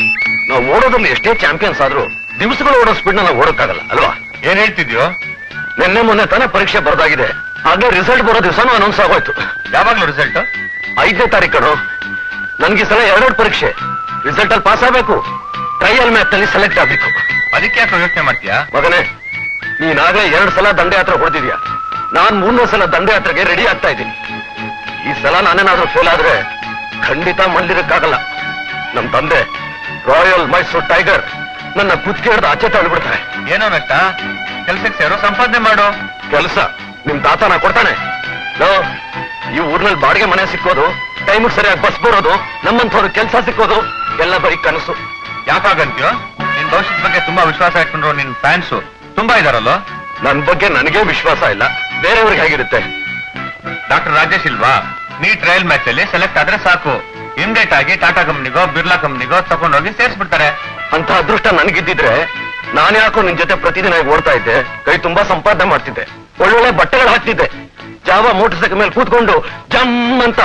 ನಾವು ಓಡೋದ್ರಲ್ಲಿ ಎಷ್ಟೇ ಚಾಂಪಿಯನ್ಸ್ ಆದ್ರೂ ದಿವಸಗಳು ಓಡೋ ಸ್ಪೀಡ್ ನಾವು ಓಡೋಕ್ಕಾಗಲ್ಲ ಅಲ್ವಾ ಏನ್ ಹೇಳ್ತಿದ್ಯೋ ನಿನ್ನೆ ಮೊನ್ನೆ ತಾನೇ ಪರೀಕ್ಷೆ ಬರ್ದಾಗಿದೆ ಹಾಗೆ ರಿಸಲ್ಟ್ ಬರೋ ದಿವಸನೂ ಅನೌನ್ಸ್ ಆಗೋಯ್ತು ಯಾವಾಗ್ಲೂ ರಿಸಲ್ಟ್ ಐದನೇ ತಾರೀಕು ಕಣೋ ನನ್ಗೆ ಈ ಸಲ ಎರಡೆರಡು ಪರೀಕ್ಷೆ ರಿಸಲ್ಟ್ ಅಲ್ಲಿ ಪಾಸ್ ಆಗ್ಬೇಕು ಟ್ರಯಲ್ ಮ್ಯಾಚ್ ನಲ್ಲಿ ಸೆಲೆಕ್ಟ್ ಆಗ್ಬೇಕು ಅದಕ್ಕೆ ಯಾಕೆ ಯೋಚನೆ ಮಾಡ್ತೀಯಾ ಮಗನೇ ನೀನಾಗಲೇ ಎರಡು ಸಲ ದಂಡಯಾತ್ರೆ ಹೊಡೆದಿದ್ಯಾ ನಾನ್ ಮೂರನೇ ಸಲ ದಂಡಯಾತ್ರೆಗೆ ರೆಡಿ ಆಗ್ತಾ ಇದ್ದೀನಿ ಈ ಸಲ ನಾನೇನಾದ್ರೂ ಫೇಲ್ ಆದ್ರೆ ಖಂಡಿತ ಮಲ್ಲಿರಕ್ಕಾಗಲ್ಲ ನಮ್ ತಂದೆ ರಾಯಲ್ ಮೈಸೂರ್ ಟೈಗರ್ ನನ್ನ ಕುತ್ತಿಗೆ ಹಿಡ್ದು ಆಚೆ ತಳ್ಳಿಬಿಡ್ತಾರೆ ಏನೋ ನಷ್ಟ ಕೆಲ್ಸಕ್ಕೆ ಸೇರೋ ಸಂಪಾದನೆ ಮಾಡು ಕೆಲಸ ನಿಮ್ ತಾತ ನಾ ಕೊಡ್ತಾನೆ ಲೋ, ಈ ಊರ್ನಲ್ಲಿ ಬಾಡಿಗೆ ಮನೆ ಸಿಕ್ಕೋದು ಟೈಮಿಗೆ ಸರಿಯಾಗಿ ಬಸ್ ಬರೋದು ನಮ್ಮಂಥವ್ರು ಕೆಲಸ ಸಿಕ್ಕೋದು ಎಲ್ಲ ಬರೀ ಕನಸು ಯಾಕಾಗಂತೀಯೋ ನಿನ್ ಭವಿಷ್ಯದ ಬಗ್ಗೆ ತುಂಬಾ ವಿಶ್ವಾಸ ಇಟ್ಕೊಂಡ್ರು ನಿನ್ ಫ್ಯಾನ್ಸು ತುಂಬಾ ಇದಾರಲ್ಲೋ ನನ್ ಬಗ್ಗೆ ನನಗೇ ವಿಶ್ವಾಸ ಇಲ್ಲ ಬೇರೆಯವ್ರಿಗೆ ಹೇಗಿರುತ್ತೆ ಡಾಕ್ಟರ್ ರಾಜೇಶ್ ಇಲ್ವಾ ನೀ ಟ್ರಯಲ್ ಮ್ಯಾಚ್ ಅಲ್ಲಿ ಸೆಲೆಕ್ಟ್ ಆದ್ರೆ ಸಾಕು ಇಮ್ಡೆಟ್ ಆಗಿ ಟಾಟಾ ಕಂಪ್ನಿಗೋ ಬಿರ್ಲಾ ಕಂಪ್ನಿಗೋ ತಗೊಂಡೋಗಿ ಸೇರ್ಸ್ಬಿಡ್ತಾರೆ ಅಂತ ಅದೃಷ್ಟ ನನಗಿದ್ದಿದ್ರೆ ನಾನು ಯಾಕೋ ನಿನ್ ಜೊತೆ ಪ್ರತಿದಿನ ಈಗ ಓಡ್ತಾ ಇದ್ದೆ ಕೈ ತುಂಬಾ ಸಂಪಾದನೆ ಮಾಡ್ತಿದ್ದೆ ಒಳ್ಳೊಳ್ಳೆ ಬಟ್ಟೆಗಳು ಹಾಕ್ತಿದ್ದೆ ಜಾವ ಮೋಟರ್ ಸೈಕಲ್ ಮೇಲೆ ಕೂತ್ಕೊಂಡು ಜಮ್ ಅಂತ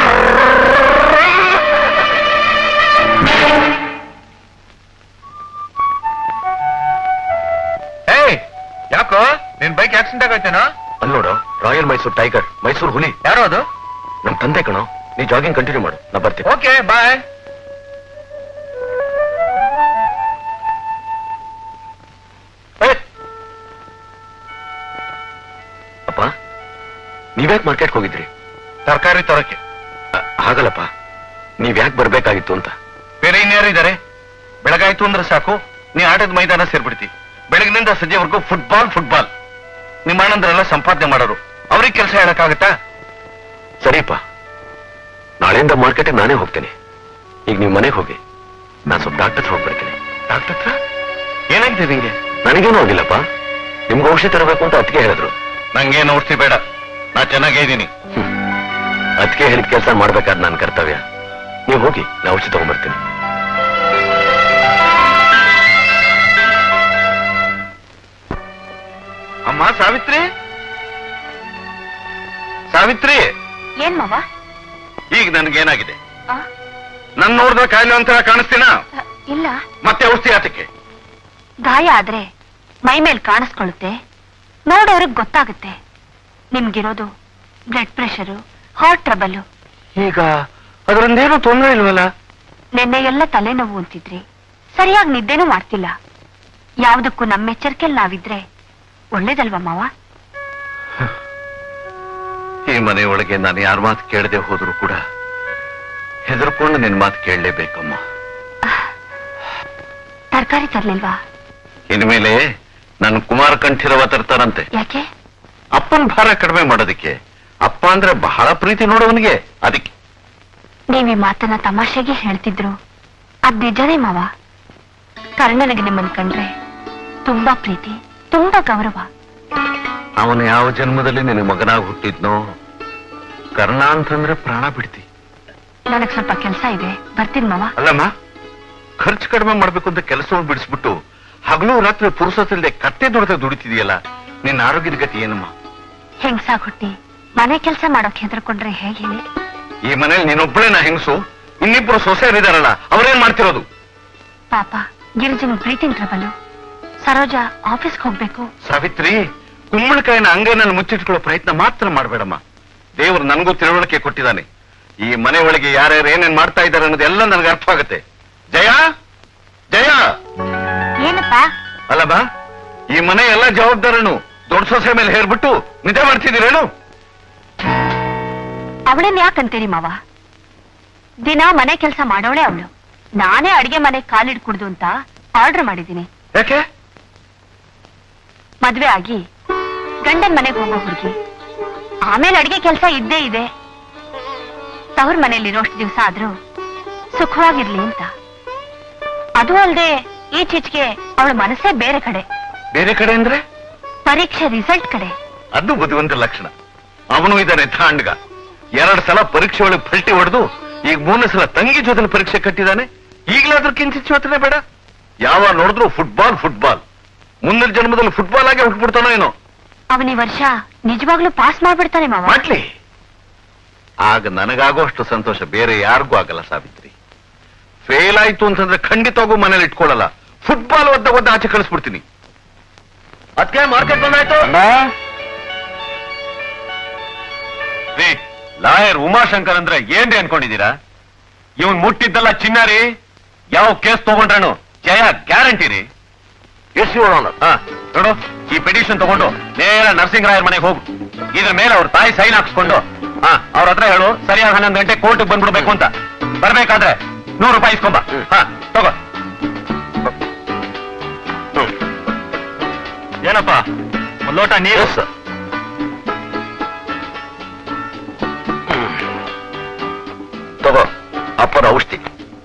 ಏಯ್ ಯಾಕೋ ನಿನ್ ಬೈಕ್ ಆಕ್ಸಿಡೆಂಟ್ ಆಗೋಯ್ತೇನೋ ಅಲ್ಲೋಡು ರಾಯಲ್ ಮೈಸೂರ್ ಟೈಗರ್ ಮೈಸೂರ್ ಹುಲಿ ಯಾರೋ ಅದು ನಮ್ ತಂದೆ ಕಣೋ ನೀ ಜಾಗಿಂಗ್ ಕಂಟಿನ್ಯೂ ಮಾಡು ನಾ ಬರ್ತೀನಿ ಓಕೆ ಬಾಯ್ ಏ! ಅಪ್ಪ ನೀವ್ಯಾಕೆ ಮಾರ್ಕೆಟ್ಗೆ ಹೋಗಿದ್ರಿ ತರಕಾರಿ ತರಕ್ಕೆ ಅ- ಹಾಗಲ್ಲಪ್ಪ ನೀವ್ಯಾಕೆ ಬರ್ಬೇಕಾಗಿತ್ತು ಅಂತ ಬೇರೆ ಇನ್ಯಾರು ಇದಾರೆ ಬೆಳಗಾಯ್ತು ಅಂದ್ರೆ ಸಾಕು ನೀ ಆಟದ ಮೈದಾನ ಸೇರ್ಬಿಡ್ತಿ ಬೆಳಗಿನಿಂದ ಸಂಜೆವರೆಗೂ ಫುಟ್ಬಾಲ್ ಫುಟ್ಬಾಲ್ ನಿಮ್ಮ ಅಣ್ಣಂದ್ರೆಲ್ಲ ಸಂಪಾದನೆ ಮಾಡೋರು ಅವ್ರಿಗೆ ಕೆಲಸ ಹೇಳಕ್ಕಾಗತ್ತಾ ಸರಿಪ್ಪ ನಾಳೆಯಿಂದ ಮಾರ್ಕೆಟ್ಗೆ ನಾನೇ ಹೋಗ್ತೇನೆ ಈಗ ನೀವು ಮನೆಗೆ ಹೋಗಿ ನಾನು ಸ್ವಲ್ಪ ಡಾಕ್ಟರ್ ಹತ್ರ ಹೋಗಿ ಬರ್ತೀನಿ ಡಾಕ್ಟರ್ ಹತ್ರ ಏನಾಗಿದೆ ನಿಂಗೆ ನನಗೇನು ಆಗಿಲ್ಲಪ್ಪ ನಿಮ್ಗೆ ಔಷಧಿ ತರಬೇಕು ಅಂತ ಅದಕ್ಕೆ ಹೇಳಿದ್ರು ನಂಗೇನು ಔಷಧಿ ಬೇಡ ನಾ ಚೆನ್ನಾಗೇ ಇದ್ದೀನಿ ಅದಕ್ಕೆ ಹೇಳಿದ ಕೆಲಸ ಮಾಡ್ಬೇಕಾದ್ ನನ್ನ ಕರ್ತವ್ಯ ನೀವು ಹೋಗಿ ನಾ ಔಷಧಿ ತಗೊಂಡ್ಬರ್ತೀನಿ ಅಮ್ಮ ಸಾವಿತ್ರಿ ಸಾವಿತ್ರಿ ಏನ್ ಮಾವ ಈಗ ನನ್ಗೇನಾಗಿದೆ ಆ? ನನ್ ನೋಡಿದ್ರೆ ಕಾಯಿಲೆ ಒಂಥರ ಕಾಣಿಸ್ತೀನ ಅ, ಇಲ್ಲ ಮತ್ತೆ ಔಷಧಿ ಆತಕ್ಕೆ ಗಾಯ ಆದ್ರೆ ಮೈ ಮೇಲ್ ಕಾಣಿಸ್ಕೊಳ್ಳುತ್ತೆ ನೋಡೋರ್ಗ್ ಗೊತ್ತಾಗುತ್ತೆ ನಿಮ್ಗಿರೋದು ಬ್ಲಡ್ ಪ್ರೆಷರು ಹಾರ್ಟ್ ಟ್ರಬಲ್ ಈಗ ಅದರೊಂದೇನು ತೊಂದರೆ ಇಲ್ವಲ್ಲ ನಿನ್ನೆ ಎಲ್ಲ ತಲೆನೋವು ಅಂತಿದ್ರಿ ಸರಿಯಾಗಿ ನಿದ್ದೆನೂ ಮಾಡ್ತಿಲ್ಲ ಯಾವ್ದಕ್ಕೂ ನಮ್ಮ ಎಚ್ಚರಿಕೆಲ್ ನಾವಿದ್ರೆ ಒಳ್ಳೇದಲ್ವಾ ಮಾವ ಈ ಮನೆಯೊಳಗೆ ನಾನು ಯಾರ ಮಾತು ಕೇಳದೆ ಹೋದ್ರು ಕೂಡ ಹೆದರ್ಕೊಂಡು ನಿನ್ ಮಾತು ಕೇಳಲೇಬೇಕಮ್ಮ ತರಕಾರಿ ತರ್ಲಿಲ್ವಾ ಇನ್ಮೇಲೆ ನನ್ನ ಕುಮಾರ ಕಂಠಿರವ ತರ್ತಾರಂತೆ ಯಾಕೆ ಅಪ್ಪನ ಭಾರ ಕಡಿಮೆ ಮಾಡೋದಕ್ಕೆ ಅಪ್ಪ ಅಂದ್ರೆ ಬಹಳ ಪ್ರೀತಿ ನೋಡೋವನಿಗೆ ಅದಕ್ಕೆ ನೀವ್ ಈ ಮಾತನ್ನ ತಮಾಷೆಗೆ ಹೇಳ್ತಿದ್ರು ಅದ್ ನಿಜನೇ ಮಾವ ಕರ್ಣನಿಗೆ ನಿಮ್ಮನ್ ಕಂಡ್ರೆ ತುಂಬಾ ಪ್ರೀತಿ ತುಂಬಾ ಗೌರವ ಅವನು ಯಾವ ಜನ್ಮದಲ್ಲಿ ನಿನ್ನ ಮಗನಾಗಿ ಹುಟ್ಟಿದ್ನೋ ಕರ್ಣ ಅಂತಂದ್ರೆ ಪ್ರಾಣ ಬಿಡ್ತಿ ನನಗ್ ಸ್ವಲ್ಪ ಕೆಲ್ಸ ಇದೆ ಬರ್ತೀನಿ ಮಾವ ಅಲ್ಲಮ್ಮ ಖರ್ಚು ಕಡಿಮೆ ಮಾಡ್ಬೇಕು ಅಂತ ಕೆಲಸವನ್ನು ಬಿಡಿಸ್ಬಿಟ್ಟು ಹಗಲು ರಾತ್ರಿ ಪುರುಸತ್ತಿಲ್ಲದೆ ಕತ್ತೆ ದುಡಿತ ದುಡಿತಿದೆಯಲ್ಲ ನಿನ್ನ ಆರೋಗ್ಯದ ಗತಿ ಏನಮ್ಮ ಹೆಂಗ್ಸಾಗ್ ಹುಟ್ಟಿ ಮನೆ ಕೆಲ್ಸ ಮಾಡೋಕ್ ಹೆದರ್ಕೊಂಡ್ರೆ ಹೇಗೆ ಹೇಳಿ ಈ ಮನೇಲಿ ನೀನೊಬ್ಬಳೇ ನಾ ಹೆಂಗಸು ಇನ್ನಿಬ್ರು ಸೊಸೆಯರಿದಾರಲ್ಲ ಅವ್ರೇನ್ ಮಾಡ್ತಿರೋದು ಪಾಪ ಗಿರಿಜನ್ ಪ್ರೀತಿನ್ ಟ್ರಬಲು ಸರೋಜ ಆಫೀಸ್ಗೆ ಹೋಗ್ಬೇಕು ಸಾವಿತ್ರಿ ಕುಂಬಳಕಾಯಿನ ಅಂಗೈನಲ್ಲಿ ಮುಚ್ಚಿಟ್ಕೊಳ್ಳೋ ಪ್ರಯತ್ನ ಮಾತ್ರ ಮಾಡಬೇಡಮ್ಮ ದೇವರು ನನಗೂ ತಿಳುವಳಿಕೆ ಕೊಟ್ಟಿದ್ದಾನೆ ಈ ಮನೆ ಒಳಗೆ ಯಾರ್ಯಾರು ಏನೇನ್ ಮಾಡ್ತಾ ಇದ್ದಾರೆ ಅನ್ನೋದೆಲ್ಲ ನನಗೆ ಅರ್ಥ ಆಗುತ್ತೆ ಜಯ ಜಯ ಏನಪ್ಪ ಅಲ್ಲಮ್ಮ ಈ ಮನೆ ಎಲ್ಲ ಜವಾಬ್ದಾರನು ದೊಡ್ಡ ಸೊಸೆ ಮೇಲೆ ಹೇರ್ಬಿಟ್ಟು ನಿದ್ದೆ ಮಾಡ್ತಿದ್ದೀರೇನು ಅವಳನ್ನ ಯಾಕಂತೀರಿ ಮಾವ ದಿನ ಮನೆ ಕೆಲಸ ಮಾಡೋಳೆ ಅವಳು ನಾನೇ ಅಡಿಗೆ ಮನೆ ಕಾಲಿಡ್ ಕುಡ್ದು ಅಂತ ಆರ್ಡರ್ ಮಾಡಿದ್ದೀನಿ ಯಾಕೆ ಮದ್ವೆ ಆಗಿ ಗಂಡನ್ ಮನೆಗೆ ಹೋಗೋ ಹುಡುಗಿ ಆಮೇಲೆ ಅಡಿಗೆ ಕೆಲಸ ಇದ್ದೇ ಇದೆ ತವ್ರ ಮನೇಲಿರೋಷ್ಟು ದಿವಸ ಆದ್ರೂ ಸುಖವಾಗಿರ್ಲಿ ಅಂತ ಅದು ಅಲ್ಲದೆ ಈಚೀಚೆಗೆ ಅವಳ ಮನಸ್ಸೇ ಬೇರೆ ಕಡೆ ಬೇರೆ ಕಡೆ ಅಂದ್ರೆ ಪರೀಕ್ಷೆ ರಿಸಲ್ಟ್ ಕಡೆ ಅದು ಬುದ್ಧಿವಂತ ಲಕ್ಷಣ ಅವನು ಇದ್ದಾನೆ ತಾಂಡ್ಗ ಎರಡ್ ಸಲ ಪರೀಕ್ಷೆ ಒಳಗೆ ಪಲ್ಟಿ ಹೊಡೆದು ಈಗ ಮೂರನೇ ಸಲ ತಂಗಿ ಜೊತೆ ಪರೀಕ್ಷೆ ಕಟ್ಟಿದ್ದಾನೆ ಈಗಲಾದ್ರೂ ಕಿಂಚಿತ್ ಯೋಚನೆ ಬೇಡ ಯಾವ ನೋಡಿದ್ರು ಫುಟ್ಬಾಲ್ ಫುಟ್ಬಾಲ್ ಮುಂದಿನ ಜನ್ಮದಲ್ಲಿ ಫುಟ್ಬಾಲ್ ಆಗಿ ಹುಟ್ಬಿಡ್ತಾನೋ ಏನೋ ಅವನ ಈ ವರ್ಷ ನಿಜವಾಗ್ಲೂ ಪಾಸ್ ಮಾಡ್ಬಿಡ್ತಾನೆ ಮಾವ ಮಾಡ್ಲಿ ಆಗ ನನಗಾಗುವಷ್ಟು ಸಂತೋಷ ಬೇರೆ ಯಾರಿಗೂ ಆಗಲ್ಲ ಸಾವಿತ್ರಿ ಫೇಲ್ ಆಯ್ತು ಅಂತಂದ್ರೆ ಖಂಡಿತವಾಗೂ ಮನೇಲಿ ಇಟ್ಕೊಳ್ಳಲ್ಲ ಫುಟ್ಬಾಲ್ ಒದ್ದ ಒದ್ದ ಆಚೆ ಕಳಿಸ್ಬಿಡ್ತೀನಿ ಅದಕ್ಕೆ ಮಾರ್ಕೆಟ್ ಬಂದಾಯ್ತು ರೀ ಲಾಯರ್ ಉಮಾಶಂಕರ್ ಅಂದ್ರೆ ಏನ್ರಿ ಅನ್ಕೊಂಡಿದ್ದೀರಾ ಇವನ್ ಮುಟ್ಟಿದ್ದಲ್ಲ ಚಿನ್ನ ರೀ ಯಾವ ಕೇಸ್ ತಗೊಂಡ್ರನು ಜಯ ಗ್ಯಾರಂಟಿ ರೀ ಎಸ್ ಯುವರ್ ಆನರ್ ಹಾ ನೋಡು ಈ ಪೆಟಿಷನ್ ತಗೊಂಡು ನೇರ ನರಸಿಂಗರಾಯರ್ ಮನೆಗೆ ಹೋಗು ಇದ್ರ ಮೇಲೆ ಅವ್ರ ತಾಯಿ ಸೈನ್ ಹಾಕ್ಸ್ಕೊಂಡು ಹಾ ಅವ್ರ ಹತ್ರ ಹೇಳು ಸರಿಯಾಗಿ ಹನ್ನೊಂದು ಗಂಟೆ ಕೋರ್ಟ್ಗೆ ಬಂದ್ಬಿಡ್ಬೇಕು ಅಂತ ಬರ್ಬೇಕಾದ್ರೆ ನೂರು ರೂಪಾಯಿ ಇಸ್ಕೊಂಬ ಹಾ ತಗೋ ಏನಪ್ಪ ಒಂದ್ ಲೋಟ ನೀರು ಎಸ್ ಸರ್ ತಗೋ ಅಪ್ಪನ ಔಷಧಿ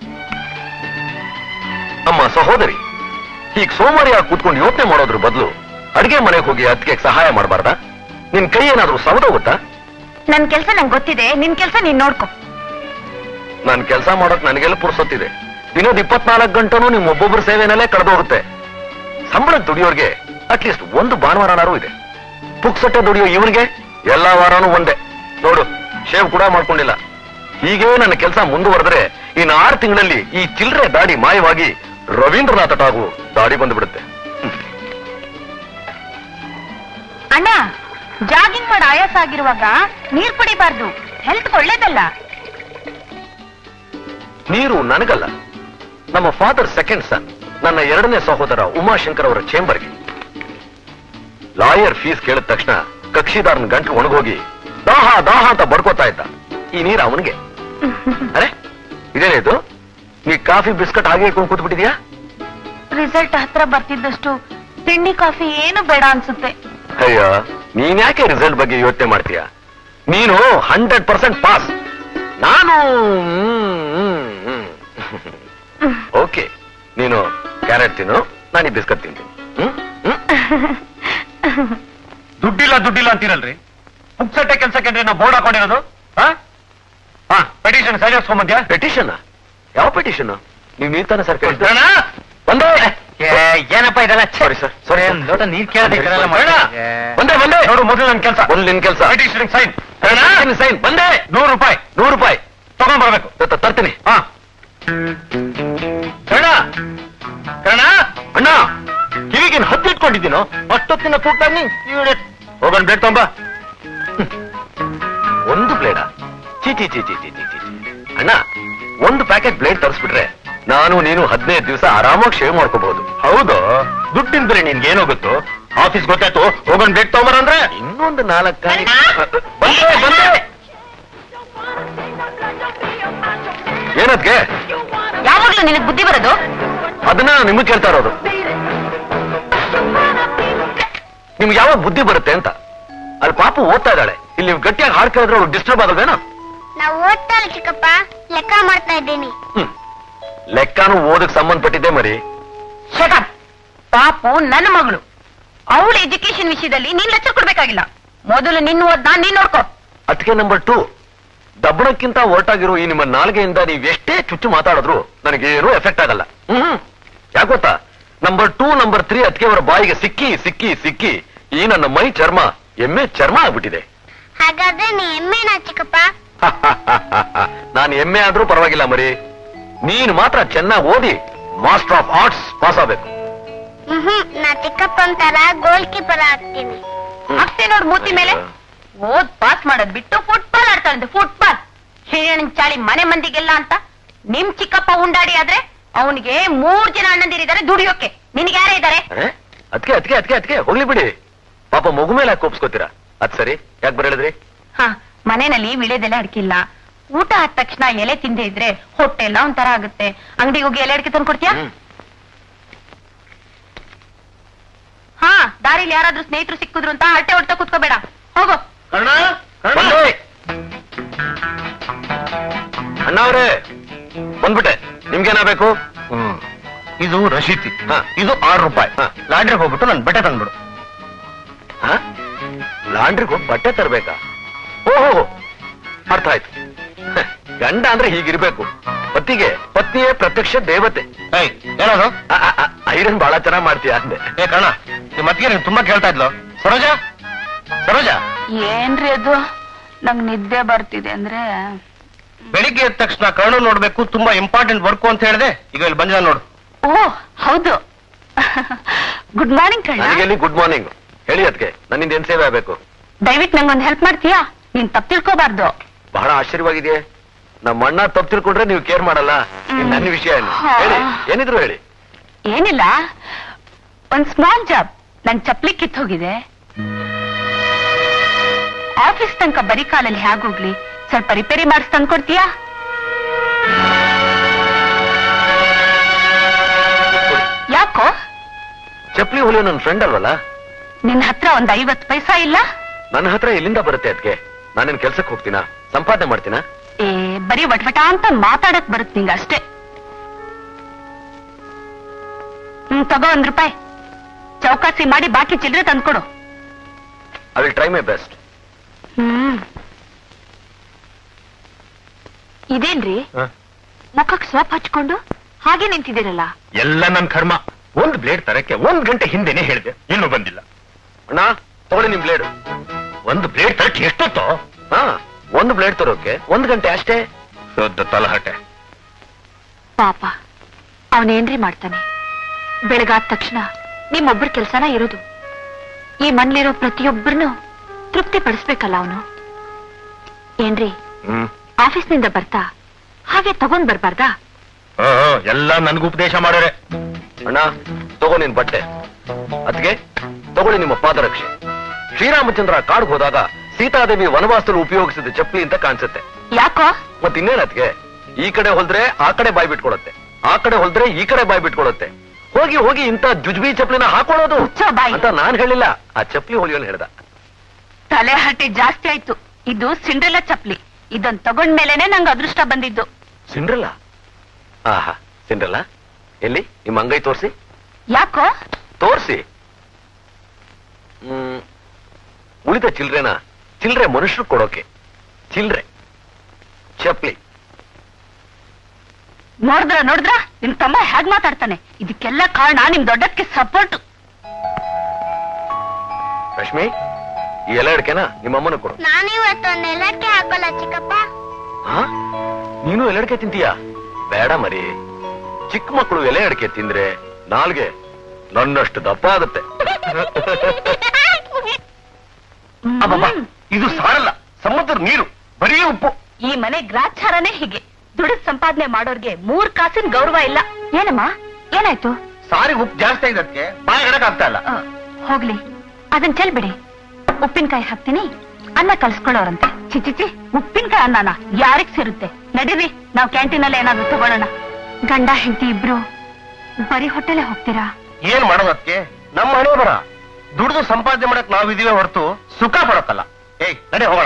ಅಮ್ಮ ಸಹೋದರಿ ಹೀಗ್ ಸೋಮಾರಿಯಾಗಿ ಕೂತ್ಕೊಂಡು ಯೋಚನೆ ಮಾಡೋದ್ರ ಬದಲು ಅಡಿಗೆ ಮನೆಗೆ ಹೋಗಿ ಅದಕ್ಕೆ ಸಹಾಯ ಮಾಡಬಾರ್ದಾ ನಿನ್ ಕೈ ಏನಾದ್ರೂ ಸವದೋಗುತ್ತಾ ನನ್ ಕೆಲ್ಸ ನಂಗೆ ಗೊತ್ತಿದೆ ನಿನ್ ಕೆಲ್ಸ ನೀನ್ ನೋಡ್ಕೊ ನನ್ ಕೆಲಸ ಮಾಡೋಕ್ ನನಗೆಲ್ಲ ಪುರ್ಸೊತ್ತಿದೆ ದಿನದ ಇಪ್ಪತ್ನಾಲ್ಕು ಗಂಟೆನೂ ನಿಮ್ ಒಬ್ಬೊಬ್ಬರ ಸೇವೆನಲ್ಲೇ ಕಳೆದೋಗುತ್ತೆ ಸಂಬಳದ ದುಡಿಯೋರ್ಗೆ ಅಟ್ಲೀಸ್ಟ್ ಒಂದು ಭಾನುವಾರನಾರು ಇದೆ ಪುಕ್ಸಟ್ಟೆ ದುಡಿಯೋ ಇವನಿಗೆ ಎಲ್ಲಾ ವಾರನೂ ಒಂದೇ ನೋಡು ಶೇವ್ ಕೂಡ ಮಾಡ್ಕೊಂಡಿಲ್ಲ ಹೀಗೇ ನನ್ನ ಕೆಲಸ ಮುಂದುವರೆದ್ರೆ ಇನ್ನು ಆರು ತಿಂಗಳಲ್ಲಿ ಈ ಚಿಲ್ಲರೆ ದಾಡಿ ಮಾಯವಾಗಿ ರವೀಂದ್ರನಾಥ ಟಾಗು ದಾಡಿ ಬಂದ್ಬಿಡುತ್ತೆ ಅಣ್ಣ ಜಾಗಿಂಗ್ ಮಾಡಿ ಆಯಾಸ ಆಗಿರುವಾಗ ನೀರ್ ಕುಡಿಬಾರ್ದು ಹೆಲ್ತ್ ಒಳ್ಳೇದಲ್ಲ ನೀರು ನನಗಲ್ಲ ನಮ್ಮ ಫಾದರ್ ಸೆಕೆಂಡ್ ಸನ್ ನನ್ನ ಎರಡನೇ ಸಹೋದರ ಉಮಾಶಂಕರ್ ಅವರ ಚೇಂಬರ್ಗೆ ಲಾಯರ್ ಫೀಸ್ ಕೇಳಿದ ತಕ್ಷಣ ಕಕ್ಷಿದಾರನ ಗಂಟು ಒಣಗೋಗಿ ದಾಹ ದಾಹ ಅಂತ ಬಡ್ಕೋತಾ ಇದ್ದ ಈ ನೀರು ಅವನಿಗೆ ಅರೆ ಇದೇನಿದು ನೀ ಕಾಫಿ ಬಿಸ್ಕಟ್ ಹಾಗೆ ಇಟ್ಕೊಂಡು ಕೂತ್ಬಿಟ್ಟಿದ್ಯಾ ರಿಸಲ್ಟ್ ಹತ್ರ ಬರ್ತಿದ್ದಷ್ಟು ತಿಂಡಿ ಕಾಫಿ ಏನು ಬೇಡ ಅನ್ಸುತ್ತೆ ಅಯ್ಯೋ ನೀನ್ ಯಾಕೆ ರಿಸಲ್ಟ್ ಬಗ್ಗೆ ಯೋಚನೆ ಮಾಡ್ತೀಯ ನೀನು ಹಂಡ್ರೆಡ್ ಪರ್ಸೆಂಟ್ ಪಾಸ್ ನಾನು ಓಕೆ ನೀನು ಕ್ಯಾರೆಟ್ ತಿನ್ನು ನಾನು ಈ ಬಿಸ್ಕಟ್ ತಿಂತೀನಿ ಹ್ಮ್? ಹ್ಮ್? ದುಡ್ಡಿಲ್ಲ ದುಡ್ಡಿಲ್ಲ ಅಂತೀರಲ್ರಿ ಪುಕ್ಸಟ್ಟೆ ಕೆಲ್ಸಕ್ಕೆ ನಾವು ಬೋರ್ಡ್ ಹಾಕೊಂಡಿರೋದು ಹಾ ಹಾ ಪೆಟಿಷನ್ ಸರಿ ಹಾಕ್ಸ್ಕೊಂಬಂದ್ಯಾ ಪೆಟಿಷನ್ ಯಾವ ಪೆಟಿಷನ್ ನೀವು ನೀರ್ ತಾನೆ ಸರ್ ಕೇಳ್ತೀರ ಅಣ್ಣ? ಬಂದೆ ಏನಪ್ಪ ಇದೆಲ್ಲ ಸಾರಿ ಸರ್ ಸಾರಿ ಒಂದ್ ಲೋಟ ನೀರ್ ಕೇಳದೆ ಈ ಥರ ಎಲ್ಲ ಬೇಡ. ಮಾಡ್ತೀಯ? ಬಂದೆ ಬಂದೆ ನೋಡು ಮೊದಲು ನನ್ನ ಕೆಲಸ ಒಂದು ನಿನ್ ಕೆಲಸ ಪೆಟಿಷನ್ ಸೈನ್ ಸೈನ್ ಬಂದೆ ನೂರು ರೂಪಾಯಿ ನೂರು ರೂಪಾಯಿ ತಗೊಂಡ್ ಬರ್ಬೇಕು ತ- ತರ್ತೀನಿ ಹಾ ಕರ್ಣ ಕರ್ಣ ಅಣ್ಣ ಕಿವಿಗೇನು ಹದ್ದು ಇಟ್ಕೊಂಡಿದ್ದೀನೋ ಅಷ್ಟೊತ್ತಿನ ಕೂಟಾಗಿ ಹೋಗೋಣ ಬ್ಲೇಡ್ ತೊಂಬ ಒಂದು ಬ್ಲೇಡ ಚೀ ಚಿ ಚಿ ಚಿ ಚಿ ಚಿ ಚಿ ಅಣ್ಣ ಒಂದು ಪ್ಯಾಕೆಟ್ ಬ್ಲೇಡ್ ತರಿಸ್ಬಿಟ್ರೆ ನಾನು ನೀನು ಹದಿನೈದು ದಿವಸ ಆರಾಮಾಗಿ ಶೇವ್ ಮಾಡ್ಕೋಬಹುದು ಹೌದು ದುಡ್ಡಿನ ಬೆಲೆ ನಿನ್ಗೆ ಏನೋ ಗೊತ್ತು ಆಫೀಸ್ ಗೊತ್ತಾಯ್ತು ಹೋಗೋಣ ಬ್ಲೇಡ್ ತೊಗೊಂಬರ ಅಂದ್ರೆ ಇನ್ನೊಂದು ನಾಲ್ಕು ಕಾಯಿ ಬಂದೆ ಬಂದೆ ಏನದ್ಗೆ ಯಾವಾಗ್ಲೂ ನಿನಗ್ ಬುದ್ಧಿ ಬರೋದು ಅದನ್ನ ನಿಮಗೆ ಕೇಳ್ತಾ ಇರೋದು ನಿಮ್ಗೆ ಯಾವಾಗ ಬುದ್ಧಿ ಬರುತ್ತೆ ಅಂತ ಅಲ್ಲಿ ಪಾಪು ಓದ್ತಾ ಇದ್ದಾಳೆ ಇಲ್ಲಿ ನೀವು ಗಟ್ಟಿಯಾಗಿ ಹಾಡ್ ಕೇಳಿದ್ರೆ ಅವ್ಳು ಡಿಸ್ಟರ್ಬ್ ಆಗಲ್ವೇನೋ ನಾವು ಓದ್ತಾ ಇಲ್ಲ ಚಿಕ್ಕಪ್ಪ ಲೆಕ್ಕ ಮಾಡ್ತಾ ಇದ್ದೀನಿ ಹ್ಮ್ ಲೆಕ್ಕನೂ ಓದಕ್ ಸಂಬಂಧಪಟ್ಟಿದ್ದೆ ಮರಿ ಶಟಪ್ ಪಾಪು ನನ್ನ ಮಗಳು ಅವಳ ಎಜುಕೇಶನ್ ವಿಷಯದಲ್ಲಿ ನೀನ್ ಲೆಚ್ಚರ್ ಕೊಡ್ಬೇಕಾಗಿಲ್ಲ ಮೊದಲು ನಿನ್ನ ಓದ್ನ ನೀನ್ ನೋಡ್ಕೋ ಅದಕ್ಕೆ ನಂಬರ್ ಟೂ ದಬ್ಬಣಕ್ಕಿಂತ ಹೊರಟಾಗಿರೋ ಈ ನಿಮ್ಮ ನಾಲ್ಗೆಯಿಂದ ನೀವ್ ಎಷ್ಟೇ ಚುಚ್ಚು ಮಾತಾಡಿದ್ರು ನನಗೇನು ಎಫೆಕ್ಟ್ ಆಗಲ್ಲ ಹ್ಮ್ ಯಾಕೆ ಗೊತ್ತಾ ನಂಬರ್ ಟೂ ನಂಬರ್ ತ್ರೀ ಅದಕ್ಕೆ ಅವರ ಬಾಯಿಗೆ ಸಿಕ್ಕಿ ಸಿಕ್ಕಿ ಸಿಕ್ಕಿ ಈ ನನ್ನ ಮೈ ಚರ್ಮ ಎಮ್ಮೆ ಚರ್ಮ ಆಗ್ಬಿಟ್ಟಿದೆ ಹಾಗಾದ್ರೆ ನೀ ಎಮ್ಮೆನಾ ಚಿಕ್ಕಪ್ಪ ನಾನು ಎಮ್ಮೆ ಆದ್ರೂ ಪರವಾಗಿಲ್ಲ ಮರಿ ನೀನು ಮಾತ್ರ ಚೆನ್ನಾಗಿ ಓದಿ ಮಾಸ್ಟರ್ ಆಫ್ ಆರ್ಟ್ಸ್ ಪಾಸ್ ಆಗ್ಬೇಕು ಹ್ಮ್ ನಾ ಚಿಕ್ಕಪ್ಪನ್ ತರ ಗೋಲ್ ಕೀಪರ್ ಆಗ್ತೀನಿ ಅಷ್ಟೇ ನೋಡ್ ಮೂತಿ ಮೇಲೆ ಓದ್ ಪಾಸ್ ಮಾಡೋದ್ ಬಿಟ್ಟು ಫುಟ್ಬಾಲ್ ಆಡ್ತಾಳಂತೆ ಫುಟ್ಬಾಲ್ ಹಿರಿಯಣ್ಣ ಚಾಳಿ ಮನೆ ಮಂದಿಗೆಲ್ಲ ಅಂತ ನಿಮ್ ಚಿಕ್ಕಪ್ಪ ಉಂಡಾಡಿ ಆದ್ರೆ ಅವನಿಗೆ ಮೂರ್ ಜನ ಅಣ್ಣಂದಿರಿದ್ದಾರೆ ದುಡಿಯೋಕೆ ನಿನ್ಗೆ ಯಾರೇ ಇದ್ದಾರೆ ಅದಕ್ಕೆ ಅದಕ್ಕೆ ಅದಕ್ಕೆ ಅದಕ್ಕೆ ಹೋಗ್ಲಿ ಬಿಡಿ ಪಾಪ ಮಗು ಮೇಲೆ ಯಾಕೆ ಕೋಪ್ಸ್ಕೋತೀರಾ ಅದ್ ಸರಿ ಯಾಕೆ ಬರಳಿದ್ರಿ ಹ ಮನೆಯಲ್ಲಿ ವಿಳೆದೆಲೆ ಅಡ್ಕಿಲ್ಲ ಊಟ ಆದ ತಕ್ಷಣ ಎಲೆ ತಿಂದೆ ಇದ್ರೆ ಹೊಟ್ಟೆ ಎಲ್ಲ ಒಂಥರ ಆಗುತ್ತೆ ಅಂಗಡಿಗೆ ಹೋಗಿ ಎಲೆ ಅಡಿಕೆ ತಂದು ಕೊಡ್ತೀಯಾ ಹ್ಮ್. ಹಾ ದಾರಿಲಿ ಯಾರಾದ್ರೂ ಸ್ನೇಹಿತರು ಸಿಕ್ಕಿದ್ರು ಅಂತ ಹರಟೆ ಹೊಡ್ತಾ ಕುತ್ಕೋಬೇಡ ಹೋಗು ಕರ್ಣ ಕರ್ಣ ಬಂದೆ. ಅಣ್ಣ ಅವ್ರೆ ಬಂದ್ಬಿಟ್ಟೆ ನಿಮ್ಗೇನಾಗಬೇಕು ಹ್ಮ್. ಇದು ರಶೀತಿ ಹಾ. ಇದು ಆರು ರೂಪಾಯಿ ಹಾ. ಲಾಂಡ್ರಿಗೆ ಹೋಗ್ಬಿಟ್ಟು ನನ್ ಬಟ್ಟೆ ತಂದ್ಬಿಡು ಲಾಂಡ್ರಿಗೆ ಹೋಗಿ ಬಟ್ಟೆ ತರ್ಬೇಕಾ ಓಹೋ ಅರ್ಥ ಆಯ್ತು ಹ, ಗಂಡ ಅಂದ್ರೆ ಹೀಗಿರ್ಬೇಕು ಪತಿಗೆ ಪತ್ನಿಯೇ ಪ್ರತ್ಯಕ್ಷ ದೇವತೆ ಏಯ್ ಏನದು ಐರನ್ ಬಹಳ ಚೆನ್ನಾಗ್ ಮಾಡ್ತೀಯ ಅಂದೆ ಏ ಕರ್ಣ ನಿಮ್ಮ ಮತ್ತಿಗೆ ನೀನು ತುಂಬಾ ಕೇಳ್ತಾ ಇದ್ಲು ಸರೋಜ ಸರೋಜ ಏನ್ರಿ ಅದು ನಂಗ್ ನಿದ್ದೆ ಬರ್ತಿದೆ ಅಂದ್ರೆ ಬೆಳಿಗ್ಗೆ ಎದ್ದ ತಕ್ಷಣ ಕರ್ಣ ನೋಡ್ಬೇಕು ತುಂಬಾ ಇಂಪಾರ್ಟೆಂಟ್ ವರ್ಕ್ ಅಂತ ಹೇಳಿದೆ ಈಗ ಇಲ್ಲಿ ಬಂದ ನೋಡು ಓ ಹೌದು ಗುಡ್ ಮಾರ್ನಿಂಗ್ ಕಣ್ಣ ನನಗೆಲ್ಲಿ ಗುಡ್ ಮಾರ್ನಿಂಗ್ ಹೇಳಿ ಅದಕ್ಕೆ ನನ್ನಿಂದ ಏನ್ ಸೇವೆ ಆಗ್ಬೇಕು ದಯವಿಟ್ಟು ನಂಗೊಂದು ಹೆಲ್ಪ್ ಮಾಡ್ತೀಯಾ ನೀನ್ ತಪ್ಪು ತಿಳ್ಕೋಬಾರ್ದು ಬಹಳ ಆಶ್ಚರ್ಯವಾಗಿದೆ ನಮ್ಮ ಅಣ್ಣ ತಪ್ಪು ತಿಳ್ಕೊಂಡ್ರೆ ನೀವು ಕೇರ್ ಮಾಡಲ್ಲ ಇನ್ ನನ್ನ ವಿಷಯ ಏನು ಹಾ. ಹೇಳಿ ಏನಿದ್ರು ಹೇಳಿ ಏನಿಲ್ಲ ಒಂದ್ ಸ್ಮಾಲ್ ಜಾಬ್ ನನ್ ಚಪ್ಲಿ ಕಿತ್ ಹೋಗಿದೆ ಆಫೀಸ್ ತನಕ ಬರೀ ಕಾಲಲ್ಲಿ ಹೇಗೋಗ್ಲಿ ಸ್ವಲ್ಪ ರಿಪೇರಿ ಮಾಡಿಸ್ ತಂದ್ಕೊಡ್ತೀಯಾ ಯಾಕೋ ಚಪ್ಲಿ ಹೊಲಿಯೋ ನನ್ನ ಫ್ರೆಂಡ್ ಅಲ್ವಲ್ಲ ನಿನ್ ಹತ್ರ ಒಂದ್ ಐವತ್ ಪೈಸಾ ಇಲ್ಲ ನನ್ನ ಹತ್ರ ಎಲ್ಲಿಂದ ಬರುತ್ತೆ ಅದಕ್ಕೆ ನಾನೇನ್ ಕೆಲ್ಸಕ್ಕೆ ಹೋಗ್ತೀನಾ ಸಂಪಾದನೆ ಮಾಡ್ತೀನಾ ಏ ಬರೀ ವಟ್ವಟ ಅಂತ ಮಾತಾಡಕ್ ಬರುತ್ ನಿಂಗ ಅಷ್ಟೇ ಹ್ಮ್ ತಗೋ ಒಂದ್ ರೂಪಾಯಿ ಚೌಕಾಸಿ ಮಾಡಿ ಬಾಕಿ ಚಿಲ್ಲರೆ ತಂದ್ಕೊಡು I will try my best hmm ಇದೇನ್ರಿ ಮುಖಕ್ ಸೋಪ್ ಹಚ್ಕೊಂಡು ಹಾಗೆ ನಿಂತಿದ್ದೀರಲ್ಲ ಎಲ್ಲ ನನ್ ಕರ್ಮ ಒಂದ್ ಬ್ಲೇಡ್ ತರಕ್ಕೆ ಒಂದ್ ಗಂಟೆ ಹಿಂದೆನೆ ಹೇಳಿದೆ ಇನ್ನೂ ಬಂದಿಲ್ಲ ಅಣ್ಣ ತಗೊಳ್ಳಿ ನಿಮ್ ಬ್ಲೇಡ್ ಒಂದು ಬ್ಲೇಡ್ ತರಕ್ಕೆ ಎಷ್ಟೊತ್ತು ಹಾ ಒಂದು ಬ್ಲೇಡ್ ತರೋಕೆ ಒಂದ್ ಗಂಟೆ ಅಷ್ಟೇ ಶುದ್ಧ ತಲಹಟೆ ಪಾಪ ಅವನೇನ್ರಿ ಮಾಡ್ತಾನೆ ಬೆಳಗಾದ ತಕ್ಷಣ ನಿಮ್ಮೊಬ್ಬರ ಕೆಲ್ಸನ ಇರೋದು ಈ ಮನ್ಲಿರೋ ಪ್ರತಿಯೊಬ್ಬರನ್ನು ತೃಪ್ತಿ ಪಡಿಸ್ಬೇಕಲ್ಲ ಅವನು ಏನ್ರಿ ಹ್ಮ್ ಆಫೀಸ್ನಿಂದ ಬರ್ತಾ ಹಾಗೆ ತಗೊಂಡ್ ಬರ್ಬಾರ್ದಾ ಆ, ಎಲ್ಲ ನನ್ಗೂ ಉಪದೇಶ ಮಾಡೋರೆ ಅಣ್ಣ ತಗೋ ನಿನ್ ಬಟ್ಟೆ ಅದಕ್ಕೆ ತಗೊಳ್ಳಿ ನಿಮ್ಮ ಪಾದರಕ್ಷೆ ಶ್ರೀರಾಮಚಂದ್ರ ಕಾಡ್ಗೆ ಹೋದಾಗ ಸೀತಾದೇವಿ ವನವಾಸದಲ್ಲಿ ಉಪಯೋಗಿಸಿದ ಚಪ್ಪಲಿ ಅಂತ ಕಾಣಿಸುತ್ತೆ ಯಾಕೋ ಮತ್ ಇನ್ನೇನತ್ಗೆ ಈ ಕಡೆ ಹೊಲ್ದ್ರೆ ಆ ಕಡೆ ಬಾಯ್ ಬಿಟ್ಕೊಳತ್ತೆ ಆ ಕಡೆ ಹೊಲ್ದ್ರೆ ಈ ಕಡೆ ಬಾಯ್ ಬಿಟ್ಕೊಳತ್ತೆ ಹೋಗಿ ಹೋಗಿ ಇಂತ ಜುಜ್ಬಿ ಚಪ್ಲಿನ ಹಾಕೊಳ್ಳೋದು ಮುಚ್ಚೋ ಬಾಯಿ. ಅಂತ ನಾನ್ ಹೇಳಿಲ್ಲ ಆ ಚಪ್ಲಿ ಹೊಲಿಯೋನ್ ಹೇಳ್ದ ತಲೆ ಹರಟೆ ಜಾಸ್ತಿ ಆಯ್ತು ಇದು ಸಿಂಡ್ರೆಲ್ಲ ಚಪ್ಲಿ ಇದನ್ ತಗೊಂಡ್ಮೇಲೆನೆ ನಂಗೆ ಅದೃಷ್ಟ ಬಂದಿದ್ದು ಸಿಂಡ್ರಲ್ಲ ಆಹಾ ಸಿಂಡ್ರಲ್ಲ ಎಲ್ಲಿ ನಿಮ್ಮ ಅಂಗೈ ತೋರ್ಸಿ ಯಾಕೋ ತೋರ್ಸಿ ಹ್ಮ್ ಉಳಿದ ಚಿಲ್ರೆನ ಚಿಲ್ರೆ ಮನುಷ್ಯರು ಕೊಡೋಕೆ ಚಿಲ್ರೆ ಚಪ್ಲಿ ನೋಡಿದ್ರ ನೋಡಿದ್ರ ನಿಮ್ ತಮ್ಮ ಹೇಗ್ ಮಾತಾಡ್ತಾನೆ ಇದಕ್ಕೆಲ್ಲ ಕಾರಣ ನಿಮ್ ದೊಡ್ಡಕ್ಕೆ ಸಪೋರ್ಟ್ ರಶ್ಮಿ ಈ ಎಲೆ ಅಡಿಕೆನ ನಿಮ್ಮಮ್ಮನ ಕೊಡು ನಾನಿವತ್ತೊಂದ್ ಎಲ್ಲಕ್ಕೆ ಹಾಕೋಲ್ಲ ಚಿಕ್ಕಪ್ಪ ಹಾ ನೀನು ಎಲೆ ಅಡಿಕೆ ತಿಂತೀಯಾ ಬೇಡ ಮರಿ ಚಿಕ್ಕ ಮಕ್ಕಳು ಎಲೆ ಅಡಿಕೆ ತಿಂದ್ರೆ ನಾಲ್ಗೆ ನನ್ನಷ್ಟು ದಪ್ಪ ಆಗುತ್ತೆ ಅಬ್ಬಬ್ಬ, ಇದು ಸಾರಲ್ಲ ಸಮುದ್ರ ನೀರು ಬರೀ ಉಪ್ಪು ಈ ಮನೆ ಗ್ರಾಚಾರನೇ ಹೀಗೆ ದುಡಿದ್ ಸಂಪಾದನೆ ಮಾಡೋರ್ಗೆ ಮೂರ್ ಕಾಸಿನ ಗೌರವ ಇಲ್ಲ ಏನಮ್ಮ ಏನಾಯ್ತು ಸಾರಿ ಉಪ್ಪು ಜಾಸ್ತಿ ಆಗಿದ್ದಕ್ಕೆ ಬಾಯಿ ಆಗ್ತಾ ಇಲ್ಲ ಆ, ಹೋಗ್ಲಿ ಅದನ್ ಚೆಲ್ಬಿಡಿ ಉಪ್ಪಿನಕಾಯಿ ಹಾಕ್ತೀನಿ ಅನ್ನ ಕಲ್ಸ್ಕೊಳ್ಳೋರಂತೆ ಚಿಚಿಚಿ ಉಪ್ಪಿನಕಾಯಿ ಅನ್ನನ ಯಾರಿಗ್ ಸೇರುತ್ತೆ ನಡೀರಿ ನಾವ್ ಕ್ಯಾಂಟೀನ್ ಅಲ್ಲಿ ಏನಾದ್ರು ತಗೊಳ್ಳೋಣ ಗಂಡ ಹೆಂಡತಿ ಇಬ್ರು ಬರೀ ಹೊಟ್ಟೆಲೆ ಹೋಗ್ತೀರಾ ಏನ್ ಮಾಡೋದಕ್ಕೆ ನಮ್ಮ ಹಣೆ ಬರ ದುಡ್ದು ಸಂಪಾದನೆ ಮಾಡಕ್ ನಾವಿದೀವಿ ಹೊರತು ಸುಖ ಪಡಕ್ಕಲ್ಲ ಏಯ್ ನಡೆ ಹೋಗೋಣ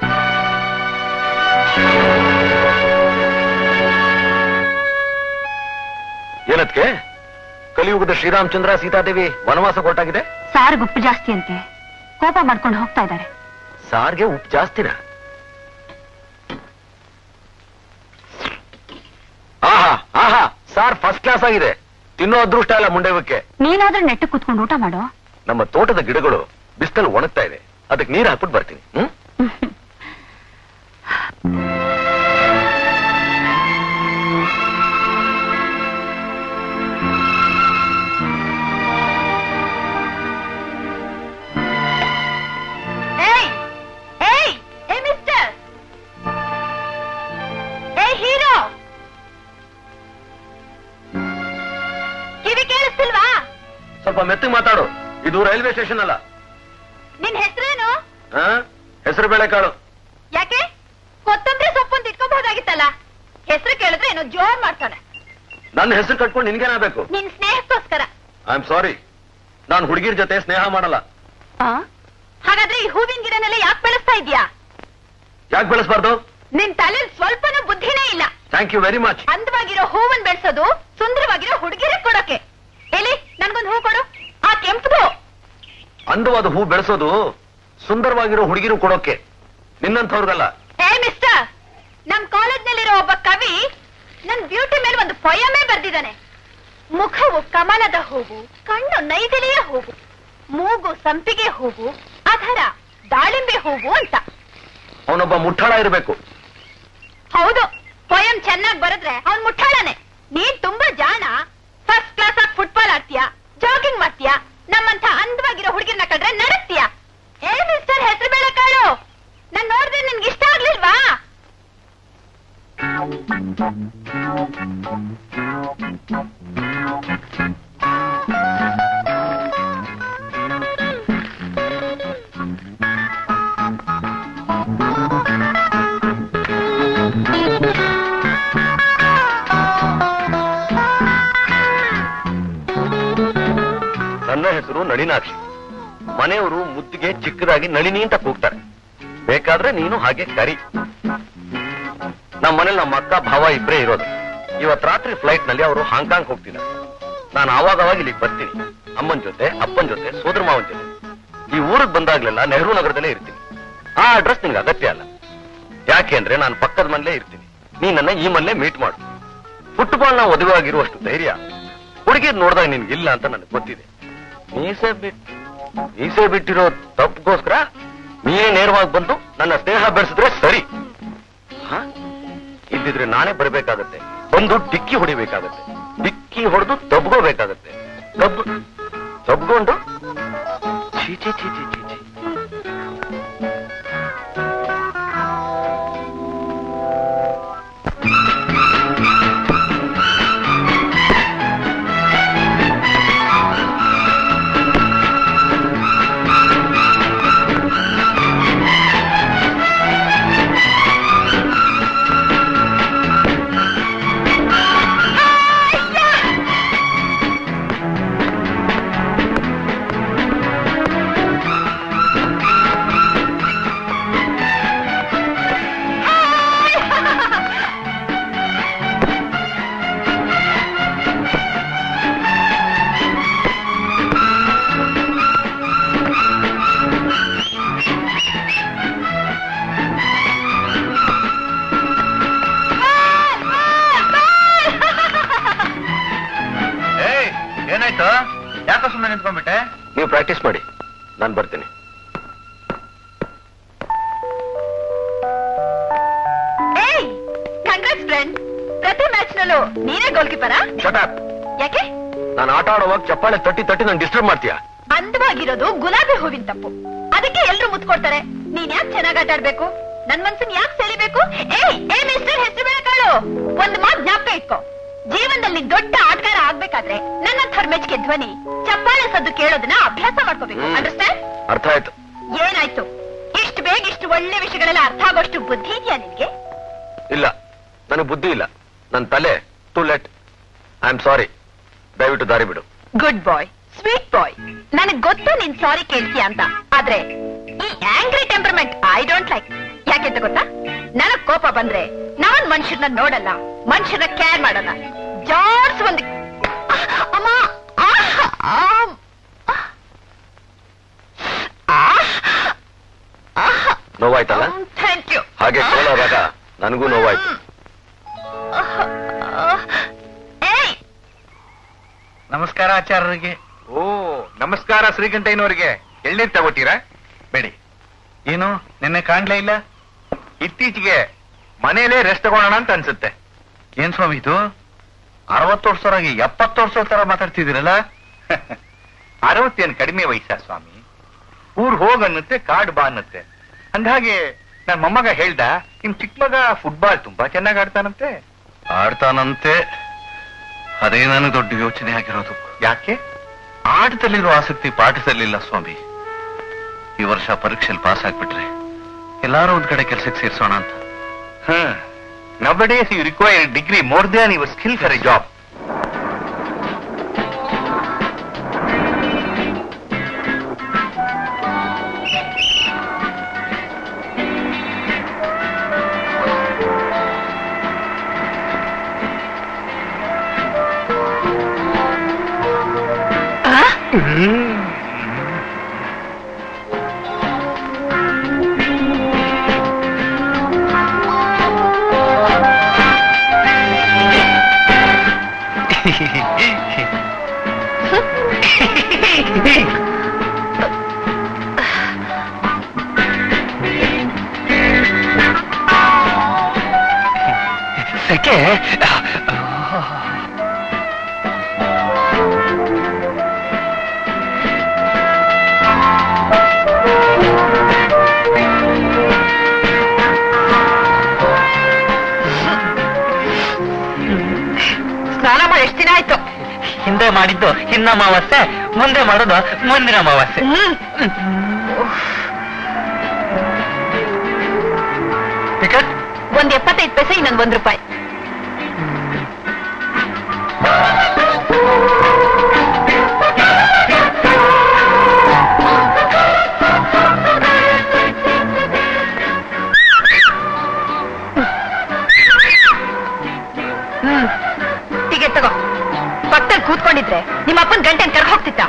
ಏನದ್ಕೆ ಕಲಿಯುಗದ ಶ್ರೀರಾಮಚಂದ್ರ ಸೀತಾದೇವಿ ವನವಾಸ ಕೊಟ್ಟಾಗಿದೆ ಸಾರಿಗೆ ಉಪ್ಪು ಜಾಸ್ತಿ ಅಂತೆ ಕೋಪ ಮಾಡ್ಕೊಂಡು ಹೋಗ್ತಾ ಇದ್ದಾರೆ ಸಾರ್ಗೆ ಉಪ್ಪು ಜಾಸ್ತಿನ ಆಹಾ ಆಹಾ ಸಾರ್ ಫಸ್ಟ್ ಕ್ಲಾಸ್ ಆಗಿದೆ ತಿನ್ನೋ ಅದೃಷ್ಟ ಇಲ್ಲ ಮುಂಡೆವಕ್ಕೆ ನೀನಾದ್ರೂ ನೆಟ್ಟು ಕುತ್ಕೊಂಡು ಊಟ ಮಾಡೋ ನಮ್ಮ ತೋಟದ ಗಿಡಗಳು ಬಿಸ್ತಲ್ ಒಣಗ್ತಾ ಇದೆ ಅದಕ್ಕೆ ನೀರು ಹಾಕ್ಬಿಟ್ಟು ಬರ್ತೀನಿ ಹ್ಮ್ ಏಯ್ ಏಯ್ ಏ ಮಿಸ್ಟರ್ ಏಯ್ ಹೀರೋ ಕಿವಿ ಕೇಳಿಸ್ತಿಲ್ವಾ ಸ್ವಲ್ಪ ಮೆತ್ತಗೆ ಮಾತಾಡು ಇದು ರೈಲ್ವೆ ಸ್ಟೇಷನ್ ಅಲ್ಲ ನಿನ್ ಹೆಸರೇನು ಹಾ ಹೆಸರು ಬೇಳೆಕಾಳು ಯಾಕೆ ಕೊತ್ತಂಬರಿ ಸೊಪ್ಪು ಅಂತ ಇಟ್ಕೋಬಹುದಾಗಿತ್ತಲ್ಲ ಹೆಸರು ಕೇಳಿದ್ರೆ ಏನೋ ಜೋರ್ ಮಾಡ್ತಾನೆ ನನ್ನ ಹೆಸರು ಕಟ್ಕೊಂಡು ನಿನ್ಗೇನಾಗಬೇಕು ನಿನ್ ಸ್ನೇಹಕ್ಕೋಸ್ಕರ ಐ ಆಮ್ ಸಾರಿ ನಾನು ಹುಡುಗಿರ್ ಜೊತೆ ಸ್ನೇಹ ಮಾಡಲ್ಲ ಹಾಗಾದ್ರೆ ಈ ಹೂವಿನ ಗಿಡನೆಲ್ಲ ಯಾಕೆ ಬೆಳೆಸ್ತಾ ಇದೀಯಾ ಯಾಕೆ ಬೆಳೆಸಬಾರ್ದು ನಿನ್ ತಲೆ ಸ್ವಲ್ಪನೂ ಬುದ್ಧಿನೇ ಇಲ್ಲ ಥ್ಯಾಂಕ್ ಯು ವೆರಿ ಮಚ್ ಅಂದವಾಗಿರೋ ಹೂವನ್ ಬೆಳೆಸೋದು ಸುಂದರವಾಗಿರೋ ಹುಡುಗಿರ ಕೊಡೋಕೆ ಎಲ್ಲಿ ನನ್ಗೊಂದು ಹೂ ಕೊಡು ಆ ಕೆಂಪದು ಅಂದವಾದ ಹೂ ಬೆಳೆಸೋದು ಸುಂದರವಾಗಿರೋ ಹುಡುಗಿರು ಕೊಡೋಕೆ ನಿನ್ನಂಥವ್ರಿಗಲ್ಲ ಏ ಮಿಸ್ಟರ್ ನಮ್ ಕಾಲೇಜ್ನಲ್ಲಿರೋ ಒಬ್ಬ ಕವಿ ನನ್ ಬ್ಯೂಟಿ ಮೇಲೆ ಒಂದು ಪೊಯಮೇ ಬರ್ದಿದ್ದಾನೆ ಮುಖವು ಕಮಲದ ಹೂವು ಕಣ್ಣು ನೈದಿಲೆಯ ಹೂವು ಮೂಗು ಸಂಪಿಗೆ ಹೂವು ಅಧರ ದಾಳಿಂಬೆ ಹೂವು ಅಂತ ಅವನೊಬ್ಬ ಮುಠಾಳ ಇರಬೇಕು ಹೌದು ಪೊಯಂ ಚೆನ್ನಾಗಿ ಬರೆದ್ರೆ ಅವ್ನ್ ಮುಟ್ಟಾಳನೆ ನೀನ್ ತುಂಬಾ ಜಾಣ ಫಸ್ಟ್ ಕ್ಲಾಸ್ ಆಗಿ ಫುಟ್ಬಾಲ್ ಆಡ್ತೀಯ ಜಾಗಿಂಗ್ ಮಾಡ್ತೀಯ ನಮ್ಮಂತ ಅಂದವಾಗಿರೋ ಹುಡುಗಿರ್ನ ಕಂಡ್ರೆ ನಡಕ್ತೀಯ ಏ ಮಿಸ್ಟರ್ ಹೆಸರು ಬೇಡ ಕಾಳು ನಾನ್ ನೋಡಿದ್ರೆ ನಿನ್ಗೆ ಇಷ್ಟ ಆಗ್ಲಿಲ್ವಾ ನನ್ನ ಹೆಸರು ನಳಿನಾಕ್ಷಿ ಮನೆಯವರು ಮುದ್ದಿಗೆ ಚಿಕ್ಕದಾಗಿ ನಳಿನಿ ಅಂತ ಕೂಗ್ತಾರೆ ಬೇಕಾದ್ರೆ ನೀನು ಹಾಗೆ ಕರಿ ನಮ್ಮ ಮನೇಲಿ ನಮ್ಮ ಅಕ್ಕ ಭಾವ ಇಬ್ಬರೇ ಇರೋದು ಇವತ್ ರಾತ್ರಿ ಫ್ಲೈಟ್ ನಲ್ಲಿ ಅವರು ಹಾಂಗ್ಕಾಂಗ್ ಹೋಗ್ತಿದ್ದಾರೆ ನಾನು ಆವಾಗ ಅವಾಗ ಇಲ್ಲಿಗೆ ಬರ್ತೀನಿ ಅಮ್ಮನ ಜೊತೆ ಅಪ್ಪನ ಜೊತೆ ಸೋದರ ಮಾವನ ಜೊತೆ ಈ ಊರಿಗೆ ಬಂದಾಗ್ಲೆಲ್ಲ ನೆಹರು ನಗರದಲ್ಲೇ ಇರ್ತೀನಿ ಆ ಅಡ್ರೆಸ್ ನಿಂಗೆ ಅಗತ್ಯ ಅಲ್ಲ ಯಾಕೆ ಅಂದ್ರೆ ನಾನು ಪಕ್ಕದ ಮನೇಲೇ ಇರ್ತೀನಿ ನೀ ನನ್ನ ಈ ಮನೇಲೆ ಮೀಟ್ ಮಾಡು ಫುಟ್ಬಾಲ್ ನ ಒದವಾಗಿರುವಷ್ಟು ಧೈರ್ಯ ಹುಡುಗಿರ್ ನೋಡಿದಾಗ ನಿನ್ಗಿಲ್ಲ ಅಂತ ನನಗೆ ಗೊತ್ತಿದೆ ಮೀಸೆ ಬಿಟ್ಟು ಮೀಸೆ ಬಿಟ್ಟಿರೋ ತಪ್ಪಿಗೋಸ್ಕರ ನೀನೇ ನೇರವಾಗಿ ಬಂದು ನನ್ನ ಸ್ನೇಹ ಬೆಳೆಸಿದ್ರೆ ಸರಿ ಹ? ಇದ್ದಿದ್ರೆ ನಾನೇ ಬರಬೇಕಾಗತ್ತೆ ಬಂದು ಡಿಕ್ಕಿ ಹೊಡಿಬೇಕಾಗತ್ತೆ ಡಿಕ್ಕಿ ಹೊಡೆದು ತಬ್ಗೋಬೇಕಾಗತ್ತೆ ತಬ್ ತಬ್ಕೊಂಡು ಛೀ ಛೀ ಛೀ ಛೀ ಛೀ ಛೀ ಏಯ್ ಏನಾಯ್ತು ಯಾಕೋ ಸುಮ್ಮನೆ ನಿಂತ್ಕೊಂಡ್ಬಿಟ್ಟೆ ನೀವು ಪ್ರಾಕ್ಟೀಸ್ ಮಾಡಿ ನಾನು ಬರ್ತೀನಿ ಏಯ್ ಕಂಗ್ರೆಸ್ ಫ್ರೆಂಡ್ ಪ್ರತಿ ಮ್ಯಾಚ್ ನಲ್ಲೂ ನೀನೇ ಗೋಲ್ ಕೀಪರಾ ಶಟಾಪ್ ಯಾಕೆ ನಾನು ಆಟ ಆಡುವಾಗ ಚಪ್ಪಾಳೆ ತಟ್ಟಿ ತಟ್ಟಿ ನಾನು ಡಿಸ್ಟರ್ಬ್ ಮಾಡ್ತೀಯಾ ಅಂದವಾಗಿರೋದು ಗುಲಾಬಿ ಹೂವಿನ ತಪ್ಪು ಅದಕ್ಕೆ ಎಲ್ರು ಮುತ್ಕೊಡ್ತಾರೆ ನೀನ್ ಯಾಕೆ ಚೆನ್ನಾಗ್ ಆಟ ಆಡ್ಬೇಕು ನನ್ ಮನ್ಸನ್ ಯಾಕೆ ಸೆಳಿಬೇಕು ಏಯ್ ಏ ಮಿಸ್ಟರ್ ಹೆಸರು ಬೇಳಕಾಳು ಒಂದ್ ಮಾತ್ ಜ್ಞಾಪಕ ಇಟ್ಕೋ ಜೀವನದಲ್ಲಿ ದೊಡ್ಡ ಆಟಗಾರ ಆಗ್ಬೇಕಾದ್ರೆ ನನ್ನ ಮೆಚ್ಚಿಗೆ ಧ್ವನಿ ಚಪ್ಪಾಳೆ ಸದ್ದು ಕೇಳೋದನ್ನ ಅಭ್ಯಾಸ ಮಾಡ್ಕೋಬೇಕು ಹ್ಮ್. ಅಂಡರ್ಸ್ಟ್ಯಾಂಡ್ ಅರ್ಥ ಆಯ್ತು ಏನಾಯ್ತು ಇಷ್ಟು ಬೇಗ ಇಷ್ಟು ಒಳ್ಳೆ ವಿಷಯಗಳೆಲ್ಲ ಅರ್ಥ ಆಗೋಷ್ಟು ಬುದ್ಧಿ ಇದೆಯಾ ನಿನ್ಗೆ ಇಲ್ಲ ನನಗೆ ಬುದ್ಧಿ ಇಲ್ಲ ನನ್ನ ತಲೆ to let I am sorry ದಯವಿಟ್ಟು ದಾರಿ ಬಿಡು ಗುಡ್ ಬಾಯ್ ಸ್ವೀಟ್ ಬಾಯ್ ನನಗ್ ಗೊತ್ತು ನೀನ್ ಸಾರಿ ಕೇಳ್ತೀಯ ಅಂತ ಆದ್ರೆ ಈ angry temperament I don't like ಯಾಕೆಂತ ಗೊತ್ತಾ ನನಗ್ ಕೋಪ ಬಂದ್ರೆ ನಾನ್ ಮನುಷ್ಯರನ್ನ ನೋಡಲ್ಲ ಮನುಷ್ಯರನ್ನ ಕೇರ್ ಮಾಡಲ್ಲ ಜಾರ್ಸ್ ಒಂದು ಅಮ್ಮ ಆಹ್! ಆಮ್! ಆಹ್! ಆಹ್! ನೋವಾಯ್ತಲ್ಲ ಥ್ಯಾಂಕ್ ಯು ಹಾಗೆ ಕೋಲಾದಾಗ ನನಗೂ ನೋವಾಯ್ತು ಏಯ್ ನಮಸ್ಕಾರ ಆಚಾರ್ಯರಿಗೆ ಓ ನಮಸ್ಕಾರ ಶ್ರೀಕಂಠಯ್ಯನವರಿಗೆ ಎಳ್ನೀರ್ ತಗೋತೀರಾ ಬೇಡಿ ಏನು ನಿನ್ನೆ ಕಾಣ್ಲೇ ಇಲ್ಲ ಇತ್ತೀಚೆಗೆ ಮನೇಲೇ ರೆಸ್ಟ್ ತಗೊಳ್ಳೋಣ ಅಂತ ಅನ್ಸುತ್ತೆ ಏನ್ ಸ್ವಾಮಿ ಇದು ಅರವತ್ತು ವರ್ಷರಾಗಿ ಎಪ್ಪತ್ತು ವರ್ಷದ ತರ ಮಾತಾಡ್ತಿದ್ದೀರಲ್ಲ ಅರವತ್ತೇನು ಕಡಿಮೆ ವಯಸ್ಸ ಸ್ವಾಮಿ ಊರ್ ಹೋಗನ್ನುತ್ತೆ ಕಾಡ್ ಬಾ ಅನ್ನುತ್ತೆ ಅಂದ್ಹಾಗೆ ನನ್ ಮೊಮ್ಮಗ ಹೇಳ್ದ ನಿಮ್ ಚಿಕ್ಕ ಮಗ ಫುಟ್ಬಾಲ್ ತುಂಬಾ ಚೆನ್ನಾಗ್ ಆಡ್ತಾನಂತೆ ಆಡ್ತಾನಂತೆ ಅದೇ ನನಗೆ ದೊಡ್ಡ ಯೋಚನೆ ಆಗಿರೋದು ಯಾಕೆ ಆಟದಲ್ಲಿರೋ ಆಸಕ್ತಿ ಪಾಠದಲ್ಲಿಲ್ಲ ಸ್ವಾಮಿ ಈ ವರ್ಷ ಪರೀಕ್ಷೆಯಲ್ಲಿ ಪಾಸ್ ಆಗ್ಬಿಟ್ರೆ ಎಲ್ಲಾರು ಒಂದ್ ಕಡೆ ಕೆಲಸಕ್ಕೆ ಸೇರಿಸೋಣ ಅಂತ nowadays you require degree more than your skill for a job ಯಾಕೆ ಸ್ನಾನ ಮಾಡಿ ಎಷ್ಟು ದಿನ ಆಯ್ತು ಹಿಂದೆ ಮಾಡಿದ್ದು ಹಿನ್ನ ಅಮಾವಾಸ್ಯೆ ಮುಂದೆ ಮಾಡೋದು ಮುಂದಿನ ಅಮಾವಾಸ್ಯೆ ಟಿಕೆಟ್ ಒಂದ್ ಎಪ್ಪತ್ತೈದು ಪೈಸೆ ಇನ್ನೊಂದ್ ಒಂದ್ ರೂಪಾಯಿ ಹ್ಮ್ ಟಿಕೆಟ್ ತಗೋ ಪಕ್ಕದಲ್ಲಿ ಕೂತ್ಕೊಂಡಿದ್ರೆ ನಿಮ್ಮ ಅಪ್ಪನ ಗಂಟೆ ಕರ್ಕ ಹೋಗ್ತಿತ್ತ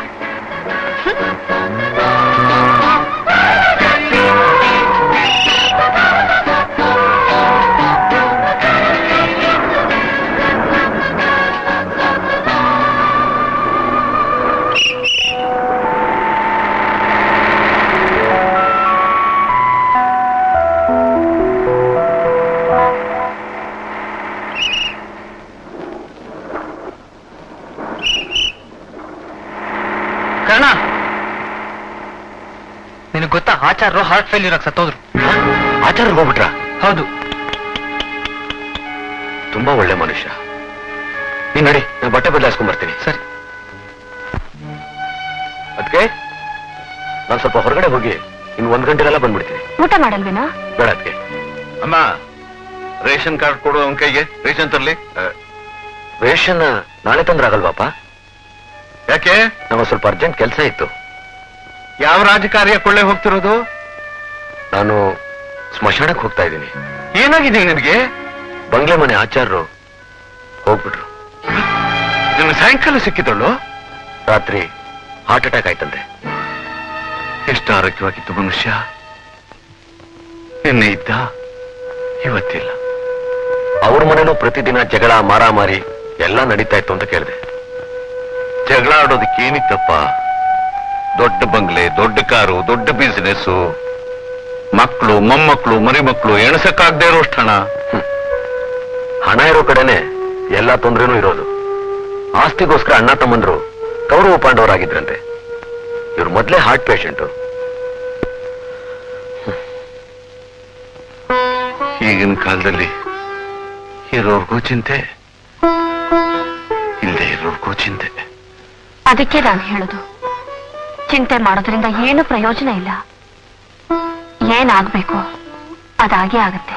ಕರ್ಣ ನಿನಗೆ ಗೊತ್ತಾ ಆಚಾರ್ಯರು ಹಾರ್ಟ್ ಫೇಲ್ಯೂರ್ ಆಗಿ ಸತ್ತೋದ್ರು ಆಚಾರ ಹೋಗ್ಬಿಟ್ರ ಹೌದು ತುಂಬಾ ಒಳ್ಳೆ ಮನುಷ್ಯ ನೀನ್ ನಡಿ ನಾನು ಬಟ್ಟೆ ಬದಲಾಯಿಸ್ಕೊಂಡ್ ಬರ್ತೀನಿ ಸರಿ ಅದಕ್ಕೆ ನಾನು ಸ್ವಲ್ಪ ಹೊರಗಡೆ ಹೋಗಿ ಇನ್ನು ಒಂದ್ ಗಂಟೆಗೆಲ್ಲ ಬಂದ್ಬಿಡ್ತೀನಿ ಊಟ ಮಾಡಲ್ವೇನಾ ಬೇಡ ಅದಕ್ಕೆ ಅಮ್ಮ ರೇಷನ್ ಕಾರ್ಡ್ ಕೊಡು ಅವನ ಕೈಗೆ ರೇಷನ್ ತರ್ಲಿ ರೇಷನ್ ನಾಳೆ ತಂದ್ರೆ ಆಗಲ್ವಾಪ ಯಾಕೆ ನಮಗೆ ಸ್ವಲ್ಪ ಅರ್ಜೆಂಟ್ ಕೆಲಸ ಇತ್ತು ಯಾವ ರಾಜಕಾರ್ಯ ಕೊಳ್ಳೆ ಹೋಗ್ತಿರೋದು ನಾನು ಸ್ಮಶಾನಕ್ಕೆ ಹೋಗ್ತಾ ಇದ್ದೀನಿ ಏನಾಗಿದೆ ನಿನಗೆ ಬಂಗ್ಲೆ ಮನೆ ಆಚಾರ್ಯರು ಹೋಗ್ಬಿಟ್ರು ನಿನ್ನ ಸಾಯಂಕಾಲ ಸಿಕ್ಕಿದಳು ರಾತ್ರಿ ಹಾರ್ಟ್ ಅಟ್ಯಾಕ್ ಆಯ್ತಂತೆ ಎಷ್ಟು ಆರೋಗ್ಯವಾಗಿತ್ತು ಮನುಷ್ಯ ನಿನ್ನೆ ಇದ್ದ ಇವತ್ತಿಲ್ಲ ಅವ್ರ ಮನೇಲೂ ಪ್ರತಿದಿನ ಜಗಳ ಮಾರಾಮಾರಿ ಎಲ್ಲ ನಡೀತಾ ಇತ್ತು ಅಂತ ಕೇಳಿದೆ ಜಗಳ ಆಡೋದಕ್ಕೆ ಏನಿತ್ತಪ್ಪ ದೊಡ್ಡ ಬಂಗ್ಲೆ ದೊಡ್ಡ ಕಾರು ದೊಡ್ಡ ಬಿಸಿನೆಸ್ ಮಕ್ಕಳು ಮೊಮ್ಮಕ್ಕಳು ಮರಿ ಮಕ್ಕಳು ಎಣಸಕ್ಕಾಗದೇ ಇರೋಷ್ಟು ಹಣ ಹಣ ಇರೋ ಕಡೆನೆ ಎಲ್ಲಾ ತೊಂದ್ರೆನೂ ಇರೋದು ಆಸ್ತಿಗೋಸ್ಕರ ಅಣ್ಣ ತಮ್ಮಂದ್ರು ಕೌರವ ಪಾಂಡವರಾಗಿದ್ರಂತೆ ಇವ್ರು ಮೊದ್ಲೇ ಹಾರ್ಟ್ ಪೇಷಂಟು ಈಗಿನ ಕಾಲದಲ್ಲಿ ಇರೋರ್ಗೂ ಚಿಂತೆ ಇಲ್ಲದೆ ಇರೋರ್ಗೂ ಚಿಂತೆ ಅದಕ್ಕೆ ನಾನು ಹೇಳುದು ಚಿಂತೆ ಮಾಡೋದ್ರಿಂದ ಏನು ಪ್ರಯೋಜನ ಇಲ್ಲ ಏನಾಗ್ಬೇಕು ಅದಾಗೆ ಆಗತ್ತೆ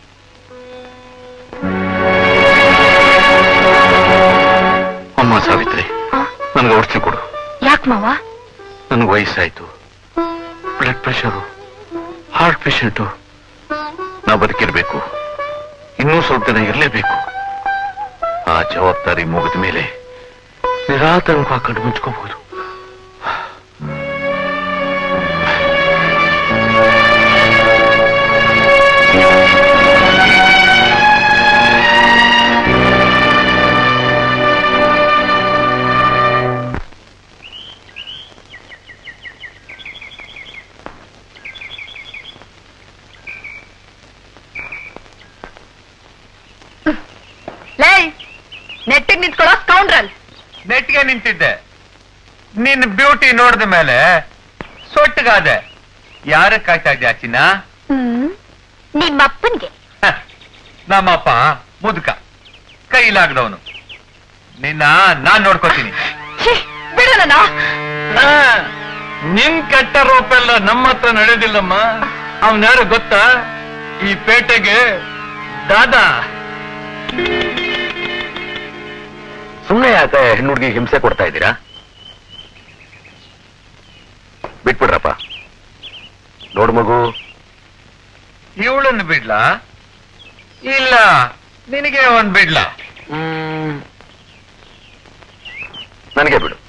ಅಮ್ಮ ಸಾವಿತ್ರಿ ಆ, ನನಗೆ ಔಷಧಿ ಕೊಡು ಯಾಕ್ ಮಾವ ನನಗೆ ವಯಸ್ಸಾಯ್ತು ಬ್ಲಡ್ ಪ್ರೆಷರು ಹಾರ್ಟ್ ಪೇಷಂಟು ನಾ ಬದುಕಿರ್ಬೇಕು ಇನ್ನೂ ಸ್ವಲ್ಪ ದಿನ ಇರಲೇಬೇಕು ಆ ಜವಾಬ್ದಾರಿ ಮುಗಿದ ಮೇಲೆ ನಿರಾತಂಕವಾಗಿ ಕಣ್ಣು ಮುಚ್ಕೋಬಹುದು ಲೇ ನೆಟ್ಟಿಗೆ ನಿಂತ್ಕೊಳ್ಳೋ ಸ್ಕೌಂಡ್ರಲ್ ನೆಟ್ಗೆ ನಿಂತಿದ್ದೆ ನಿನ್ನ ಬ್ಯೂಟಿ ನೋಡಿದ ಮೇಲೆ ಸೊಟ್ಟಗಾದೆ ಯಾರ ಕಾಯ್ತಾ ಇದ್ಯಾ ಚಿನ್ನ ಹ್ಮ್ ನಿಮ್ಮಪ್ಪನ್ಗೆ ಹ, ನಮ್ಮಪ್ಪ ಮುದುಕ ಕೈಲಾಗ್ದವನು ನಿನ್ನ ನಾನ್ ನೋಡ್ಕೋತೀನಿ ಛೀ, ಬಿಡು ನನ್ನ ಆ, ನಿನ್ ಕೆಟ್ಟ ರೂಪೆಲ್ಲ ನಮ್ಮ ಹತ್ರ ನಡೆದಿಲ್ಲಮ್ಮ ಅವ್ನ ಯಾರು ಗೊತ್ತಾ ಈ ಪೇಟೆಗೆ ದಾದಾ ಸುಮ್ಮನೆ ಯಾಕೆ ಹೆಣ್ಣು ಹುಡುಗಿ ಹಿಂಸೆ ಕೊಡ್ತಾ ಇದ್ದೀರಾ ಬಿಟ್ಬಿಡ್ರಪ್ಪ ನೋಡು ಮಗು ಇವಳನ್ನು ಬಿಡ್ಲಾ ಇಲ್ಲ ನಿನಗೆ ಒಂದ್ ಬಿಡ್ಲಾ ನನಗೆ ಬಿಡು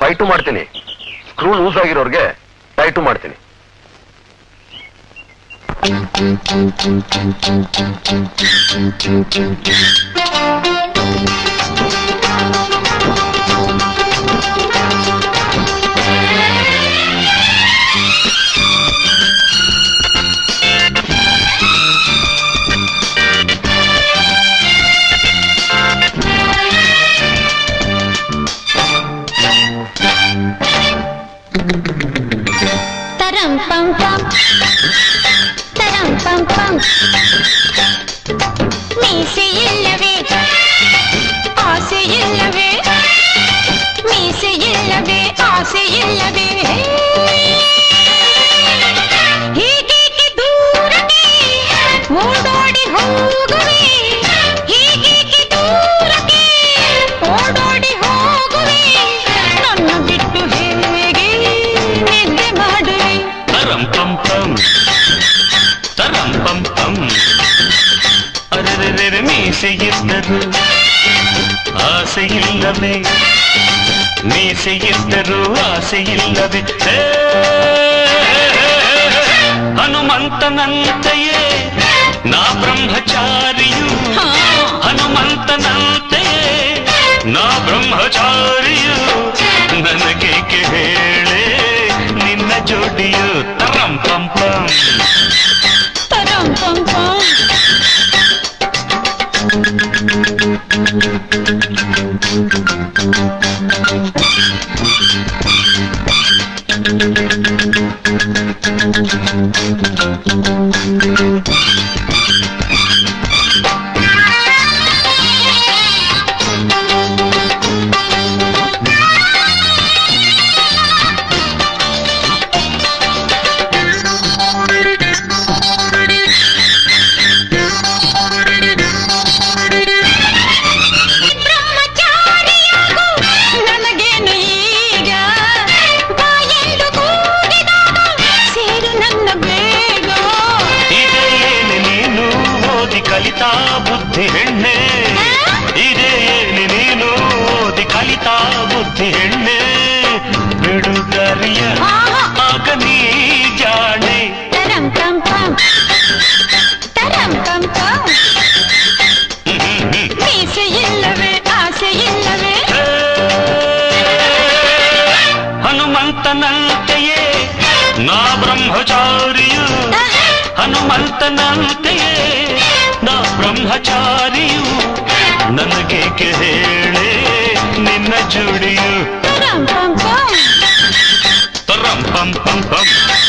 ಟೈಟು ಮಾಡ್ತೀನಿ ಸ್ಕ್ರೂ ಲೂಸ್ ಆಗಿರೋರ್ಗೆ ಟೈಟು ಮಾಡ್ತೀನಿ ತರಂ ಪಂ ಪಂ ತರಂ ಪಂ ಪಂ ಮೀಸೆ ಇಲ್ಲವೇ ಆಸೆ ಇಲ್ಲವೇ ಮೀಸೆ ಇಲ್ಲವೇ ಆಸೆ ಇಲ್ಲವೇ ಹೀಗೇಕೆ ದೂರಕ್ಕೆ ಓಡೋಡಿ ಹೋಗುವೆ ಹೀಗೇಕೆ ದೂರಕ್ಕೆ ಓಡೋಡಿ ಹೋಗುವೆ ನನ್ನ ಬಿಟ್ಟು ಹೇಗೆ ನಿದ್ದೆ ಮಾಡುವೆ ತರಂ ಪಂ ಪಂ ತರಂ ಪಂ ಪಂ ಅರೆರೆರೆ ಮೀಸೆ ಇದ್ದರು ಆಸೆ ಇಲ್ಲವೇ ಮೀಸೆ ಇದ್ದರು ಆಸೆ ಇಲ್ಲವೇ ಹೇ, ಹನುಮಂತನಂತೆಯೇ ನಾ ಬ್ರಹ್ಮಚಾರಿಯು ಹನುಮಂತನಂತೆಯೇ ನಾ ಬ್ರಹ್ಮಚಾರಿಯು ನನಗೇಕೆ ಹೇಳೆ ನಿನ್ನ ಜೋಡಿಯು ತರಂ ಪಂ ಪಂ ತರಂ ಪಂ ಪಂ ಬ್ರಹ್ಮಚಾರಿಯಾಗು ನನಗೇನು ಈಗ ಬಾ ಎಂದು ಕೂಗಿದಾಗ ಸೇರು ನನ್ನ ಬೇಗ ಇದೇನು ನೀನು ಓದಿ ಕಲಿತಾ ಬುದ್ಧಿ ಹೆಣ್ಣೆ ಇದೇನು ನೀನು ಓದಿ ಕಲಿತಾ ಬುದ್ಧಿ ಹೆಣ್ಣೆ ಬಿಡುಗರಿಯ ಆಗ ನೀ ಜಾಣೆ ತರಂ ಪಂ ಪಂ ತರಂ ಪಂ ಪಂ ಮೀಸೆ ಇಲ್ಲವೇ ಆಸೆ ಇಲ್ಲವೇ ಹನುಮಂತನಂತೆಯೇ ನಾ ಬ್ರಹ್ಮಚಾರಿಯು ಹನುಮಂತನಂತೆಯೇ ನಾ ಬ್ರಹ್ಮಚಾರಿಯು ನನಗೇಕೆ ಹೇಳೆ ನಿನ್ನ ಜೋಡಿಯು ತರಂ ಪಂ ಪಂ ತರಂ ಪಂ ಪಂ ಪಂ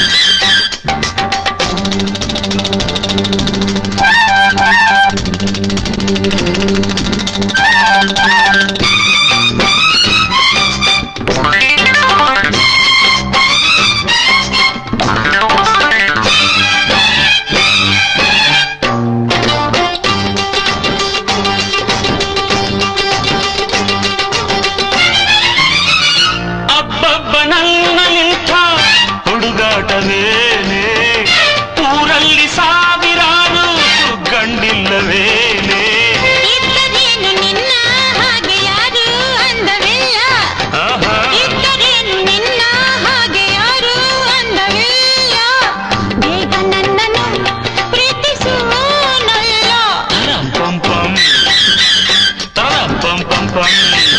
ಅಬ್ಬಬ್ಬ ನನ್ನ ನಿಂತ ಹುಡುಗಾಟವೇನೆ ಊರಲ್ಲಿ ಸಾವಿರಾರು ಗಂಡಿಲ್ಲವೇನೆ ಇದ್ದರೇನು ನಿನ್ನ ಹಾಗೆ ಯಾರು ಅಂದವಿಲ್ಲ ಆಹಾ. ಇದ್ದರೇನು ನಿನ್ನ ಹಾಗೆ ಯಾರು ಅಂದವಿಲ್ಲ ಬೇಗ ನನ್ನನ್ನು ಪ್ರೀತಿಸುವನಲ್ಲ ತರಂ ಪಂ ಪಂ ತರಂ ಪಂ ಪಂ ಪಂ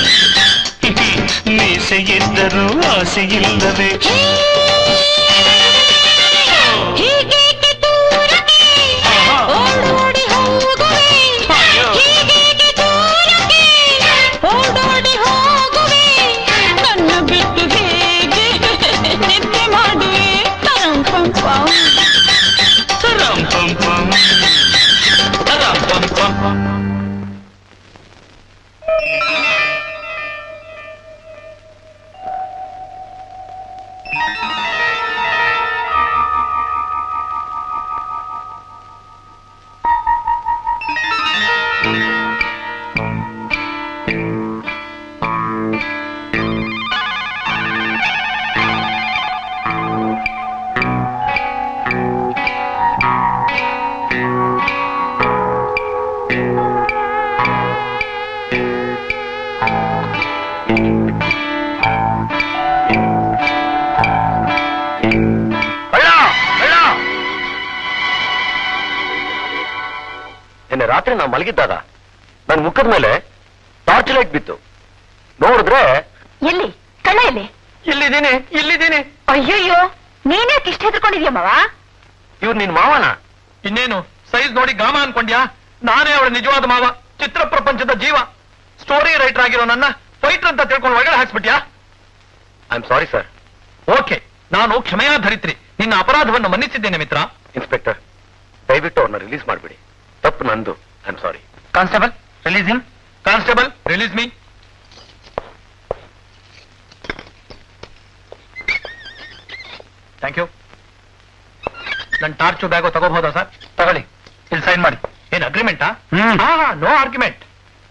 ಮೀಸೆ ಇದ್ದರೂ ಆಸೆ ಇಲ್ಲವೇ ಹೀಗೇಕೆ ದೂರಕ್ಕೆ ಆಹಾ. ಓಡೋಡಿ ಹೋಗುವೆ ಅಯ್ಯೋ. ಹೀಗೇಕೆ ದೂರಕ್ಕೆ ಓಡೋಡಿ ಹೋಗುವೆ ನನ್ನ ಬಿಟ್ಟು ಹೇಗೆ ನಿದ್ದೆ ಮಾಡುವೆ ತರಂ ಪಂ ಪಂ ತರಂ ಪಂ ಪಂ ತರಂ ಪಂ ಪಂ ರಾತ್ರಿ ನಾವು ಮಲಗಿದ್ದಾಗ ನನ್ ಮುಖದ ಮೇಲೆ ಟಾರ್ಚ್ ಲೈಟ್ ಬಿತ್ತು ನೋಡಿದ್ರೆ ಎಲ್ಲಿ ಕಳ್ಳ ಎಲ್ಲಿ ಇಲ್ಲಿದ್ದೀನಿ ಇಲ್ಲಿದ್ದೀನಿ ಅಯ್ಯಯ್ಯೋ ನೀನೇ ಇಷ್ಟ ಹೆದರ್ಕೊಂಡಿದ್ಯಾ ಮಾವ ಇವ್ರು ನಿನ್ ಮಾವನ ಇನ್ನೇನು ಸೈಜ್ ನೋಡಿ ಗಾಮ ಅನ್ಕೊಂಡ್ಯಾ ನಾನೇ ಅವಳ ನಿಜವಾದ ಮಾವ ಚಿತ್ರ ಪ್ರಪಂಚದ ಜೀವ ಸ್ಟೋರಿ ರೈಟರ್ ಆಗಿರೋ ನನ್ನ ಫೈಟರ್ ಅಂತ ತಿಳ್ಕೊಂಡು ಒಳಗಡೆ ಹಾಕ್ಸ್ಬಿಟ್ಯಾ I am sorry sir okay ನಾನು ಕ್ಷಮೆಯಾ ಧರಿತ್ರಿ ನಿನ್ನ ಅಪರಾಧವನ್ನು ಮನ್ನಿಸಿದ್ದೇನೆ ಮಿತ್ರ ಇನ್ಸ್ಪೆಕ್ಟರ್ ದಯವಿಟ್ಟು ಅವ್ರನ್ನ ರಿಲೀಸ್ ಮಾಡ್ಬಿಡಿ ತಪ್ಪು ನಂದು I am sorry constable release him constable release me thank you ನನ್ನ ಟಾರ್ಚು ಬ್ಯಾಗು ತಗೋಬಹುದಾ ಸರ್ ತಗೊಳ್ಳಿ ಇಲ್ಲಿ ಸೈನ್ ಮಾಡಿ ಏನ್ ಅಗ್ರಿಮೆಂಟಾ ನೋ ಆರ್ಗ್ಯುಮೆಂಟ್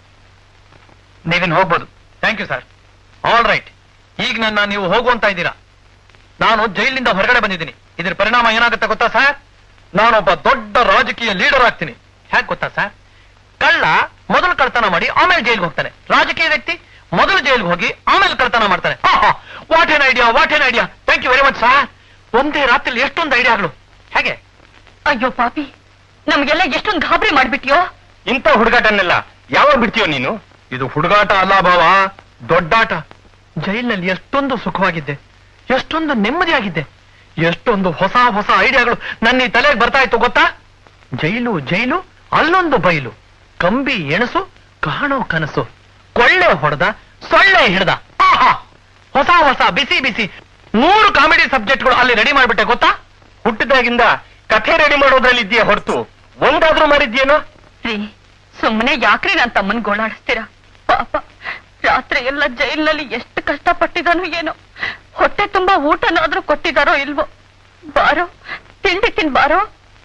ನೀವಿನ್ ಹೋಗ್ಬೋದು thank you sir all right ಈಗ ನನ್ನ ನೀವು ಹೋಗುವಂತ ಇದ್ದೀರಾ ನಾನು ಜೈಲಿನಿಂದ ಹೊರಗಡೆ ಬಂದಿದ್ದೀನಿ ಇದ್ರ ಪರಿಣಾಮ ಏನಾಗುತ್ತೆ ಗೊತ್ತಾ ಸರ್ ನಾನೊಬ್ಬ ದೊಡ್ಡ ರಾಜಕೀಯ ಲೀಡರ್ ಆಗ್ತೀನಿ ಹೇಗೆ ಗೊತ್ತಾ ಸರ್ ಕಳ್ಳ ಮೊದಲು ಕಳ್ತನ ಮಾಡಿ ಆಮೇಲೆ ಜೈಲ್ಗೆ ಹೋಗ್ತಾನೆ ರಾಜಕೀಯ ವ್ಯಕ್ತಿ ಮೊದಲು ಜೈಲ್ಗೆ ಹೋಗಿ ಆಮೇಲೆ ಕಳ್ತನ ಮಾಡ್ತಾನೆ what an idea what an idea thank you very much sir ಒಂದೇ ರಾತ್ರಿ ಎಷ್ಟೊಂದು ಐಡಿಯಾಗಳು ಹೇಗೆ ಅಯ್ಯೋ ಪಾಪಿ ನಮ್ಗೆಲ್ಲ ಎಷ್ಟೊಂದು ಗಾಬರಿ ಮಾಡ್ಬಿಟ್ಯೋ ಇಂಥ ಹುಡುಗಾಟನ್ನೆಲ್ಲ ಯಾವಾಗ ಬಿಡ್ತೀಯೋ ನೀನು ಇದು ಹುಡುಗಾಟ ಅಲ್ಲ ಭಾವ ದೊಡ್ಡಾಟ ಜೈಲಿನಲ್ಲಿ ಎಷ್ಟೊಂದು ಸುಖವಾಗಿದ್ದೆ ಎಷ್ಟೊಂದು ನೆಮ್ಮದಿಯಾಗಿದ್ದೆ ಎಷ್ಟೊಂದು ಹೊಸ ಹೊಸ ಐಡಿಯಾಗಳು ನನ್ನ ಈ ತಲೆಗೆ ಬರ್ತಾ ಇತ್ತು ಗೊತ್ತಾ ಜೈಲು ಜೈಲು ಅಲ್ಲೊಂದು ಬೈಲು ಕಂಬಿ ಎಣಸು ಕಾಣೋ ಕನಸು ಕೊಳ್ಳೆ ಹೊಡೆದ ಸೊಳ್ಳೆ ಹಿಡ್ದ ಆಹಾ ಹೊಸ ಹೊಸ ಬಿಸಿ ಬಿಸಿ ಮೂರು ಕಾಮಿಡಿ ಸಬ್ಜೆಕ್ಟ್ಗಳು ಅಲ್ಲಿ ರೆಡಿ ಮಾಡ್ಬಿಟ್ಟೆ ಗೊತ್ತಾ ಹುಟ್ಟಿದಾಗಿಂದ ಕಥೆ ರೆಡಿ ಮಾಡೋದ್ರಲ್ಲಿ ಇದೆಯಾ ಹೊರತು ಒಂದಾದ್ರೂ ಮಾಡಿದ್ಯೇನೋ ರೀ ಸುಮ್ಮನೆ ಯಾಕ್ರಿ ನನ್ನ ತಮ್ಮನ್ ಗೋಳಾಡಿಸ್ತೀರಾ ಪಾಪ ರಾತ್ರಿ ಎಲ್ಲ ಜೈಲಿನಲ್ಲಿ ಎಷ್ಟು ಕಷ್ಟಪಟ್ಟಿದಾನೋ ಏನೋ ಹೊಟ್ಟೆ ತುಂಬಾ ಊಟನಾದ್ರೂ ಕೊಟ್ಟಿದಾರೋ ಇಲ್ವೋ ಬಾರೋ ತಿಂಡಿ ತಿನ್ ಬಾರೋ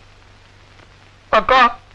ಅಕ್ಕ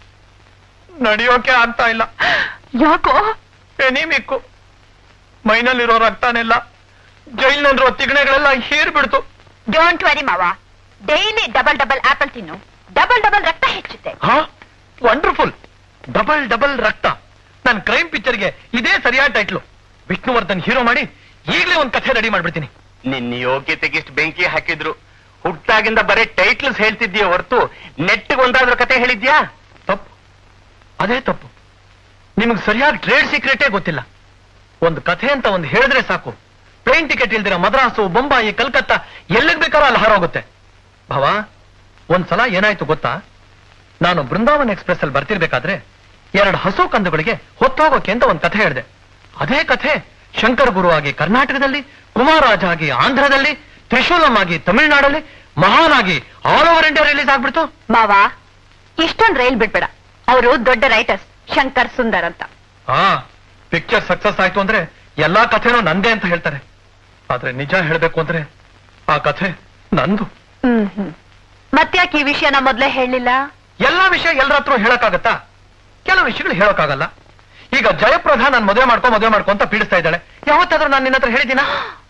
ನಡೆಯೋಕೆ ಆಗ್ತಾ ಇಲ್ಲ ಯಾಕೋ ಎನಿಮಿಕ್ಕು ಮೈನಲ್ಲಿರೋ ರಕ್ತನೆಲ್ಲ ಜೈಲಿನಲ್ಲಿರೋ ತಿಗಣೆಗಳೆಲ್ಲ ಹೀರ್ ಬಿಡ್ತು ಡೋಂಟ್ ವರಿ ಮಾವ ಡೈಲಿ ಡಬಲ್ ಡಬಲ್ ಆಪಲ್ ತಿನ್ನು ಡಬಲ್ ಡಬಲ್ ರಕ್ತ ಹೆಚ್ಚುತ್ತೆ ಹಾ ವಂಡರ್ಫುಲ್ ಡಬಲ್ ಡಬಲ್ ರಕ್ತ ನನ್ನ ಕ್ರೈಮ್ ಪಿಕ್ಚರ್ಗೆ ಇದೇ ಸರಿಯಾದ ಟೈಟ್ಲು ವಿಷ್ಣುವರ್ಧನ್ ಹೀರೋ ಮಾಡಿ ಈಗಲೇ ಒಂದು ಕಥೆ ರೆಡಿ ಮಾಡ್ಬಿಡ್ತೀನಿ ನಿನ್ನ ಯೋಗ್ಯತೆಗೆ ಇಷ್ಟು ಬೆಂಕಿ ಹಾಕಿದ್ರು ಹುಟ್ಟಾಗಿಂದ ಬರೀ ಟೈಟ್ಲ್ಸ್ ಹೇಳ್ತಿದ್ದೀಯ ಹೊರತು ನೆಟ್ಟಿಗೆ ಒಂದಾದ್ರೂ ಕತೆ ಹೇಳಿದ್ಯಾ ತಪ್ಪು ಅದೇ ತಪ್ಪು ನಿಮಗೆ ಸರಿಯಾಗಿ ಟ್ರೇಡ್ ಸೀಕ್ರೆಟೇ ಗೊತ್ತಿಲ್ಲ ಒಂದು ಕಥೆ ಅಂತ ಒಂದು ಹೇಳಿದ್ರೆ ಸಾಕು ಟ್ರೈನ್ ಟಿಕೆಟ್ ಇಲ್ದಿರ ಮದ್ರಾಸು ಬೊಂಬಾಯಿ ಕಲ್ಕತ್ತಾ ಎಲ್ಲಿಗೆ ಬೇಕಾದ್ರೂ ಅಲ್ಲಿ ಹಾರೋಗುತ್ತೆ ಭವ ಒಂದ್ಸಲ ಏನಾಯ್ತು ಗೊತ್ತಾ ನಾನು ಬೃಂದಾವನ್ ಎಕ್ಸ್ಪ್ರೆಸ್ ಅಲ್ಲಿ ಬರ್ತಿರ್ಬೇಕಾದ್ರೆ ಎರಡು ಹಸು ಕಂದುಗಳಿಗೆ ಹೊತ್ತೋಗೋಕೆ ಅಂತ ಒಂದು ಕಥೆ ಹೇಳಿದೆ ಅದೇ ಕಥೆ ಶಂಕರ್ ಗುರು ಆಗಿ ಕರ್ನಾಟಕದಲ್ಲಿ ಕುಮಾರಾಜ್ ಆಗಿ ಆಂಧ್ರದಲ್ಲಿ ತ್ರಿಶೂಲಂ ಆಗಿ ತಮಿಳುನಾಡಲ್ಲಿ ಮಹಾನ್ ಆಗಿ ಆಲ್ ಓವರ್ ಇಂಡಿಯಾ ರಿಲೀಸ್ ಆಗ್ಬಿಡ್ತು ಮಾವ ಇಷ್ಟೊಂದ್ ರೈಲ್ ಬಿಡ್ಬೇಡ ಅವರು ದೊಡ್ಡ ರೈಟರ್ಸ್ ಶಂಕರ್ ಸುಂದರ್ ಅಂತ ಹಾ ಪಿಕ್ಚರ್ ಸಕ್ಸಸ್ ಆಯ್ತು ಅಂದ್ರೆ ಎಲ್ಲಾ ಕಥೆನೂ ನಂದೇ ಅಂತ ಹೇಳ್ತಾರೆ ಆದ್ರೆ ನಿಜ ಹೇಳ್ಬೇಕು ಅಂದ್ರೆ ಆ ಕಥೆ ನಂದು ಹ್ಮ್ ಹ್ಮ್ ಮತ್ತ್ಯಾಕೆ ಈ ವಿಷಯನ ಮೊದ್ಲೇ ಹೇಳಿಲ್ಲ ಎಲ್ಲಾ ವಿಷಯ ಎಲ್ಲರ ಹತ್ರ ಹೇಳಕ್ಕಾಗತ್ತಾ ಕೆಲವು ವಿಷಯಗಳು ಹೇಳಕ್ಕಾಗಲ್ಲ ಈಗ ಜಯಪ್ರಧ ನಾನು ಮದುವೆ ಮಾಡ್ಕೊ ಮದುವೆ ಮಾಡ್ಕೊ ಅಂತ ಪೀಡಿಸ್ತಾ ಇದ್ದಾಳೆ ಯಾವತ್ತಾದ್ರೂ ನಾನು ನಿನ್ನ ಹತ್ರ ಹೇಳಿದ್ದೀನಾ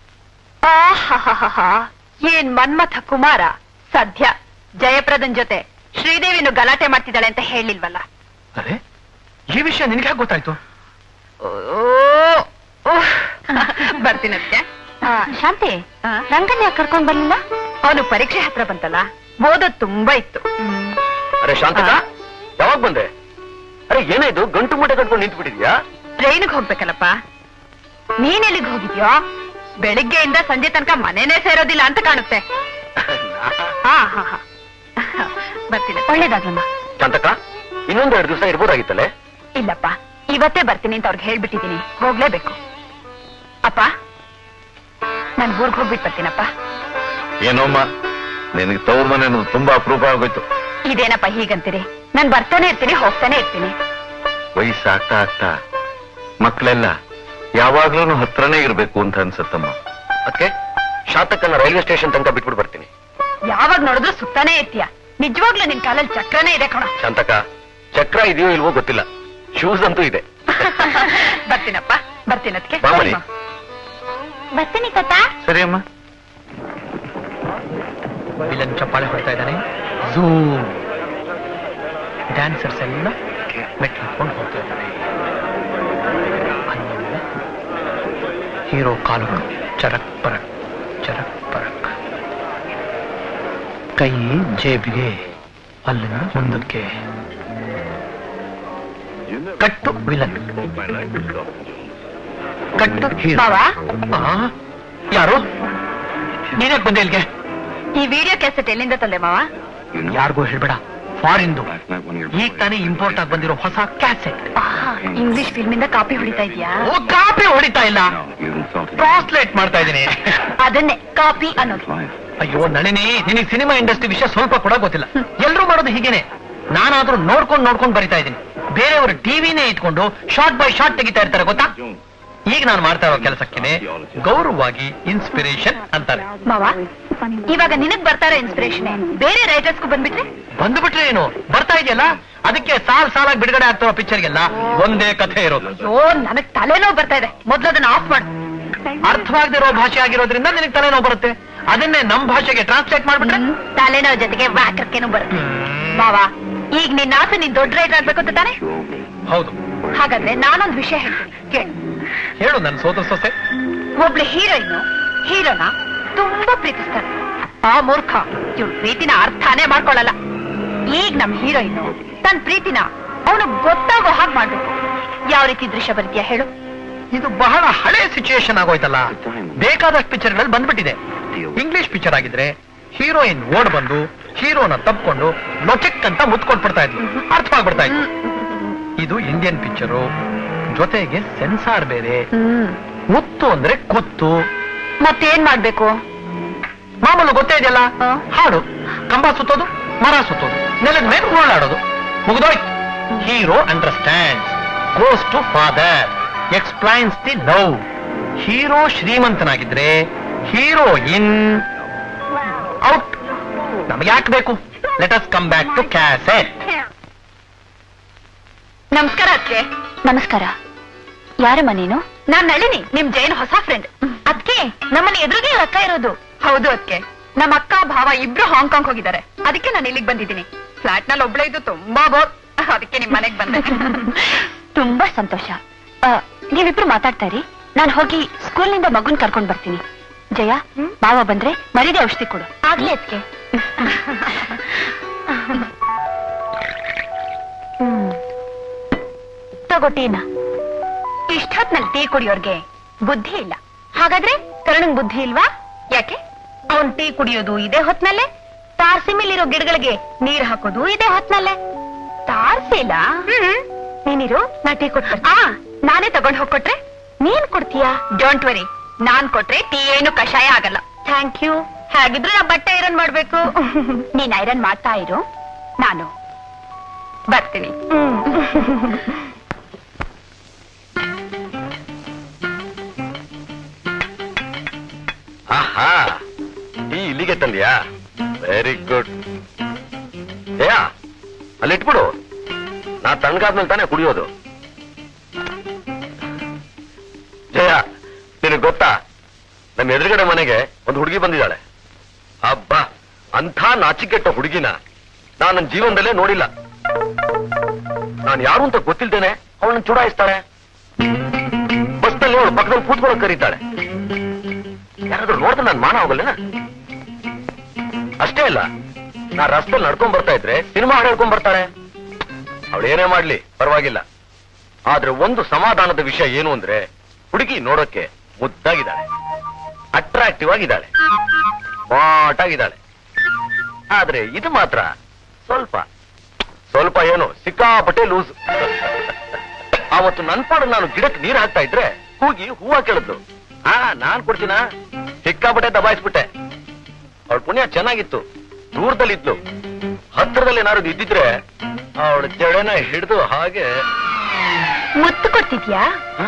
ಆಹಾಹಾಹಾ. ಏನ್ ಮನ್ಮಥ ಕುಮಾರ ಸದ್ಯ ಜಯಪ್ರದನ್ ಜೊತೆ ಶ್ರೀದೇವಿನು ಗಲಾಟೆ ಮಾಡ್ತಿದ್ದಾಳೆ ಅಂತ ಹೇಳಿಲ್ವಲ್ಲ ಅರೆ ಈ ವಿಷಯ ನಿನಗೆ ಹೇಗೆ ಗೊತ್ತಾಯ್ತು ಬರ್ತೀನಕ್ಕೆ ಶಾಂತಿ ರಂಗನ್ ಯಾಕೆ ಕರ್ಕೊಂಡ್ ಬರ್ಲಿಲ್ಲ ಅವನು ಪರೀಕ್ಷೆ ಹತ್ರ ಬಂತಲ್ಲ ಓದೋದ್ ತುಂಬಾ ಇತ್ತು ಅರೆ ಶಾಂತಕ ಯಾವಾಗ ಬಂದೆ ಅರೆ ಏನಾಯ್ತು ಗಂಟು ಮೂಟೆ ಕಟ್ಕೊಂಡು ನಿಂತು ಬಿಟ್ಟಿದ್ಯಾ ಟ್ರೈನ್ಗೆ ಹೋಗ್ಬೇಕಲ್ಲಪ್ಪ ನೀನ್ ಎಲ್ಲಿಗ್ ಹೋಗಿದ್ಯೋ ಬೆಳಿಗ್ಗೆಯಿಂದ ಸಂಜೆ ತನಕ ಮನೇನೆ ಸೇರೋದಿಲ್ಲ ಅಂತ ಕಾಣುತ್ತೆ ಹಾ ಹಾ ಹಾ ಬರ್ತೀನಿ ಒಳ್ಳೇದಾಗ್ಲಮ್ಮ ಶಾಂತಕ ಇನ್ನೊಂದ್ ಎರಡು ದಿವಸ ಇರ್ಬೋದಾಗಿತ್ತಲ್ಲೇ ಇಲ್ಲಪ್ಪ ಇವತ್ತೇ ಬರ್ತೀನಿ ಅಂತ ಅವ್ರಿಗೆ ಹೇಳ್ಬಿಟ್ಟಿದ್ದೀನಿ ಹೋಗ್ಲೇಬೇಕು ಅಪ್ಪ ನಾನು ಊರ್ಗ್ ಹೋಗ್ಬಿಟ್ಟು ಬರ್ತೀನಪ್ಪ ಏನೋಮ್ಮ ನಿನಗೆ ತವ್ರ ಮನೆ ಅನ್ನೋದು ತುಂಬಾ ಅಪರೂಪ ಆಗೋಯ್ತು ಇದೇನಪ್ಪ ಹೀಗಂತೀರಿ ನಾನ್ ಬರ್ತಾನೆ ಇರ್ತೀನಿ ಹೋಗ್ತಾನೆ ಇರ್ತೀನಿ ವಯಸ್ಸು ಆಗ್ತಾ ಆಗ್ತಾ ಮಕ್ಕಳೆಲ್ಲ ಯಾವಾಗ್ಲೂ ಹತ್ರನೇ ಇರ್ಬೇಕು ಅಂತ ಅನ್ಸತ್ತಮ್ಮ ಅದಕ್ಕೆ ಶಾಂತಕನ್ನ ರೈಲ್ವೆ ಸ್ಟೇಷನ್ ತನಕ ಬಿಟ್ಬಿಟ್ಟು ಬರ್ತೀನಿ ಯಾವಾಗ ನೋಡಿದ್ರು ಸುತ್ತಾನೇ ಇರ್ತೀಯ ನಿಜವಾಗ್ಲೂ ನಿನ್ ಕಾಲಲ್ಲಿ ಚಕ್ರನೇ ಇದೆ ಕಣ ಶಾಂತಕ ಚಕ್ರ ಇದೆಯೋ ಇಲ್ವೋ ಗೊತ್ತಿಲ್ಲ ಶೂಸ್ ಅಂತೂ ಇದೆ ಬರ್ತೀನಪ್ಪ ಬರ್ತೀನಿ ಅದಕ್ಕೆ ಬಾ ಮರಿ. ಬರ್ತೀನಿ ತಾತ ಸರಿ ಅಮ್ಮ ವಿಲನ್ ಚಪ್ಪಾಳೆ ಹೊಡ್ತಾ ಇದ್ದಾನೆ ಝೂಮ್ ಡ್ಯಾನ್ಸರ್ಸ್ ಎಲ್ಲ ಮೆಟ್ಲು ಹತ್ಕೊಂಡು ಹೋಗ್ತಾ ಇದ್ದಾರೆ ಆಮೇಲೆ ಹೀರೋ ಕಾಲುಗಳು ಚರಕ್ ಪರಕ್ ಚರಕ್ ಪರಕ್ ಕೈ ಜೇಬಿಗೆ ಅಲ್ಲಿಂದ ಮುಂದಕ್ಕೆ ಕಟ್ಟು ವಿಲನ್ ಕಟ್ಟು hero. ಮಾವ ಆ? ಯಾರು ನೀನೇ ಬಂದೆ ಇಲ್ಲಿಗೆ ಈ ವಿಡಿಯೋ ಕ್ಯಾಸೆಟ್ ಎಲ್ಲಿಂದ ತಂದೆ ಮಾವ ಯಾರಿಗೂ ಹೇಳ್ಬೇಡ ಫಾರಿನ್ದು ಈಗ ತಾನೇ ಇಂಪೋರ್ಟ್ ಆಗಿ ಬಂದಿರೋ ಹೊಸ ಕ್ಯಾಸೆಟ್ ಇಂಗ್ಲಿಷ್ ಫಿಲ್ಮ್ ಇಂದ ಕಾಪಿ ಹೊಡಿತಾ ಇದ್ಯಾ ಓ ಕಾಪಿ ಹೊಡಿತಾ ಇಲ್ಲ ಟ್ರಾನ್ಸ್ಲೇಟ್ ಮಾಡ್ತಾ ಇದ್ದೀನಿ ಅದನ್ನೇ ಕಾಪಿ ಅನ್ನೋದು ಅಯ್ಯೋ ನಳಿನಿ ನಿನಗೆ ಸಿನಿಮಾ ಇಂಡಸ್ಟ್ರಿ ವಿಷಯ ಸ್ವಲ್ಪ ಕೂಡ ಗೊತ್ತಿಲ್ಲ ಎಲ್ರೂ ಮಾಡೋದು ಹೀಗೇನೆ ನಾನಾದ್ರೂ ನೋಡ್ಕೊಂಡು ನೋಡ್ಕೊಂಡು ಬರಿತಾ ಇದ್ದೀನಿ ಬೇರೆಯವರು ಟಿವಿನೇ ಇಟ್ಕೊಂಡು ಶಾರ್ಟ್ ಬೈ ಶಾರ್ಟ್ ತೆಗಿತಾ ಇರ್ತಾರೆ ಗೊತ್ತಾ ಈಗ ನಾನು ಮಾಡ್ತಾ ಇರೋ ಕೆಲಸಕ್ಕೆ ಗೌರವವಾಗಿ ಇನ್ಸ್ಪಿರೇಷನ್ ಅಂತಾರೆ ಮಾವ ಇವಾಗ ನಿನಗ್ ಬರ್ತಾರೋ ಇನ್ಸ್ಪಿರೇಷನ್ ಬೇರೆ ರೈಟರ್ಸ್ಗೂ ಬಂದ್ಬಿಟ್ರೆ ಬಂದ್ಬಿಟ್ರೆ ಏನು ಬರ್ತಾ ಇದೆಯಲ್ಲ ಅದಕ್ಕೆ ಸಾಲ್ ಸಾಲಾಗಿ ಬಿಡುಗಡೆ ಆಗ್ತಿರೋ ಪಿಕ್ಚರ್ಗೆಲ್ಲ ಒಂದೇ ಕಥೆ ಇರೋದು ಓ ನನಗ್ ತಲೆನೋವು ಬರ್ತಾ ಇದೆ ಮೊದ್ಲು ಅದನ್ನ ಆಫ್ ಮಾಡು ಅರ್ಥವಾಗದಿರೋ ಭಾಷೆ ಆಗಿರೋದ್ರಿಂದ ನಿನಗೆ ತಲೆನೋವು ಬರುತ್ತೆ ಅದನ್ನೇ ನಮ್ ಭಾಷೆಗೆ ಟ್ರಾನ್ಸ್ಲೇಟ್ ಮಾಡ್ಬಿಟ್ರೆ ಹ್ಮ್, ತಲೆನೋವು ಜೊತೆಗೆ ವಾಕ್ರಕ್ಕೇನು ಬರುತ್ತೆ ಮಾವ ಈಗ ನಿನ್ನ ಆಸೆ ನೀನ್ ದೊಡ್ಡ ರೈಟರ್ ಆಗ್ಬೇಕು ಅಂತ ತಾನೆ ಹೌದು ಹಾಗಾದ್ರೆ ನಾನೊಂದ್ ವಿಷಯ ಹೇಳ್ತೀನಿ ಕೇಳು ಹೇಳು ನನ್ನ ಸೋದರ ಸೊಸೆ ಒಬ್ಳು ಹೀರೋಯಿನ್ ಹೀರೋನ ತುಂಬಾ ಪ್ರೀತಿಸ್ತಾನೆ ಆ ಮೂರ್ಖ ಇವ್ಳು ಪ್ರೀತಿನ ಅರ್ಥನೇ ಮಾಡ್ಕೊಳ್ಳಲ್ಲ ಈಗ ನಮ್ ಹೀರೋಯಿನ್ ತನ್ನ ಪ್ರೀತಿನ ಅವನು ಗೊತ್ತಾಗೋ ಹಾಗೆ ಮಾಡ್ಬೇಕು ಯಾವ ರೀತಿ ದೃಶ್ಯ ಬರೀತೀಯ ಹೇಳು ಇದು ಬಹಳ ಹಳೆ ಸಿಚುಯೇಷನ್ ಆಗೋಯ್ತಲ್ಲ ಬೇಕಾದಷ್ಟು ಪಿಕ್ಚರ್ಗಳಲ್ಲಿ ಬಂದ್ಬಿಟ್ಟಿದೆ ಇಂಗ್ಲಿಷ್ ಪಿಕ್ಚರ್ ಆಗಿದ್ರೆ ಹೀರೋಯಿನ್ ಓಡ್ ಬಂದು ಹೀರೋನ ತಪ್ಕೊಂಡು ಲೊಚಕ್ ಅಂತ ಮುತ್ಕೊಟ್ಬಿಡ್ತಾ ಇದ್ಲು ಅರ್ಥವಾಗ್ಬಿಡ್ತಾ ಇತ್ತು ಇದು ಇಂಡಿಯನ್ ಪಿಕ್ಚರು ಜೊತೆಗೆ ಸೆನ್ಸಾರ್ ಬೇರೆ ಮುತ್ತು ಅಂದ್ರೆ ಕುತ್ತು ಮತ್ತೇನ್ ಮಾಡ್ಬೇಕು ಮಾಮೂಲು ಗೊತ್ತೇ ಇದೆಯಲ್ಲ ಹಾ. ಹಾಡು ಕಂಬ ಸುತ್ತೋದು ಮರ ಸುತ್ತೋದು ನೆಲದ ಮೇಲೆ ಓಡಾಡೋದು ಮುಗಿದೋಯ್ತು hero understand goes to father explains the love hero ಶ್ರೀಮಂತನಾಗಿದ್ರೆ ಹೀರೋಯಿನ್ ಔಟ್ ನಮಗೆ ಯಾಕೆ ಬೇಕು let us come back to cassette ನಮಸ್ಕಾರ ಅದ್ಕೆ ನಮಸ್ಕಾರ ಯಾರಮ್ಮ ನೀನು ನಾನ್ ನಳಿನಿ ನಿಮ್ ಜೈನ್ ಹೊಸ ಫ್ರೆಂಡ್ ಅದ್ಕೆ ನಮ್ಮನೆ ಎದುರಿಗೆ ಅಕ್ಕ ಇರೋದು ಹೌದು ಅದ್ಕೆ ನಮ್ಮ ಅಕ್ಕ ಭಾವ ಇಬ್ರು ಹಾಂಗ್ಕಾಂಗ್ ಹೋಗಿದ್ದಾರೆ ಅದಕ್ಕೆ ನಾನು ಇಲ್ಲಿಗೆ ಬಂದಿದ್ದೀನಿ ಫ್ಲಾಟ್ ನಲ್ಲಿ ಒಬ್ಳೆ ಇದ್ದು ತುಂಬಾ ಬೋರ್ ಅದಕ್ಕೆ ನಿಮ್ ಮನೆಗ್ ಬಂದೆ ತುಂಬಾ ಸಂತೋಷ ಆ, ನೀವಿಬ್ರು ಮಾತಾಡ್ತಾ ಇರಿ ನಾನು ಹೋಗಿ ಸ್ಕೂಲ್ನಿಂದ ಮಗುನ್ ಕರ್ಕೊಂಡ್ ಬರ್ತೀನಿ ಜಯ ಮಾವ ಬಂದ್ರೆ ಮರಿದೆ ಔಷಧಿ ಕೊಡು ಆಗ್ಲಿ ಅದ್ಕೆ ತಗೋ ಟೀನ ಇಷ್ಟೊತ್ನಲ್ಲಿ ಟೀ ಕುಡಿಯೋರ್ಗೆ ಬುದ್ಧಿ ಇಲ್ಲ ಹಾಗಾದ್ರೆ ಕರುಣಂಗ್ ಬುದ್ಧಿ ಇಲ್ವಾ ಯಾಕೆ ಅವನ್ ಟೀ ಕುಡಿಯೋದು ಇದೇ ಹೊತ್ನಲ್ಲೇ ತಾರಸಿ ಮೇಲಿರೋ ಗಿಡಗಳಿಗೆ ನೀರ್ ಹಾಕೋದು ಇದೇ ಹೊತ್ನಲ್ಲೇ ತಾರಸಿಲ್ಲ ನೀನಿರು ನಾ ಟೀ ಕೊಟ್ಟ ಆ ನಾನೇ ತಗೊಂಡ್ ಹೋಗ್ಕೊಟ್ರೆ ನೀನ್ ಕೊಡ್ತೀಯಾ ಡೋಂಟ್ ವರಿ ನಾನ್ ಕೊಟ್ರೆ ಟೀ ಏನು ಕಷಾಯ ಆಗಲ್ಲ ಥ್ಯಾಂಕ್ ಯು ಹಾಗಿದ್ರೆ ನಾ ಬಟ್ಟೆ ಐರನ್ ಮಾಡ್ಬೇಕು ನೀನ್ ಐರನ್ ಮಾಡ್ತಾ ಇರು ನಾನು ಬರ್ತೀನಿ ಆಹಾ ಈ ಇಲ್ಲಿಗೆ ತಂದ್ಯಾ ವೆರಿ ಗುಡ್ ಏಯಾ ಅಲ್ಲಿ ಇಟ್ಬಿಡು ನಾ ತಣ್ಣಗಾದ್ಮೇಲೆ ತಾನೇ ಕುಡಿಯೋದು ಜಯ ನಿನಗೆ ಗೊತ್ತಾ ನಮ್ಮ ಎದುರುಗಡೆ ಮನೆಗೆ ಒಂದು ಹುಡುಗಿ ಬಂದಿದ್ದಾಳೆ ಅಬ್ಬಾ ಅಂಥ ನಾಚಿಕೆಟ್ಟ ಹುಡುಗಿನ ನಾನು ನನ್ನ ಜೀವನದಲ್ಲೇ ನೋಡಿಲ್ಲ ನಾನು ಯಾರು ಅಂತ ಗೊತ್ತಿಲ್ದೇನೆ ಅವಳನ್ನ ಚುಡಾಯಿಸ್ತಾಳೆ ಬಸ್ನಲ್ಲಿ ಅವಳು ಪಕ್ಕದಲ್ಲಿ ಕೂತ್ಕೊಳ್ಳೋಕೆ ಕರೀತಾಳೆ ಯಾರಾದ್ರೂ ನೋಡಿದ್ರೆ ನಾನು ಮಾನ ಹೋಗಲ್ಲ ಅಷ್ಟೇ ಅಲ್ಲ ನಾ ರಸ್ತೆಯಲ್ಲಿ ನಡ್ಕೊಂಡ್ ಬರ್ತಾ ಇದ್ರೆ ಸಿನಿಮಾ ಹಾಡು ಹೇಳ್ಕೊಂಡ್ ಬರ್ತಾಳೆ ಅವಳು ಏನೇ ಮಾಡ್ಲಿ ಪರವಾಗಿಲ್ಲ ಆದ್ರೆ ಒಂದು ಸಮಾಧಾನದ ವಿಷಯ ಏನು ಅಂದ್ರೆ ಹುಡುಗಿ ನೋಡೋಕೆ ಮುದ್ದಾಗಿದ್ದಾಳೆ ಅಟ್ರಾಕ್ಟಿವ್ ಆಗಿದ್ದಾಳೆ ಸ್ಮಾರ್ಟ್ ಆಗಿದ್ದಾಳೆ ಆದ್ರೆ ಇದು ಮಾತ್ರ ಸ್ವಲ್ಪ ಸ್ವಲ್ಪ ಏನು ಸಿಕ್ಕಾಪಟ್ಟೆ ಲೂಸ್ ಆವತ್ತು ನನ್ ಪಾಡು ನಾನು ಗಿಡಕ್ಕೆ ನೀರ್ ಹಾಕ್ತಾ ಇದ್ರೆ ಹೋಗಿ ಹೂವ ಕೇಳಿದ್ಲು ಹಾ ನಾನ್ ಕೊಡ್ತೀನ ಸಿಕ್ಕಾಪಟ್ಟೆ ದಬಾಯಿಸ್ಬಿಟ್ಟೆ ಅವಳ ಪುಣ್ಯ ಚೆನ್ನಾಗಿತ್ತು ದೂರದಲ್ಲಿದ್ಲು ಹತ್ರದಲ್ಲಿ ಏನಾದ್ರು ಇದ್ದಿದ್ರೆ ಅವಳ ಜಡೆನ ಹಿಡಿದು ಹಾಗೆ ಮುತ್ತು ಕೊಡ್ತಿದ್ಯಾ ಹ?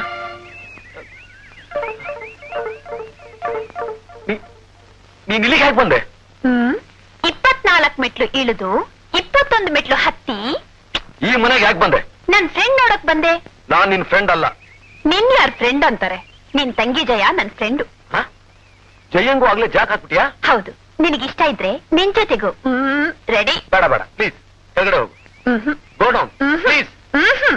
ನೀ- ನೀನ್ ಇಲ್ಲಿಗೆ ಹೇಗೆ ಬಂದೆ ಹ್ಮ್ ಇಪ್ಪತ್ನಾಲ್ಕು ಮೆಟ್ಲು ಇಳಿದು ಇಪ್ಪತ್ತೊಂದು ಮೆಟ್ಲು ಹತ್ತಿ ಈ ಮನೆಗೆ ಯಾಕೆ ಬಂದೆ ನನ್ ಫ್ರೆಂಡ್ ನೋಡಕ್ ಬಂದೆ ನಾನ್ ನಿನ್ ಫ್ರೆಂಡ್ ಅಲ್ಲ ನಿನ್ ಯಾರ್ ಫ್ರೆಂಡ್ ಅಂತಾರೆ ನಿನ್ ತಂಗಿ ಜಯ ನನ್ ಫ್ರೆಂಡು ಹ? ಜಯಂಗೂ ಆಗ್ಲೇ ಜಾಕ್ ಹಾಕ್ಬಿಟ್ಯಾ ಹೌದು ನಿನಗಿಷ್ಟ ಇದ್ರೆ ನಿನ್ ಜೊತೆಗೂ ಹ್ಮ್ ರೆಡಿ ಬೇಡ ಬೇಡ ಪ್ಲೀಸ್ ಕೆಳಗಡೆ ಹೋಗು ಹ್ಮ್ ಗೋ ಡೌನ್ ಪ್ಲೀಸ್ ಹ್ಮ್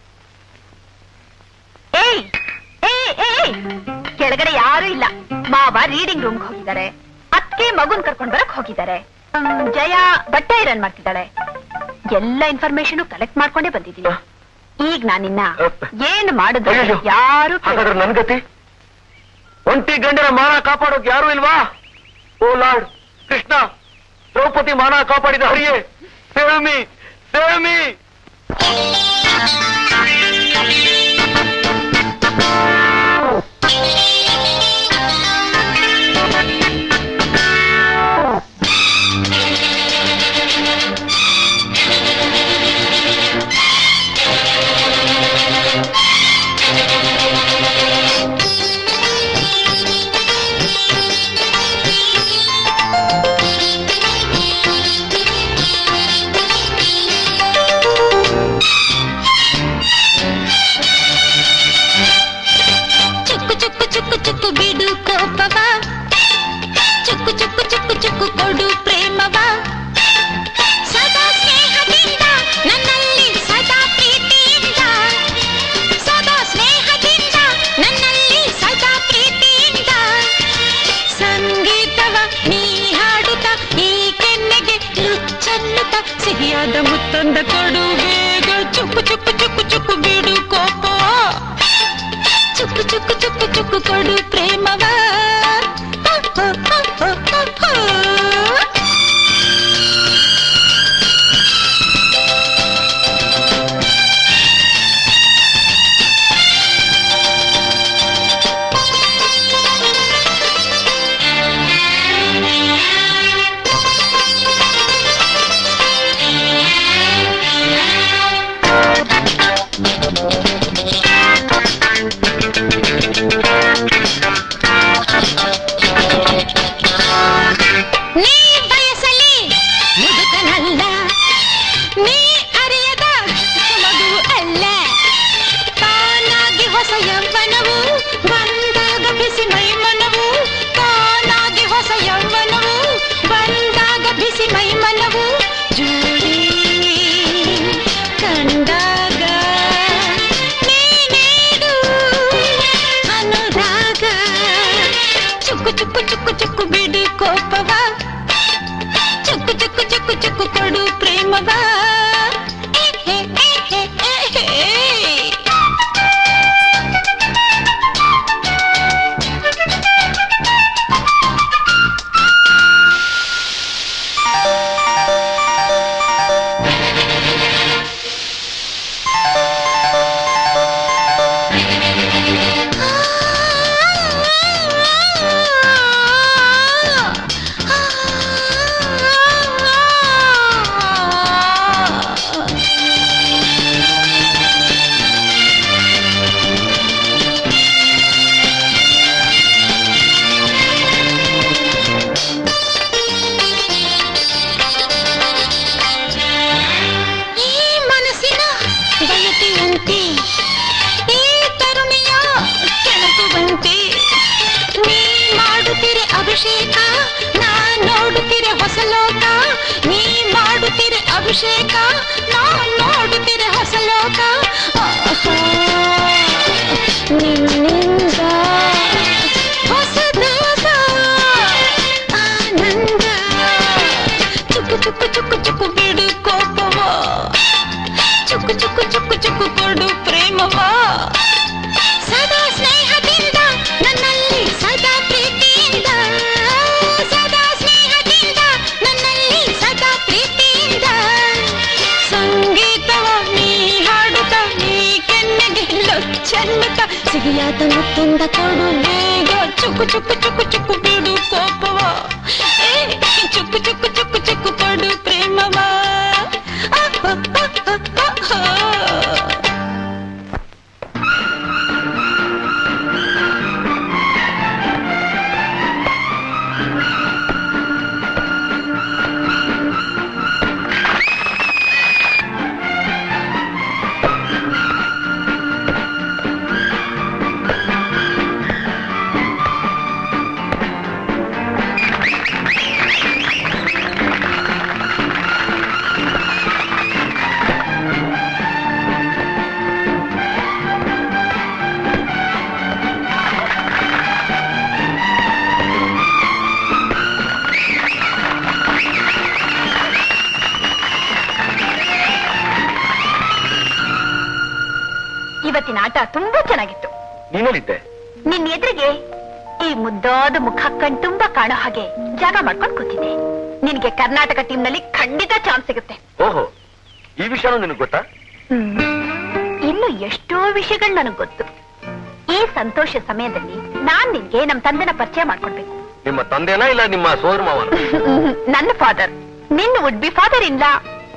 ಏಯ್ ಏಯ್ ಏಯ್ ಕೆಳಗಡೆ ಯಾರು ಇಲ್ಲ ಮಾವ ರೀಡಿಂಗ್ ರೂಮ್ ಹೋಗಿದ್ದಾರೆ ಅತ್ಕೆ ಮಗುನ್ ಕರ್ಕೊಂಡ್ ಬರಕ್ ಹೋಗಿದ್ದಾರೆ ಹ್ಮ್, ಜಯ ಬಟ್ಟೆ ಐರನ್ ಮಾಡ್ತಿದ್ದಾಳೆ ಎಲ್ಲ ಇನ್ಫಾರ್ಮೇಶನ್ ಕಲೆಕ್ಟ್ ಮಾಡ್ಕೊಂಡೇ ಬಂದಿದ್ದೀನಿ ಈಗ ನಾನಿನ್ನ ಅಪ್ಪ. ಏನು ಮಾಡಿದ್ರು ಅಯ್ಯಯ್ಯೋ. ಯಾರು ಹಾಗಾದ್ರೆ ನನ್ ಗತಿ ಒಂಟಿ ಗಂಡನ ಮಾನ ಕಾಪಾಡೋಕ್ ಯಾರು ಇಲ್ವಾ ಓ ಲಾರ್ಡ್ ಕೃಷ್ಣ ದ್ರೌಪದಿ ಮಾನ ಕಾಪಾಡಿದ ಹರಿಯೇ ಸೇವ್ ಮೀ ಸೇವ್ ಮೀ ಚುಕ್ಕು ಚುಕ್ಕು ಚುಕ್ಕು ಚುಕ್ಕು ಬಿಡು ಕೋಪವ ಚುಕ್ಕು ಚುಕ್ಕು ಚುಕ್ಕು ಚುಕ್ಕು ಕೊಡು ಪ್ರೇಮವ ಸದಾ ಸ್ನೇಹದಿಂದ ನನ್ನಲ್ಲಿ ಸದಾ ಪ್ರೀತಿಯಿಂದ ಸದಾ ಸ್ನೇಹದಿಂದ ನನ್ನಲ್ಲಿ ಸದಾ ಪ್ರೀತಿಯಿಂದ ಸಂಗೀತವ ನೀ ಹಾಡುತ್ತ ಈ ಕೆನ್ನೆಗೆ ರುಚ್ಚನ್ನುತ್ತ ಸಿಹಿಯಾದ ಮುತ್ತೊಂದ ಕೊಡು ಬೇಗ ಚುಕ್ಕು ಚುಕ್ಕು ಚುಕ್ಕು ಚುಕ್ಕು ಬಿಡು ಕೋಪ ಚುಕ್ಕು ಚುಕ್ಕು ಚುಕ್ಕು ಚುಕ್ಕು ಕೊಡು ಪ್ರೇಮವ ನೀ ಬಯಸಲಿ ಮುದುಕನಲ್ಲ ನೀ ಅರಿಯದ ಮಗುವು ಅಲ್ಲ ತಾನಾಗಿ ಹೊಸ ಯೌವನವು ಬಂದಾಗ ಬಿಸಿ ಮೈಮನವು ತಾನಾಗಿ ಹೊಸ ಯೌವನವು ಬಂದಾಗ ಬಿಸಿ ಮೈಮನವು ಜೋಡಿ ಕಂಡಾಗ ನೀನೇನು ಅನುರಾಗ ಚುಕ್ಕು ಚುಕ್ಕು ಚುಕ್ಕು ಚುಕ್ಕು ಬಿಡು ಕೋಪವ ಚುಕ್ಕು ಚುಕ್ಕು ಚುಕ್ಕು ಚುಕ್ಕು ಕೊಡು ಪ್ರೇಮವ ಏ, ಹೇ, ಏ, ಹೇ, ಏ, ಹೇ. ಈ ಮನಸ್ಸಿನ ಬಯಕೆಯಂತೆ ಈ ತರುಣಿಯ ಕೆಣಕುವಂತೆ ನೀ ಮಾಡುತ್ತೀರೆ ಅಭಿಷೇಕ ನಾ ನೋಡುತ್ತೀರೆ ಹೊಸ ಲೋಕ ನೀ ಮಾಡುತ್ತೀರೆ ಅಭಿಷೇಕ ನಾ ನೋಡುತ್ತೀರೆ ಹೊಸ ಲೋಕ ಆಹಾ, ನಿನ್ನಿಂದ ಹೊಸದಾದ ಆನಂದ ಚುಕ್ಕು ಚುಕ್ಕು ಚುಕ್ಕು ಚುಕ್ಕು ಬಿಡು ಕೋಪವ ಚುಕ್ಕು ಚುಕ್ಕು ಚುಕ್ಕು ಚುಕ್ಕು ಕೊಡು ಪ್ರೇಮವ ಸದಾ ಸ್ನೇಹದಿಂದ ನನ್ನಲ್ಲಿ ಸದಾ ಪ್ರೀತಿಯಿಂದ ಸದಾ ಸ್ನೇಹದಿಂದ ನನ್ನಲ್ಲಿ ಸದಾ ಪ್ರೀತಿಯಿಂದ ಸಂಗೀತವ ನೀ ಹಾಡುತ್ತ ನೀ ಕೆನ್ನೆಗೆ ಲೊಚ್ಚನ್ನುತ್ತ ಸಿಹಿಯಾದ ಮುತ್ತೊಂದ ಕೊಡು ಬೇಗ ಚುಕ್ಕು ಚುಕ್ಕು ಚುಕ್ಕು ಚುಕ್ಕು ಬಿಡು ಕೋಪವ ಏ, ಚುಕ್ಕು ಚುಕ್ಕು ಚುಕ್ಕು ಚುಕ್ಕು ಕೊಡು ಪ್ರೇಮವ ಆಹ್, ಆಹ್, ಆಹ್, ಆಹ್, ಆಹ್. ಇವತ್ತಿನ ಆಟ ತುಂಬಾ ಚೆನ್ನಾಗಿತ್ತು ನೀನಲ್ಲಿದ್ದೆ ನಿನ್ ಎದುರಿಗೆ ಈ ಮುದ್ದಾದ ಮುಖ ಕಣ್ ತುಂಬಾ ಕಾಣೋ ಹಾಗೆ ಜಾಗ ಮಾಡ್ಕೊಂಡು ಕೂತಿದ್ದೆ ನಿನಗೆ ಕರ್ನಾಟಕ ಟೀಮ್ ನಲ್ಲಿ ಖಂಡಿತ ಚಾನ್ಸ್ ಸಿಗುತ್ತೆ ಓಹೋ ಈ ವಿಷಯನೂ ನಿನಗೆ ಗೊತ್ತಾ ಹ್ಮ್. ಇನ್ನು ಎಷ್ಟೋ ವಿಷಯಗಳು ನನಗ್ ಗೊತ್ತು ಈ ಸಂತೋಷ ಸಮಯದಲ್ಲಿ ನಾನ್ ನಿನ್ಗೆ ನಮ್ ತಂದೆನ ಪರಿಚಯ ಮಾಡ್ಕೊಡ್ಬೇಕು ನಿಮ್ಮ ತಂದೆನಾ ಇಲ್ಲ ನಿಮ್ಮ ಸೋದರ ಮಾವನ ನನ್ನ ಫಾದರ್ ನಿನ್ನ ವುಡ್ ಬಿ ಫಾದರ್ ಇಲ್ಲ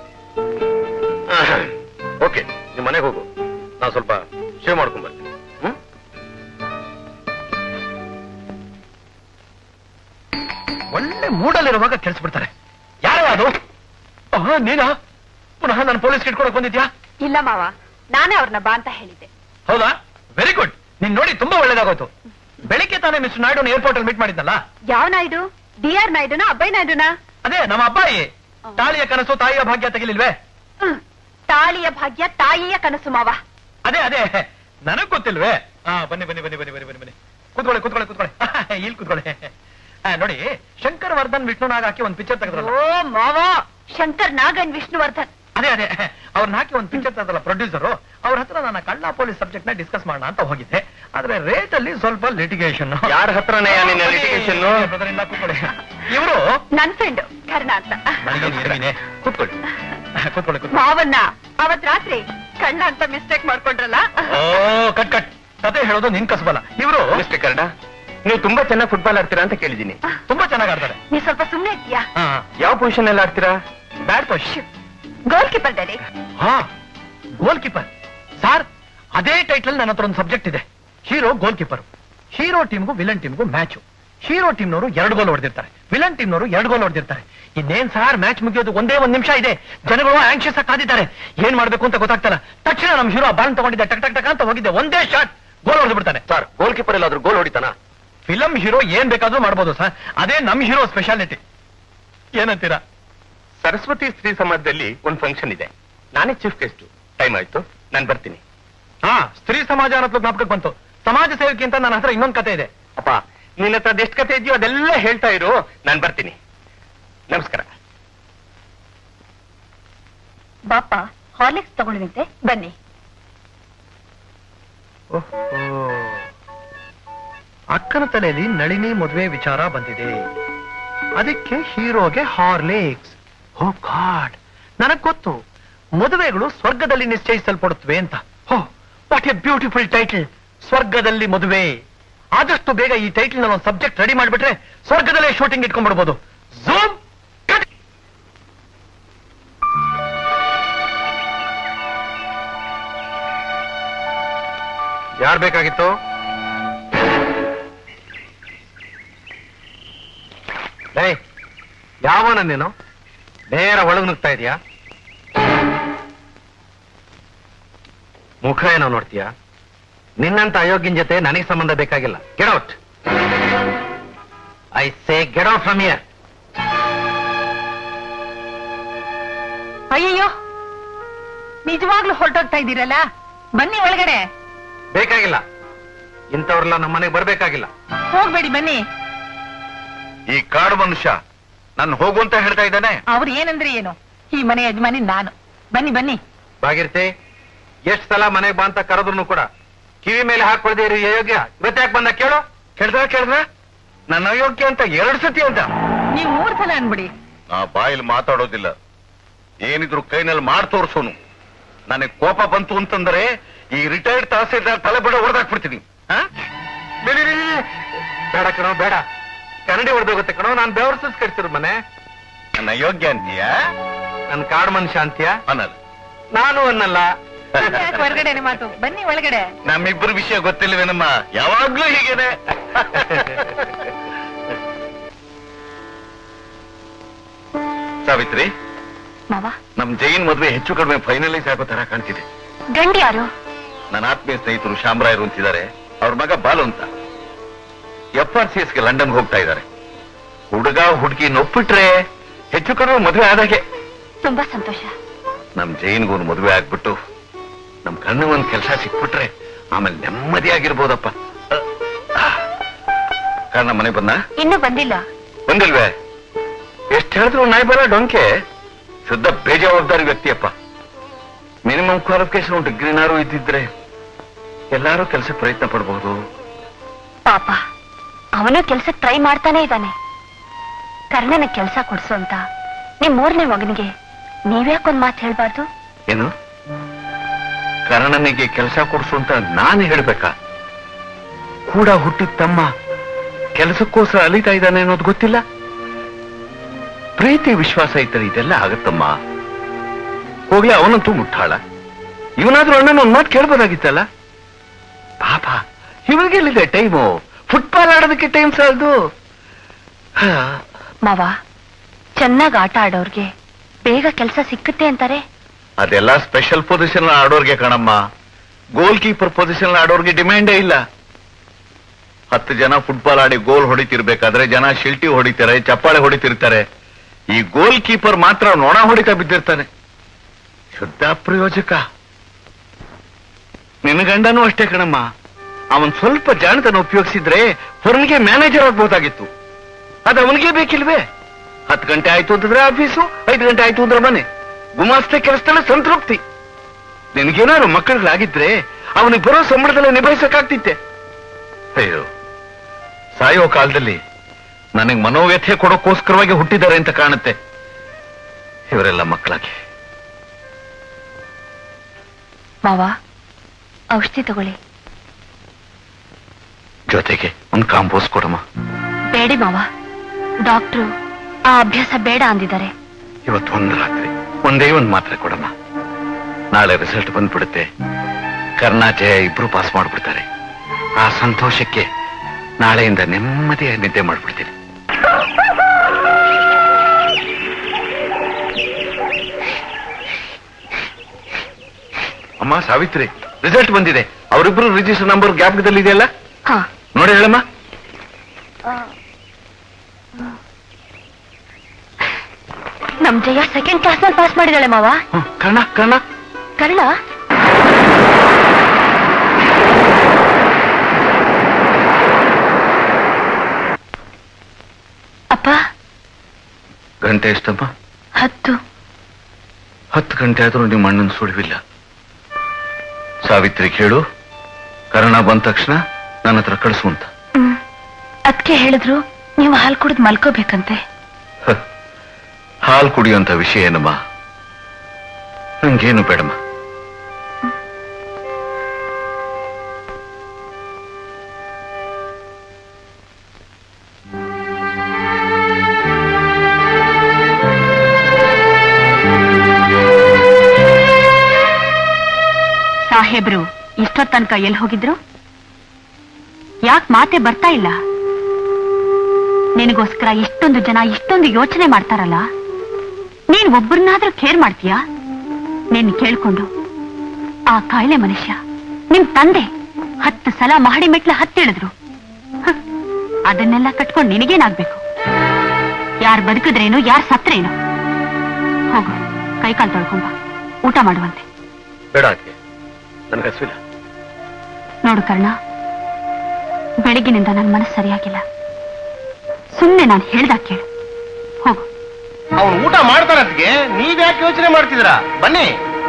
ಓಕೆ ನಿಮ್ ಮನೆಗೆ ಹೋಗು ನಾನು ಸ್ವಲ್ಪ ಶೇವ್ ಮಾಡ್ಕೊಂಡ್ ಬರ್ತೀನಿ ಹ್ಮ್ ಒಳ್ಳೆ ಮೂಡಲ್ಲಿರುವಾಗ ಕೆಲ್ಸ್ಬಿಡ್ತಾರೆ ಯಾರೋ ಅದು ಆಹಾ, ನೀನಾ ಪುನಃ ನಾನು ಪೊಲೀಸ್ ಇಟ್ಕೊಳಕ್ ಬಂದಿದ್ಯಾ ಇಲ್ಲ ಮಾವ ನಾನೇ ಅವ್ರನ್ನ ಬಾ ಅಂತ ಹೇಳಿದ್ದೆ ಹೌದಾ ವೆರಿ ಗುಡ್ ನೀನ್ ನೋಡಿ ತುಂಬಾ ಒಳ್ಳೇದಾಗೋಯ್ತು ಬೆಳಿಗ್ಗೆ ತಾನೇ ಮಿಸ್ಟರ್ ನಾಯ್ಡು ಏರ್ಪೋರ್ಟ್ ಅಲ್ಲಿ ಮೀಟ್ ಮಾಡಿದ್ನಲ್ಲ ಯಾವ ನಾಯ್ಡು ಡಿ ಆರ್ ನಾಯ್ಡುನಾ ಅಬ್ಬೈ ನಾಯ್ಡುನಾ ಅದೇ ನಮ್ಮ ಅಬ್ಬಾಯಿ ತಾಳಿಯ ಕನಸು ತಾಯಿಯ ಭಾಗ್ಯ ತೆಗಿಲಿಲ್ವೇ ಹ್ಮ್. ತಾಳಿಯ ಭಾಗ್ಯ ತಾಯಿಯ ಕನಸು ಮಾವ ಅದೇ ಅದೇ ನನಗ್ ಗೊತ್ತಿಲ್ವೇ ಹಾ ಬನ್ನಿ ಬನ್ನಿ ಬನ್ನಿ ಬನ್ನಿ ಬನ್ನಿ ಬನ್ನಿ ಬನ್ನಿ ಕೂತ್ಕೊಳ್ಳಿ ಕೂತ್ಕೊಳ್ಳಿ ಕೂತ್ಕೊಳ್ಳಿ ಇಲ್ಲಿ ಕೂತ್ಕೊಳ್ಳಿ ಆ, ನೋಡಿ ಶಂಕರ್ ವರ್ಧನ್ ವಿಷ್ಣುನಾಗ್ ಹಾಕಿ ಒಂದ್ ಪಿಕ್ಚರ್ ತೆಗೆದ್ರಲ್ಲ ಓ ಮಾವ ಶಂಕರ್ ನಾಗನ್ ವಿಷ್ಣುವರ್ಧನ್ ಅದೇ ಅದೇ ಅವ್ರನ್ನ ಹಾಕಿ ಒಂದ್ ಪಿಕ್ಚರ್ ತೆಗೆದಲ್ಲ ಪ್ರೊಡ್ಯೂಸರು ಅವ್ರ ಹತ್ರ ನನ್ನ ಕಳ್ಳ ಪೊಲೀಸ್ ಸಬ್ಜೆಕ್ಟ್ ನ ಡಿಸ್ಕಸ್ ಮಾಡೋಣ ಅಂತ ಹೋಗಿದ್ದೆ ಆದ್ರೆ ರೇಟ್ ಅಲ್ಲಿ ಸ್ವಲ್ಪ ಲಿಟಿಗೇಷನ್ ಯಾರ ಹತ್ರನೆಯ ನಿನ್ನ litigation? ಇವರು ನನ್ ಫ್ರೆಂಡ್ ಕರ್ಣ ಅಂತ ಕೂತ್ಕೊಳ್ಳಿ ಕೂತ್ಕೊಳ್ಳಿ ಕೂತ್ಕೊಳ್ಳಿ ಮಾವನ್ನ ಅವತ್ ರಾತ್ರಿ ಕಣ್ಣ ಅಂತ ಮಿಸ್ಟೇಕ್ ಮಾಡ್ಕೊಂಡ್ರಲ್ಲ ಓ ಕಟ್ ಕಟ್ ಕತೆ ಹೇಳೋದು ನಿನ್ ಕಸಬಲ್ಲ ಇವರು ಮಿಸ್ಟರ್ ಕರ್ಣ ನೀವು ತುಂಬಾ ಚೆನ್ನಾಗಿ ಫುಟ್ಬಾಲ್ ಆಡ್ತೀರಾ ಅಂತ ಕೇಳಿದ್ದೀನಿ ತುಂಬಾ ಚೆನ್ನಾಗಿ ಆಡ್ತಾರೆ ನೀ ಸ್ವಲ್ಪ ಸುಮ್ನೆ ಇದ್ದೀಯಾ ಹಾ ಯಾವ ಪೊಸಿಷನ್ ಅಲ್ಲಿ ಆಡ್ತೀರಾ ಬ್ಯಾಡ್ ಪೊಸಿಷನ್ ಗೋಲ್ ಕೀಪರ್ ದಲ್ಲಿ ಹಾ ಗೋಲ್ ಕೀಪರ್ ಸಾರ್ ಅದೇ ಟೈಟಲ್ ನನ್ನ ಹತ್ರ ಒಂದು ಸಬ್ಜೆಕ್ಟ್ ಇದೆ ಹೀರೋ ಗೋಲ್ ಕೀಪರ್ ಹೀರೋ ಟೀಮ್ಗೂ ವಿಲನ್ ಟೀಮ್ಗೂ ಮ್ಯಾಚ್ ಹೀರೋ ಟೀಮ್ನವರು ಎರಡು ಗೋಲ್ ಹೊಡೆದಿರ್ತಾರೆ ವಿಲನ್ ಟೀಮ್ನವರು ಎರಡು ಗೋಲ್ ಹೊಡೆದಿರ್ತಾರೆ ಇನ್ನೇನ್ ಸಾರ್ ಮ್ಯಾಚ್ ಮುಗಿಯೋದು ಒಂದೇ ಒಂದ್ ನಿಮಿಷ ಇದೆ ಜನಗಳು ಆಂಕ್ಷಿಯಸ್ ಆಗಿ ಕಾದಿದ್ದಾರೆ ಏನ್ ಮಾಡ್ಬೇಕು ಅಂತ ಗೊತ್ತಾಗ್ತಲ್ಲ ತಕ್ಷಣ ನಮ್ ಹೀರೋ ಬಾಲ್ ತಗೊಂಡಿದ್ದೆ ಟಕ್ ಟಕ್ ಟಕ್ ಅಂತ ಹೋಗಿದ್ದೆ ಒಂದೇ ಶಾಟ್ ಗೋಲ್ ಹೊಡೆದು ಬಿಡ್ತಾನೆ ಸರ್ ಗೋಲ್ ಕೀಪರ್ ಎಲ್ಲಾದ್ರೂ ಗೋಲ್ ಹೊಡಿತಾನ ಫಿಲಂ ಹೀರೋ ಏನ್ ಬೇಕಾದ್ರೂ ಮಾಡ್ಬೋದು ಸರ್ ಅದೇ ನಮ್ ಹೀರೋ ಸ್ಪೆಷಾಲಿಟಿ ಏನಂತೀರಾ ಸರಸ್ವತಿ ಸ್ತ್ರೀ ಸಮಾಜದಲ್ಲಿ ಒಂದು ಫಂಕ್ಷನ್ ಇದೆ ನಾನೇ ಚೀಫ್ ಗೆಸ್ಟ್ ಟೈಮ್ ಆಯ್ತು ನಾನು ಬರ್ತೀನಿ ಹಾ ಸ್ತ್ರೀ ಸಮಾಜ ಅನ್ನೋದು ಜ್ಞಾಪಕಕ್ಕೆ ಬಂತು ಸಮಾಜ ಸೇವಕಿ ಅಂತ ನನ್ನ ಹತ್ರ ಇನ್ನೊಂದು ಕತೆ ಇದೆ ಅಪ್ಪ ನಿನ್ನ ಹತ್ರ ಅದೆಷ್ಟು ಕತೆ ಇದೆಯೋ ಅದೆಲ್ಲ ಹೇಳ್ತಾ ಇರು ನಾನು ಬರ್ತೀನಿ ನಮಸ್ಕಾರ ಬಾಪ ಹಾರ್ಲಿಕ್ಸ್ ತಗೊಂಡಿದಂತೆ ಬನ್ನಿ ಅಕ್ಕನ ತಲೆಯಲ್ಲಿ ನಳಿನಿ ಮದುವೆ ವಿಚಾರ ಬಂದಿದೆ ಅದಕ್ಕೆ ಹೀರೋಗೆ ಹಾರ್ಲಿಕ್ಸ್ ಓ ಗಾಡ್ ನನಗ್ ಗೊತ್ತು ಮದುವೆಗಳು ಸ್ವರ್ಗದಲ್ಲಿ ನಿಶ್ಚಯಿಸಲ್ಪಡುತ್ತವೆ ಅಂತ ಹೋ ವಾಟ್ ಎ ಬ್ಯೂಟಿಫುಲ್ ಟೈಟಲ್ ಸ್ವರ್ಗದಲ್ಲಿ ಮದುವೆ ಆದಷ್ಟು ಬೇಗ ಈ ಟೈಟಲ್ ಒಂದು ಸಬ್ಜೆಕ್ಟ್ ರೆಡಿ ಮಾಡ್ಬಿಟ್ರೆ ಸ್ವರ್ಗದಲ್ಲೇ ಶೂಟಿಂಗ್ ಇಟ್ಕೊಂಡ್ಬಿಡ್ಬೋದು ಝೂಮ್ ಯಾರು ಬೇಕಾಗಿತ್ತು ಏಯ್ ಯಾವನ ನೀನು ನೇರ ಒಳಗ್ ನುಗ್ತಾ ಇದೀಯಾ ಮುಖ ಏನೋ ನೋಡ್ತೀಯಾ ನಿನ್ನಂತ ಅಯೋಗ್ಯನ ಜೊತೆ ನನಗೆ ಸಂಬಂಧ ಬೇಕಾಗಿಲ್ಲ get out I say get out from here ಅಯ್ಯಯ್ಯೋ ನಿಜವಾಗ್ಲೂ ಹೊರಟೋಗ್ತಾ ಇದ್ದೀರಲ್ಲ ಬನ್ನಿ ಒಳಗಡೆ ಬೇಕಾಗಿಲ್ಲ ಇಂಥವ್ರೆಲ್ಲ ನಮ್ಮ ಮನೆಗೆ ಬರ್ಬೇಕಾಗಿಲ್ಲ ಹೋಗ್ಬೇಡಿ ಬನ್ನಿ ಈ ಕಾಡು ಮನುಷ್ಯ ನಾನು ಹೋಗು ಅಂತ ಹೇಳ್ತಾ ಇದ್ದಾನೆ ಅವ್ರು ಏನಂದ್ರೆ ಏನು ಈ ಮನೆ ಯಜಮಾನಿ ನಾನು ಬನ್ನಿ ಬನ್ನಿ ಬಾಗಿರ್ತಿ ಎಷ್ಟ್ ಸಲ ಮನೆಗೆ ಬಾ ಅಂತ ಕರೆದ್ರು ಕೂಡ ಕಿವಿ ಮೇಲೆ ಹಾಕೊಳ್ದೇ ಇರೋ ಯೋಗ್ಯ ಇವತ್ತ್ಯಾಕ್ ಬಂದ ಕೇಳು ಕೇಳ್ದ ಕೇಳ್ದ ನನ್ನ ಅಯೋಗ್ಯ ಅಂತ ಎರಡು ಸತಿ ಅಂತ ನೀವು ಮೂರ್ ಸಲ ಅನ್ಬಿಡಿ ನಾ ಬಾಯಲ್ಲಿ ಮಾತಾಡೋದಿಲ್ಲ ಏನಿದ್ರು ಕೈನಲ್ಲಿ ಮಾಡ್ ತೋರ್ಸೋನು ನನಗೆ ಕೋಪ ಬಂತು ಅಂತಂದ್ರೆ ಈ ರಿಟೈರ್ಡ್ ತಹಸೀಲ್ದಾರ್ ತಲೆ ಬಿಡ ಹೊಡೆದಾಕ್ಬಿಡ್ತೀನಿ ಹಾ ಲೇ, ಲೇ, ಲೇ, ಲೇ. ಬೇಡ ಕಣೋ ಬೇಡ ಕನ್ನಡಿ ಹೊಡೆದೋಗುತ್ತೆ ಕಣೋ ನಾನ್ ಬೆವರ್ ಕಟ್ತಿರು ಮನೆ ನನ್ನ ಯೋಗ್ಯ ಅಂತೀಯ ನನ್ ಕಾಡು ಮನುಷ್ಯ ಅಂತೀಯ ಅನ್ನಲ್ಲ ನಾನು ಅನ್ನಲ್ಲ ಹೊರಗಡೆ ಮಾತು ಬನ್ನಿ ಒಳಗಡೆ ನಮ್ಮಿಬ್ಬರ ವಿಷಯ ಗೊತ್ತಿಲ್ವೇನಮ್ಮ ಯಾವಾಗ್ಲೂ ಹೀಗೇನೆ ಸಾವಿತ್ರಿ ಮಾವ ನಮ್ ಜೈನ್ ಮದ್ವೆ ಹೆಚ್ಚು ಕಡಿಮೆ ಫೈನಲೈಸ್ ಆಗೋ ತರ ಕಾಣ್ತಿದೆ ಗಂಡಿ ಯಾರು ನನ್ನ ಆತ್ಮೀಯ ಸ್ನೇಹಿತರು ಶಾಮರಾಯರು ಅಂತಿದ್ದಾರೆ ಅವ್ರ ಮಗ ಬಾಲು ಅಂತ ಎಫ್ ಆರ್ ಸಿ ಎಸ್ಗೆ ಲಂಡನ್ ಹೋಗ್ತಾ ಇದ್ದಾರೆ ಹುಡುಗ ಹುಡುಗಿ ನೊಪ್ಪಿಟ್ರೆ ಹೆಚ್ಚು ಕಡಿಮೆ ಮದುವೆ ಆದಾಗೆ ತುಂಬಾ ಸಂತೋಷ ನಮ್ ಜೈನ್ಗೂ ಒಂದು ಮದುವೆ ಆಗ್ಬಿಟ್ಟು ನಮ್ ಕಣ್ಣು ಒಂದ್ ಕೆಲಸ ಸಿಕ್ಬಿಟ್ರೆ ಆಮೇಲೆ ನೆಮ್ಮದಿಯಾಗಿರ್ಬೋದಪ್ಪ ಕಾರಣ ಮನೆ ಬಂದ ಇನ್ನೂ ಬಂದಿಲ್ಲ ಬಂದಿಲ್ವೇ ಎಷ್ಟು ಹೇಳಿದ್ರು ನಾಯಿ ಬರ ಡೊಂಕೆ ಶುದ್ಧ ಬೇಜವಾಬ್ದಾರಿ ವ್ಯಕ್ತಿಯಪ್ಪ ಮಿನಿಮಮ್ ಕ್ವಾಲಿಫಿಕೇಶನ್ ಡಿಗ್ರಿನಾರು ಇದ್ದಿದ್ರೆ ಎಲ್ಲಾರು ಕೆಲಸಕ್ಕೆ ಪ್ರಯತ್ನ ಪಡಬಹುದು ಪಾಪ ಅವನು ಕೆಲ್ಸಕ್ಕೆ ಟ್ರೈ ಮಾಡ್ತಾನೆ ಇದ್ದಾನೆ ಕರ್ಣನ ಕೆಲ್ಸ ಕೊಡ್ಸು ಅಂತ ನಿಮ್ ಮೂರನೇ ಮಗನಿಗೆ ನೀವ್ಯಾಕೊಂದ್ ಮಾತು ಹೇಳ್ಬಾರ್ದು ಏನು ಕರ್ಣನಿಗೆ ಕೆಲಸ ಕೊಡ್ಸು ಅಂತ ನಾನು ಹೇಳ್ಬೇಕಾ ಕೂಡ ಹುಟ್ಟಿದ ತಮ್ಮ ಕೆಲಸಕ್ಕೋಸ್ಕರ ಅಲಿತಾ ಇದ್ದಾನೆ ಅನ್ನೋದು ಗೊತ್ತಿಲ್ಲ ಪ್ರೀತಿ ವಿಶ್ವಾಸ ಇದ್ದರೆ ಇದೆಲ್ಲ ಆಗತ್ತಮ್ಮ ಹೋಗ್ಲಿ ಅವನಂತೂ ಮುಟ್ಟಾಳ ಇವನಾದ್ರೂ ಅಣ್ಣನ ಒಂದ್ ಮಾತು ಕೇಳ್ಬೋದಾಗಿತ್ತಲ್ಲ ಪಾಪ ಇವನಿಗೆಲ್ಲಿದೆ ಟೈಮು ಫುಟ್ಬಾಲ್ ಆಡೋದಕ್ಕೆ ಟೈಮ್ ಸಾಲದು ಮಾವ ಚೆನ್ನಾಗ್ ಆಟ ಆಡೋರ್ಗೆ ಬೇಗ ಕೆಲ್ಸ ಸಿಕ್ಕುತ್ತೆ ಅಂತಾರೆ ಅದೆಲ್ಲ ಸ್ಪೆಷಲ್ ಪೊಸಿಷನ್ ಆಡೋರ್ಗೆ ಕಣಮ್ಮ ಗೋಲ್ ಕೀಪರ್ ಪೊಸಿಷನ್ ಆಡೋರ್ಗೆ ಡಿಮ್ಯಾಂಡೇ ಇಲ್ಲ ಹತ್ತು ಜನ ಫುಟ್ಬಾಲ್ ಆಡಿ ಗೋಲ್ ಹೊಡಿತಿರ್ಬೇಕಾದ್ರೆ ಜನ ಶಿಲ್ಟಿ ಹೊಡಿತಾರೆ ಚಪ್ಪಾಳೆ ಹೊಡಿತಿರ್ತಾರೆ ಈ ಗೋಲ್ ಕೀಪರ್ ಮಾತ್ರ ನೊಣ ಹೊಡಿತಾ ಬಿದ್ದಿರ್ತಾನೆ ಶುದ್ಧ ಪ್ರಯೋಜಕ ನಿನ್ನ ಗಂಡನೂ ಅಷ್ಟೇ ಕಣಮ್ಮ ಅವನ್ ಸ್ವಲ್ಪ ಜಾಣತನ ಉಪಯೋಗಿಸಿದ್ರೆ ಹೊರನಿಗೆ ಮ್ಯಾನೇಜರ್ ಆಗ್ಬೋದಾಗಿತ್ತು ಅದು ಅವನಿಗೆ ಬೇಕಿಲ್ವೇ ಹತ್ತು ಗಂಟೆ ಆಯ್ತು ಅಂತಂದ್ರೆ ಆಫೀಸು ಐದು ಗಂಟೆ ಆಯ್ತು ಅಂದ್ರೆ ಮನೆ ಗುಮಾಸ್ತೆ ಕೆಲಸದಲ್ಲ ಸಂತೃಪ್ತಿ ನಿನಗೇನಾದ್ರು ಮಕ್ಕಳಿಗಾಗಿದ್ರೆ ಅವನಿಗೆ ಬರೋ ಸಂಬಳದಲ್ಲಿ ನಿಭಾಯಿಸಕ್ಕಾಗ್ತಿತ್ತೆ ಅಯ್ಯೋ ಸಾಯೋ ಕಾಲದಲ್ಲಿ ನನಗೆ ಮನೋವ್ಯಥೆ ಕೊಡೋಕ್ಕೋಸ್ಕರವಾಗಿ ಹುಟ್ಟಿದ್ದಾರೆ ಅಂತ ಕಾಣುತ್ತೆ ಇವರೆಲ್ಲ ಮಕ್ಕಳಾಗಿ ಮಾವ ಔಷಧಿ ತಗೊಳ್ಳಿ ಜೊತೆಗೆ ಒಂದು ಕಾಂಪೋಸ್ ಕೊಡಮ್ಮ ಬೇಡಿ ಮಾವ ಡಾಕ್ಟ್ರು ಆ ಅಭ್ಯಾಸ ಬೇಡ ಅಂದಿದ್ದಾರೆ ಇವತ್ತು ಒಂದು ರಾತ್ರಿ ಒಂದೇ ಒಂದು ಮಾತ್ರೆ ಕೊಡಮ್ಮ ನಾಳೆ ರಿಸಲ್ಟ್ ಬಂದ್ಬಿಡುತ್ತೆ ಕರ್ನಾಟಕ ಇಬ್ರು ಪಾಸ್ ಮಾಡ್ಬಿಡ್ತಾರೆ ಆ ಸಂತೋಷಕ್ಕೆ ನಾಳೆಯಿಂದ ನೆಮ್ಮದಿಯ ನಿದ್ದೆ ಮಾಡ್ಬಿಡ್ತೀನಿ ಅಮ್ಮ ಸಾವಿತ್ರಿ ರಿಸಲ್ಟ್ ಬಂದಿದೆ ಅವರಿಬ್ರು ರಿಜಿಸ್ಟರ್ ನಂಬರ್ ಜ್ಞಾಪಕದಲ್ಲಿ ಇದೆಯಲ್ಲ ಹಾ ನೋಡಿ ಹೇಳಮ್ಮ ನಮ್ ಜಯ ಸೆಕೆಂಡ್ ಕ್ಲಾಸ್ ನಲ್ಲಿ ಪಾಸ್ ಮಾಡಿದಾಳೆ ಮಾವ ಹ್ಮ್, ಕರ್ಣ ಕರ್ಣ ಕರ್ಣ ಅಪ್ಪ ಗಂಟೆ ಎಷ್ಟಮ್ಮ ಹತ್ತು ಹತ್ತು ಗಂಟೆ ಆದ್ರೂ ನಿಮ್ಮ ಅಣ್ಣನ ಸುಳಿವಿಲ್ಲ ಸಾವಿತ್ರಿ ಕೇಳು ಕರ್ಣ ಬಂದ ತಕ್ಷಣ ನನ್ನ ಹತ್ರ ಕಳಿಸು ಅಂತ ಹ್ಮ್ ಅದಕ್ಕೆ ಹೇಳಿದ್ರು ನೀವು ಹಾಲು ಕುಡಿದು ಮಲ್ಕೋಬೇಕಂತೆ ಹ, ಹಾಲು ಕುಡಿಯುವಂತ ವಿಷಯ ಏನಮ್ಮ ನಂಗೇನು ಬೇಡಮ್ಮ ಸಾಹೇಬ್ರು ಇಷ್ಟೊತ್ ತನಕ ಎಲ್ಲಿ ಹೋಗಿದ್ರು ಯಾಕೆ ಮಾತೆ ಬರ್ತಾ ಇಲ್ಲ ನಿನಗೋಸ್ಕರ ಇಷ್ಟೊಂದು ಜನ ಇಷ್ಟೊಂದು ಯೋಚನೆ ಮಾಡ್ತಾರಲ್ಲ ನೀನ್ ಒಬ್ಬರನ್ನಾದ್ರೂ ಕೇರ್ ಮಾಡ್ತೀಯಾ ನಿನ್ ಕೇಳ್ಕೊಂಡು ಆ ಕಾಯಿಲೆ ಮನುಷ್ಯ ನಿಮ್ ತಂದೆ ಹತ್ತು ಸಲ ಮಹಡಿ ಮೆಟ್ಲ ಹತ್ತಿಳಿದ್ರು ಹ, ಅದನ್ನೆಲ್ಲ ಕಟ್ಕೊಂಡು ನಿನಗೇನಾಗ್ಬೇಕು ಯಾರ್ ಬದುಕಿದ್ರೇನು ಯಾರ್ ಸತ್ರೇನು ಹೋಗು ಕೈಕಾಲು ತೊಳ್ಕೊಂಬ ಊಟ ಮಾಡುವಂತೆ ಬೇಡ ಅದಕ್ಕೆ ನನಗೆ ಹಸಿವಿಲ್ಲ ನೋಡು ಕರ್ಣ ಬೆಳಗಿನಿಂದ ನನ್ನ ಮನಸ್ಸು ಸರಿಯಾಗಿಲ್ಲ ಸುಮ್ಮನೆ ನಾನು ಹೇಳ್ದಾಗ ಕೇಳು ಹೋಗು ಅವನು ಊಟ ಮಾಡ್ತಾನದ್ಗೆ ನೀವ್ ಯಾಕೆ ಯೋಚನೆ ಮಾಡ್ತಿದ್ದೀರಾ ಬನ್ನಿ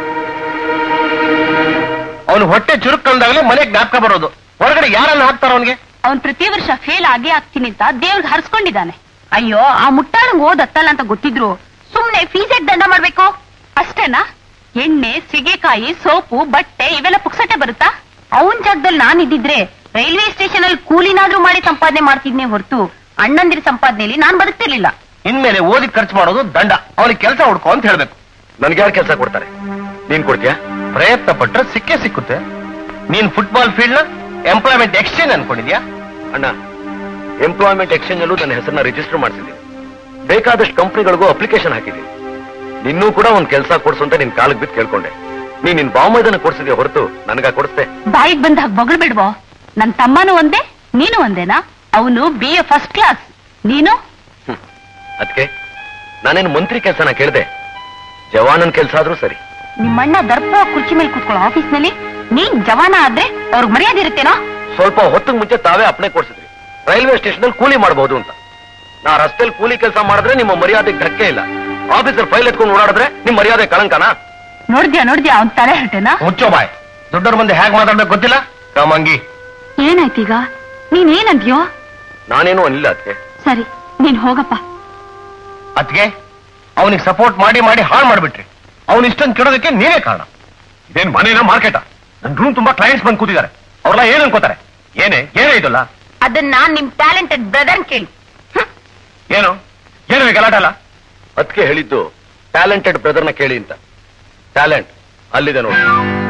ಅವನು ಹೊಟ್ಟೆ ಚುರುಕ್ ಅಂದಾಗಲೇ ಮನೆ ಜ್ಞಾಪಕ ಬರೋದು ಹೊರಗಡೆ ಯಾರನ್ನ ಹಾಕ್ತಾರ ಅವನಿಗೆ ಅವನ್ ಪ್ರತಿ ವರ್ಷ ಫೇಲ್ ಆಗೇ ಆಗ್ತೀನಿ ಅಂತ ದೇವ್ರಿಗೆ ಹರ್ಸ್ಕೊಂಡಿದ್ದಾನೆ ಅಯ್ಯೋ ಆ ಮುಟ್ಟಾಳಂಗ್ ಓದತ್ತಲ್ಲ ಅಂತ ಗೊತ್ತಿದ್ರು ಸುಮ್ನೆ ಫೀಸ್ ದಂಡ ಮಾಡ್ಬೇಕು ಅಷ್ಟೇನಾ ಎಣ್ಣೆ ಸಿಗೆಕಾಯಿ ಸೋಪು ಬಟ್ಟೆ ಇವೆಲ್ಲ ಪುಕ್ಸಟ್ಟೆ ಬರುತ್ತಾ ಅವನ್ ಜಾಗದಲ್ಲಿ ನಾನ್ ಇದ್ದಿದ್ರೆ ರೈಲ್ವೆ ಸ್ಟೇಷನ್ ಅಲ್ಲಿ ಕೂಲಿನಾದ್ರೂ ಮಾಡಿ ಸಂಪಾದನೆ ಮಾಡ್ತಿದ್ನೆ ಹೊರತು ಅಣ್ಣಂದಿರ ಸಂಪಾದನೆಯಲ್ಲಿ ನಾನ್ ಬದುಕ್ತಿರ್ಲಿಲ್ಲ ಇನ್ಮೇಲೆ ಓದಿ ಖರ್ಚು ಮಾಡೋದು ದಂಡ ಅವನಿಗೆ ಕೆಲಸ ಹುಡ್ಕೋ ಅಂತ ಹೇಳ್ಬೇಕು ನನ್ಗೆ ಯಾರು ಕೆಲಸ ಕೊಡ್ತಾರೆ ನೀನ್ ಕೊಡ್ತೀಯಾ ಪ್ರಯತ್ನ ಪಟ್ರೆ ಸಿಕ್ಕೇ ಸಿಕ್ಕುತ್ತೆ ನೀನ್ ಫುಟ್ಬಾಲ್ ಫೀಲ್ಡ್ ನ ಎಂಪ್ಲಾಯ್ಮೆಂಟ್ ಎಕ್ಸ್ಚೇಂಜ್ ಅನ್ಕೊಂಡಿದ್ಯಾ ಅಣ್ಣ ಎಂಪ್ಲಾಯ್ಮೆಂಟ್ ಎಕ್ಸ್ಚೇಂಜ್ ಅಲ್ಲೂ ನನ್ನ ಹೆಸರನ್ನ ರಿಜಿಸ್ಟರ್ ಮಾಡಿಸಿದ್ದೀನಿ ಬೇಕಾದಷ್ಟು ಕಂಪ್ನಿಗಳಿಗೂ ಅಪ್ಲಿಕೇಶನ್ ಹಾಕಿದ್ದೀನಿ ನಿನ್ನೂ ಕೂಡ ಒಂದ್ ಕೆಲಸ ಕೊಡ್ಸು ಅಂತ ನಿನ್ ಕಾಲಕ್ಕೆ ಬಿದ್ದು ಕೇಳ್ಕೊಂಡೆ ನೀನ್ ನಿನ್ ಬಾಮೈದನ ಕೊಡ್ಸಿದ್ಯಾ ಹೊರತು ನನಗ ಕೊಡಿಸ್ದೆ ಬಾಯಿಗೆ ಬಂದ ಬೊಗಳ್ಬಿಡ್ವೋ ನನ್ ತಮ್ಮನೂ ಒಂದೇ ನೀನು ಒಂದೇನಾ ಅವನು ಬಿ ಎ ಫಸ್ಟ್ ಕ್ಲಾಸ್ ನೀನು ಅದಕ್ಕೆ ನಾನೇನು ಮಂತ್ರಿ ಕೆಲಸನ ಕೇಳ್ದೆ ಜವಾನನ್ ಕೆಲಸ ಆದ್ರೂ ಸರಿ ನಿಮ್ಮಣ್ಣ ದರ್ಪ ಕುರ್ಚಿ ಮೇಲೆ ಕೂತ್ಕೊಳ್ಳೋ ಆಫೀಸ್ನಲ್ಲಿ ನೀನ್ ಜವಾನ ಆದ್ರೆ ಅವ್ರಿಗೆ ಮರ್ಯಾದೆ ಇರುತ್ತೇನೋ ಸ್ವಲ್ಪ ಹೊತ್ತಿಗೆ ಮುಂಚೆ ತಾವೇ ಅಪ್ನೆ ಕೊಡ್ಸಿದ್ರಿ ರೈಲ್ವೆ ಸ್ಟೇಷನ್ ಅಲ್ಲಿ ಕೂಲಿ ಮಾಡಬಹುದು ಅಂತ ನಾ ರಸ್ತೆಯಲ್ಲಿ ಕೂಲಿ ಕೆಲಸ ಮಾಡಿದ್ರೆ ನಿಮ್ಮ ಮರ್ಯಾದೆಗೆ ಧಕ್ಕೆ ಇಲ್ಲ ಆಫೀಸರ್ ಫೈಲ್ ಎತ್ಕೊಂಡು ಓಡಾಡಿದ್ರೆ ನಿಮ್ ಮರ್ಯಾದೆ ಕಳಂಕನಾ ನೋಡ್ದ್ಯಾ ನೋಡ್ದ್ಯಾ ಅವ್ನ್ ತಲೆ ಹರಟೆನಾ ಮುಚ್ಚೋ ಬಾಯ್ ದೊಡ್ಡವ್ರ ಮುಂದೆ ಹೇಗೆ ಮಾತಾಡ್ಬೇಕು ಗೊತ್ತಿಲ್ಲ ಕಾಮಂಗಿ ಏನಾಯ್ತೀಗ ನೀನೇನಂದ್ಯೋ ನಾನೇನು ಅನಿಲ್ಲ ಅದಕ್ಕೆ ಸರಿ ನೀನ್ ಹೋಗಪ್ಪ ಅದ್ಗೆ ಅವನಿಗೆ ಸಪೋರ್ಟ್ ಮಾಡಿ ಮಾಡಿ ಹಾಳು ಮಾಡ್ಬಿಟ್ರಿ ಅವನು ಇಷ್ಟೊಂದು ಕೆಡೋದಕ್ಕೆ ನೀವೇ ಕಾರಣ ಇದೇನ್ ಮನೇನ ಮಾರ್ಕೆಟ ನನ್ ರೂಮ್ ತುಂಬಾ ಕ್ಲೈಂಟ್ಸ್ ಬಂದು ಕೂತಿದ್ದಾರೆ ಅವ್ರೆಲ್ಲ ಏನ್ ಅನ್ಕೋತಾರೆ ಏನೇ ಏನೇ ಇದಲ್ಲ ಅದನ್ನ ನಿಮ್ ಟ್ಯಾಲೆಂಟೆಡ್ ಬ್ರದರ್ ಕೇಳಿ ಏನು ಏನು ಈ ಗಲಾಟೆ ಅಲ್ಲ ಅದಕ್ಕೆ ಹೇಳಿದ್ದು ಟ್ಯಾಲೆಂಟೆಡ್ ಬ್ರದರ್ನ ಕೇಳಿ ಅಂತ ಟ್ಯಾಲೆಂಟ್ ಅಲ್ಲಿದೆ ನೋಡಿ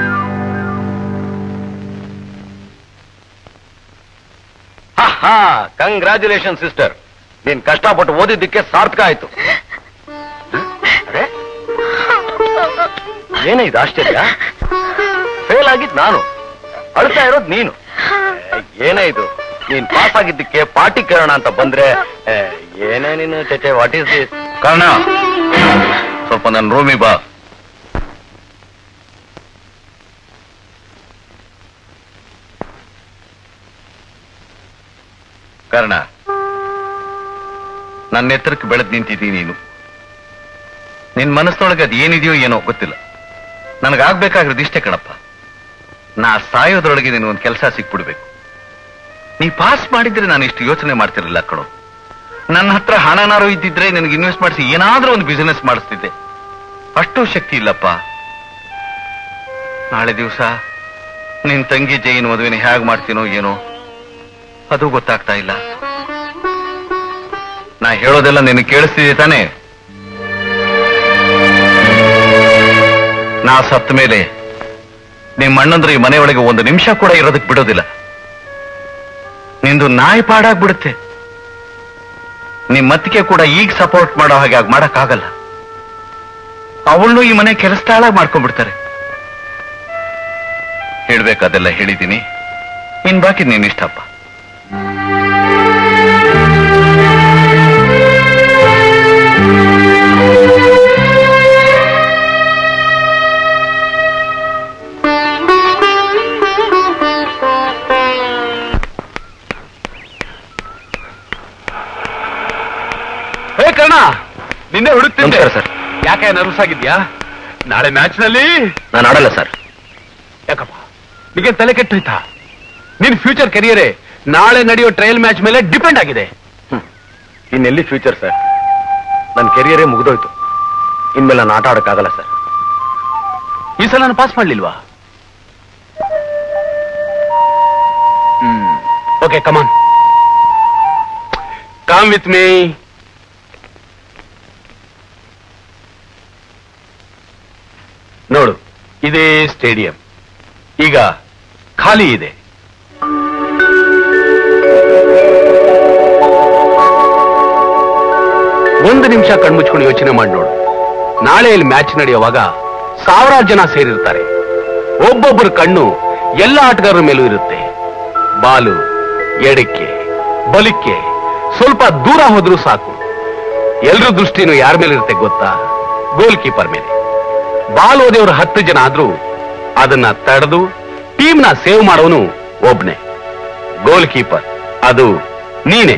ಹಾ ಕಂಗ್ರ್ಯಾಚುಲೇಷನ್ ಸಿಸ್ಟರ್ ನೀನ್ ಕಷ್ಟಪಟ್ಟು ಓದಿದ್ದಕ್ಕೆ ಸಾರ್ಥಕ ಆಯ್ತು ಅರೆ ಏನೇ ಇದು ಆಶ್ಚರ್ಯ ಫೇಲ್ ಆಗಿದ್ ನಾನು ಅಳ್ತಾ ಇರೋದ್ ನೀನು ಏ, ಏನೇ ಇದು ನೀನ್ ಪಾಸ್ ಆಗಿದ್ದಕ್ಕೆ ಪಾರ್ಟಿ ಕೇಳೋಣ ಅಂತ ಬಂದ್ರೆ ಏ, ಏನೇ ನೀನು ಚಚೆ ವಾಟ್ ಈಸ್ ದಿಸ್ ಕಾರಣ ಸ್ವಲ್ಪ ನನ್ನ ರೂಮಿ ಬಾ ಕಾರಣ ನನ್ನ ಎತ್ತರಕ್ಕೆ ಬೆಳೆದ್ ನಿಂತಿದ್ದೀನಿ ನೀನು ನಿನ್ ಮನಸ್ಸೊಳಗೆ ಅದು ಏನಿದೆಯೋ ಏನೋ ಗೊತ್ತಿಲ್ಲ ನನಗಾಗ್ಬೇಕಾಗಿರೋದು ಇಷ್ಟೇ ಕಣಪ್ಪ ನಾ ಸಾಯೋದ್ರೊಳಗೆ ನೀನು ಒಂದು ಕೆಲಸ ಸಿಕ್ಬಿಡ್ಬೇಕು ನೀ ಪಾಸ್ ಮಾಡಿದ್ರೆ ನಾನು ಇಷ್ಟು ಯೋಚನೆ ಮಾಡ್ತಿರಲಿಲ್ಲ ಕಣೋ ನನ್ನ ಹತ್ರ ಹಣನಾರು ಇದ್ದಿದ್ರೆ ನಿನಗೆ ಇನ್ವೆಸ್ಟ್ ಮಾಡಿಸಿ ಏನಾದ್ರೂ ಒಂದು ಬಿಸಿನೆಸ್ ಮಾಡಿಸ್ತಿದ್ದೆ ಅಷ್ಟು ಶಕ್ತಿ ಇಲ್ಲಪ್ಪ ನಾಳೆ ದಿವಸ ನಿನ್ ತಂಗಿ ಜೈನ್ ಮದುವೆನ ಹೇಗ್ ಮಾಡ್ತೀನೋ ಏನೋ ಅದು ಗೊತ್ತಾಗ್ತಾ ಇಲ್ಲ ನಾ ಹೇಳೋದೆಲ್ಲ ನಿನಗೆ ಕೇಳಿಸ್ತಿದೆ ತಾನೇ ನಾ ಸತ್ತ ಮೇಲೆ ನಿಮ್ಮ ಅಣ್ಣಂದ್ರೆ ಈ ಮನೆಯೊಳಗೆ ಒಂದು ನಿಮಿಷ ಕೂಡ ಇರೋದಕ್ಕೆ ಬಿಡೋದಿಲ್ಲ ನಿಂದು ನಾಯಿ ಪಾಡಾಗ್ಬಿಡುತ್ತೆ ನಿಮ್ ಮತ್ತಿಗೆ ಕೂಡ ಈಗ ಸಪೋರ್ಟ್ ಮಾಡೋ ಹಾಗೆ ಆಗ ಮಾಡಕ್ಕಾಗಲ್ಲ ಅವಳು ಈ ಮನೆ ಕೆಲಸದಾಳ ಮಾಡ್ಕೊಂಡ್ಬಿಡ್ತಾರೆ ಹೇಳ್ಬೇಕಾದೆಲ್ಲ ಹೇಳಿದ್ದೀನಿ ಇನ್ ಬಾಕಿ ನೀನ್ ಇಷ್ಟಪ್ಪ ಹೇ ಕರ್ಣ ನಿನ್ನೆ ಹುಡುಕ್ತಿದ್ದೆ ನಮಸ್ಕಾರ ಸರ್ ಯಾಕೆ ನರ್ವಸ್ ಆಗಿದ್ಯಾ ನಾಳೆ ಮ್ಯಾಚ್ ನಲ್ಲಿ ನಾನು ಆಡಲ್ಲ ಸರ್ ಯಾಕಪ್ಪ ನಿಗೆ ತಲೆ ಕೆಟ್ಟೋಯ್ತಾ ನಿನ್ ಫ್ಯೂಚರ್ ಕೆರಿಯರೇ ನಾಳೆ ನಡೆಯೋ ಟ್ರಯಲ್ ಮ್ಯಾಚ್ ಮೇಲೆ ಡಿಪೆಂಡ್ ಆಗಿದೆ ಇನ್ನೆಲ್ಲಿ ಫ್ಯೂಚರ್ ಸರ್ ನನ್ನ ಕೆರಿಯರೇ ಮುಗಿದೋಯ್ತು ಇನ್ಮೇಲೆ ನಾನು ಆಟ ಆಡಕ್ಕಾಗಲ್ಲ ಸರ್ ಈ ಸಲ ನಾನು ಪಾಸ್ ಮಾಡ್ಲಿಲ್ವಾ ಹ್ಮ್ okay come on come with me ನೋಡು ಇದೇ ಸ್ಟೇಡಿಯಂ ಈಗ ಖಾಲಿ ಇದೆ ಒಂದು ನಿಮಿಷ ಕಣ್ಮುಚ್ಕೊಂಡು ಯೋಚನೆ ಮಾಡಿ ನೋಡು ನಾಳೆ ಇಲ್ಲಿ ಮ್ಯಾಚ್ ನಡೆಯುವಾಗ ಸಾವಿರಾರು ಜನ ಸೇರಿರ್ತಾರೆ ಒಬ್ಬೊಬ್ಬರ ಕಣ್ಣು ಎಲ್ಲ ಆಟಗಾರರ ಮೇಲೂ ಇರುತ್ತೆ ಬಾಲು ಎಡಕ್ಕೆ ಬಲಿಕ್ಕೆ ಸ್ವಲ್ಪ ದೂರ ಹೋದ್ರೂ ಸಾಕು ಎಲ್ರ ದೃಷ್ಟಿನೂ ಯಾರ ಮೇಲೆ ಇರುತ್ತೆ ಗೊತ್ತಾ ಗೋಲ್ ಕೀಪರ್ ಮೇಲೆ ಬಾಲ್ ಓದಿಯವರು ಹತ್ತು ಜನ ಆದ್ರೂ ಅದನ್ನ ತಡೆದು ಟೀಮ್ನ ಸೇವ್ ಮಾಡೋನು ಒಬ್ನೇ ಗೋಲ್ ಕೀಪರ್ ಅದು ನೀನೇ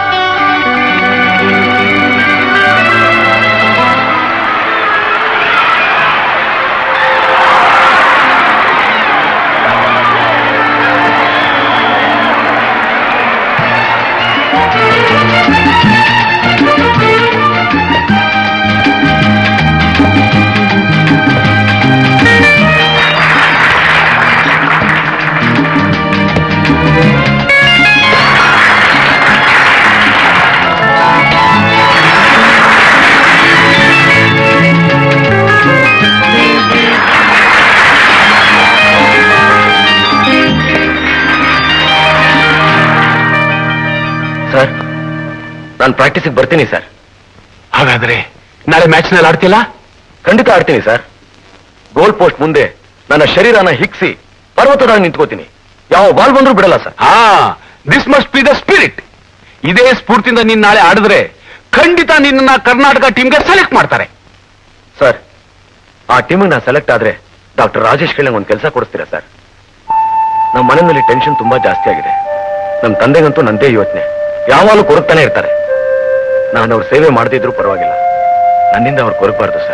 ಸರ್ ನಾನು ಪ್ರಾಕ್ಟೀಸಿಗೆ ಬರ್ತೀನಿ ಸರ್ ಹಾಗಾದ್ರೆ ನಾಳೆ ಮ್ಯಾಚ್ ನಲ್ಲಿ ಆಡ್ತಿಲ್ಲ ಖಂಡಿತ ಆಡ್ತೀನಿ ಸರ್ ಗೋಲ್ ಪೋಸ್ಟ್ ಮುಂದೆ ನನ್ನ ಶರೀರನ ಹಿಗ್ಸಿ ಪರ್ವತದಾಗ ನಿಂತ್ಕೋತೀನಿ ಯಾವ ಬಾಲ್ ಬಂದ್ರೂ ಬಿಡಲ್ಲ ಸರ್ ಹಾ this must be the spirit ಇದೇ ಸ್ಫೂರ್ತಿಯಿಂದ ನೀನ್ ನಾಳೆ ಆಡಿದ್ರೆ ಖಂಡಿತ ನಿನ್ನ ಕರ್ನಾಟಕ ಟೀಮ್ಗೆ ಸೆಲೆಕ್ಟ್ ಮಾಡ್ತಾರೆ ಸರ್ ಆ ಟೀಮಿಗೆ ನಾನು ಸೆಲೆಕ್ಟ್ ಆದ್ರೆ ಡಾಕ್ಟರ್ ರಾಜೇಶ್ ಕೇಳಿ ಒಂದು ಕೆಲಸ ಕೊಡಿಸ್ತೀರಾ ಸರ್ ನಮ್ಮ ಮನೆಯಲ್ಲಿ ಟೆನ್ಷನ್ ತುಂಬಾ ಜಾಸ್ತಿ ಆಗಿದೆ ನಮ್ಮ ತಂದೆಗಂತೂ ನಂದೇ ಯೋಚನೆ ಯಾವಾಗಲೂ ಕೊರಗ್ತಾನೆ ಇರ್ತಾರೆ ನಾನು ಅವ್ರ ಸೇವೆ ಮಾಡದಿದ್ರು ಪರವಾಗಿಲ್ಲ ನನ್ನಿಂದ ಅವ್ರು ಕೊರಗಬಾರ್ದು ಸರ್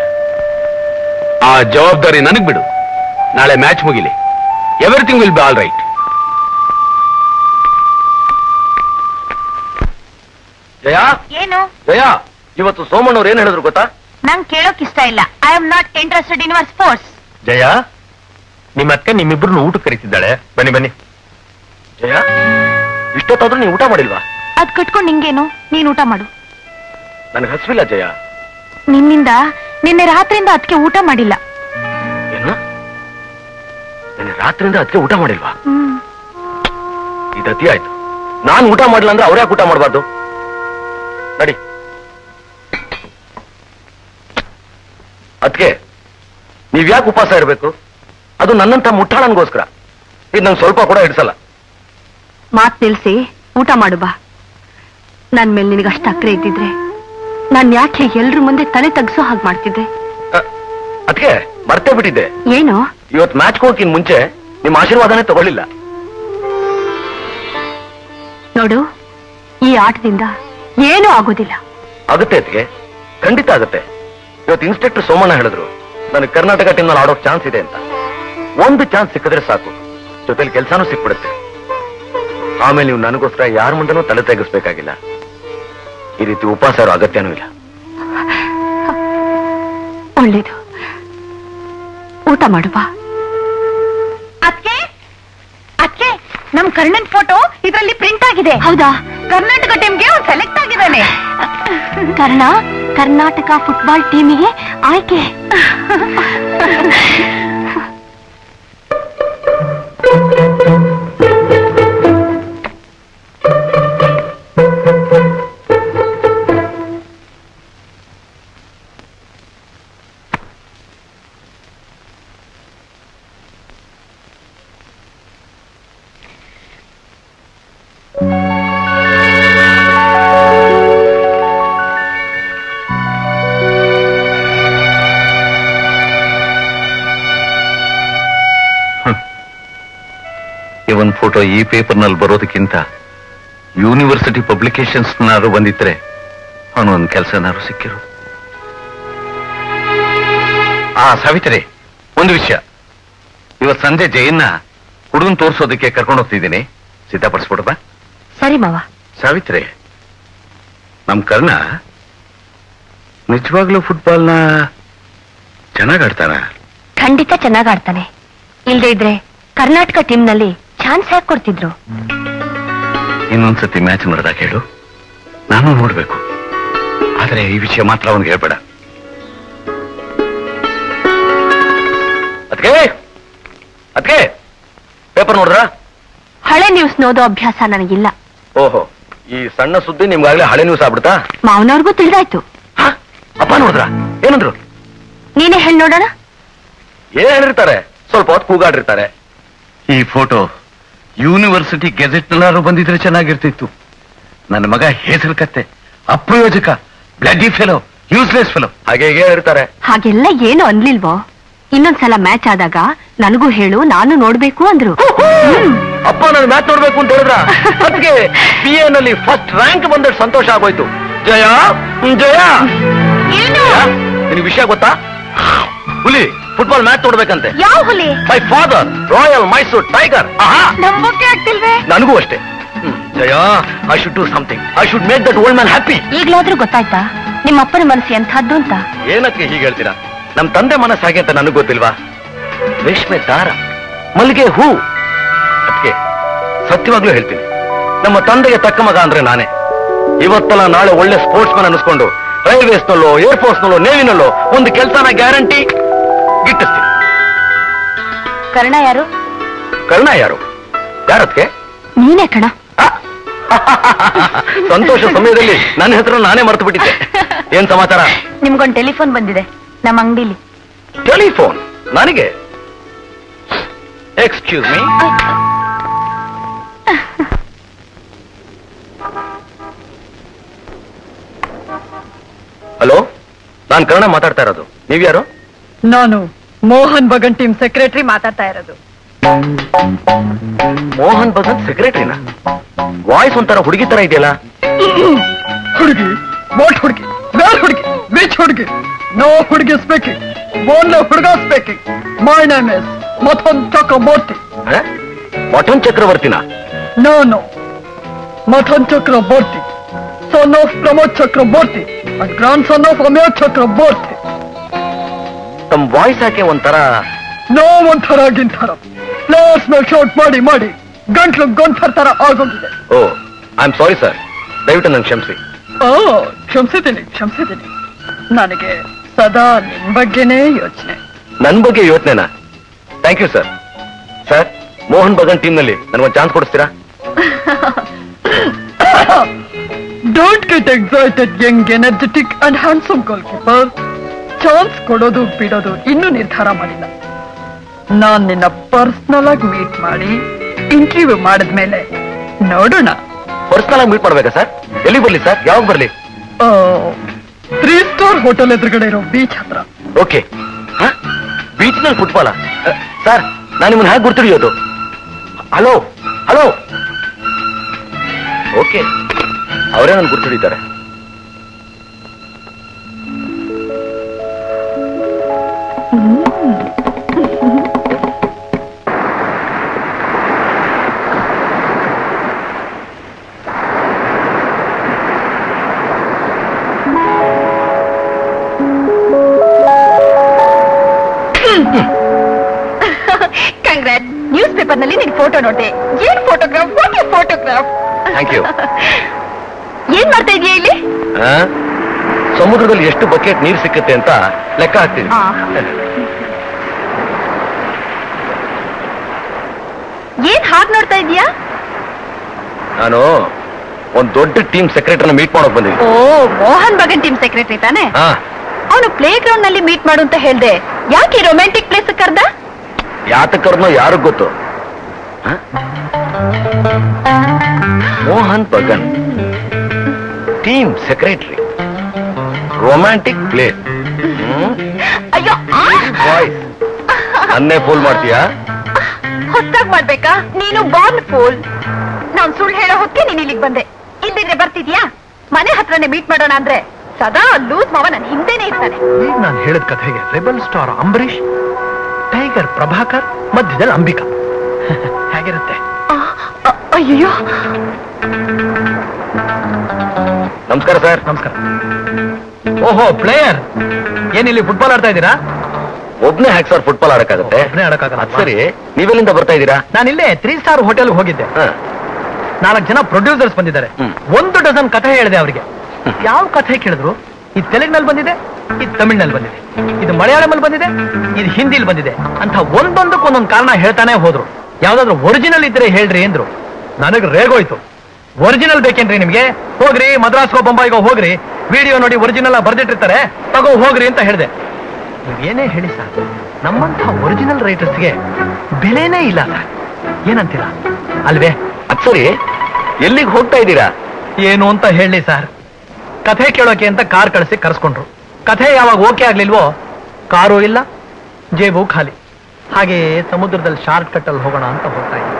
ಆ ಜವಾಬ್ದಾರಿ ನನಗ್ ಬಿಡು ನಾಳೆ ಮ್ಯಾಚ್ ಮುಗಿಲಿ everything will be all right Jaya ಏನು ಜಯ ಇವತ್ತು ಸೋಮಣ್ಣವ್ರು ಏನ್ ಹೇಳಿದ್ರು ಗೊತ್ತಾ ನಂಗ್ ಕೇಳೋಕ್ ಇಷ್ಟ ಇಲ್ಲ I am not interested in your sports Jaya ನಿಮ್ಮ ಅಕ್ಕ ನಿಮ್ಮಿಬ್ರು ಊಟ ಕರೀತಿದ್ದಾಳೆ ಬನ್ನಿ ಬನ್ನಿ ಜಯ ಇಷ್ಟೊತ್ತಾದ್ರೂ ನೀವು ಊಟ ಮಾಡಿಲ್ವಾ ಅದ್ ಕಟ್ಕೊಂಡ್ ನಿಂಗೇನು ನೀನ್ ಊಟ ಮಾಡು ನನಗೆ ಹಸಿವಿಲ್ಲ ಜಯ ನಿನ್ನಿಂದ ನಿನ್ನೆ ರಾತ್ರಿಯಿಂದ ಅದಕ್ಕೆ ಊಟ ಮಾಡಿಲ್ಲ ಏನು ನಿನ್ನೆ ರಾತ್ರಿಯಿಂದ ಅದಕ್ಕೆ ಊಟ ಮಾಡಿಲ್ವಾ ಹ್ಮ್ ಇದು ಅತಿ ಆಯ್ತು ನಾನು ಊಟ ಮಾಡಿಲ್ಲ ಅಂದ್ರೆ ಅವ್ರ್ಯಾಕೆ ಊಟ ಮಾಡಬಾರ್ದು ನಡಿ ಅದಕ್ಕೆ ನೀವ್ಯಾಕೆ ಉಪವಾಸ ಇರಬೇಕು ಅದು ನನ್ನಂತ ಮುಟ್ಟಾಳನ್ಗೋಸ್ಕರ ಇದು ನಂಗೆ ಸ್ವಲ್ಪ ಕೂಡ ಹಿಡ್ಸಲ್ಲ ಮಾತ್ ನಿಲ್ಸಿ ಊಟ ಮಾಡು ಬಾ ನನ್ ಮೇಲೆ ನಿನಗೆ ಅಷ್ಟು ಅಕ್ರೆ ಇದ್ದಿದ್ರೆ ನಾನ್ ಯಾಕೆ ಎಲ್ರ ಮುಂದೆ ತಲೆ ತಗ್ಸೋ ಹಾಗೆ ಮಾಡ್ತಿದ್ದೆ ಅದಕ್ಕೆ ಮರ್ತೇ ಬಿಟ್ಟಿದ್ದೆ ಏನು ಇವತ್ತು ಮ್ಯಾಚ್ ಹೋಗಕ್ಕಿಂತ ಮುಂಚೆ ನಿಮ್ಮ ಆಶೀರ್ವಾದನೇ ತಗೊಳ್ಳಿಲ್ಲ ನೋಡು ಈ ಆಟದಿಂದ ಏನೂ ಆಗೋದಿಲ್ಲ ಆಗುತ್ತೆ ಅದಕ್ಕೆ ಖಂಡಿತ ಆಗುತ್ತೆ ಇವತ್ತು ಇನ್ಸ್ಪೆಕ್ಟರ್ ಸೋಮಣ್ಣ ಹೇಳಿದ್ರು ನನಗೆ ಕರ್ನಾಟಕ ಟೀಮ್ನಲ್ಲಿ ಆಡೋಕ್ ಚಾನ್ಸ್ ಇದೆ ಅಂತ ಒಂದು ಚಾನ್ಸ್ ಸಿಕ್ಕಿದ್ರೆ ಸಾಕು ಜೊತೆಲಿ ಕೆಲಸನೂ ಸಿಕ್ಬಿಡುತ್ತೆ ಆಮೇಲೆ ನೀವು ನನಗೋಸ್ಕರ ಯಾರ ಮುಂದೆನೂ ತಲೆ ತೆಗಿಸ್ಬೇಕಾಗಿಲ್ಲ ಈ ರೀತಿ ಉಪವಾಸ ಇರೋ ಅಗತ್ಯನೂ ಇಲ್ಲ ಒಳ್ಳೇದು ಊಟ ಮಾಡು ಬಾ ಅದ್ಕೆ ಅದ್ಕೆ ನಮ್ ಕರ್ಣನ್ ಫೋಟೋ ಇದ್ರಲ್ಲಿ ಪ್ರಿಂಟ್ ಆಗಿದೆ ಹೌದಾ ಕರ್ನಾಟಕ ಟೀಮ್ಗೆ ಅವ್ನು ಸೆಲೆಕ್ಟ್ ಆಗಿದ್ದಾನೆ ಕರ್ಣ ಕರ್ನಾಟಕ ಫುಟ್ಬಾಲ್ ಟೀಮಿಗೆ ಆಯ್ಕೆ ಇವನ್ ಫೋಟೋ ಈ ಪೇಪರ್ನಲ್ಲಿ ಬರೋದಕ್ಕಿಂತ ಯೂನಿವರ್ಸಿಟಿ ಪಬ್ಲಿಕೇಶನ್ಸ್ ನಾರು ಬಂದಿದ್ರೆ ಅವನು ಒಂದು ಕೆಲಸನಾರು ಸಿಕ್ಕಿರು ಆ ಸಾವಿತ್ರಿ ಒಂದು ವಿಷಯ ಇವತ್ತು ಸಂಜೆ ಜಯನ್ನ ಹುಡುಗನ್ ತೋರ್ಸೋದಕ್ಕೆ ಕರ್ಕೊಂಡು ಹೋಗ್ತಿದ್ದೀನಿ ಸಿದ್ಧಪಡಿಸ್ಬಿಡಪ್ಪ ಸರಿ ಮಾವ ಸಾವಿತ್ರಿ ನಮ್ ಕರ್ಣ ನಿಜವಾಗ್ಲೂ ಫುಟ್ಬಾಲ್ನ ಚೆನ್ನಾಗ್ ಆಡ್ತಾನ ಖಂಡಿತ ಚೆನ್ನಾಗ್ ಆಡ್ತಾನೆ ಇಲ್ದೇ ಇದ್ರೆ ಕರ್ನಾಟಕ ಟೀಮ್ನಲ್ಲಿ ಚಾನ್ಸ್ ಯಾಕೆ ಕೊಡ್ತಿದ್ರು ಇನ್ನೊಂದ್ಸತಿ ಮ್ಯಾಚ್ ನಡೆದಾಗ ಹೇಳು ನಾನು ನೋಡ್ಬೇಕು ಆದ್ರೆ ಈ ವಿಷಯ ಮಾತ್ರ ಅವನಿಗೆ ಹೇಳ್ಬೇಡ ಅದಕ್ಕೆ ಅದಕ್ಕೆ ಪೇಪರ್ ನೋಡ್ರ ಹಳೆ ನ್ಯೂಸ್ ನೋಡೋ ಅಭ್ಯಾಸ ನನಗಿಲ್ಲ ಓಹೋ ಈ ಸಣ್ಣ ಸುದ್ದಿ ನಿಮ್ಗಾಗ್ಲೇ ಹಳೆ ನ್ಯೂಸ್ ಆಗ್ಬಿಡ್ತಾ ಮಾವನವ್ರಿಗೂ ತಿಳಿದಾಯ್ತು ಹ? ಅಪ್ಪ ನೋಡಿದ್ರ ಏನಂದ್ರು ನೀನೇ ಹೇಳಿ ನೋಡೋಣ ಏನ್ ಹೇಳಿರ್ತಾರೆ ಸ್ವಲ್ಪ ಹೊತ್ತು ಕೂಗಾಡಿರ್ತಾರೆ ಈ ಫೋಟೋ ಯೂನಿವರ್ಸಿಟಿ ಗೆಜೆಟ್ ನಲ್ಲಾರು ಬಂದಿದ್ರೆ ಚೆನ್ನಾಗಿರ್ತಿತ್ತು ನನ್ನ ಮಗ ಹೆಸರು ಕತ್ತೆ ಅಪ್ರಯೋಜಕ ಬ್ಲಡಿ ಫೆಲೋ ಯೂಸ್ಲೆಸ್ ಫೆಲೋ ಹಾಗೆ ಹೀಗೆ ಹೇಳಿರ್ತಾರೆ ಹಾಗೆಲ್ಲ ಏನು ಅನ್ಲಿಲ್ವೋ ಇನ್ನೊಂದ್ಸಲ ಮ್ಯಾಚ್ ಆದಾಗ ನನಗೂ ಹೇಳು ನಾನು ನೋಡ್ಬೇಕು ಅಂದ್ರು ಅಪ್ಪ ನಾನು ಮ್ಯಾಚ್ ನೋಡ್ಬೇಕು ಅಂತ ಹೇಳಿದ್ರ ಅದಕ್ಕೆ ಬಿ ಎ ನಲ್ಲಿ ಫಸ್ಟ್ ರ್ಯಾಂಕ್ ಬಂದಷ್ಟು ಸಂತೋಷ ಆಗೋಯ್ತು ಜಯ ಹ್ಮ್, ಜಯ ಜಯ, ನಿನಗೆ ವಿಷಯ ಗೊತ್ತಾ ಹುಲಿ ಫುಟ್ಬಾಲ್ ಮ್ಯಾಚ್ ನೋಡ್ಬೇಕಂತೆ ಯಾವ ಹುಲಿ my father royal Mysore tiger ಆಹಾ ನಂಬೋಕೆ ಆಗ್ತಿಲ್ವೇ ನನಗೂ ಅಷ್ಟೇ ಹ್ಮ್, Jaya I should do something I should make that old man happy ಈಗ್ಲಾದ್ರೂ ಗೊತ್ತಾಯ್ತಾ ನಿಮ್ಮ ಅಪ್ಪನ ಮನಸ್ಸು ಎಂಥದ್ದು ಅಂತ ಏನಕ್ಕೆ ಹೀಗೆ ಹೇಳ್ತೀರಾ ನಮ್ ತಂದೆ ಮನಸ್ಸು ಹಾಗೆ ಅಂತ ನನಗೆ ಗೊತ್ತಿಲ್ವಾ ರೇಷ್ಮೆ ದಾರ ಮಲ್ಲಿಗೆ ಹೂ ಅದಕ್ಕೆ ಸತ್ಯವಾಗ್ಲೂ ಹೇಳ್ತೀನಿ ನಮ್ಮ ತಂದೆಗೆ ತಕ್ಕ ಮಗ ಅಂದ್ರೆ ನಾನೇ ಇವತ್ತಲ್ಲ ನಾಳೆ ಒಳ್ಳೆ ಸ್ಪೋರ್ಟ್ಸ್ ಮನ್ ಅನಿಸ್ಕೊಂಡು ರೈಲ್ವೇಸ್ನಲ್ಲೋ ಏರ್ಫೋರ್ಸ್ ನಲ್ಲೋ ನೇವಿನಲ್ಲೋ ಒಂದು ಕೆಲಸನ ಗ್ಯಾರಂಟಿ ಗಿಟ್ಟಿಸ್ತೀನಿ ಕರ್ಣ ಯಾರು ಕರ್ಣ ಯಾರು ಯಾರದ್ಕೆ ನೀನೇ ಕಣ ಸಂತೋಷ ಸಮಯದಲ್ಲಿ ನನ್ನ ಹೆಸರು ನಾನೇ ಮರೆತು ಬಿಟ್ಟಿದ್ದೆ ಏನ್ ಸಮಾಚಾರ ನಿಮ್ಗೊಂದು ಟೆಲಿಫೋನ್ ಬಂದಿದೆ ನಮ್ಮ ಅಂಗಡಿಲಿ ಟೆಲಿಫೋನ್ ನನಗೆ ಎಕ್ಸ್ಕ್ಯೂಸ್ ಮೀ ಹಲೋ ನಾನ್ ಕನ್ನಡ ಮಾತಾಡ್ತಾ ಇರೋದು ನೀವ್ಯಾರು ನಾನು ಮೋಹನ್ ಬಗನ್ ಟೀಮ್ ಸೆಕ್ರೆಟರಿ ಮಾತಾಡ್ತಾ ಇರೋದು ಮೋಹನ್ ಭಗತ್ ಸೆಕ್ರೆಟರಿನ ವಾಯ್ಸ್ ಒಂಥರ ಹುಡುಗಿ ತರ ಇದೆಯಲ್ಲ ಹುಡುಗಿ ವಾಟ್ ಹುಡುಗಿ ವೇರ್ ಹುಡುಗಿ ವಿಚ್ ಹುಡುಗಿ ನೋ ಹುಡುಗಿ ಸ್ಪೀಕಿಂಗ್ ಓನ್ಲಿ ಹುಡುಗ speaking my name is Mathan Chakravarthi mutton ಚಕ್ರವರ್ತಿನ no no Mathan Chakravarthi son of Pramod Chakraborty and grandson of Amir Chakraborty. ತಮ್ಮ ವಾಯ್ಸ್ ಯಾಕೆ ಒಂಥರ ನೋ ಒಂಥರ ಗಿಂಥರ ಪ್ಲೇಸ್ ಮೇಲೆ ಶೌಟ್ ಮಾಡಿ ಮಾಡಿ ಗಂಟ್ಲು ಗೊಂಥರ್ ತರ ಆಗೋಗಿದೆ oh I am sorry sir ದಯವಿಟ್ಟು ನಂಗೆ ಕ್ಷಮಿಸಿ ಓ ಕ್ಷಮಿಸಿದ್ದೀನಿ ಕ್ಷಮಿಸಿದ್ದೀನಿ ನನಗೆ ಸದಾ ನಿಮ್ ಬಗ್ಗೆನೇ ಯೋಚನೆ ನನ್ ಬಗ್ಗೆ ಯೋಚನೆನಾ thank you sir sir Mohun Bagan team ನಲ್ಲಿ ನನಗೊಂದು ಚಾನ್ಸ್ ಕೊಡಿಸ್ತೀರಾ don't get excited young energetic and handsome goalkeeper chance ಕೊಡೋದು ಬಿಡೋದು ಇನ್ನೂ ನಿರ್ಧಾರ ಮಾಡಿಲ್ಲ ನಾನ್ ನಿನ್ನ ಪರ್ಸನಲ್ ಆಗಿ ಮೀಟ್ ಮಾಡಿ ಇಂಟರ್ವ್ಯೂ ಮಾಡಿದ್ಮೇಲೆ ನೋಡೋಣ ಪರ್ಸನಲ್ ಆಗಿ ಮೀಟ್ ಮಾಡ್ಬೇಕಾ ಸರ್ ಎಲ್ಲಿ ಬರ್ಲಿ ಸರ್ ಯಾವಾಗ ಬರ್ಲಿ ತ್ರೀ ಸ್ಟಾರ್ ಹೋಟೆಲ್ ಎದುರುಗಡೆ ಇರೋ ಬೀಚ್ ಹತ್ರ ಓಕೆ ಬೀಚ್ ನಲ್ಲಿ ಫುಟ್ಬಾಲ ಸರ್ ನಾನು ನಿಮ್ಮನ್ನ ಹೇಗೆ ಗುರ್ತಿಡಿಯೋದು ಹಲೋ ಹಲೋ ಓಕೆ ಅವರೇ ನನ್ ಗುರ್ತಿಡಿತಾರೆ ಕಂಗ್ರಾಟ್ ನ್ಯೂಸ್ ಪೇಪರ್ ನಲ್ಲಿ ನಿನ್ ಫೋಟೋ ನೋಟೆ ಏನ್ photograph what photograph thank you ಏನ್ ಮಾಡ್ತಾ ಇದೀಯ ಇಲ್ಲಿ ಸಮುದ್ರದಲ್ಲಿ ಎಷ್ಟು ಬಕೆಟ್ ನೀರು ಸಿಕ್ಕತ್ತೆ ಅಂತ ಲೆಕ್ಕ ಹಾಕ್ತೀನಿ ಆ. ಏನ್ ಹಾಗೆ ನೋಡ್ತಾ ಇದೀಯಾ ನಾನು ಒಂದ್ ದೊಡ್ಡ ಟೀಮ್ ಸೆಕ್ರೆಟರಿನ ಮೀಟ್ ಮಾಡೋಕ್ ಬಂದಿದ್ದೀನಿ oh Mohun Bagan team secretary ತಾನೆ ಹಾ ಅವನು ಪ್ಲೇ ಗ್ರೌಂಡ್ ನಲ್ಲಿ ಮೀಟ್ ಮಾಡು ಅಂತ ಹೇಳ್ದೆ ಯಾಕೆ ರೊಮ್ಯಾಂಟಿಕ್ ಪ್ಲೇಸ್ ಕರ್ದ ಯಾತಕರ್ನೋ ಯಾರಿಗ್ ಗೊತ್ತು ಹ? Mohun Bagan team secretary romantic play ಅಯ್ಯೋ ಬಾಯ್ಸ್ ನನ್ನೇ ಫೋಲ್ ಮಾಡ್ತೀಯಾ ಹೊಸ್ದಾಗ್ ಮಾಡ್ಬೇಕಾ ನೀನು ಬಾರ್ನ್ ಫೂಲ್ ನಾನ್ ಸುಳ್ಳು ಹೇಳೋ ಹೊತ್ತಿಗೆ ನೀನ್ ಇಲ್ಲಿಗೆ ಬಂದೆ ಇಲ್ದಿದ್ರೆ ಬರ್ತಿದ್ಯಾ ಮನೆ ಹತ್ರನೇ ಮೀಟ್ ಮಾಡೋಣ ಅಂದ್ರೆ ಸದಾ ಲೂಸ್ ಮಾವ ನನ್ ಹಿಂದೆನೆ ಇರ್ತಾನೆ ಈಗ ನಾನು ಹೇಳಿದ ಕಥೆಗೆ rebel star Ambareesh tiger Prabhakar ಮಧ್ಯದಲ್ಲಿ ಅಂಬಿಕಾ ಹೇಗಿರುತ್ತೆ ಅಯ್ಯೋ ನಮಸ್ಕಾರ ಸರ್ ನಮಸ್ಕಾರ ಓಹೋ ಪ್ಲೇಯರ್ ಏನಿಲ್ಲಿ ಫುಟ್ಬಾಲ್ ಆಡ್ತಾ ಇದ್ದೀರಾ ಒಬ್ನೇ ಹ್ಯಾಕ್ ಸರ್ ಫುಟ್ಬಾಲ್ ಆಡಕ್ಕಾಗತ್ತೆ ಒಬ್ನೇ ಆಡಕ್ಕಾಗಲ್ಲ. ಅದ್ ಸರಿ ನೀವೆಲ್ಲಿಂದ ಬರ್ತಾ ಇದ್ದೀರಾ ನಾನು ಇಲ್ಲೇ ತ್ರೀ ಸ್ಟಾರ್ ಹೋಟೆಲ್ ಹೋಗಿದ್ದೆ ಹ. ನಾಲ್ಕು ಜನ ಪ್ರೊಡ್ಯೂಸರ್ಸ್ ಬಂದಿದ್ದಾರೆ ಹ್ಮ್. ಒಂದು ಡಜನ್ ಕಥೆ ಹೇಳಿದೆ ಅವರಿಗೆ ಯಾವ ಕಥೆ ಕೇಳಿದ್ರು ಇದು ತೆಲುಗಿನಲ್ಲಿ ಬಂದಿದೆ ಇದು ತಮಿಳ್ನಲ್ಲಿ ಬಂದಿದೆ ಇದು ಮಲಯಾಳಮಲ್ಲಿ ಬಂದಿದೆ ಇದು ಹಿಂದಿಲಿ ಬಂದಿದೆ ಅಂತ ಒಂದೊಂದಕ್ಕೆ ಒಂದೊಂದು ಕಾರಣ ಹೇಳ್ತಾನೆ ಹೋದ್ರು ಯಾವ್ದಾದ್ರು ಒರಿಜಿನಲ್ ಇದ್ರೆ ಹೇಳ್ರಿ ಅಂದ್ರು ನನಗೆ ರೇಗೋಯ್ತು ಒರಿಜಿನಲ್ ಬೇಕೇನ್ರಿ ನಿಮ್ಗೆ ಹೋಗ್ರಿ ಮದ್ರಾಸ್ಗೋ ಬೊಂಬಾಯಿಗೋ ಹೋಗ್ರಿ ವಿಡಿಯೋ ನೋಡಿ ಒರಿಜಿನಲ್ ಬರ್ದಿಟ್ಟಿರ್ತಾರೆ ತಗೋ ಹೋಗ್ರಿ ಅಂತ ಹೇಳಿದೆ ನೀವೇನೇ ಹೇಳಿ ಸರ್ ನಮ್ಮಂಥ ಒರಿಜಿನಲ್ ರೈಟರ್ಸ್ಗೆ ಬೆಲೆನೇ ಇಲ್ಲ ಸರ್ ಏನಂತೀರಾ ಅಲ್ವೇ ಅದ್ ಸರಿ ಎಲ್ಲಿಗೆ ಹೋಗ್ತಾ ಇದ್ದೀರಾ ಏನು ಅಂತ ಹೇಳಿ ಸರ್ ಕಥೆ ಕೇಳೋಕೆ ಅಂತ ಕಾರ್ ಕಳಿಸಿ ಕರ್ಸ್ಕೊಂಡ್ರು ಕಥೆ ಯಾವಾಗ ಓಕೆ ಆಗ್ಲಿಲ್ವೋ ಕಾರು ಇಲ್ಲ ಜೇಬು ಖಾಲಿ ಹಾಗೆ ಸಮುದ್ರದಲ್ಲಿ ಶಾರ್ಟ್ ಕಟ್ ಅಲ್ಲಿ ಹೋಗೋಣ ಅಂತ ಹೋಗ್ತಾ ಇದ್ದೆ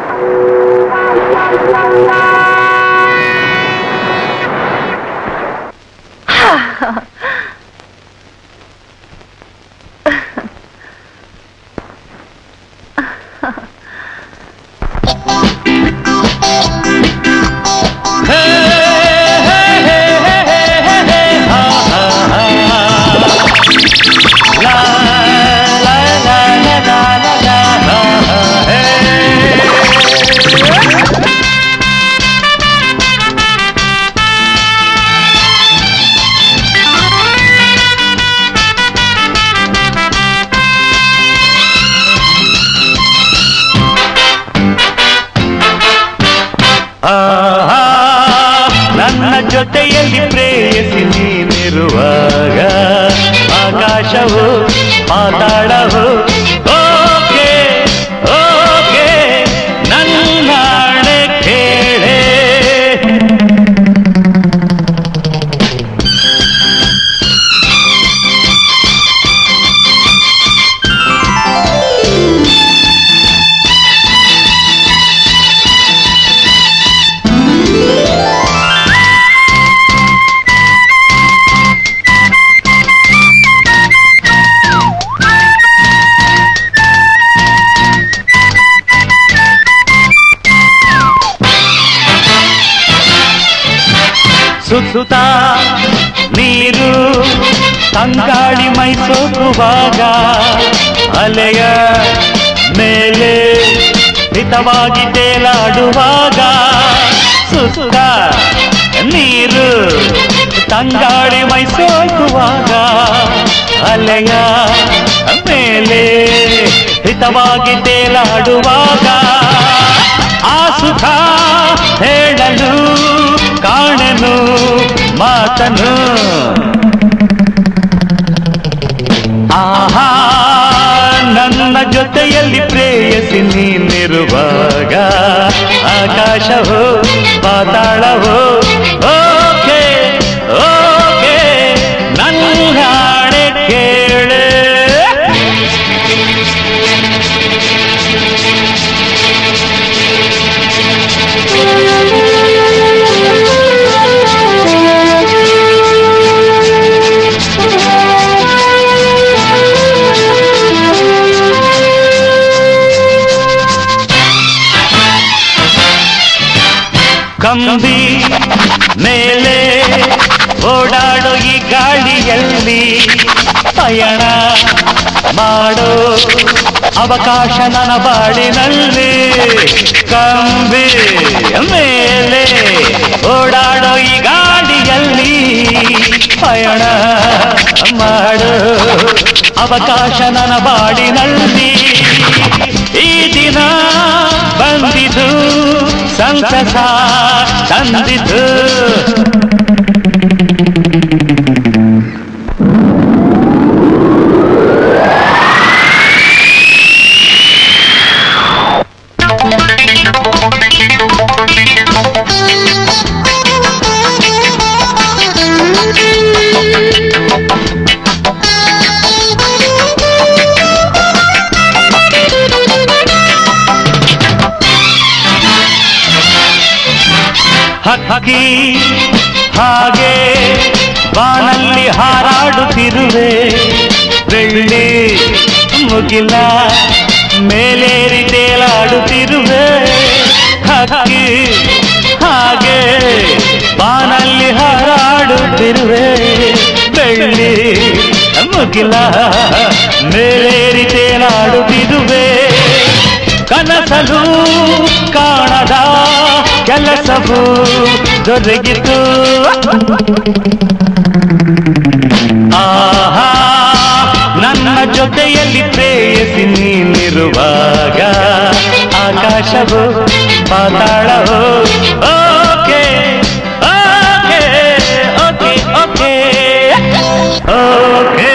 ಆಹಾ, ನನ್ನ ಜೊತೆಯಲ್ಲಿ ಪ್ರೇಯಸಿ ನೀನಿರುವಾಗ ಆಕಾಶವು ಪಾತಾಳವು ಓಕೆ ಓಕೆ ನನ್ನಾಣೆ ಕೇಳೆ ಸುತ್ತ ನೀರು ತಂಗಾಳಿ ಮೈಸೋಕುವಾಗ ಅಲೆಯ ಮೇಲೆ ಹಿತವಾಗಿ ತೇಲಾಡುವಾಗ ಸುತ್ತ ನೀರು ತಂಗಾಳಿ ಮೈಸೋಕುವಾಗ ಅಲೆಯ ಮೇಲೆ ಹಿತವಾಗಿ ತೇಲಾಡುವಾಗ ಆ ಸುಖ ಹೇಳಲು ಕಾಣನು ಮಾತನು ಆಹಾ ನನ್ನ ಜೊತೆಯಲ್ಲಿ ಪ್ರೇಯಸಿ ನೀನಿರುವಾಗ ಆಕಾಶವೋ ಪಾತಾಳವೋ ಓಕೆ ಓಕೆ ನನ್ನ ಹಾಡೆ ಕೇಳೆ ಕಂಬಿ ಮೇಲೆ ಓಡಾಡೋ ಈ ಗಾಳಿಯಲ್ಲಿ ಪಯಣ ಮಾಡೋ ಅವಕಾಶ ನನ್ನ ಬಾಳಿನಲ್ಲಿ ಕಂಬಿ ಮೇಲೆ ಓಡಾಡೋ ಈ ಗಾಡಿಯಲ್ಲಿ ಪಯಣ ಮಾಡೋ ಅವಕಾಶ ನನ್ನ ಬಾಡಿನಲ್ಲಿ ಈ ದಿನ ಬಂದಿತು ಸಂತಸ ತಂದಿತು ಹಕ್ಕಿ ಹಾಗೆ ಬಾನಲ್ಲಿ ಹಾರಾಡುತ್ತಿರುವೆ ಬೆಳ್ಳಿ ಮುಗಿಲ ಮೇಲೇರಿ ತೇಲಾಡುತ್ತಿರುವೆ ಹಕ್ಕಿ ಹಾಗೆ ಬಾನಲ್ಲಿ ಹಾರಾಡುತ್ತಿರುವೆ ಬೆಳ್ಳಿ ಮುಗಿಲ ಮೇಲೇರಿ ತೇಲಾಡುತ್ತಿರುವೆ ಕನಸಲು ಕಾಣದ ಕೆಲಸವು ದೊರಕಿತು ಆಹಾ ನನ್ನ ಜೊತೆಯಲ್ಲಿ ಪ್ರೇಯಸಿ ನೀನಿರುವಾಗ ಆಕಾಶವು ಪಾತಾಳವು okay okay okay okay okay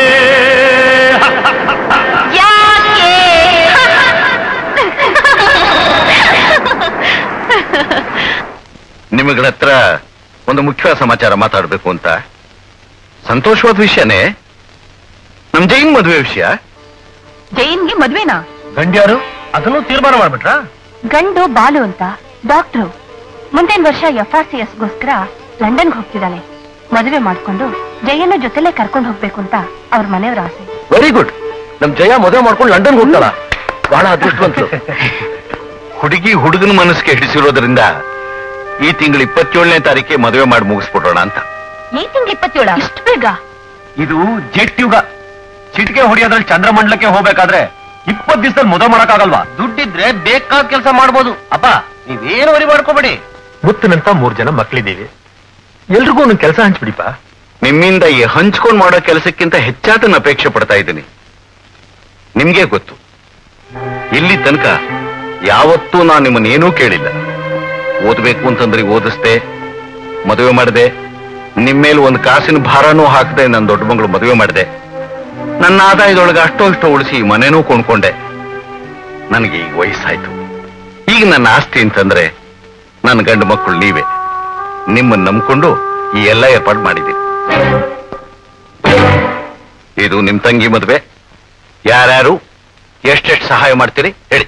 ನಿಮಗಳ ಹತ್ರ ಒಂದು ಮುಖ್ಯವಾದ ಸಮಾಚಾರ ಮಾತಾಡಬೇಕು ಅಂತ ಸಂತೋಷವಾದ ವಿಷಯನೇ ನಮ್ ಜೈನ್ ಮದುವೆ ವಿಷಯ ಜೈನ್ಗೆ ಮದ್ವೆನಾ ಗಂಡ್ಯಾರು ಅದನ್ನು ತೀರ್ಮಾನ ಮಾಡ್ಬಿಟ್ರಾ ಗಂಡು ಬಾಲು ಅಂತ ಡಾಕ್ಟ್ರು ಮುಂದಿನ ವರ್ಷ ಎಫ್ ಆರ್ ಸಿ ಎಸ್ಗೋಸ್ಕರ ಲಂಡನ್ಗೆ ಹೋಗ್ತಿದ್ದಾನೆ ಮದುವೆ ಮಾಡ್ಕೊಂಡು ಜಯನ ಜೊತೆಲೆ ಕರ್ಕೊಂಡು ಹೋಗ್ಬೇಕು ಅಂತ ಅವ್ರ ಮನೆಯವ್ರ ಆಸೆ ವೆರಿ ಗುಡ್ ನಮ್ ಜಯ ಮದುವೆ ಮಾಡ್ಕೊಂಡು ಲಂಡನ್ ಹೋಗ್ತಾಳ ಬಹಳ ಅದೃಷ್ಟವಂತರು ಹುಡುಗಿ ಹುಡುಗನ ಮನಸ್ಸಿಗೆ ಹಿಡಿಸಿರೋದ್ರಿಂದ ಈ ತಿಂಗಳು ಇಪ್ಪತ್ತೇಳನೇ ತಾರೀಕಿಗೆ ಮದುವೆ ಮಾಡಿ ಮುಗಿಸ್ಬಿಡೋಣ ಅಂತ ಈ ತಿಂಗಳು ಇಪ್ಪತ್ತೇಳ ಇಷ್ಟು ಬೇಗ ಇದು ಜೆಟ್ ಯುಗ ಚಿಟಿಕೆ ಹೊಡೆಯೋದ್ರಲ್ಲಿ ಚಂದ್ರಮಂಡಲಕ್ಕೆ ಹೋಗ್ಬೇಕಾದ್ರೆ ಇಪ್ಪತ್ ದಿವಸದಲ್ಲಿ ಮದುವೆ ಮಾಡಕ್ಕಾಗಲ್ವಾ ದುಡ್ಡಿದ್ರೆ ಬೇಕಾದ ಕೆಲಸ ಮಾಡ್ಬೋದು ಅಪ್ಪ ನೀವೇನು ವರಿ ಮಾಡ್ಕೋಬೇಡಿ ಮುತ್ತಿನಂತ ಮೂರ್ ಜನ ಮಕ್ಳಿದ್ದೀವಿ ಎಲ್ರಿಗೂ ಒಂದೊಂದು ಕೆಲಸ ಹಂಚ್ಬಿಡಿಪ್ಪ ನಿಮ್ಮಿಂದ ಈ ಹಂಚ್ಕೊಂಡ್ ಮಾಡೋ ಕೆಲಸಕ್ಕಿಂತ ಹೆಚ್ಚಾದನ್ನ ಅಪೇಕ್ಷೆ ಪಡ್ತಾ ಇದ್ದೀನಿ ನಿಮ್ಗೆ ಗೊತ್ತು ಇಲ್ಲಿ ತನಕ ಯಾವತ್ತೂ ನಾನು ನಿಮ್ಮನ್ನೇನೂ ಕೇಳಿಲ್ಲ ಓದ್ಬೇಕು ಅಂತಂದ್ರೆ ಓದಿಸ್ದೆ ಮದುವೆ ಮಾಡಿದೆ ನಿಮ್ಮೇಲೆ ಒಂದು ಕಾಸಿನ ಭಾರನೂ ಹಾಕದೆ ನನ್ನ ದೊಡ್ಡ ಮಗಳು ಮದುವೆ ಮಾಡಿದೆ ನನ್ನ ಆದಾಯದೊಳಗೆ ಅಷ್ಟೋ ಇಷ್ಟೋ ಉಳಿಸಿ ಮನೇನೂ ಕೊಂಡ್ಕೊಂಡೆ ನನಗೆ ಈಗ ವಯಸ್ಸಾಯ್ತು ಈಗ ನನ್ನ ಆಸ್ತಿ ಅಂತಂದ್ರೆ ನನ್ನ ಗಂಡು ಮಕ್ಕಳು ನೀವೇ ನಿಮ್ಮನ್ನ ನಂಬ್ಕೊಂಡು ಈ ಎಲ್ಲ ಏರ್ಪಾಡು ಮಾಡಿದ್ದೀನಿ ಇದು ನಿಮ್ ತಂಗಿ ಮದುವೆ ಯಾರ್ಯಾರು ಎಷ್ಟೆಷ್ಟು ಸಹಾಯ ಮಾಡ್ತೀರಿ ಹೇಳಿ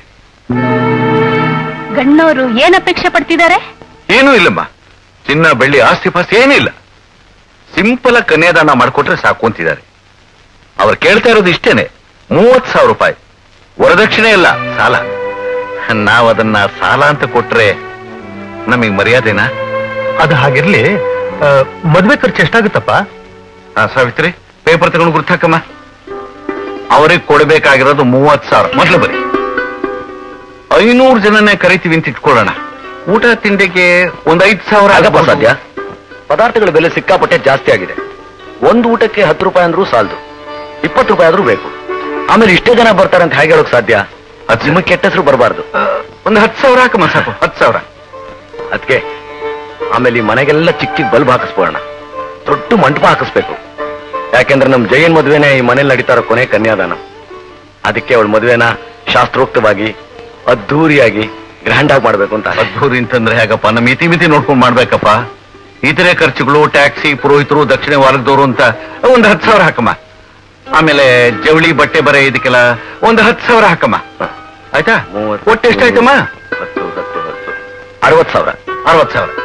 ಗಣ್ಣವರು ಏನ್ ಅಪೇಕ್ಷೆ ಪಡ್ತಿದ್ದಾರೆ ಏನೂ ಇಲ್ಲಮ್ಮ ಚಿನ್ನ ಬೆಳ್ಳಿ ಆಸ್ತಿ ಪಾಸ್ತಿ ಏನೂ ಇಲ್ಲ ಸಿಂಪಲ್ ಆಗಿ ಕನ್ಯಾದಾನ ಮಾಡ್ಕೊಟ್ರೆ ಸಾಕು ಅಂತಿದ್ದಾರೆ ಅವ್ರು ಕೇಳ್ತಾ ಇರೋದು ಇಷ್ಟೇನೆ ಮೂವತ್ ಸಾವಿರ ರೂಪಾಯಿ ವರದಕ್ಷಿಣೆ ಇಲ್ಲ ಸಾಲ ನಾವ್ ಅದನ್ನ ಸಾಲ ಅಂತ ಕೊಟ್ರೆ ನಮಗ್ ಮರ್ಯಾದೆನಾ ಅದು ಹಾಗಿರ್ಲಿ ಮದ್ವೆ ಖರ್ಚು ಎಷ್ಟಾಗುತ್ತಪ್ಪ ಆ, ಸಾವಿತ್ರಿ ಪೇಪರ್ ತಗೊಂಡು ಗುರ್ತಾಕಮ್ಮ ಅವ್ರಿಗೆ ಕೊಡಬೇಕಾಗಿರೋದು ಮೂವತ್ ಸಾವಿರ ಮೊದಲು ಬರೀ ಐನೂರು ಜನನೇ ಕರಿತೀವಿ ಅಂತ ಇಟ್ಕೊಳ್ಳೋಣ ಊಟ ತಿಂಡಿಗೆ ಒಂದ್ ಐದ್ ಸಾವಿರ ಆಗಪ್ಪ ಸಾಧ್ಯ ಪದಾರ್ಥಗಳ ಬೆಲೆ ಸಿಕ್ಕಾಪಟ್ಟೆ ಜಾಸ್ತಿ ಆಗಿದೆ ಒಂದು ಊಟಕ್ಕೆ ಹತ್ತು ರೂಪಾಯಿ ಅಂದ್ರೂ ಸಾಲದು ಇಪ್ಪತ್ತು ರೂಪಾಯಿ ಆದ್ರೂ ಬೇಕು ಆಮೇಲೆ ಇಷ್ಟೇ ಜನ ಬರ್ತಾರೆ ಅಂತ ಹೇಗೆ ಹೇಳೋಕ್ ಸಾಧ್ಯ ಅದು ನಿಮಗೆ ಕೆಟ್ಟ ಹೆಸರು ಬರಬಾರ್ದು ಆ, ಒಂದು ಹತ್ತು ಸಾವಿರ ಹಾಕಮ್ಮ ಸಾಕು ಹತ್ತು ಸಾವಿರ ಅದಕ್ಕೆ ಆಮೇಲೆ ಈ ಮನೆಗೆಲ್ಲ ಚಿಕ್ಕ ಚಿಕ್ಕ ಬಲ್ಬ್ ಹಾಕಿಸ್ಬೋಣ ದೊಡ್ಡ ಮಂಟಪ ಹಾಕಿಸ್ಬೇಕು ಯಾಕೆಂದ್ರೆ ನಮ್ ಜಯನ್ ಮದ್ವೆನೇ ಈ ಮನೇಲಿ ನಡೀತಾ ಇರೋ ಕೊನೆ ಕನ್ಯಾದಾನ ಅದಕ್ಕೆ ಅವಳ ಮದ್ವೆನ ಶಾಸ್ತ್ರೋಕ್ತವಾಗಿ ಅದ್ಧೂರಿಯಾಗಿ ಗ್ರ್ಯಾಂಡ್ ಆಗಿ ಮಾಡ್ಬೇಕು ಅಂತ ಅದ್ಭುತ ಅಂತಂದ್ರೆ ಹೇಗಪ್ಪ ನಮ್ಮ ಮಿತಿ ಮಿತಿ ನೋಡ್ಕೊಂಡ್ ಮಾಡ್ಬೇಕಪ್ಪ ಇತರೆ ಖರ್ಚುಗಳು ಟ್ಯಾಕ್ಸಿ ಪುರೋಹಿತರು ದಕ್ಷಿಣ ವಾರದವರು ಅಂತ ಒಂದು ಹತ್ತು ಸಾವಿರ ಹಾಕಮ್ಮ ಆಮೇಲೆ ಜವಳಿ ಬಟ್ಟೆ ಬರೆ ಇದಕ್ಕೆಲ್ಲ ಒಂದು ಹತ್ತು ಸಾವಿರ ಹಾಕಮ್ಮ ಆಯ್ತಾ ಮೂವತ್ತು. ಒಟ್ಟು ಎಷ್ಟಾಯ್ತಮ್ಮ ಹತ್ತು ಹತ್ತು ಹತ್ತು ಅರವತ್ತು ಸಾವಿರ ಅರವತ್ತು ಸಾವಿರ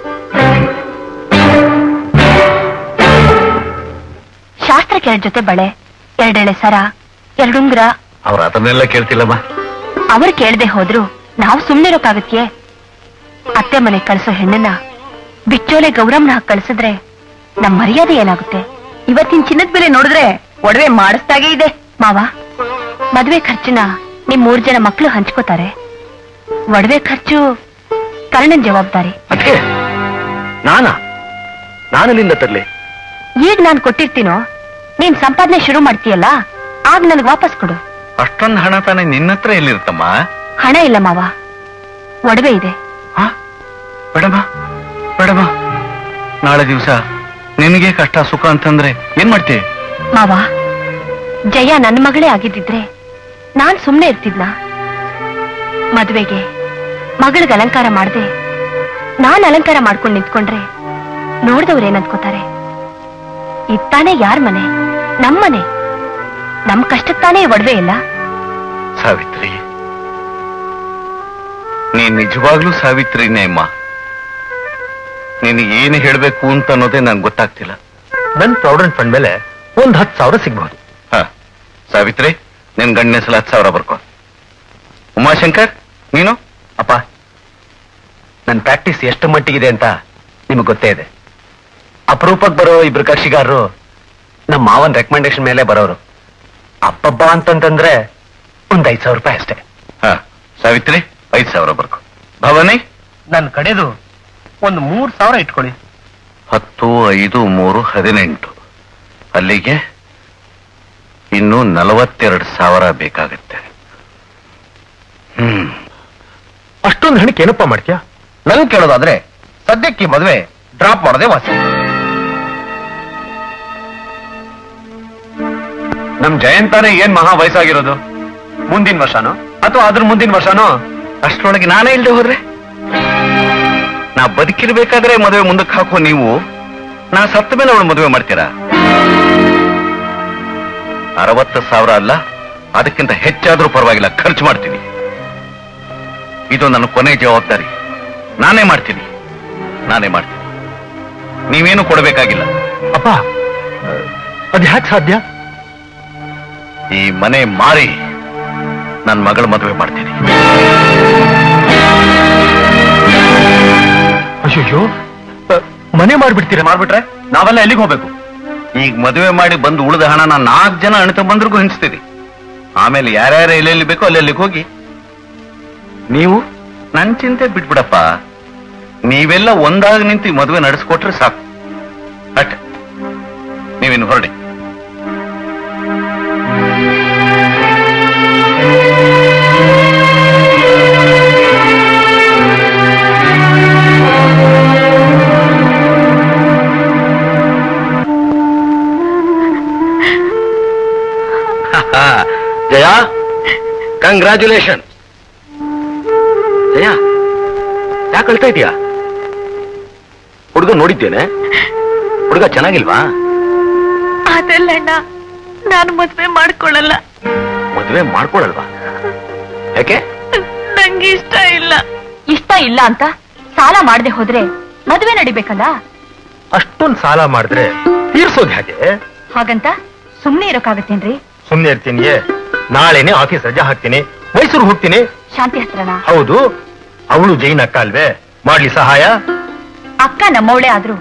ಶಾಸ್ತ್ರಕ್ಕೆ ಎರಡ್ ಜೊತೆ ಬಳೆ ಎರಡೆಳೆ ಸರ ಎರಡುಂಗ್ರ ಅವ್ರು ಅದನ್ನೆಲ್ಲ ಕೇಳ್ತಿಲ್ಲಮ್ಮ ಅವ್ರು ಕೇಳದೆ ಹೋದ್ರು ನಾವು ಸುಮ್ನಿರೋಕ್ಕಾಗತ್ಯೆ ಅತ್ತೆ ಮನೆ ಕಳ್ಸೋ ಹೆಣ್ಣನ್ನ ಬಿಚ್ಚೋಲೆ ಗೌರಮ್ಮನ ಹಾಕಿ ಕಳ್ಸಿದ್ರೆ ನಮ್ ಮರ್ಯಾದೆ ಏನಾಗುತ್ತೆ ಇವತ್ತಿನ ಚಿನ್ನದ ಬೆಲೆ ನೋಡಿದ್ರೆ ಒಡವೆ ಮಾಡಿಸ್ದಾಗೆ ಇದೆ ಮಾವ ಮದ್ವೆ ಖರ್ಚನ್ನ ನಿಮ್ ಮೂರ್ ಜನ ಮಕ್ಳು ಹಂಚ್ಕೋತಾರೆ ಒಡವೆ ಖರ್ಚು ಕರ್ಣನ್ ಜವಾಬ್ದಾರಿ ಅದಕ್ಕೆ ನಾನಾ ನಾನಲ್ಲಿಂದ ತರ್ಲಿ ಈಗ ನಾನ್ ಕೊಟ್ಟಿರ್ತೀನೋ ನೀನ್ ಸಂಪಾದನೆ ಶುರು ಮಾಡ್ತೀಯಲ್ಲ ಆಗ ನನಗ್ ವಾಪಸ್ ಕೊಡು ಅಷ್ಟೊಂದು ಹಣ ತಾನೇ ನಿನ್ನ ಹತ್ರ ಎಲ್ಲಿರುತ್ತಮ್ಮ ಹಣ ಇಲ್ಲ ಮಾವ ಒಡವೆ ಇದೆ ಆ? ಬೇಡಮ್ಮ ಬೇಡಮ್ಮ ನಾಳೆ ದಿವಸ ನಿನಗೆ ಕಷ್ಟ ಸುಖ ಅಂತಂದ್ರೆ ಏನ್ ಮಾಡ್ತೀವಿ ಮಾವ ಜಯ ನನ್ನ ಮಗಳೇ ಆಗಿದ್ದಿದ್ರೆ ನಾನ್ ಸುಮ್ನೆ ಇರ್ತಿದ್ನ ಮದ್ವೆಗೆ ಮಗಳಿಗೆ ಅಲಂಕಾರ ಮಾಡ್ದೆ ನಾನ್ ಅಲಂಕಾರ ಮಾಡ್ಕೊಂಡು ನಿಂತ್ಕೊಂಡ್ರೆ ನೋಡ್ದವ್ರು ಏನಂದ್ಕೋತಾರೆ ಇತ್ತಾನೆ ಯಾರ್ ಮನೆ ನಮ್ಮನೆ ನಮ್ ಕಷ್ಟಕ್ತಾನೇ ಒಡವೆ ಇಲ್ಲ ಸಾವಿತ್ರಿ ನೀನ್ ನಿಜವಾಗ್ಲೂ ಸಾವಿತ್ರಿನೇ ಅಮ್ಮ ನೀನು ಏನು ಹೇಳ್ಬೇಕು ಅಂತ ಅನ್ನೋದೇ ನಂಗೆ ಗೊತ್ತಾಗ್ತಿಲ್ಲ ನನ್ ಪ್ರಾವಿಡೆಂಟ್ ಫಂಡ್ ಮೇಲೆ ಒಂದ್ ಹತ್ತು ಸಾವಿರ ಸಿಗ್ಬಹುದು ಹ ಸಾವಿತ್ರಿ ನಿನ್ ಗಂಡನೇ ಸಲ ಹತ್ತು ಸಾವಿರ ಬರ್ಕೋ ಉಮಾಶಂಕರ್ ನೀನು ಅಪ್ಪ ನನ್ನ ಪ್ರಾಕ್ಟೀಸ್ ಎಷ್ಟು ಮಟ್ಟಿಗಿದೆ ಅಂತ ನಿಮಗೆ ಗೊತ್ತೇ ಇದೆ ಅಪರೂಪಕ್ಕೆ ಬರೋ ಇಬ್ರು ಕಕ್ಷಿಗಾರರು ನಮ್ಮ ಮಾವನ್ ರೆಕಮೆಂಡೇಶನ್ ಮೇಲೆ ಬರೋರು ಅಪ್ಪಬ್ಬ ಅಂತಂತಂದ್ರೆ ಒಂದ್ ಐದ್ ಸಾವಿರ ರೂಪಾಯಿ ಅಷ್ಟೇ ಹ ಸಾವಿತ್ರಿ ಐದು ಸಾವಿರ ಬರ್ಕೋ ಭವಾನಿ ನನ್ನ ಕಡೆದು ಒಂದು ಮೂರ್ ಸಾವಿರ ಇಟ್ಕೊಳ್ಳಿ ಹತ್ತು ಐದು ಮೂರು ಹದಿನೆಂಟು ಅಲ್ಲಿಗೆ ಇನ್ನು ನಲವತ್ತೆರಡು ಸಾವಿರ ಬೇಕಾಗತ್ತೆ ಹ್ಮ್ ಅಷ್ಟೊಂದು ಹಣಕ್ಕೆ ಏನಪ್ಪ ಮಾಡ್ತೀಯಾ ನನ್ ಕೇಳೋದಾದ್ರೆ ಸದ್ಯಕ್ಕೆ ಈ ಮದುವೆ ಡ್ರಾಪ್ ಮಾಡೋದೇ ವಾಸಿ ನಮ್ ಜಯಂತಾನೆ ಏನ್ ಮಹಾ ವಯಸ್ಸಾಗಿರೋದು ಮುಂದಿನ ವರ್ಷನೋ ಅಥವಾ ಅದ್ರ ಮುಂದಿನ ವರ್ಷನೋ ಅಷ್ಟರೊಳಗೆ ನಾನೇ ಇಲ್ದೆ ಹೋದ್ರೆ ನಾ ಬದುಕಿರ್ಬೇಕಾದ್ರೆ ಮದುವೆ ಮುಂದಕ್ಕೆ ಹಾಕೋ ನೀವು ನಾ ಸತ್ತ ಮೇಲೆ ಅವಳು ಮದುವೆ ಮಾಡ್ತೀರಾ ಅರವತ್ತು ಸಾವಿರ ಅಲ್ಲ ಅದಕ್ಕಿಂತ ಹೆಚ್ಚಾದ್ರೂ ಪರವಾಗಿಲ್ಲ ಖರ್ಚು ಮಾಡ್ತೀನಿ ಇದು ನನ್ನ ಕೊನೆ ಜವಾಬ್ದಾರಿ ನಾನೇ ಮಾಡ್ತೀನಿ ನಾನೇ ಮಾಡ್ತೀನಿ ನೀವೇನು ಕೊಡಬೇಕಾಗಿಲ್ಲ ಅಪ್ಪ ಅದ್ ಹ್ಯಾಕ್ ಸಾಧ್ಯ ಈ ಮನೆ ಮಾರಿ ನನ್ನ ಮಗಳ ಮದುವೆ ಮಾಡ್ತೀನಿ ಅಯ್ಯೋ ಮನೆ ಮಾಡ್ಬಿಡ್ತೀರಾ ಮಾಡ್ಬಿಟ್ರೆ ನಾವೆಲ್ಲ ಎಲ್ಲಿಗೆ ಹೋಗ್ಬೇಕು ಈಗ ಮದುವೆ ಮಾಡಿ ಬಂದು ಉಳಿದ ಹಣ ನಾನು ನಾಲ್ಕು ಜನ ಅಣ್ಣ ಬಂದ್ರಿಗೂ ಹಂಚ್ತೀರಿ ಆಮೇಲೆ ಯಾರ್ಯಾರು ಎಲ್ಲೆಲ್ಲಿ ಬೇಕೋ ಅಲ್ಲೆಲ್ಲಿಗೆ ಹೋಗಿ ನೀವು ನನ್ ಚಿಂತೆ ಬಿಟ್ಬಿಡಪ್ಪ ನೀವೆಲ್ಲ ಒಂದಾಗಿ ನಿಂತು ಈ ಮದುವೆ ನಡೆಸ್ಕೊಟ್ರೆ ಸಾಕು ಅಟ್ ನೀವಿನ್ನು ಹೊರಡಿ ಜಯ ಕಂಗ್ರ್ಯಾಚುಲೇಷನ್ ಜಯ ಯಾಕೆ ಅಳ್ತಾ ಇದೀಯಾ ಹುಡುಗ ನೋಡಿದ್ದೇನೆ ಹುಡುಗ ಚೆನ್ನಾಗಿಲ್ವಾ ಅದಲ್ಲಣ್ಣ ನಾನು ಮದ್ವೆ ಮಾಡ್ಕೊಳ್ಳಲ್ಲ ಮದುವೆ ಮಾಡ್ಕೊಳಲ್ವಾ ಯಾಕೆ ನಂಗೆ ಇಷ್ಟ ಇಲ್ಲ ಇಷ್ಟ ಇಲ್ಲ ಅಂತ ಸಾಲ ಮಾಡದೆ ಹೋದ್ರೆ ಮದ್ವೆ ನಡಿಬೇಕಲ್ಲ ಅಷ್ಟೊಂದು ಸಾಲ ಮಾಡಿದ್ರೆ ತೀರ್ಸೋದು ಹೇಗೆ ಹಾಗಂತ ಸುಮ್ನೆ ಇರೋಕ್ಕಾಗತ್ತೇನ್ರಿ ಸುಮ್ನೆ ಇರ್ತೀನಿ ನಾಳೆನೆ ಆಫೀಸ್ ರಜಾ ಹಾಕ್ತೀನಿ ಮೈಸೂರು ಹೋಗ್ತೀನಿ ಶಾಂತಿ ಹತ್ರನ ಹೌದು ಅವಳು ಜೈನ್ ಅಕ್ಕ ಅಲ್ವೇ ಮಾಡ್ಲಿ ಸಹಾಯ ಅಕ್ಕ ನಮ್ಮವಳೇ ಆದ್ರೂ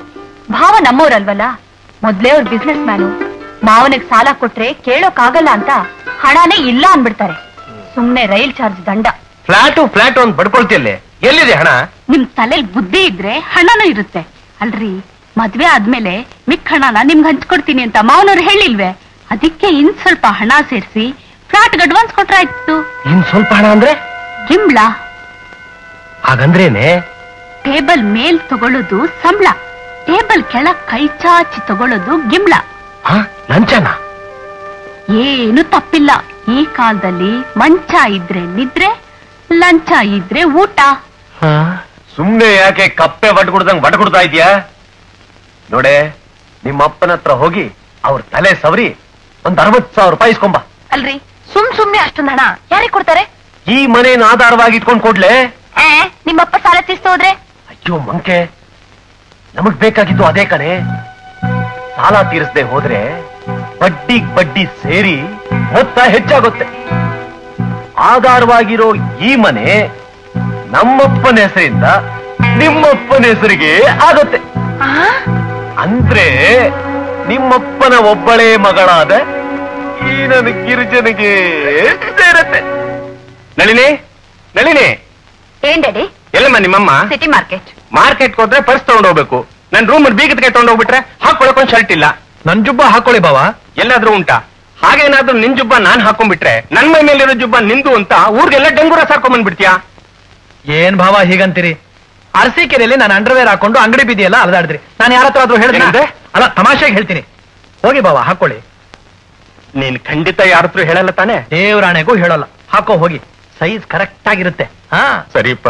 ಭಾವ ನಮ್ಮವ್ರಲ್ವಲ್ಲ ಮೊದ್ಲೇ ಅವ್ರ ಬಿಸ್ನೆಸ್ ಮ್ಯಾನು ಮಾವನಿಗೆ ಸಾಲ ಕೊಟ್ರೆ ಕೇಳೋಕ್ಕಾಗಲ್ಲ ಅಂತ ಹಣನೇ ಇಲ್ಲ ಅನ್ಬಿಡ್ತಾರೆ ಸುಮ್ನೆ ರೈಲ್ ಚಾರ್ಜ್ ದಂಡ ಫ್ಲಾಟು ಫ್ಲಾಟು ಅಂತ ಬಡ್ಕೊಳ್ತಿಯಲ್ಲಿ ಎಲ್ಲಿದೆ ಹಣ ನಿಮ್ ತಲೆಲ್ ಬುದ್ಧಿ ಇದ್ರೆ ಹಣನೂ ಇರುತ್ತೆ ಅಲ್ರಿ ಮದ್ವೆ ಆದ್ಮೇಲೆ ಮಿಕ್ಕ ಹಣನ ನಿಮ್ಗೆ ಹಂಚ್ಕೊಡ್ತೀನಿ ಅಂತ ಮಾವನವ್ರು ಹೇಳಿಲ್ವೇ ಅದಕ್ಕೆ ಇನ್ ಸ್ವಲ್ಪ ಹಣ ಸೇರಿಸಿ ಫ್ಲಾಟ್ಗೆ ಅಡ್ವಾನ್ಸ್ ಕೊಟ್ರಾಯ್ತು ಇನ್ ಸ್ವಲ್ಪ ಹಣ ಅಂದ್ರೆ ಗಿಂಬ್ಳ ಹಾಗಂದ್ರೇನೆ ಟೇಬಲ್ ಮೇಲ್ ತಗೊಳ್ಳೋದು ಸಂಬಳ ಟೇಬಲ್ ಕೆಳಗ್ ಕೈ ಚಾಚಿ ತಗೊಳ್ಳೋದು ಗಿಂಬ್ಳ ಹ ಲಂಚನ ಏನು ತಪ್ಪಿಲ್ಲ ಈ ಕಾಲದಲ್ಲಿ ಮಂಚ ಇದ್ರೆ ನಿದ್ರೆ ಲಂಚ ಇದ್ರೆ ಊಟ ಸುಮ್ನೆ ಯಾಕೆ ಕಪ್ಪೆ ಬಟ್ ಕುಡ್ದಂಗ್ ಬಟ್ ಕುಡ್ತಾ ಇದೀಯಾ ನೋಡೆ ನಿಮ್ಮ ಅಪ್ಪನ ಹತ್ರ ಹೋಗಿ ಅವ್ರ ತಲೆ ಸವರಿ ಒಂದ್ ಅರವತ್ ಸಾವಿರ ರೂಪಾಯಿ ಇಸ್ಕೊಂಬ ಅಲ್ರಿ ಸುಮ್ ಸುಮ್ನೆ ಅಷ್ಟೊಂದ್ ಹಣ ಯಾರಿಗೆ ಕೊಡ್ತಾರೆ ಈ ಮನೇನ ಆಧಾರವಾಗಿ ಇಟ್ಕೊಂಡ್ ಕೊಡ್ಲೆ ಆ, ನಿಮ್ಮಪ್ಪ ಸಾಲ ತೀರ್ಸ್ತು ಹೋದ್ರೆ ಅಯ್ಯೋ ಮಂಕೆ ನಮಗ್ ಬೇಕಾಗಿದ್ದು ಅದೇ ಕಣೆ ಸಾಲ ತೀರಿಸದೆ ಹೋದ್ರೆ ಬಡ್ಡಿ ಬಡ್ಡಿ ಸೇರಿ ಮೊತ್ತ ಹೆಚ್ಚಾಗುತ್ತೆ ಆಧಾರವಾಗಿರೋ ಈ ಮನೆ ನಮ್ಮಪ್ಪನ ಹೆಸರಿಂದ ನಿಮ್ಮಪ್ಪನ ಹೆಸರಿಗೆ ಆಗುತ್ತೆ ಅಂದ್ರೆ ನಿಮ್ಮಪ್ಪನ ಒಬ್ಬಳೇ ಮಗಳಾದ ಈ ನನ್ನ ಗಿರಿಜನಿಗೆ ಸೇರತ್ತೆ ನಳಿನಿ ನಳಿನಿ ಏನ್ ಡ್ಯಾಡಿ ಎಲ್ಲಮ್ಮ ನಿಮ್ಮಮ್ಮ ಸಿಟಿ ಮಾರ್ಕೆಟ್ ಮಾರ್ಕೆಟ್ ಹೋದ್ರೆ ಪರ್ಸ್ ತಗೊಂಡ್ ಹೋಗ್ಬೇಕು ನನ್ ರೂಮ್ ಬೀಗದ ತಗೊಂಡ್ ಹೋಗ್ಬಿಟ್ರೆ ಹಾಕೊಳಕ್ ಒಂದ್ ಶರ್ಟ್ ಇಲ್ಲ ನನ್ ಜುಬ್ಬ ಹಾಕೊಳ್ಳಿ ಬಾವ ಎಲ್ಲಾದ್ರೂ ಉಂಟಾ ಹಾಗೇನಾದ್ರೂ ನಿನ್ ಜುಬ್ಬ ನಾನ್ ಹಾಕೊಂಡ್ಬಿಟ್ರೆ ನನ್ ಮೈ ಮೇಲಿರೋ ಜುಬ್ಬ ನಿಂದು ಅಂತ ಊರ್ಗೆಲ್ಲ ಡಂಗೂರ ಸಾಕೊಂಡ್ ಬಂದ್ಬಿಡ್ತೀಯಾ ಏನ್ ಭಾವ ಹೀಗಂತೀರಿ ಅರಸೀಕೆರೆಯಲ್ಲಿ ನಾನು ಅಂಡರ್ವೇರ್ ಹಾಕೊಂಡು ಅಂಗಡಿ ಬಿದಿಯಲ್ಲ ಅಲ್ದಾಡಿದ್ರಿ ನಾನು ಯಾರ ಹತ್ರ ಆದ್ರೂ ಹೇಳಿದ್ರೆ ಏನಂದೆ? ಅಲ್ಲ ತಮಾಷೆಗೆ ಹೇಳ್ತೀನಿ ಹೋಗಿ ಬಾವ ಹಾಕೊಳ್ಳಿ ನೀನ್ ಖಂಡಿತ ಯಾರ ಹತ್ರ ಹೇಳಲ್ಲ ತಾನೆ ದೇವರಾಣೆಗೂ ಹೇಳೋಲ್ಲ ಹಾಕೋ ಹೋಗಿ ಸೈಜ್ ಕರೆಕ್ಟ್ ಆಗಿರುತ್ತೆ ಹಾ ಸರಿಪ್ಪ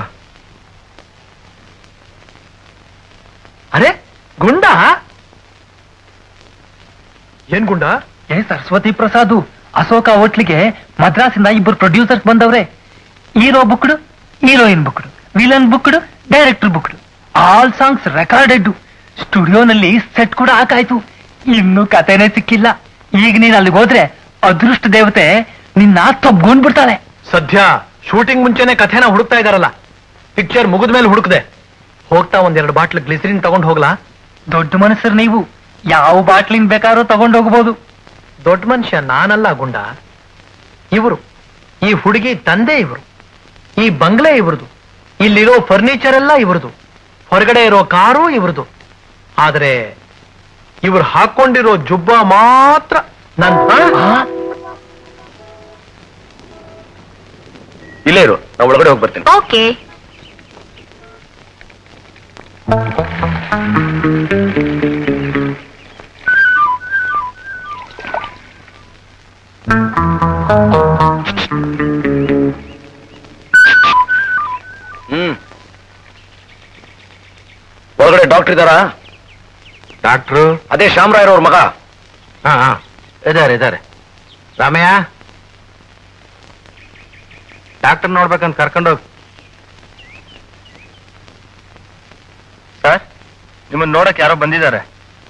ಅರೆ ಗುಂಡ ಏನ್ ಗುಂಡ ಏ ಸರಸ್ವತಿ ಪ್ರಸಾದ್ ಅಶೋಕ ಹೋಟ್ಲಿಗೆ ಮದ್ರಾಸಿಂದ ಇಬ್ಬರು ಪ್ರೊಡ್ಯೂಸರ್ಸ್ ಬಂದವ್ರೆ hero booked heroine booked villain booked director booked all songs recorded ಸ್ಟುಡಿಯೋನಲ್ಲಿ ಸೆಟ್ ಕೂಡ ಹಾಕಾಯ್ತು ಇನ್ನು ಕತೆನೇ ಸಿಕ್ಕಿಲ್ಲ ಈಗ ನೀನ್ ಅಲ್ಲಿಗೆ ಹೋದ್ರೆ ಅದೃಷ್ಟ ದೇವತೆ ನಿನ್ನ ತಬ್ಗೊಂಡ್ ಬಿಡ್ತಾಳೆ ಸದ್ಯ ಶೂಟಿಂಗ್ ಮುಂಚೆನೆ ಕಥೆನ ಹುಡುಕ್ತಾ ಇದಾರಲ್ಲ ಪಿಕ್ಚರ್ ಮುಗಿದ ಮೇಲೆ ಹುಡುಕ್ದೆ ಹೋಗ್ತಾ ಒಂದೆರಡು ಬಾಟ್ಲ್ ಗ್ಲಿಸರಿನ್ ತಗೊಂಡ್ ಹೋಗ್ಲಾ ದೊಡ್ಡ ಮನುಷ್ಯರು ನೀವು ಯಾವ ಬಾಟ್ಲಿನ್ ಬೇಕಾದ್ರೂ ತಗೊಂಡ್ ಹೋಗ್ಬೋದು ದೊಡ್ಡ ಮನುಷ್ಯ ನಾನಲ್ಲ ಗುಂಡ ಇವರು ಈ ಹುಡುಗಿ ತಂದೆ ಇವರು ಈ ಬಂಗ್ಲೆ ಇವ್ರದು ಇಲ್ಲಿರೋ ಫರ್ನಿಚರ್ ಎಲ್ಲ ಇವ್ರದು ಹೊರಗಡೆ ಇರೋ ಕಾರು ಇವ್ರದು ಆದ್ರೆ ಇವ್ರು ಹಾಕೊಂಡಿರೋ ಜುಬ್ಬ ಮಾತ್ರ ನನ್ ಆ? ಇಲ್ಲೇ ಇರು ನಾ ಒಳಗಡೆ ಹೋಗಿ ಬರ್ತೀನಿ ಓಕೆ ಹ್ಮ್ ಒಳಗಡೆ ಡಾಕ್ಟರ್ ಇದಾರಾ ಡಾಕ್ಟ್ರು ಅದೇ ಶಾಮರಾಯರವ್ರ ಮಗ ಹಾ ಹಾ ಇದಾರೆ ಇದಾರೆ ರಾಮಯ್ಯ ಡಾಕ್ಟರ್ ನೋಡ್ಬೇಕಂತ ಕರ್ಕೊಂಡೋಗ್ ಸರ್ ನಿಮ್ಮನ್ನ ನೋಡಕ್ ಯಾರೋ ಬಂದಿದ್ದಾರೆ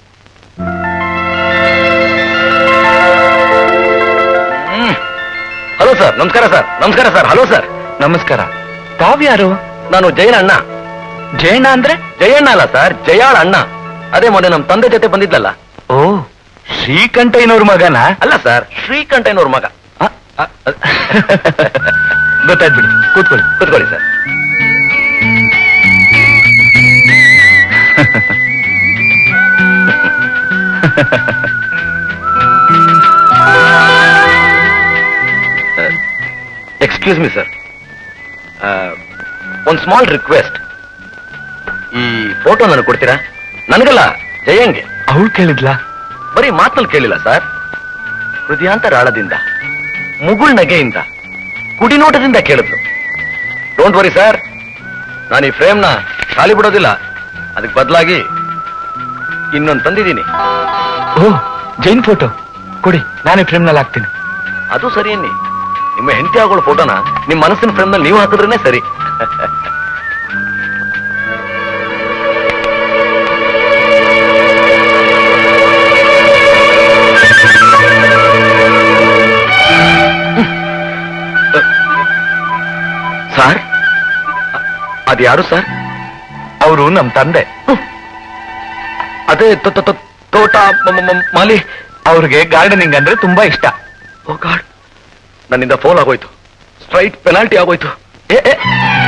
ಹಲೋ ಸರ್ ನಮಸ್ಕಾರ ಸರ್ ನಮಸ್ಕಾರ ಸರ್ ಹಲೋ ಸರ್ ನಮಸ್ಕಾರ ತಾವ್ಯಾರು ನಾನು ಜಯನ ಅಣ್ಣ ಜಯಣ್ಣ ಅಂದ್ರೆ ಜಯಣ್ಣ ಅಲ್ಲ ಸರ್ ಜಯಾಳ ಅಣ್ಣ ಅದೇ ಮೊನ್ನೆ ನಮ್ ತಂದೆ ಜೊತೆ ಬಂದಿದ್ಲಲ್ಲ ಓ ಶ್ರೀಕಂಠಯ್ಯನವ್ರ ಮಗನ ಅಲ್ಲ ಸರ್ ಶ್ರೀಕಂಠಯ್ಯನವ್ರ ಮಗ ಗೊತ್ತಾಯ್ತು ಬಿಡಿ ಕೂತ್ಕೊಳ್ಳಿ ಕೂತ್ಕೊಳ್ಳಿ ಸರ್ ಎಕ್ಸ್ಕ್ಯೂಸ್ ಮಿ ಸರ್ ಒಂದು ಸ್ಮಾಲ್ ರಿಕ್ವೆಸ್ಟ್ ಈ ಫೋಟೋ ನನಗೆ ಕೊಡ್ತೀರಾ ನನಗಲ್ಲ ಜಯಂಗೆ ಅವಳು ಕೇಳಿದ್ಲಾ ಬರೀ ಮಾತಲ್ಲಿ ಕೇಳಿಲ್ಲ ಸರ್ ಹೃದಯಾಂತರಾಳದಿಂದ ಮುಗುಳ್ ನಗೆಯಿಂದ ಕುಡಿನೋಟದಿಂದ ಕೇಳಿದ್ರು ಡೋಂಟ್ ವರಿ ಸರ್ ನಾನು ಈ ಫ್ರೇಮ್ನ ಖಾಲಿ ಬಿಡೋದಿಲ್ಲ ಅದಕ್ಕೆ ಬದಲಾಗಿ ಇನ್ನೊಂದು ತಂದಿದ್ದೀನಿ ಓ ಜೈನ್ ಫೋಟೋ ಕೊಡಿ ನಾನೇ ಫ್ರೇಮ್ನಲ್ಲಿ ಹಾಕ್ತೀನಿ ಅದು ಸರಿ ಅನ್ನಿ ನಿಮ್ಮ ಹೆಂಡತಿ ಆಗೋಳ ಫೋಟೋನ ನಿಮ್ಮ ಮನಸ್ಸಿನ ಫ್ರೇಮ್ನಲ್ಲಿ ನೀವು ಹಾಕಿದ್ರೇನೆ ಸರಿ ಸರ್ ಅದ್ಯಾರು ಸರ್ ಅವರು ನಮ್ ತಂದೆ ಅದೇ ತೋ- ತೋ- ತೋ- ತೋಟ ಮ- ಮ- ಮ- ಮಾಲಿ ಅವ್ರಿಗೆ ಗಾರ್ಡನಿಂಗ್ ಅಂದ್ರೆ ತುಂಬಾ ಇಷ್ಟ ಓ ಗಾಡ್ ನನ್ನಿಂದ ಫೋಲ್ ಆಗೋಯ್ತು ಸ್ಟ್ರೈಟ್ ಪೆನಾಲ್ಟಿ ಆಗೋಯ್ತು ಏ ಏ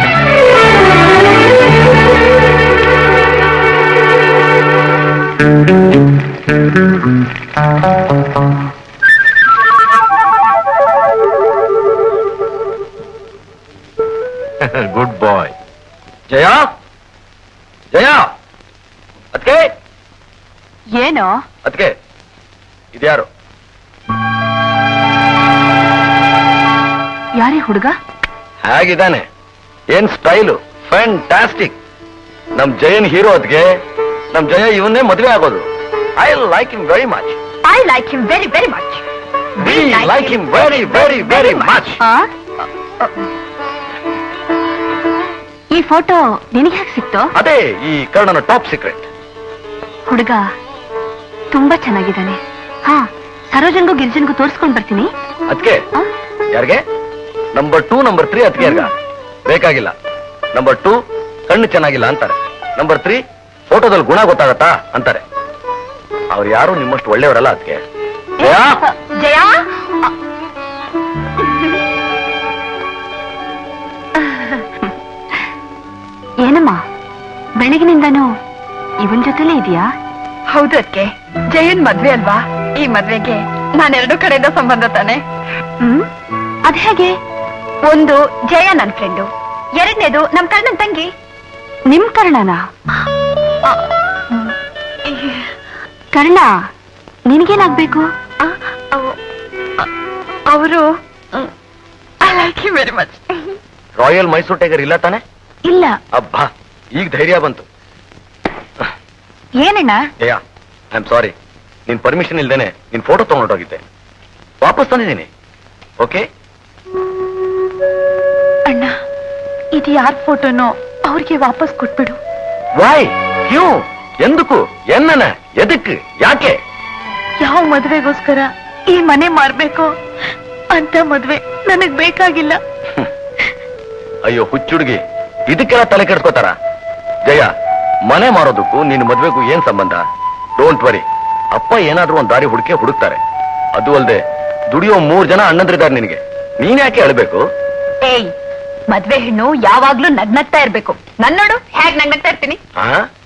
ಗುಡ್ ಬಾಯ್ ಜಯ ಜಯ ಅದಕ್ಕೆ ಏನೋ ಅದಕ್ಕೆ ಇದ್ಯಾರು ಯಾರೇ ಹುಡುಗ ಹೇಗಿದ್ದಾನೆ ಏನ್ ಸ್ಟೈಲು ಫ್ಯಾಂಟಾಸ್ಟಿಕ್ ನಮ್ ಜಯನ್ ಹೀರೋ ಅದ್ಗೆ ನಮ್ ಜಯ ಇವನ್ನೇ ಮದ್ವೆ ಆಗೋದು I like him very much I like him very very much we like him very very very much ಈ ಫೋಟೋ ನಿನಗೆ ಹೇಗೆ ಸಿಕ್ತೋ ಅದೇ ಈ ಕರ್ಣನ ಟಾಪ್ ಸೀಕ್ರೆಟ್ ಹುಡುಗ ತುಂಬಾ ಚೆನ್ನಾಗಿದ್ದಾನೆ ಹಾ ಸರೋಜನ್ಗೂ ಗಿರಿಜನ್ಗೂ ತೋರಿಸ್ಕೊಂಡ್ ಬರ್ತೀನಿ ಅದಕ್ಕೆ ಆ? ಯಾರಿಗೆ ನಂಬರ್ ಟೂ ನಂಬರ್ ತ್ರೀ ಅದಕ್ಕೆ ಯಾರ್ಗ ಬೇಕಾಗಿಲ್ಲ ನಂಬರ್ ಟೂ ಕಣ್ಣು ಚೆನ್ನಾಗಿಲ್ಲ ಅಂತಾರೆ ನಂಬರ್ ತ್ರೀ ಫೋಟೋದಲ್ಲಿ ಗುಣ ಗೊತ್ತಾಗತ್ತಾ ಅಂತಾರೆ ಅವ್ರು ಯಾರು ನಿಮ್ಮಷ್ಟು ಒಳ್ಳೆಯವರಲ್ಲ ಅದಕ್ಕೆ ಜಯ ಏನಮ್ಮ ಬೆಳಗಿನಿಂದನೂ ಇವನ್ ಜೊತೆಲೇ ಇದೆಯಾ ಹೌದು ಅದಕ್ಕೆ ಜಯನ್ ಮದ್ವೆ ಅಲ್ವಾ ಈ ಮದ್ವೆಗೆ ನಾನು ಎರಡು ಕಡೆಯಿಂದ ಸಂಬಂಧ ತಾನೆ ಹ್ಮ್ ಅದ್ ಹೇಗೆ ಒಂದು ಜಯ ನನ್ ಫ್ರೆಂಡು ಎರಡನೇದು ನಮ್ ಕಣ್ಣನ್ ತಂಗಿ ನಿಮ್ ಕರ್ಣನ ಕರ್ಣ ನಿನಗೇನಾಗ್ಬೇಕು ಅವರು I like you very much royal Mysore tiger ಇಲ್ಲ ತಾನೆ ಇಲ್ಲ ಅಬ್ಬಾ ಈಗ ಧೈರ್ಯ ಬಂತು ಏನಣ್ಣ ಜಯ ಐ ಆಮ್ ಸಾರಿ ನಿನ್ ಪರ್ಮಿಷನ್ ಇಲ್ದೇನೆ ನಿನ್ ಫೋಟೋ ತಗೊಂಡೋಗಿದ್ದೆ ವಾಪಸ್ ತಂದಿದ್ದೀನಿ ಓಕೆ ಅಣ್ಣ ಇದು ಯಾರ ಫೋಟೋನೋ ಅವ್ರಿಗೆ ವಾಪಸ್ ಕೊಟ್ಬಿಡು ವಾಯ್ ಕ್ಯೂ ಎಂದಕ್ಕೂ ಎನ್ನನ ಎದಕ್ಕೆ ಯಾಕೆ ಯಾವ ಮದ್ವೆಗೋಸ್ಕರ ಈ ಮನೆ ಮಾರ್ಬೇಕು ಅಂತ ಮದ್ವೆ ನನಗ್ ಬೇಕಾಗಿಲ್ಲ ಅಯ್ಯೋ ಹುಚ್ಚುಡುಗಿ ಇದಕ್ಕೆಲ್ಲ ತಲೆ ಕೆಡ್ಸ್ಕೋತಾರ ಜಯ ಮನೆ ಮಾರೋದಕ್ಕೂ ನಿನ್ನ ಮದ್ವೆಗೂ ಏನ್ ಸಂಬಂಧ ಡೋಂಟ್ ವರಿ ಅಪ್ಪ ಏನಾದ್ರೂ ಒಂದ್ ದಾರಿ ಹುಡುಕೆ ಹುಡುಕ್ತಾರೆ ಅದು ಅಲ್ದೆ ದುಡಿಯೋ ಮೂರ್ ಜನ ಅಣ್ಣಂದ್ರಿದ್ದಾರೆ ನಿನಗೆ ನೀನ್ ಯಾಕೆ ಅಳ್ಬೇಕು ಏಯ್ ಮದ್ವೆ ಹೆಣ್ಣು ಯಾವಾಗ್ಲೂ ನಗ್ನಗ್ತಾ ಇರ್ಬೇಕು ನನ್ ನೋಡು ಹೇಗ್ ನಗ್ನಗ್ತಾ ಇರ್ತೀನಿ ಆ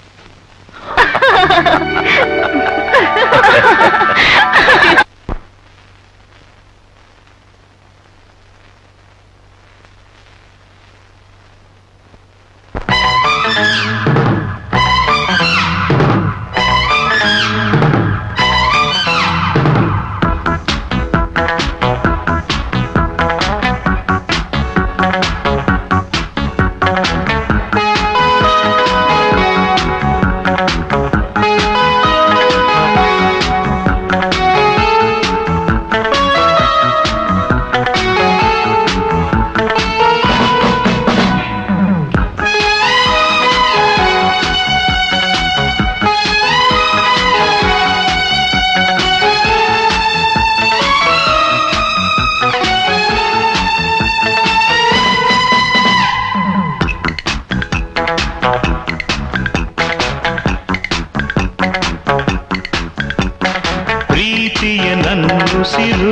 ಪ್ರೀತಿಯ ನನ್ನುಸಿರು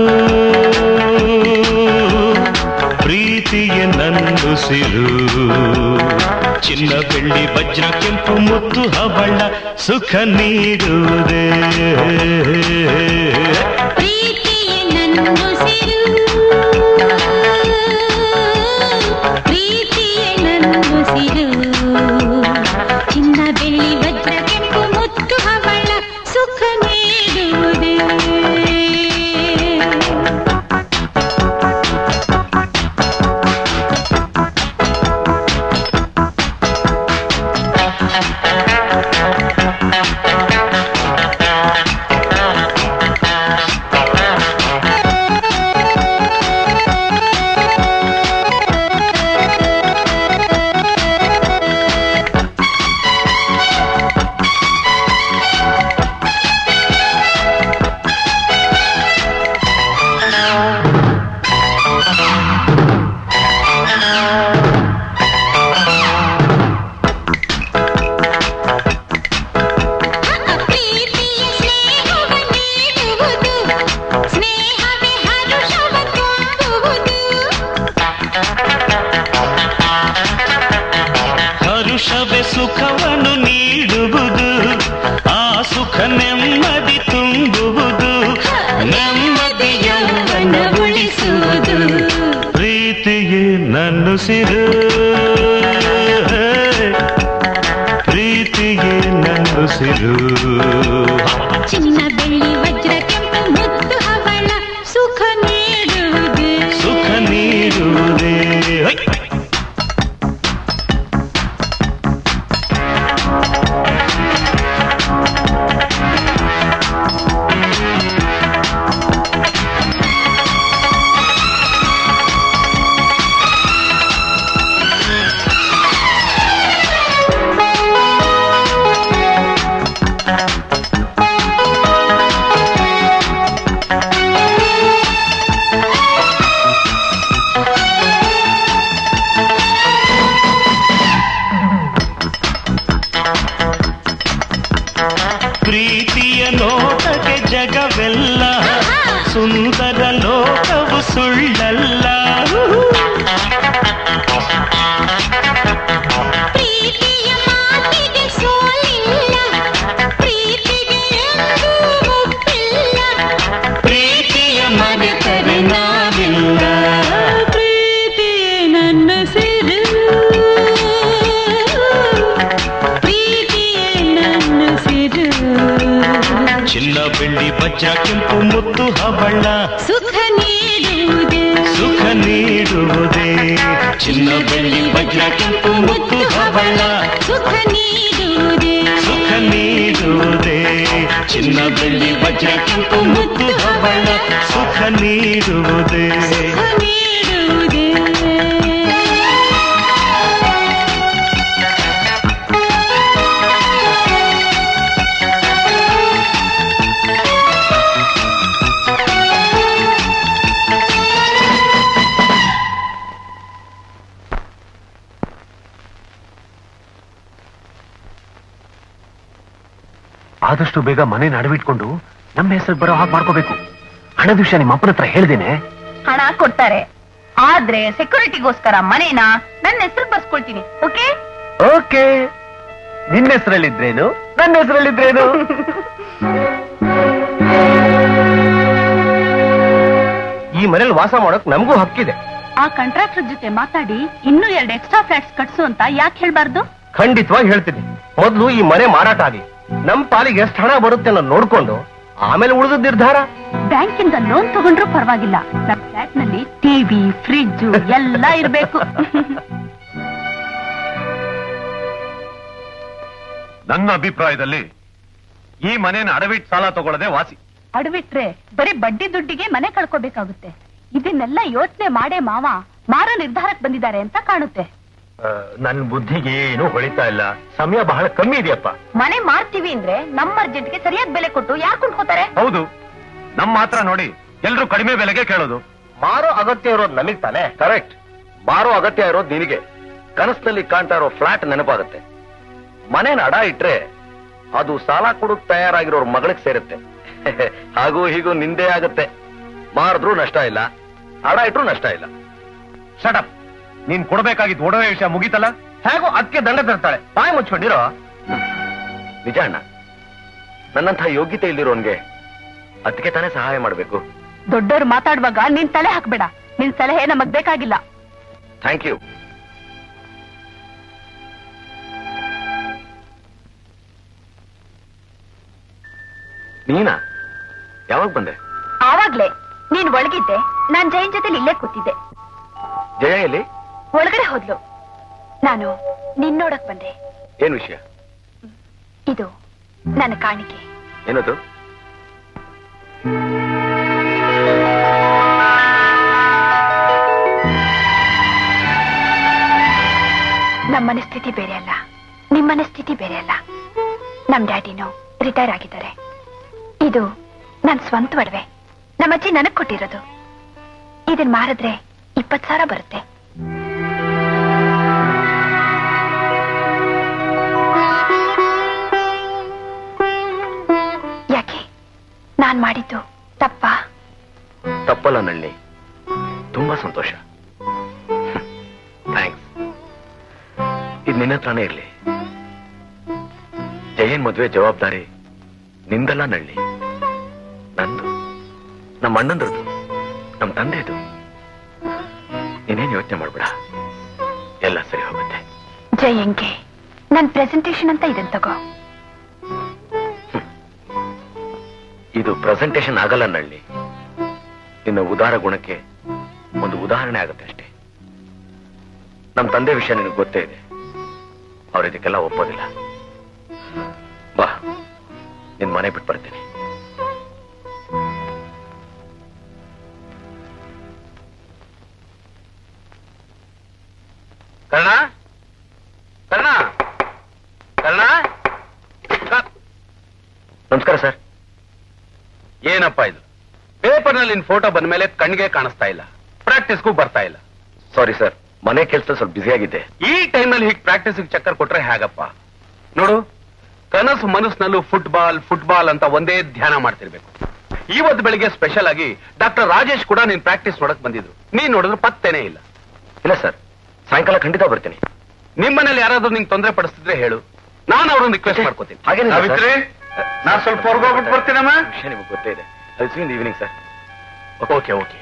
ಪ್ರೀತಿಯ ನನ್ನುಸಿರು ಚಿನ್ನ ಬೆಳ್ಳಿ ವಜ್ರ ಕೆಂಪು ಮುತ್ತು ಹವಳ ಸುಖ ನೀಡುವುದೇ ಪ್ರೀತಿಯ ನನ್ನುಸಿರು ಪ್ರೀತಿಯ ನನ್ನುಸಿರು ಚಿನ್ನ ಬೆಳ್ಳಿ ವಜ್ರ ಕೆಂಪು ಮುತ್ತು ಹವಳ ಸುಖ ನೀಡುವುದೇ ನೆಮ್ಮದಿ ತುಂಬುವುದು ನೆಮ್ಮದಿ ಯೌವನ ಉಳಿಸುವುದು ಪ್ರೀತಿಯೇ ನನ್ನುಸಿರು ಪ್ರೀತಿಯೇ ನನ್ನುಸಿರು ಚಿನ್ನ ಬೆಳ್ಳಿ ವಜ್ರ ಕೆಂಪು ಮುತ್ತು ಹವಳ ಸುಖ ನೀಡುವುದೇ ಸುಖ ನೀಡುವುದೇ ಹೈ! ಪ್ರೀತಿಯ ನೋಟಕ್ಕೆ ಜಗವೆಲ್ಲ ಸುಂದರ ಲೋಕವು ಸುಳ್ಳಲ್ಲ ಪ್ರೀತಿಯ ಮಾತಿಗೆ ಸೋಲಿಲ್ಲ ಪ್ರೀತಿಗೆ ಎಂದೂ ಮುಪ್ಪಿಲ್ಲ ಪ್ರೀತಿಯ ಮರೆತರೆ ನಾವಿಲ್ಲ ಪ್ರೀತಿಯೇ ನನ್ನ ಸಿರು ಪ್ರೀತಿಯೇ ನನ್ನ ಸಿರು ಚಿನ್ನ ಬೆಳ್ಳಿ ವಜ್ರ ಕೆಂಪು ಮುತ್ತು ಹವಳ ಸುಖ ನೀಡುವುದೇ ಸುಖ ನೀಡುವುದೇ ಚಿನ್ನ ಬೆಳ್ಳಿ ವಜ್ರ ಕೆಂಪು ಮುತ್ತು ಹವಳ ಸುಖ ನೀಡುವುದೇ ಸುಖ ನೀಡುವುದೇ ಚಿನ್ನ ಬೆಳ್ಳಿ ವಜ್ರ ಕೆಂಪು ಮುತ್ತು ಹವಳ ಸುಖ ನೀಡುವುದೇ ಸುಖ ನೀಡುವುದೇ ಆದಷ್ಟು ಬೇಗ ಮನೆ ಅಡವಿಟ್ಕೊಂಡು ನಮ್ಮ ಹೆಸರು ಬರೋ ಹಾಗೆ ಮಾಡ್ಕೋಬೇಕು ಹಣದ ವಿಷಯ ನಿಮ್ಮ ಅಪ್ಪನ ಹತ್ರ ಹೇಳ್ದೇನೆ ಹಣ ಕೊಡ್ತಾರೆ ಆದ್ರೆ ಸೆಕ್ಯೂರಿಟಿಗೋಸ್ಕರ ಮನೇನ ನನ್ನ ಹೆಸರು ಬರ್ಸ್ಕೊಳ್ತೀನಿ ಓಕೆ ಓಕೆ ನಿನ್ನ ಹೆಸರಲ್ಲಿದ್ರೇನು ನನ್ನ ಹೆಸರಲ್ಲಿದ್ರೇನು ಈ ಮನೇಲಿ ವಾಸ ಮಾಡೋಕ್ ನಮಗೂ ಹಕ್ಕಿದೆ ಆ ಕಾಂಟ್ರಾಕ್ಟರ್ ಜೊತೆ ಮಾತಾಡಿ ಇನ್ನೂ ಎರಡು ಎಕ್ಸ್ಟ್ರಾ ಫ್ಲಾಟ್ಸ್ ಕಟ್ಸು ಅಂತ ಯಾಕೆ ಹೇಳ್ಬಾರ್ದು ಖಂಡಿತವಾಗಿ ಹೇಳ್ತೀನಿ ಮೊದಲು ಈ ಮನೆ ಮಾರಾಟ ಆಗಿ ನಮ್ ಪಾಲಿಗೆ ಎಷ್ಟು ಹಣ ಬರುತ್ತೆ ಅನ್ನೋದು ನೋಡ್ಕೊಂಡು ಆಮೇಲೆ ಉಳಿದ ನಿರ್ಧಾರ ಬ್ಯಾಂಕಿಂದ ಲೋನ್ ತಗೊಂಡ್ರು ಪರವಾಗಿಲ್ಲ ನಮ್ಮ ಫ್ಲಾಟ್ ನಲ್ಲಿ ಟಿವಿ ಫ್ರಿಡ್ಜ್ ಎಲ್ಲ ಇರ್ಬೇಕು ನನ್ನ ಅಭಿಪ್ರಾಯದಲ್ಲಿ ಈ ಮನೇನ ಅಡವಿಟ್ ಸಾಲ ತಗೊಳ್ಳದೆ ವಾಸಿ ಅಡ್ಬಿಟ್ರೆ ಬರೀ ಬಡ್ಡಿ ದುಡ್ಡಿಗೆ ಮನೆ ಕಳ್ಕೋಬೇಕಾಗುತ್ತೆ ಇದನ್ನೆಲ್ಲ ಯೋಚನೆ ಮಾಡೇ ಮಾವ ಮಾರೋ ನಿರ್ಧಾರಕ್ಕೆ ಬಂದಿದ್ದಾರೆ ಅಂತ ಕಾಣುತ್ತೆ ನನ್ನ ಬುದ್ಧಿಗೆ ಏನು ಹೊಳಿತಾ ಇಲ್ಲ ಸಮಯ ಬಹಳ ಕಮ್ಮಿ ಇದೆಯಪ್ಪ ಮನೆ ಮಾರ್ತೀವಿ ಅಂದ್ರೆ ನಮ್ಮ ಅರ್ಜೆಂಟ್ಗೆ ಸರಿಯಾದ ಬೆಲೆ ಕೊಟ್ಟು ಯಾರು ಕೊಂಡ್ಕೋತಾರೆ ಹೌದು ನಮ್ಮ ಮಾತ್ರ ನೋಡಿ ಎಲ್ರು ಕಡಿಮೆ ಬೆಲೆಗೆ ಕೇಳೋದು ಮಾರೋ ಅಗತ್ಯ ಇರೋದು ನಮಗ್ ತಾನೆ ಕರೆಕ್ಟ್ ಮಾರೋ ಅಗತ್ಯ ಇರೋದು ನಿನಗೆ ಕನಸಿನಲ್ಲಿ ಕಾಣ್ತಾ ಇರೋ ಫ್ಲಾಟ್ ನೆನಪಾಗುತ್ತೆ ಮನೇನ ಅಡ ಇಟ್ರೆ ಅದು ಸಾಲ ಕೊಡಕ್ ತಯಾರಾಗಿರೋರ್ ಮಗಳಿಗೆ ಸೇರುತ್ತೆ ಹಾಗೂ ಹೀಗೂ ನಿಂದೇ ಆಗುತ್ತೆ ಮಾರಿದ್ರೂ ನಷ್ಟ ಇಲ್ಲ ಅಡ ಇಟ್ರು ನಷ್ಟ ಇಲ್ಲ ಶಟಪ್ ನೀನ್ ಕೊಡ್ಬೇಕಾಗಿದ್ದು ಒಡವೆ ವಿಷಯ ಮುಗೀತಲ್ಲ ಹೇಗೋ ಅದಕ್ಕೆ ದಂಡ ತರ್ತಾಳೆ ಬಾಯಿ ಮುಚ್ಕೊಂಡಿರೋ ನಿಜ ಅಣ್ಣ ನನ್ನಂಥ ಯೋಗ್ಯತೆ ಇಲ್ಲಿರೋನ್ಗೆ ಅದಕ್ಕೆ ತಾನೇ ಸಹಾಯ ಮಾಡ್ಬೇಕು ದೊಡ್ಡವರು ಮಾತಾಡುವಾಗ ನಿನ್ ತಲೆ ಹಾಕ್ಬೇಡ ನಿನ್ ಸಲಹೆ ನಮಗ್ ಬೇಕಾಗಿಲ್ಲ ಥ್ಯಾಂಕ್ ಯು ನೀನಾ ಯಾವಾಗ ಬಂದೆ ಆವಾಗ್ಲೇ ನೀನ್ ಒಳಗಿದ್ದೆ ನಾನ್ ಜೈನ್ ಜೊತೆ ಇಲ್ಲೇ ಕೂತಿದ್ದೆ ಜಯ ಎಲ್ಲಿ ಒಳಗಡೆ ಹೋದ್ಲು ನಾನು ನಿನ್ನೋಡಕ್ ಬಂದೆ ಏನ್ ವಿಷಯ ಇದು ನನ್ನ ಕಾಣಿಕೆ ಏನದು ನಮ್ಮನೆ ಸ್ಥಿತಿ ಬೇರೆ ಅಲ್ಲ ನಿಮ್ಮನೆ ಸ್ಥಿತಿ ಬೇರೆ ಅಲ್ಲ ನಮ್ ಡ್ಯಾಡಿನೂ ರಿಟೈರ್ ಆಗಿದ್ದಾರೆ ಇದು ನನ್ ಸ್ವಂತ ಒಡವೆ ನಮ್ಮಜ್ಜಿ ನನಗ್ ಕೊಟ್ಟಿರೋದು ಇದನ್ ಮಾರಿದ್ರೆ ಇಪ್ಪತ್ ಸಾವಿರ ಬರುತ್ತೆ ಯಾಕೆ ನಾನ್ ಮಾಡಿದ್ದು ತಪ್ಪಾ ತಪ್ಪಲ್ಲ ನಳ್ಳಿ ತುಂಬಾ ಸಂತೋಷ ಥ್ಯಾಂಕ್ಸ್ ಇದು ನಿನ್ನ ಹತ್ರನೇ ಇರ್ಲಿ ಜಯನ್ ಮದುವೆ ಜವಾಬ್ದಾರಿ ನಿಂದಲ್ಲ ನಳ್ಳಿ ನಂದು ನಮ್ಮ ಅಣ್ಣಂದ್ರದ್ದು ನಮ್ಮ ತಂದೆದು ನೀನೇನು ಯೋಚನೆ ಮಾಡ್ಬೇಡ ಎಲ್ಲ ಸರಿ ಹೋಗುತ್ತೆ ಜಯಂಗೆ ನನ್ ಪ್ರೆಸೆಂಟೇಶನ್ ಅಂತ ಇದನ್ ತಗೋ ಇದು ಪ್ರೆಸೆಂಟೇಶನ್ ಆಗಲ್ಲ ನಳ್ಳಿ ನಿನ್ನ ಉದಾರ ಗುಣಕ್ಕೆ ಒಂದು ಉದಾಹರಣೆ ಆಗುತ್ತೆ ಅಷ್ಟೇ ನಮ್ಮ ತಂದೆ ವಿಷಯ ನಿನಗೆ ಗೊತ್ತೇ ಇದೆ ಅವ್ರು ಇದಕ್ಕೆಲ್ಲ ಒಪ್ಪೋದಿಲ್ಲ ಬಾ ನಿನ್ ಮನೆ ಬಿಟ್ಟು ಬರ್ತೀನಿ ಕರ್ಣ ಕರ್ಣ ಕರ್ಣ ಕ- ನಮಸ್ಕಾರ ಸರ್ ಏನಪ್ಪ ಇದು ಪೇಪರ್ನಲ್ಲಿ ನಿನ್ ಫೋಟೋ ಬಂದ ಮೇಲೆ ಕಣ್ಣಿಗೆ ಕಾಣಿಸ್ತಾ ಇಲ್ಲ ಪ್ರಾಕ್ಟೀಸ್ಗೂ ಬರ್ತಾ ಇಲ್ಲ ಸಾರಿ ಸರ್ ಮನೆ ಕೆಲಸ ಸ್ವಲ್ಪ ಬ್ಯುಸಿ ಆಗಿದ್ದೆ ಈ ಟೈಮ್ನಲ್ಲಿ ಹೀಗೆ ಪ್ರಾಕ್ಟೀಸ್ ಚಕ್ಕರ್ ಕೊಟ್ರೆ ಹೇಗಪ್ಪ ನೋಡು ಕನಸು ಮನಸ್ಸಿನಲ್ಲೂ ಫುಟ್ಬಾಲ್ ಫುಟ್ಬಾಲ್ ಅಂತ ಒಂದೇ ಧ್ಯಾನ ಮಾಡ್ತಿರ್ಬೇಕು ಇವತ್ತು ಬೆಳಿಗ್ಗೆ ಸ್ಪೆಷಲ್ ಆಗಿ ಡಾಕ್ಟರ್ ರಾಜೇಶ್ ಕೂಡ ನೀನ್ ಪ್ರಾಕ್ಟೀಸ್ ನೋಡಕ್ ಬಂದಿದ್ರು ನೀನ್ ನೋಡಿದ್ರೆ ಪತ್ತೇನೇ ಇಲ್ಲ ಇಲ್ಲ ಸರ್ ಸಾಯಂಕಾಲ ಖಂಡಿತ ಬರ್ತೀನಿ ನಿಮ್ಮನೇಲಿ ಯಾರಾದ್ರೂ ನಿಂಗೆ ತೊಂದರೆ ಪಡಿಸ್ತಿದ್ರೆ ಹೇಳು ನಾನು ಅವ್ರನ್ನ ರಿಕ್ವೆಸ್ಟ್ ಮಾಡ್ಕೋತೀನಿ ಹಾಗೇನಿಲ್ಲ ಸರ್. ಸಾವಿತ್ರಿ ನಾ ಸ್ವಲ್ಪ ಹೊರಗೋಗ್ಬಿಟ್ಟು ಬರ್ತೀನಮ್ಮ ವಿಷಯ ನಿಮಗೆ ಗೊತ್ತೇ ಇದೆ ಅದು in evening sir okay okay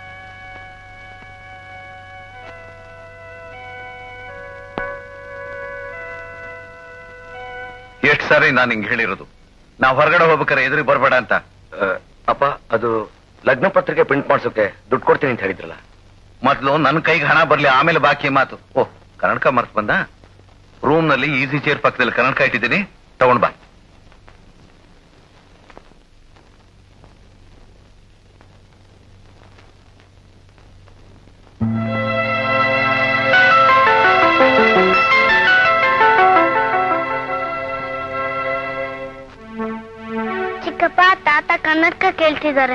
ಎಷ್ಟು ಸಾರಿ ನಾನು ಹಿಂಗ್ ಹೇಳಿರೋದು ನಾವ್ ಹೊರಗಡೆ ಹೋಗ್ಬೇಕಾರೆ ಎದುರಿಗೆ ಬರಬೇಡ ಅಂತ ಆ, ಅಪ್ಪ ಅದು ಲಗ್ನ ಪತ್ರಿಕೆ ಪ್ರಿಂಟ್ ಮಾಡ್ಸೋಕೆ ದುಡ್ಡು ಕೊಡ್ತೀನಿ ಅಂತ ಹೇಳಿದ್ರಲ್ಲ ಮೊದ್ಲು ನನ್ನ ಕೈಗೆ ಹಣ ಬರ್ಲಿ ಆಮೇಲೆ ಬಾಕಿ ಮಾತು ಓ ಕನ್ನಡಕ ಮರ್ತ್ ಬಂದ ರೂಮ್ ನಲ್ಲಿ ಈಸಿ ಚೇರ್ ಪಕ್ಕದಲ್ಲಿ ಕನ್ನಡಕ ಇಟ್ಟಿದ್ದೀನಿ ತಗೊಂಡ್ ಬಾ ಚಿಕ್ಕಪ್ಪ ತಾತ ಕನ್ನಡಕ ಕೇಳ್ತಿದ್ದಾರೆ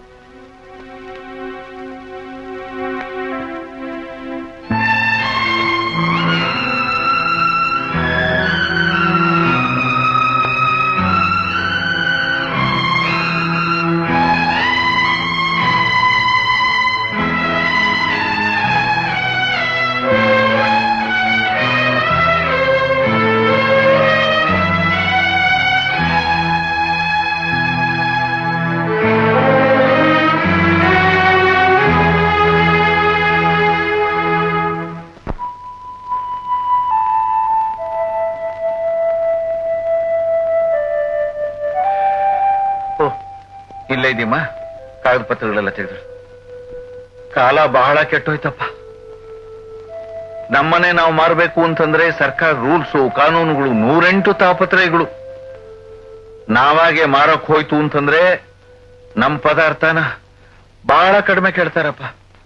ಓ ಇಲ್ಲೇ ಇದೀಮ್ಮ ಕಾಗದ ಪತ್ರಗಳೆಲ್ಲ ತೆಗೆದು ಕಾಲ ಬಹಳ ಕೆಟ್ಟೋಯ್ತಪ್ಪ ನಮ್ಮನೆ ನಾವು ಮಾರಬೇಕು ಅಂತಂದ್ರೆ ಸರ್ಕಾರ ರೂಲ್ಸು ಕಾನೂನುಗಳು ನೂರೆಂಟು ತಾಪತ್ರಯಗಳು ನಾವಾಗೆ ಮಾರಕ್ ಹೋಯ್ತು ಅಂತಂದ್ರೆ ನಮ್ ಪದಾರ್ಥನ ಬಹಳ ಕಡಿಮೆ ಕೇಳ್ತಾರಪ್ಪ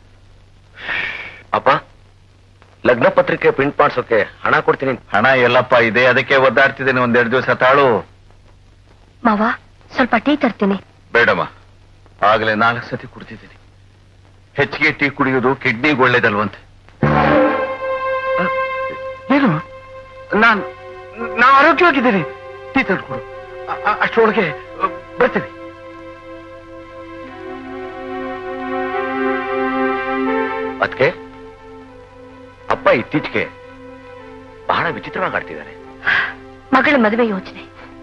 ಅಪ್ಪ ಲಗ್ನ ಪತ್ರಿಕೆ ಪ್ರಿಂಟ್ ಮಾಡ್ಸೋಕೆ ಹಣ ಕೊಡ್ತೀನಿ ಅಂತ- ಹಣ ಎಲ್ಲಪ್ಪ ಇದೆ ಅದಕ್ಕೆ ಒದ್ದಾಡ್ತಿದ್ದೇನೆ ಒಂದೆರಡು ದಿವಸ ತಾಳು ಮಾವ ಸ್ವಲ್ಪ ಟೀ ತರ್ತೀನಿ ಬೇಡಮ್ಮ ಆಗ್ಲೇ ನಾಲ್ಕು ಸತಿ ಕುಡ್ತಿದ್ದೀನಿ ಹೆಚ್ಚಿಗೆ ಟೀ ಕುಡಿಯೋದು ಕಿಡ್ನಿಗೆ ಒಳ್ಳೇದಲ್ವಂತೆ ಏನು ನಾನ್ ನಾ ಆರೋಗ್ಯವಾಗಿದ್ದೀನಿ ಟೀ ತಂದ್ಕೊಡು ಅ- ಅ- ಅಷ್ಟರೊಳಗೆ ಅ, ಬರ್ತೀನಿ ಅದಕ್ಕೆ ಅಪ್ಪ ಇತ್ತೀಚೆಗೆ ಬಹಳ ವಿಚಿತ್ರವಾಗಿ ಆಡ್ತಿದ್ದಾರೆ ಮಗಳ ಮದುವೆ ಯೋಚನೆ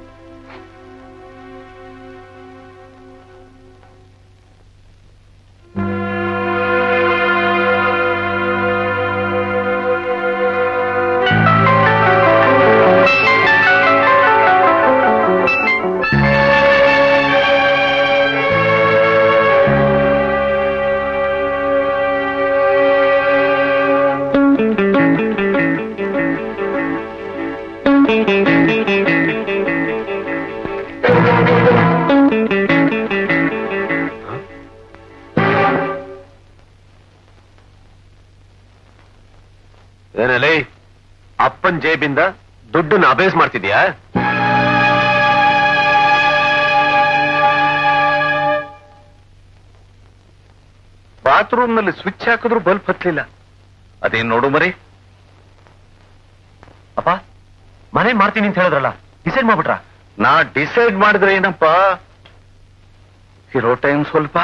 ಏನಲ್ಲಿ ಅಪ್ಪನ್ ಜೇಬಿಂದ ದುಡ್ಡನ್ನ ಅಬೇಸ್ ಮಾಡ್ತಿದ್ಯಾ ಬಾತ್ರೂಮ್ ನಲ್ಲಿ ಸ್ವಿಚ್ ಹಾಕಿದ್ರು ಬಲ್ಬ್ ಹತ್ಲಿಲ್ಲ ಅದೇನ್ ನೋಡು ಮರಿ ಅಪ್ಪ ಮನೆ ಮಾಡ್ತೀನಿ ಅಂತ ಹೇಳಿದ್ರಲ್ಲ ಡಿಸೈಡ್ ಮಾಡ್ಬಿಟ್ರ ನಾ ಡಿಸೈಡ್ ಮಾಡಿದ್ರೆ ಏನಪ್ಪ ಇರೋ ಟೈಮ್ ಸ್ವಲ್ಪ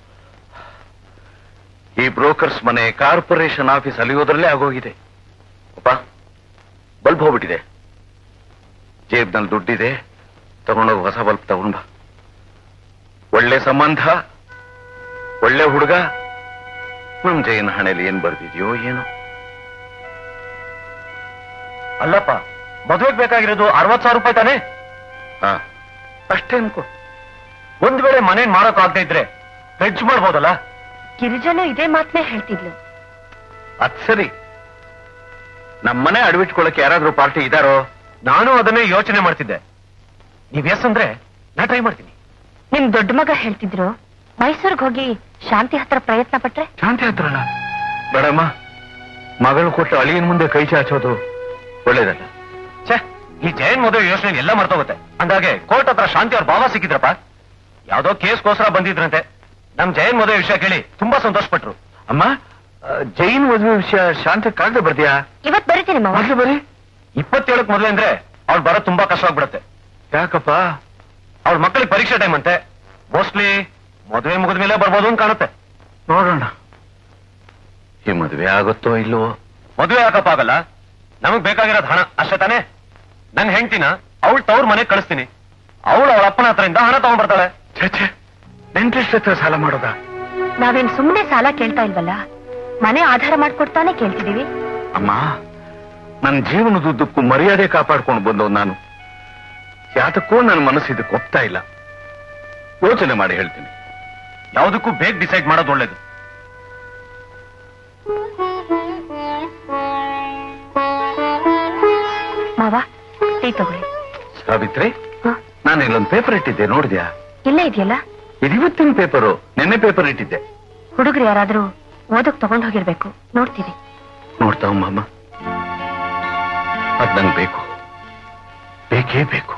ಈ ಬ್ರೋಕರ್ಸ್ ಮನೆ ಕಾರ್ಪೊರೇಷನ್ ಆಫೀಸ್ ಅಲಿಯೋದ್ರಲ್ಲೇ ಆಗೋಗಿದೆ ಅಪ್ಪ ಬಲ್ಬ್ ಹೋಗ್ಬಿಟ್ಟಿದೆ ಜೇಬ್ನಲ್ಲಿ ದುಡ್ಡಿದೆ ತಗೊಂಡೋಗಿ ಹೊಸ ಬಲ್ಬ್ ತಗೊಂಡ್ ಬಾ ಒಳ್ಳೆ ಸಂಬಂಧ ಒಳ್ಳೆ ಹುಡುಗ ನಮ್ ಜೈನ ಹಣೆಯಲ್ಲಿ ಏನ್ ಬರ್ದಿದ್ಯೋ ಏನೋ ಅಲ್ಲಪ್ಪ ಮದುವೆಗೆ ಬೇಕಾಗಿರೋದು ಅರವತ್ ಸಾವಿರ ರೂಪಾಯಿ ತಾನೇ ಹಾ ಅಷ್ಟೇ ಅನ್ಕೋ ಒಂದ್ ವೇಳೆ ಮನೇನ್ ಮಾರಕ್ ಆಗದೆ ಇದ್ರೆ ಹೆಜ್ಜ್ ಮಾಡ್ಬೋದಲ್ಲ ಗಿರಿಜನು ಇದೇ ಮಾತನ್ನೇ ಹೇಳ್ತಿದ್ಲು ಅದ್ ಸರಿ ನಮ್ಮನೆ ಅಡವಿಟ್ಕೊಳಕ್ಕೆ ಯಾರಾದ್ರೂ ಪಾರ್ಟಿ ಇದಾರೋ ನಾನು ಅದನ್ನೇ ಯೋಚನೆ ಮಾಡ್ತಿದ್ದೆ ನೀವ್ ಎಸ್ ಅಂದ್ರೆ ನಾ ಟ್ರೈ ಮಾಡ್ತೀನಿ ನಿಮ್ ದೊಡ್ಡ ಮಗ ಹೇಳ್ತಿದ್ರು ಮೈಸೂರಿಗೆ ಹೋಗಿ ಶಾಂತಿ ಹತ್ರ ಪ್ರಯತ್ನ ಪಟ್ರೆ ಶಾಂತಿ ಹತ್ರಲ್ಲ ಬೇಡಮ್ಮ ಮಗಳು ಕೊಟ್ಟು ಅಳಿಯನ್ ಮುಂದೆ ಕೈ ಚಾಚೋದು ಒಳ್ಳೇದಲ್ಲ ಛೇ ಈ ಜೈನ್ ಮದುವೆ ಯೋಚನೆ ಎಲ್ಲ ಮರ್ತೋಗುತ್ತೆ ಅಂದಾಗೆ ಕೋರ್ಟ್ ಹತ್ರ ಶಾಂತಿ ಅವ್ರ ಬಾಬಾ ಸಿಕ್ಕಿದ್ರಪ್ಪ ಯಾವ್ದೋ ಕೇಸ್ಗೋಸ್ಕರ ಬಂದಿದ್ರಂತೆ ನಮ್ ಜೈನ್ ಮದುವೆ ವಿಷಯ ಕೇಳಿ ತುಂಬಾ ಸಂತೋಷ ಪಟ್ರು ಅಮ್ಮ ಆ, ಜೈನ್ ಮದುವೆ ವಿಷಯ ಶಾಂತಿ ಕಾಗದ ಬರ್ದ್ಯಾ ಇವತ್ ಬರೀತೀನಿ ಮಾವ ಮೊದ್ಲು ಬರೀ ಇಪ್ಪತ್ತೇಳಕ್ ಮದುವೆ ಅಂದ್ರೆ ಅವ್ಳು ಬರೋದು ತುಂಬಾ ಕಷ್ಟ ಆಗ್ಬಿಡುತ್ತೆ ಯಾಕಪ್ಪ ಅವ್ಳ ಮಕ್ಕಳಿಗೆ ಪರೀಕ್ಷೆ ಟೈಮ್ ಅಂತೆ ಮೋಸ್ಟ್ಲಿ ಮದುವೆ ಮುಗಿದ ಮೇಲೆ ಬರ್ಬೋದು ಅಂತ ಕಾಣುತ್ತೆ ನೋಡೋಣ ಈ ಮದುವೆ ಆಗುತ್ತೋ ಇಲ್ವೋ ಮದುವೆ ಯಾಕಪ್ಪ ಆಗಲ್ಲ ನಮಗ್ ಬೇಕಾಗಿರೋದು ಹಣ ಅಷ್ಟೇ ತಾನೇ ನನ್ ಹೆಂಡ್ತಿನ ಅವಳು ತವ್ರ ಮನೆಗ್ ಕಳಿಸ್ತೀನಿ ಅವಳು ಅವಳ ಅಪ್ಪನ ಹತ್ರದಿಂದ ಹಣ ತಗೊಂಡ್ಬರ್ತಾಳೆ ಛೇ ಛೇ ನೆಂಟ್ರಿಷ್ಟ ಹತ್ರ ಸಾಲ ಮಾಡೋದಾ ನಾವೇನ್ ಸುಮ್ಮನೆ ಸಾಲ ಕೇಳ್ತಾ ಇಲ್ವಲ್ಲ ಮನೆ ಆಧಾರ ಮಾಡ್ಕೊಡ್ತಾನೆ ಕೇಳ್ತಿದೀವಿ ಅಮ್ಮ ನನ್ನ ಜೀವನದುದ್ದಕ್ಕೂ ಮರ್ಯಾದೆ ಕಾಪಾಡ್ಕೊಂಡು ಬಂದವ್ ನಾನು ಯಾತಕ್ಕೂ ನನ್ನ ಮನಸ್ಸು ಇದಕ್ಕೆ ಒಪ್ತಾ ಇಲ್ಲ ಯೋಚನೆ ಮಾಡಿ ಹೇಳ್ತೀನಿ ಯಾವುದಕ್ಕೂ ಬೇಗ ಡಿಸೈಡ್ ಮಾಡೋದು ಒಳ್ಳೇದು ಮಾವ ಟೀ ತಗೊಳ್ಳಿ ಸಾವಿತ್ರಿ ಹ? ನಾನು ಇಲ್ಲೊಂದು ಪೇಪರ್ ಇಟ್ಟಿದ್ದೆ ನೋಡಿದ್ಯಾ ಇಲ್ಲೇ ಇದೆಯಲ್ಲ ಇದು ಇವತ್ತಿನ ಪೇಪರು ನಿನ್ನೆ ಪೇಪರ್ ಇಟ್ಟಿದ್ದೆ ಹುಡುಗರು ಯಾರಾದ್ರೂ ಓದಕ್ ತಗೊಂಡ್ ಹೋಗಿರ್ಬೇಕು ನೋಡ್ತೀವಿ ನೋಡ್ತಾವಮ್ಮ ಅಮ್ಮ ಅದ್ ನಂಗೆ ಬೇಕು ಬೇಕೇ ಬೇಕು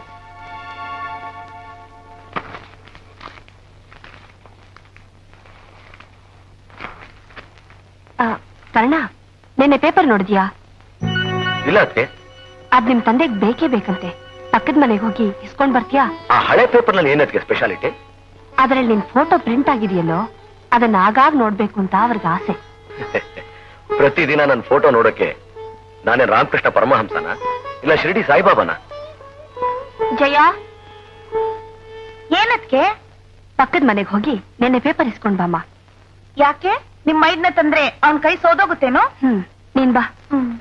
ಆ, ಕರ್ಣ ನಿನ್ನೆ ಪೇಪರ್ ನೋಡಿದ್ಯಾ ಇಲ್ಲ ಅದಕ್ಕೆ ಅದ್ ನಿಮ್ ತಂದೆಗ್ ಬೇಕೇ ಬೇಕಂತೆ ಪಕ್ಕದ ಮನೆಗೆ ಹೋಗಿ ಇಸ್ಕೊಂಡ್ ಬರ್ತೀಯಾ ಆ ಹಳೆ ಪೇಪರ್ ನಲ್ಲಿ ಏನದಕ್ಕೆ ಸ್ಪೆಷಾಲಿಟಿ ಅದ್ರಲ್ಲಿ ನಿನ್ ಫೋಟೋ ಪ್ರಿಂಟ್ ಆಗಿದೆಯಲ್ಲೋ ಅದನ್ನ ಆಗಾಗ್ ನೋಡ್ಬೇಕು ಅಂತ ಅವ್ರಿಗೆ ಆಸೆ ಪ್ರತಿದಿನ ನನ್ನ ಫೋಟೋ ನೋಡಕ್ಕೆ ನಾನೇ ರಾಮಕೃಷ್ಣ ಪರಮಹಂಸನ ಇಲ್ಲ ಶಿರ್ಡಿ ಸಾಯಿಬಾಬಾನ ಜಯ ಏನದ್ಕೆ ಪಕ್ಕದ ಮನೆಗೆ ಹೋಗಿ ನಿನ್ನೆ ಪೇಪರ್ ಇಸ್ಕೊಂಡ್ ಬಾಮ್ಮ ಯಾಕೆ ನಿಮ್ ಮೈದ್ನ ತಂದ್ರೆ ಅವನ್ ಕೈ ಸೋದೋಗುತ್ತೇನೋ ಹ್ಮ್ ನೀನ್ ಬಾ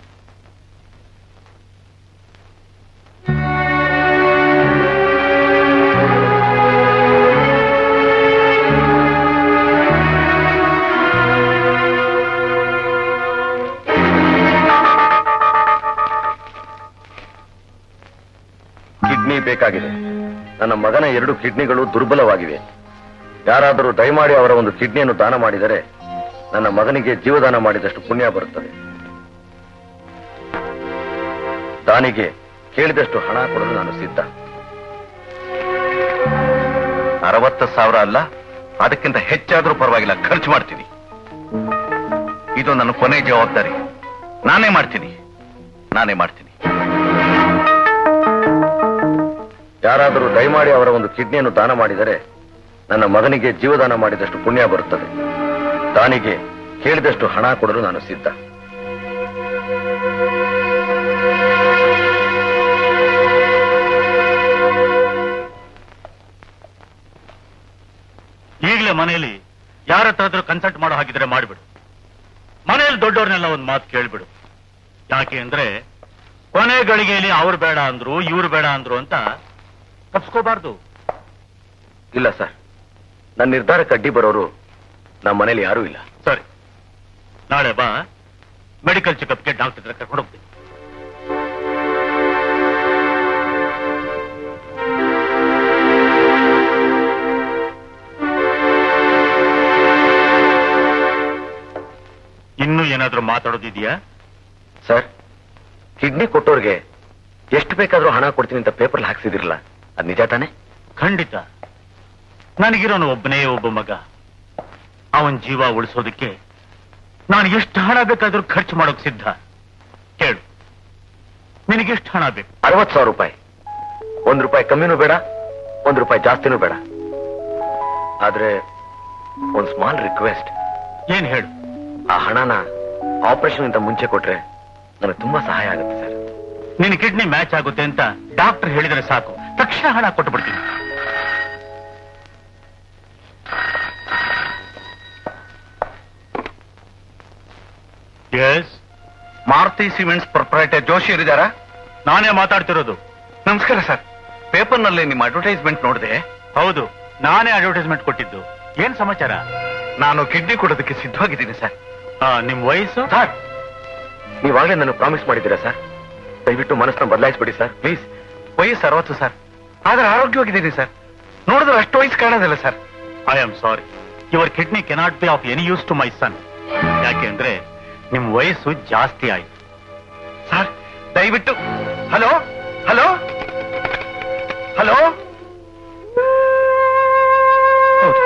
ಕಿಡ್ನಿ ಬೇಕಾಗಿದೆ ನನ್ನ ಮಗನ ಎರಡು ಕಿಡ್ನಿಗಳು ದುರ್ಬಲವಾಗಿವೆ ಯಾರಾದರೂ ದಯಮಾಡಿ ಅವರ ಒಂದು ಕಿಡ್ನಿಯನ್ನು ದಾನ ಮಾಡಿದರೆ ನನ್ನ ಮಗನಿಗೆ ಜೀವದಾನ ಮಾಡಿದಷ್ಟು ಪುಣ್ಯ ಬರುತ್ತದೆ ದಾನಿಗೆ ಕೇಳಿದಷ್ಟು ಹಣ ಕೊಡಲು ನಾನು ಸಿದ್ಧ ಅರವತ್ತು ಸಾವಿರ ಅಲ್ಲ ಅದಕ್ಕಿಂತ ಹೆಚ್ಚಾದ್ರೂ ಪರವಾಗಿಲ್ಲ ಖರ್ಚು ಮಾಡ್ತೀನಿ ಇದು ನನ್ನ ಕೊನೆ ಜವಾಬ್ದಾರಿ ನಾನೇ ಮಾಡ್ತೀನಿ ನಾನೇ ಮಾಡ್ತೀನಿ ಯಾರಾದರೂ ದಯಮಾಡಿ ಅವರ ಒಂದು ಕಿಡ್ನಿಯನ್ನು ದಾನ ಮಾಡಿದರೆ ನನ್ನ ಮಗನಿಗೆ ಜೀವದಾನ ಮಾಡಿದಷ್ಟು ಪುಣ್ಯ ಬರುತ್ತದೆ ದಾನಿಗೆ ಕೇಳಿದಷ್ಟು ಹಣ ಕೊಡಲು ನಾನು ಸಿದ್ಧ ಈಗಲೇ ಮನೆಯಲ್ಲಿ ಯಾರ ಹತ್ರ ಕನ್ಸಲ್ಟ್ ಮಾಡೋ ಹಾಗಿದ್ರೆ ಮಾಡಿಬಿಡು ಮನೆಯಲ್ಲಿ ದೊಡ್ಡವ್ರನ್ನೆಲ್ಲ ಒಂದು ಮಾತು ಕೇಳ್ಬಿಡು ಯಾಕೆ ಅಂದ್ರೆ ಕೊನೆ ಗಳಿಗೆಯಲ್ಲಿ ಅವ್ರು ಬೇಡ ಅಂದ್ರು ಇವ್ರು ಬೇಡ ಅಂದ್ರು ಅಂತ ತಪ್ಸ್ಕೋಬಾರ್ದು ಇಲ್ಲ ಸರ್ ನನ್ನ ನಿರ್ಧಾರಕ್ಕೆ ಅಡ್ಡಿ ಬರೋರು ನಮ್ಮ ಮನೇಲಿ ಯಾರೂ ಇಲ್ಲ ಸರಿ ನಾಳೆ ಬಾ ಮೆಡಿಕಲ್ ಚೆಕಪ್ಗೆ ಡಾಕ್ಟರ್ ಹತ್ರ ಕರ್ಕೊಂಡು ಹೋಗ್ತೀನಿ ಇನ್ನೂ ಏನಾದ್ರೂ ಮಾತಾಡೋದಿದೆಯಾ ಸರ್ ಕಿಡ್ನಿ ಕೊಟ್ಟೋರ್ಗೆ ಎಷ್ಟು ಬೇಕಾದ್ರೂ ಹಣ ಕೊಡ್ತೀನಿ ಅಂತ ಪೇಪರ್ ಹಾಕ್ಸಿದಿರಲ್ಲ ಅದ್ ನಿಜ ತಾನೆ ಖಂಡಿತ ನನಗಿರೋನು ಒಬ್ಬನೇ ಒಬ್ಬ ಮಗ ಅವನ್ ಜೀವ ಉಳಿಸೋದಕ್ಕೆ ನಾನು ಎಷ್ಟು ಹಣ ಬೇಕಾದ್ರೂ ಖರ್ಚು ಮಾಡೋಕ್ ಸಿದ್ಧ ಕೇಳು ನಿನಗೆಷ್ಟು ಹಣ ಬೇಕು ಅರವತ್ ಸಾವಿರ ರೂಪಾಯಿ ಒಂದ್ ರೂಪಾಯಿ ಕಮ್ಮಿನೂ ಬೇಡ ಒಂದ್ ರೂಪಾಯಿ ಜಾಸ್ತಿನೂ ಬೇಡ ಆದ್ರೆ ಒಂದ್ ಸ್ಮಾಲ್ ರಿಕ್ವೆಸ್ಟ್ ಏನ್ ಹೇಳು ಆ ಹಣನ ಆಪರೇಷನ್ ಇಂದ ಮುಂಚೆ ಕೊಟ್ರೆ ನನಗೆ ತುಂಬಾ ಸಹಾಯ ಆಗುತ್ತೆ ಸರ್ ನಿನ್ನ ಕಿಡ್ನಿ ಮ್ಯಾಚ್ ಆಗುತ್ತೆ ಅಂತ ಡಾಕ್ಟರ್ ಹೇಳಿದ್ರೆ ಸಾಕು ತಕ್ಷಣ ಹಣ ಕೊಟ್ಟು ಬಿಡ್ತೀನಿ yes Maruti cements proprietor Joshi ಇದ್ದಾರಾ ನಾನೇ ಮಾತಾಡ್ತಿರೋದು ನಮಸ್ಕಾರ ಸರ್ ಪೇಪರ್ನಲ್ಲಿ ನಿಮ್ಮ ಅಡ್ವರ್ಟೈಸ್ಮೆಂಟ್ ನೋಡಿದೆ ಹೌದು ನಾನೇ ಅಡ್ವರ್ಟೈಸ್ಮೆಂಟ್ ಕೊಟ್ಟಿದ್ದು ಏನ್ ಸಮಾಚಾರ ನಾನು ಕಿಡ್ನಿ ಕೊಡೋದಕ್ಕೆ ಸಿದ್ಧವಾಗಿದ್ದೀನಿ ಸರ್ ಆ, ನಿಮ್ ವಯಸ್ಸು ಸರ್ ನೀವಾಗಲೇ ನಾನು ಪ್ರಾಮಿಸ್ ಮಾಡಿದ್ದೀರಾ ಸರ್ ದಯವಿಟ್ಟು ಮನಸ್ಸನ್ನ ಬದಲಾಯಿಸ್ಬಿಡಿ ಸರ್ ಪ್ಲೀಸ್ ವಯಸ್ಸು ಅರವತ್ತು ಸರ್ ಆದ್ರೆ ಆರೋಗ್ಯವಾಗಿದ್ದೀನಿ ಸರ್ ನೋಡಿದ್ರೆ ಅಷ್ಟು ವಯಸ್ಸು ಕಾಣೋದಿಲ್ಲ sir I am sorry your kidney cannot be of any use to my son ಯಾಕೆ ಅಂದ್ರೆ ನಿಮ್ ವಯಸ್ಸು ಜಾಸ್ತಿ ಆಯ್ತು ಸರ್ ದಯವಿಟ್ಟು ಹಲೋ ಹಲೋ ಹಲೋ ಹೌದು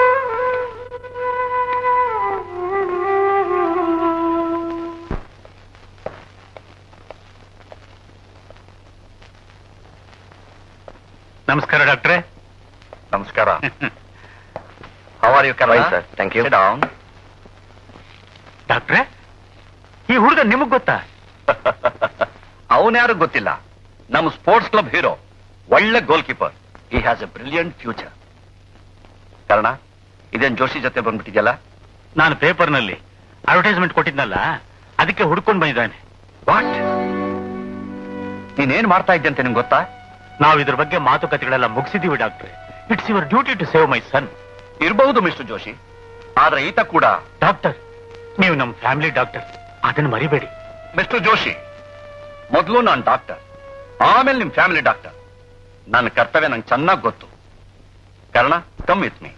ನಮಸ್ಕಾರ ಡಾಕ್ಟ್ರೆ ನಮಸ್ಕಾರ how are you Fine, sir. Thank you. ಡೌನ್ ಡಾಕ್ಟ್ರೆ ಈ ಹುಡುಗ ನಿಮಗ್ ಗೊತ್ತಾ ಅವನ್ಯಾರು ಗೊತ್ತಿಲ್ಲ ನಮ್ಮ ಸ್ಪೋರ್ಟ್ಸ್ ಕ್ಲಬ್ ಹೀರೋ ಒಳ್ಳೆ ಗೋಲ್ ಕೀಪರ್ ಈ ಹ್ಯಾಸ್ ಎ ಬ್ರಿಲಿಯಂಟ್ ಫ್ಯೂಚರ್ ಕಾರಣ ಇದೇನ್ ಜೋಶಿ ಜೊತೆ ಬಂದ್ಬಿಟ್ಟಿದ್ಯಲ್ಲ ನಾನು ಪೇಪರ್ನಲ್ಲಿ ಅಡ್ವರ್ಟೈಸ್ಮೆಂಟ್ ಕೊಟ್ಟಿದ್ನಲ್ಲ ಅದಕ್ಕೆ ಹುಡ್ಕೊಂಡು ಬಂದಿದ್ದಾನೆ ವಾಟ್ ನೀನೇನ್ ಮಾಡ್ತಾ ಇದ್ದೆ ಅಂತ ನಿಮ್ಗೆ ಗೊತ್ತಾ ನಾವು ಇದ್ರ ಬಗ್ಗೆ ಮಾತುಕತೆಗಳೆಲ್ಲ ಮುಗಿಸಿದೀವಿ ಡಾಕ್ಟ್ರೆ it's your duty to save my son ಇರಬಹುದು ಮಿಸ್ಟರ್ ಜೋಶಿ ಆದ್ರೆ ಈತ ಕೂಡ ಡಾಕ್ಟರ್ ನೀವು ನಮ್ಮ ಫ್ಯಾಮಿಲಿ ಡಾಕ್ಟರ್ ಅದನ್ನು ಮರಿಬೇಡಿ ಮಿಸ್ಟರ್ ಜೋಶಿ ಮೊದಲು ನಾನು ಡಾಕ್ಟರ್ ಆಮೇಲೆ ನಿಮ್ ಫ್ಯಾಮಿಲಿ ಡಾಕ್ಟರ್ ನನ್ನ ಕರ್ತವ್ಯ ನಂಗೆ ಚೆನ್ನಾಗಿ ಗೊತ್ತು ಕಾರಣ ಕಮ್ ವಿತ್ ಮೀ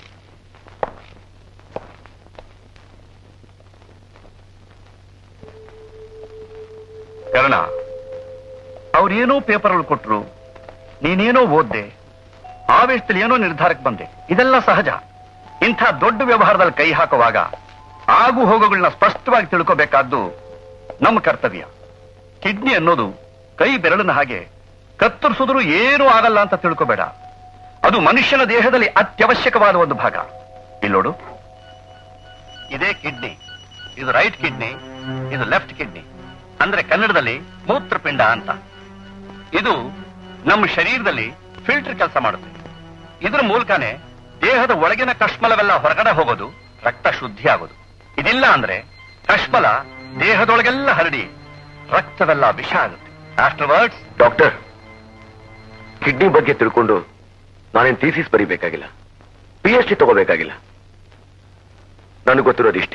ಕಾರಣ ಅವ್ರೇನೋ ಪೇಪರ್ಗಳು ಕೊಟ್ರು ನೀನೇನೋ ಓದ್ದೆ ಆವೇಶದಲ್ಲಿ ಏನೋ ನಿರ್ಧಾರಕ್ಕೆ ಬಂದೆ ಇದೆಲ್ಲ ಸಹಜ ಇಂಥ ದೊಡ್ಡ ವ್ಯವಹಾರದಲ್ಲಿ ಕೈ ಹಾಕುವಾಗ ಆಗು ಹೋಗುಗಳನ್ನ ಸ್ಪಷ್ಟವಾಗಿ ತಿಳ್ಕೋಬೇಕಾದ್ದು ನಮ್ಮ ಕರ್ತವ್ಯ ಕಿಡ್ನಿ ಅನ್ನೋದು ಕೈ ಬೆರಳಿನ ಹಾಗೆ ಕತ್ತರಿಸಿದ್ರು ಏನೂ ಆಗಲ್ಲ ಅಂತ ತಿಳ್ಕೋಬೇಡ ಅದು ಮನುಷ್ಯನ ದೇಹದಲ್ಲಿ ಅತ್ಯವಶ್ಯಕವಾದ ಒಂದು ಭಾಗ ಇಲ್ಲೋಡು ಇದೇ ಕಿಡ್ನಿ ಇದು ರೈಟ್ ಕಿಡ್ನಿ ಇದು ಲೆಫ್ಟ್ ಕಿಡ್ನಿ ಅಂದ್ರೆ ಕನ್ನಡದಲ್ಲಿ ಮೂತ್ರಪಿಂಡ ಅಂತ ಇದು ನಮ್ಮ ಶರೀರದಲ್ಲಿ ಫಿಲ್ಟರ್ ಕೆಲಸ ಮಾಡುತ್ತೆ ಇದ್ರ ಮೂಲಕನೇ ದೇಹದ ಒಳಗಿನ ಕಶ್ಮಲವೆಲ್ಲ ಹೊರಗಡೆ ಹೋಗೋದು ರಕ್ತ ಶುದ್ಧಿ ಆಗೋದು ಇದಿಲ್ಲ ಅಂದ್ರೆ ಕಶ್ಮಲ ದೇಹದೊಳಗೆಲ್ಲ ಹರಡಿ ರಕ್ತವೆಲ್ಲ ವಿಷ ಆಗುತ್ತೆ ಆಫ್ಟರ್ ವರ್ಡ್ಸ್ ಡಾಕ್ಟರ್ ಕಿಡ್ನಿ ಬಗ್ಗೆ ತಿಳ್ಕೊಂಡು ನಾನೇನ್ ಥೀಸಿಸ್ ಬರೀಬೇಕಾಗಿಲ್ಲ ಪಿ ಎಚ್ ಡಿ ತಗೋಬೇಕಾಗಿಲ್ಲ ನನಗೆ ಗೊತ್ತಿರೋದು ಇಷ್ಟೇ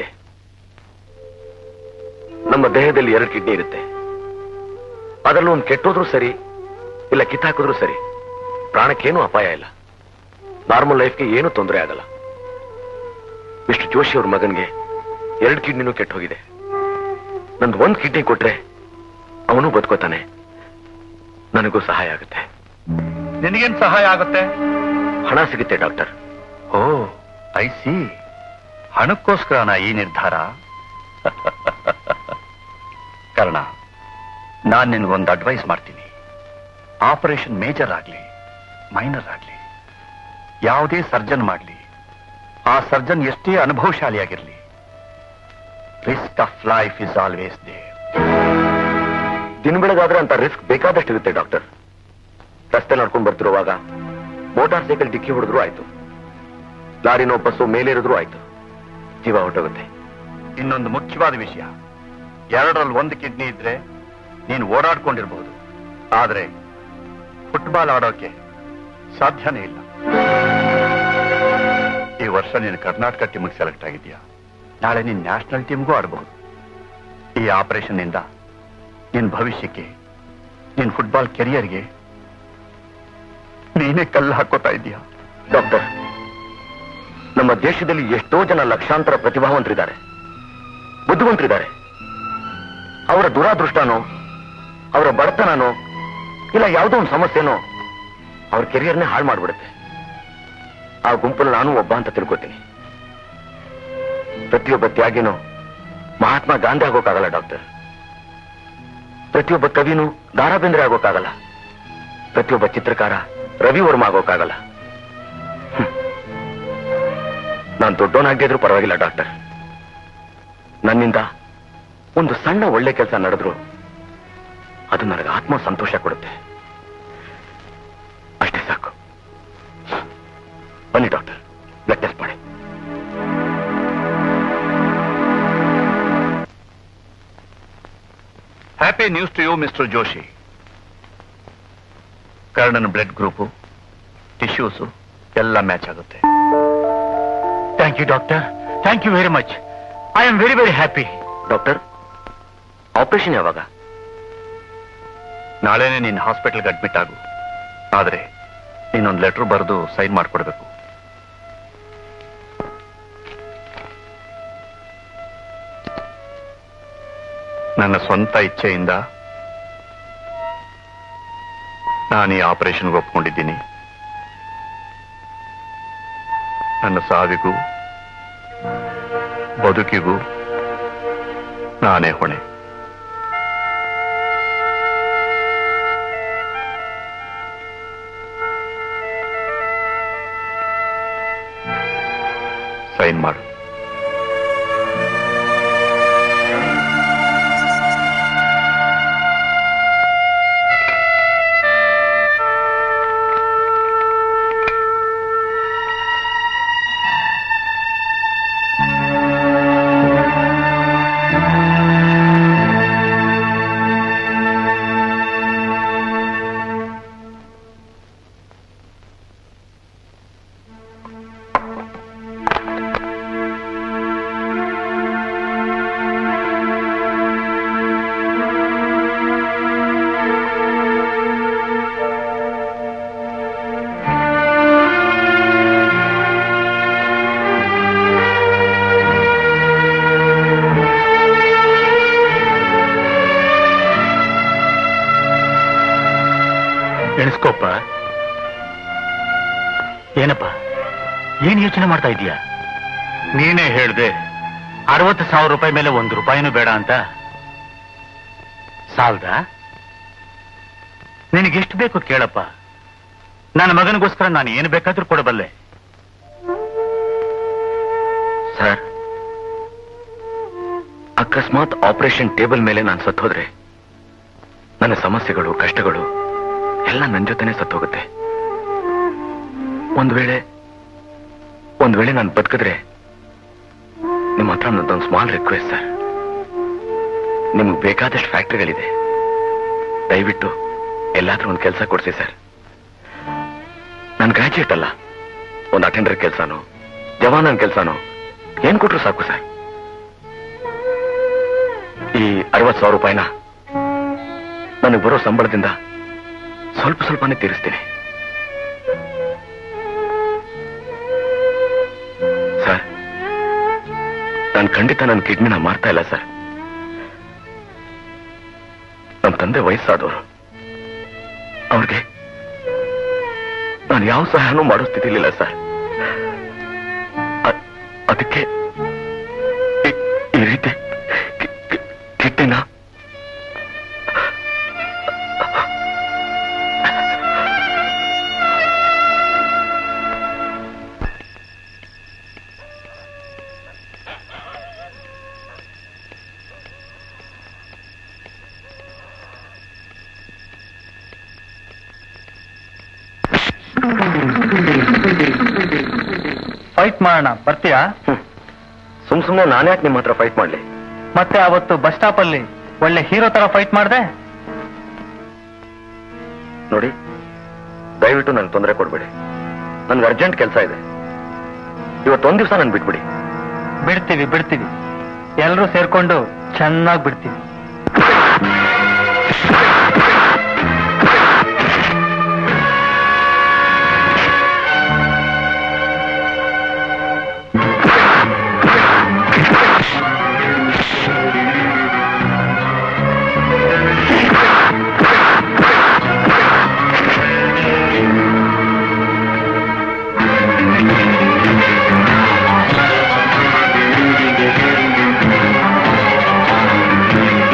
ನಮ್ಮ ದೇಹದಲ್ಲಿ ಎರಡು ಕಿಡ್ನಿ ಇರುತ್ತೆ ಅದರಲ್ಲೂ ಒಂದು ಕೆಟ್ಟೋದ್ರೂ ಸರಿ ಇಲ್ಲ ಕಿತ್ತಾಕಿದ್ರೂ ಸರಿ ಪ್ರಾಣಕ್ಕೇನು ಅಪಾಯ ಇಲ್ಲ ನಾರ್ಮಲ್ ಲೈಫ್ಗೆ ಏನೂ ತೊಂದರೆ ಆಗಲ್ಲ ಮಿಸ್ಟರ್ ಜೋಶಿ ಅವ್ರ ಮಗನ್ಗೆ ಎರಡು ಕಿಡ್ನಿನೂ ಕೆಟ್ಟ ಹೋಗಿದೆ ನಂದು ಒಂದು ಕಿಡ್ನಿ ಕೊಟ್ರೆ ಅವನು ಬದುಕೋತಾನೆ ನನಗೂ ಸಹಾಯ ಆಗುತ್ತೆ ನಿನಗೇನ್ ಸಹಾಯ ಆಗುತ್ತೆ ಹಣ ಸಿಗುತ್ತೆ ಡಾಕ್ಟರ್ ಓ ಐ ಸಿ ಹಣಕ್ಕೋಸ್ಕರನ ಈ ನಿರ್ಧಾರ ಕಾರಣ ನಾನು ನಿನಗೊಂದು ಅಡ್ವೈಸ್ ಮಾಡ್ತೀನಿ ಆಪರೇಷನ್ ಮೇಜರ್ ಆಗ್ಲಿ ಮೈನರ್ ಆಗ್ಲಿ ಯಾವುದೇ ಸರ್ಜನ್ ಮಾಡ್ಲಿ ಆ ಸರ್ಜನ್ ಎಷ್ಟೇ ಅನುಭವಶಾಲಿಯಾಗಿರ್ಲಿ risk of life is always there ದಿನ ಬೆಳಗಾದ್ರೆ ಅಂತ ರಿಸ್ಕ್ ಬೇಕಾದಷ್ಟು ಇರುತ್ತೆ ಡಾಕ್ಟರ್ ರಸ್ತೆ ನಡ್ಕೊಂಡು ಬರ್ತಿರುವಾಗ ಮೋಟಾರ್ ಸೈಕಲ್ ಡಿಕ್ಕಿ ಹೊಡೆದ್ರು ಆಯ್ತು ಲಾರಿನೋ ಬಸ್ಸು ಮೇಲೇರಿದ್ರು ಆಯ್ತು ಜೀವ ಹೊರಟೋಗುತ್ತೆ ಇನ್ನೊಂದು ಮುಖ್ಯವಾದ ವಿಷಯ ಎರಡರಲ್ಲಿ ಒಂದು ಕಿಡ್ನಿ ಇದ್ರೆ ನೀನು ಓಡಾಡ್ಕೊಂಡಿರ್ಬಹುದು ಆದ್ರೆ ಫುಟ್ಬಾಲ್ ಆಡೋಕೆ ಸಾಧ್ಯನೇ ಇಲ್ಲ ಈ ವರ್ಷ ನೀನು ಕರ್ನಾಟಕ ಟೀಮಿಗೆ ಸೆಲೆಕ್ಟ್ ಆಗಿದ್ಯಾ ನಾಳೆ ನೀನು ನ್ಯಾಷನಲ್ ಟೀಮ್ಗೂ ಆಡಬಹುದು ಈ ಆಪರೇಷನ್ ನಿಂದ ನಿನ್ ಭವಿಷ್ಯಕ್ಕೆ ನಿನ್ ಫುಟ್ಬಾಲ್ ಕೆರಿಯರ್ಗೆ ನೀನೇ ಕಲ್ಲು ಹಾಕೋತಾ ಇದೀಯಾ ಡಾಕ್ಟರ್ ನಮ್ಮ ದೇಶದಲ್ಲಿ ಎಷ್ಟೋ ಜನ ಲಕ್ಷಾಂತರ ಪ್ರತಿಭಾವಂತರಿದ್ದಾರೆ ಬುದ್ಧಿವಂತರಿದ್ದಾರೆ ಅವರ ದುರಾದೃಷ್ಟನೋ ಅವರ ಬಡತನನೋ ಇಲ್ಲ ಯಾವುದೋ ಒಂದು ಸಮಸ್ಯೆನೋ ಅವ್ರ ಕೆರಿಯರ್ನೇ ಹಾಳು ಮಾಡ್ಬಿಡುತ್ತೆ ಆ ಗುಂಪಲ್ಲಿ ನಾನು ಒಬ್ಬ ಅಂತ ತಿಳ್ಕೊತೀನಿ ಪ್ರತಿಯೊಬ್ಬ ತ್ಯಾಗಿನೂ ಮಹಾತ್ಮ ಗಾಂಧಿ ಆಗೋಕ್ಕಾಗಲ್ಲ ಡಾಕ್ಟರ್ ಪ್ರತಿಯೊಬ್ಬ ಕವಿನೂ ದಾರಾ ಬೇಂದ್ರೆ ಆಗೋಕ್ಕಾಗಲ್ಲ ಪ್ರತಿಯೊಬ್ಬ ಚಿತ್ರಕಾರ ರವಿ ವರ್ಮ ಆಗೋಕ್ಕಾಗಲ್ಲ ನಾನು ದೊಡ್ಡವನಾಗದಿದ್ರು ಪರವಾಗಿಲ್ಲ ಡಾಕ್ಟರ್ ನನ್ನಿಂದ ಒಂದು ಸಣ್ಣ ಒಳ್ಳೆ ಕೆಲಸ ನಡೆದ್ರು ಅದು ನನಗೆ ಆತ್ಮ ಸಂತೋಷ ಕೊಡುತ್ತೆ ಅಷ್ಟೇ ಸಾಕು ಬನ್ನಿ ಡಾಕ್ಟರ್ ಬ್ಲಡ್ ಟೆಸ್ಟ್ ಮಾಡಿ happy news to you mister Joshi ಕರ್ಣನ ಬ್ಲಡ್ ಗ್ರೂಪು ಟಿಶ್ಯೂಸು ಎಲ್ಲ ಮ್ಯಾಚ್ ಆಗುತ್ತೆ thank you doctor thank you very much I am very very happy doctor operation ಯಾವಾಗ ನಾಳೆನೆ ನೀನು ಹಾಸ್ಪಿಟಲ್ಗೆ ಅಡ್ಮಿಟ್ ಆಗು ಆದರೆ ನೀನೊಂದು ಲೆಟರ್ ಬರೆದು ಸೈನ್ ಮಾಡಿಕೊಡ್ಬೇಕು ನನ್ನ ಸ್ವಂತ ಇಚ್ಛೆಯಿಂದ ನಾನು ಈ ಆಪರೇಷನ್ಗೆ ಒಪ್ಕೊಂಡಿದ್ದೀನಿ ನನ್ನ ಸಾವಿಗೂ ಬದುಕಿಗೂ ನಾನೇ ಹೊಣೆ ಸೈನ್ ಮಾಡು ಎಣಿಸ್ಕೋಪ್ಪ ಏನಪ್ಪ ಏನ್ ಯೋಚನೆ ಮಾಡ್ತಾ ಇದೀಯಾ ನೀನೇ ಹೇಳ್ದೆ ಅರವತ್ತು ಸಾವಿರ ರೂಪಾಯಿ ಮೇಲೆ ಒಂದು ರೂಪಾಯಿನೂ ಬೇಡ ಅಂತ ಸಾಲ್ದ ನಿನಗೆಷ್ಟು ಬೇಕು ಕೇಳಪ್ಪ ನನ್ನ ಮಗನಿಗೋಸ್ಕರ ನಾನು ಏನು ಬೇಕಾದ್ರೂ ಕೊಡಬಲ್ಲೆ ಸರ್ ಅಕಸ್ಮಾತ್ ಆಪರೇಷನ್ ಟೇಬಲ್ ಮೇಲೆ ನಾನು ಸತ್ತೋದ್ರೆ ನನ್ನ ಸಮಸ್ಯೆಗಳು ಕಷ್ಟಗಳು ಎಲ್ಲ ನನ್ನ ಜೊತೆನೆ ಸತ್ತೋಗುತ್ತೆ ಒಂದ್ ವೇಳೆ ಒಂದ್ ವೇಳೆ ನಾನು ಬದುಕಿದ್ರೆ ನಿಮ್ಮ ಹತ್ರ ನನ್ನದೊಂದು ಸ್ಮಾಲ್ ರಿಕ್ವೆಸ್ಟ್ ಸರ್ ನಿಮ್ಗೆ ಬೇಕಾದಷ್ಟು ಫ್ಯಾಕ್ಟ್ರಿಗಳಿದೆ ದಯವಿಟ್ಟು ಎಲ್ಲಾದ್ರೂ ಒಂದು ಕೆಲಸ ಕೊಡ್ಸಿ ಸರ್ ನಾನು ಗ್ರಾಜ್ಯುಯೇಟ್ ಅಲ್ಲ ಒಂದು ಅಟೆಂಡರ್ ಕೆಲಸನೋ ಜವಾನನ್ ಕೆಲಸನೋ ಏನ್ ಕೊಟ್ರು ಸಾಕು ಸರ್ ಈ ಅರವತ್ ಸಾವಿರ ರೂಪಾಯಿನ ನನಗೆ ಬರೋ ಸಂಬಳದಿಂದ ಸ್ವಲ್ಪ ಸ್ವಲ್ಪನೇ ತೀರಿಸ್ತೀನಿ ಸರ್ ನಾನು ಖಂಡಿತ ನನ್ನ ಕಿಡ್ನಿನ ಮಾರ್ತಾ ಇಲ್ಲ ಸರ್ ನಮ್ಮ ತಂದೆ ವಯಸ್ಸಾದವರು ಅವ್ರಿಗೆ ನಾನು ಯಾವ ಸಹಾಯನೂ ಮಾಡೋ ಸ್ಥಿತಿಲಿಲ್ಲ ಸರ್ ಅ- ಅದಕ್ಕೆ ಈ- ಈ ರೀತಿ ಕಿ- ಕಿ- ಕಿಡ್ನಿನ ಫೈಟ್ ಮಾಡೋಣ ಬರ್ತೀಯಾ ಸುಮ್ ಸುಮ್ನೆ ನಾನ್ಯಾಕೆ ನಿಮ್ಮ ಹತ್ರ ಫೈಟ್ ಮಾಡ್ಲಿ ಮತ್ತೆ ಅವತ್ತು ಬಸ್ ಸ್ಟಾಪ್ ಅಲ್ಲಿ ಒಳ್ಳೆ ಹೀರೋ ತರ ಫೈಟ್ ಮಾಡ್ದೆ ನೋಡಿ ದಯವಿಟ್ಟು ನನ್ಗೆ ತೊಂದರೆ ಕೊಡ್ಬೇಡಿ ನನ್ಗೆ ಅರ್ಜೆಂಟ್ ಕೆಲಸ ಇದೆ ಇವತ್ತೊಂದ್ ದಿವಸ ನನ್ ಬಿಟ್ಬಿಡಿ ಬಿಡ್ತೀವಿ ಬಿಡ್ತೀವಿ ಎಲ್ಲರೂ ಸೇರ್ಕೊಂಡು ಚೆನ್ನಾಗಿ ಬಿಡ್ತೀವಿ ಆ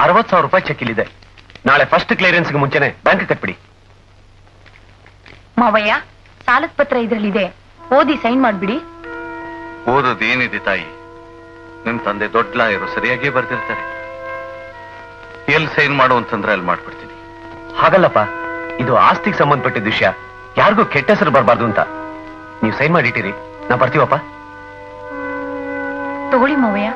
ಅರವತ್ ಸಾವಿರ ರೂಪಾಯಿ ಚೆಕ್ ಇಲ್ಲಿದೆ ನಾಳೆ ಫಸ್ಟ್ ಕ್ಲಿಯರೆನ್ಸ್ಗೆ ಮುಂಚೆನೆ ಬ್ಯಾಂಕ್ ಕಟ್ಬಿಡಿ ಮಾವಯ್ಯ ಸಾಲದ ಪತ್ರ ಇದ್ರಲ್ಲಿದೆ ಓದಿ ಸೈನ್ ಮಾಡ್ಬಿಡಿ ಓದೋದು ಏನಿದೆ ತಾಯಿ ನಿಮ್ ತಂದೆ ದೊಡ್ಡ ಲಾಯರು ಸರಿಯಾಗಿ ಬರ್ದಿರ್ತಾರೆ ಎಲ್ಲಿ ಸೈನ್ ಮಾಡು ಅಂತಂದ್ರೆ ಅಲ್ಲಿ ಮಾಡ್ಬಿಡ್ತೀನಿ ಹಾಗಲ್ಲಪ್ಪ ಇದು ಆಸ್ತಿಗೆ ಸಂಬಂಧಪಟ್ಟಿದ್ದ ವಿಷಯ ಯಾರಿಗೂ ಕೆಟ್ಟ ಹೆಸರು ಬರಬಾರ್ದು ಅಂತ ನೀವು ಸೈನ್ ಮಾಡಿಟ್ಟಿರಿ ನಾ ಬರ್ತೀವಪ್ಪ ತಗೊಳ್ಳಿ ಮಾವಯ್ಯ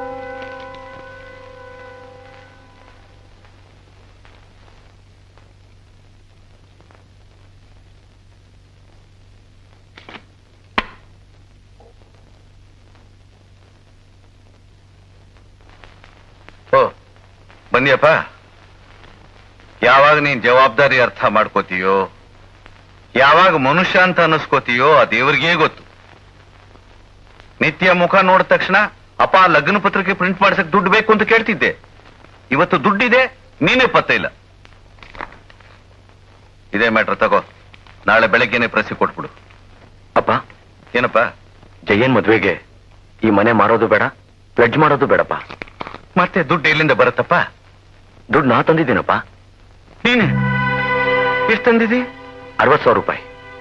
ಓ ಬನ್ನಿಯಪ್ಪ ಯಾವಾಗ ನೀನ್ ಜವಾಬ್ದಾರಿ ಅರ್ಥ ಮಾಡ್ಕೋತೀಯೋ ಯಾವಾಗ ಮನುಷ್ಯ ಅಂತ ಅನ್ನಿಸ್ಕೋತೀಯೋ ಆ ದೇವ್ರಿಗೇ ಗೊತ್ತು ನಿತ್ಯ ಮುಖ ನೋಡಿದ ತಕ್ಷಣ ಅಪ್ಪ ಲಗ್ನ ಪತ್ರಿಕೆ ಪ್ರಿಂಟ್ ಮಾಡ್ಸಕ್ ದುಡ್ಡು ಬೇಕು ಅಂತ ಕೇಳ್ತಿದ್ದೆ ಇವತ್ತು ದುಡ್ಡಿದೆ ನೀನೇ ಪತ್ತೆ ಇಲ್ಲ ಇದೇ ಮ್ಯಾಟ್ರ್ ತಗೋ ನಾಳೆ ಬೆಳಗ್ಗೆನೆ ಪ್ರಸಿ ಕೊಟ್ಬಿಡು ಅಪ್ಪ ಏನಪ್ಪ ಜಯನ್ ಮದ್ವೆಗೆ ಈ ಮನೆ ಮಾರೋದು ಬೇಡ ಪ್ಲೆಡ್ಜ್ ಮಾಡೋದು ಬೇಡಪ್ಪ ಮತ್ತೆ ದುಡ್ಡು ಎಲ್ಲಿಂದ ಬರುತ್ತಪ್ಪ ದುಡ್ಡು ನಾ ತಂದಿದ್ದೀನಪ್ಪ ನೀನೆ ಎಷ್ಟು ತಂದಿದಿ ಅರವತ್ ಸಾವಿರ ರೂಪಾಯಿ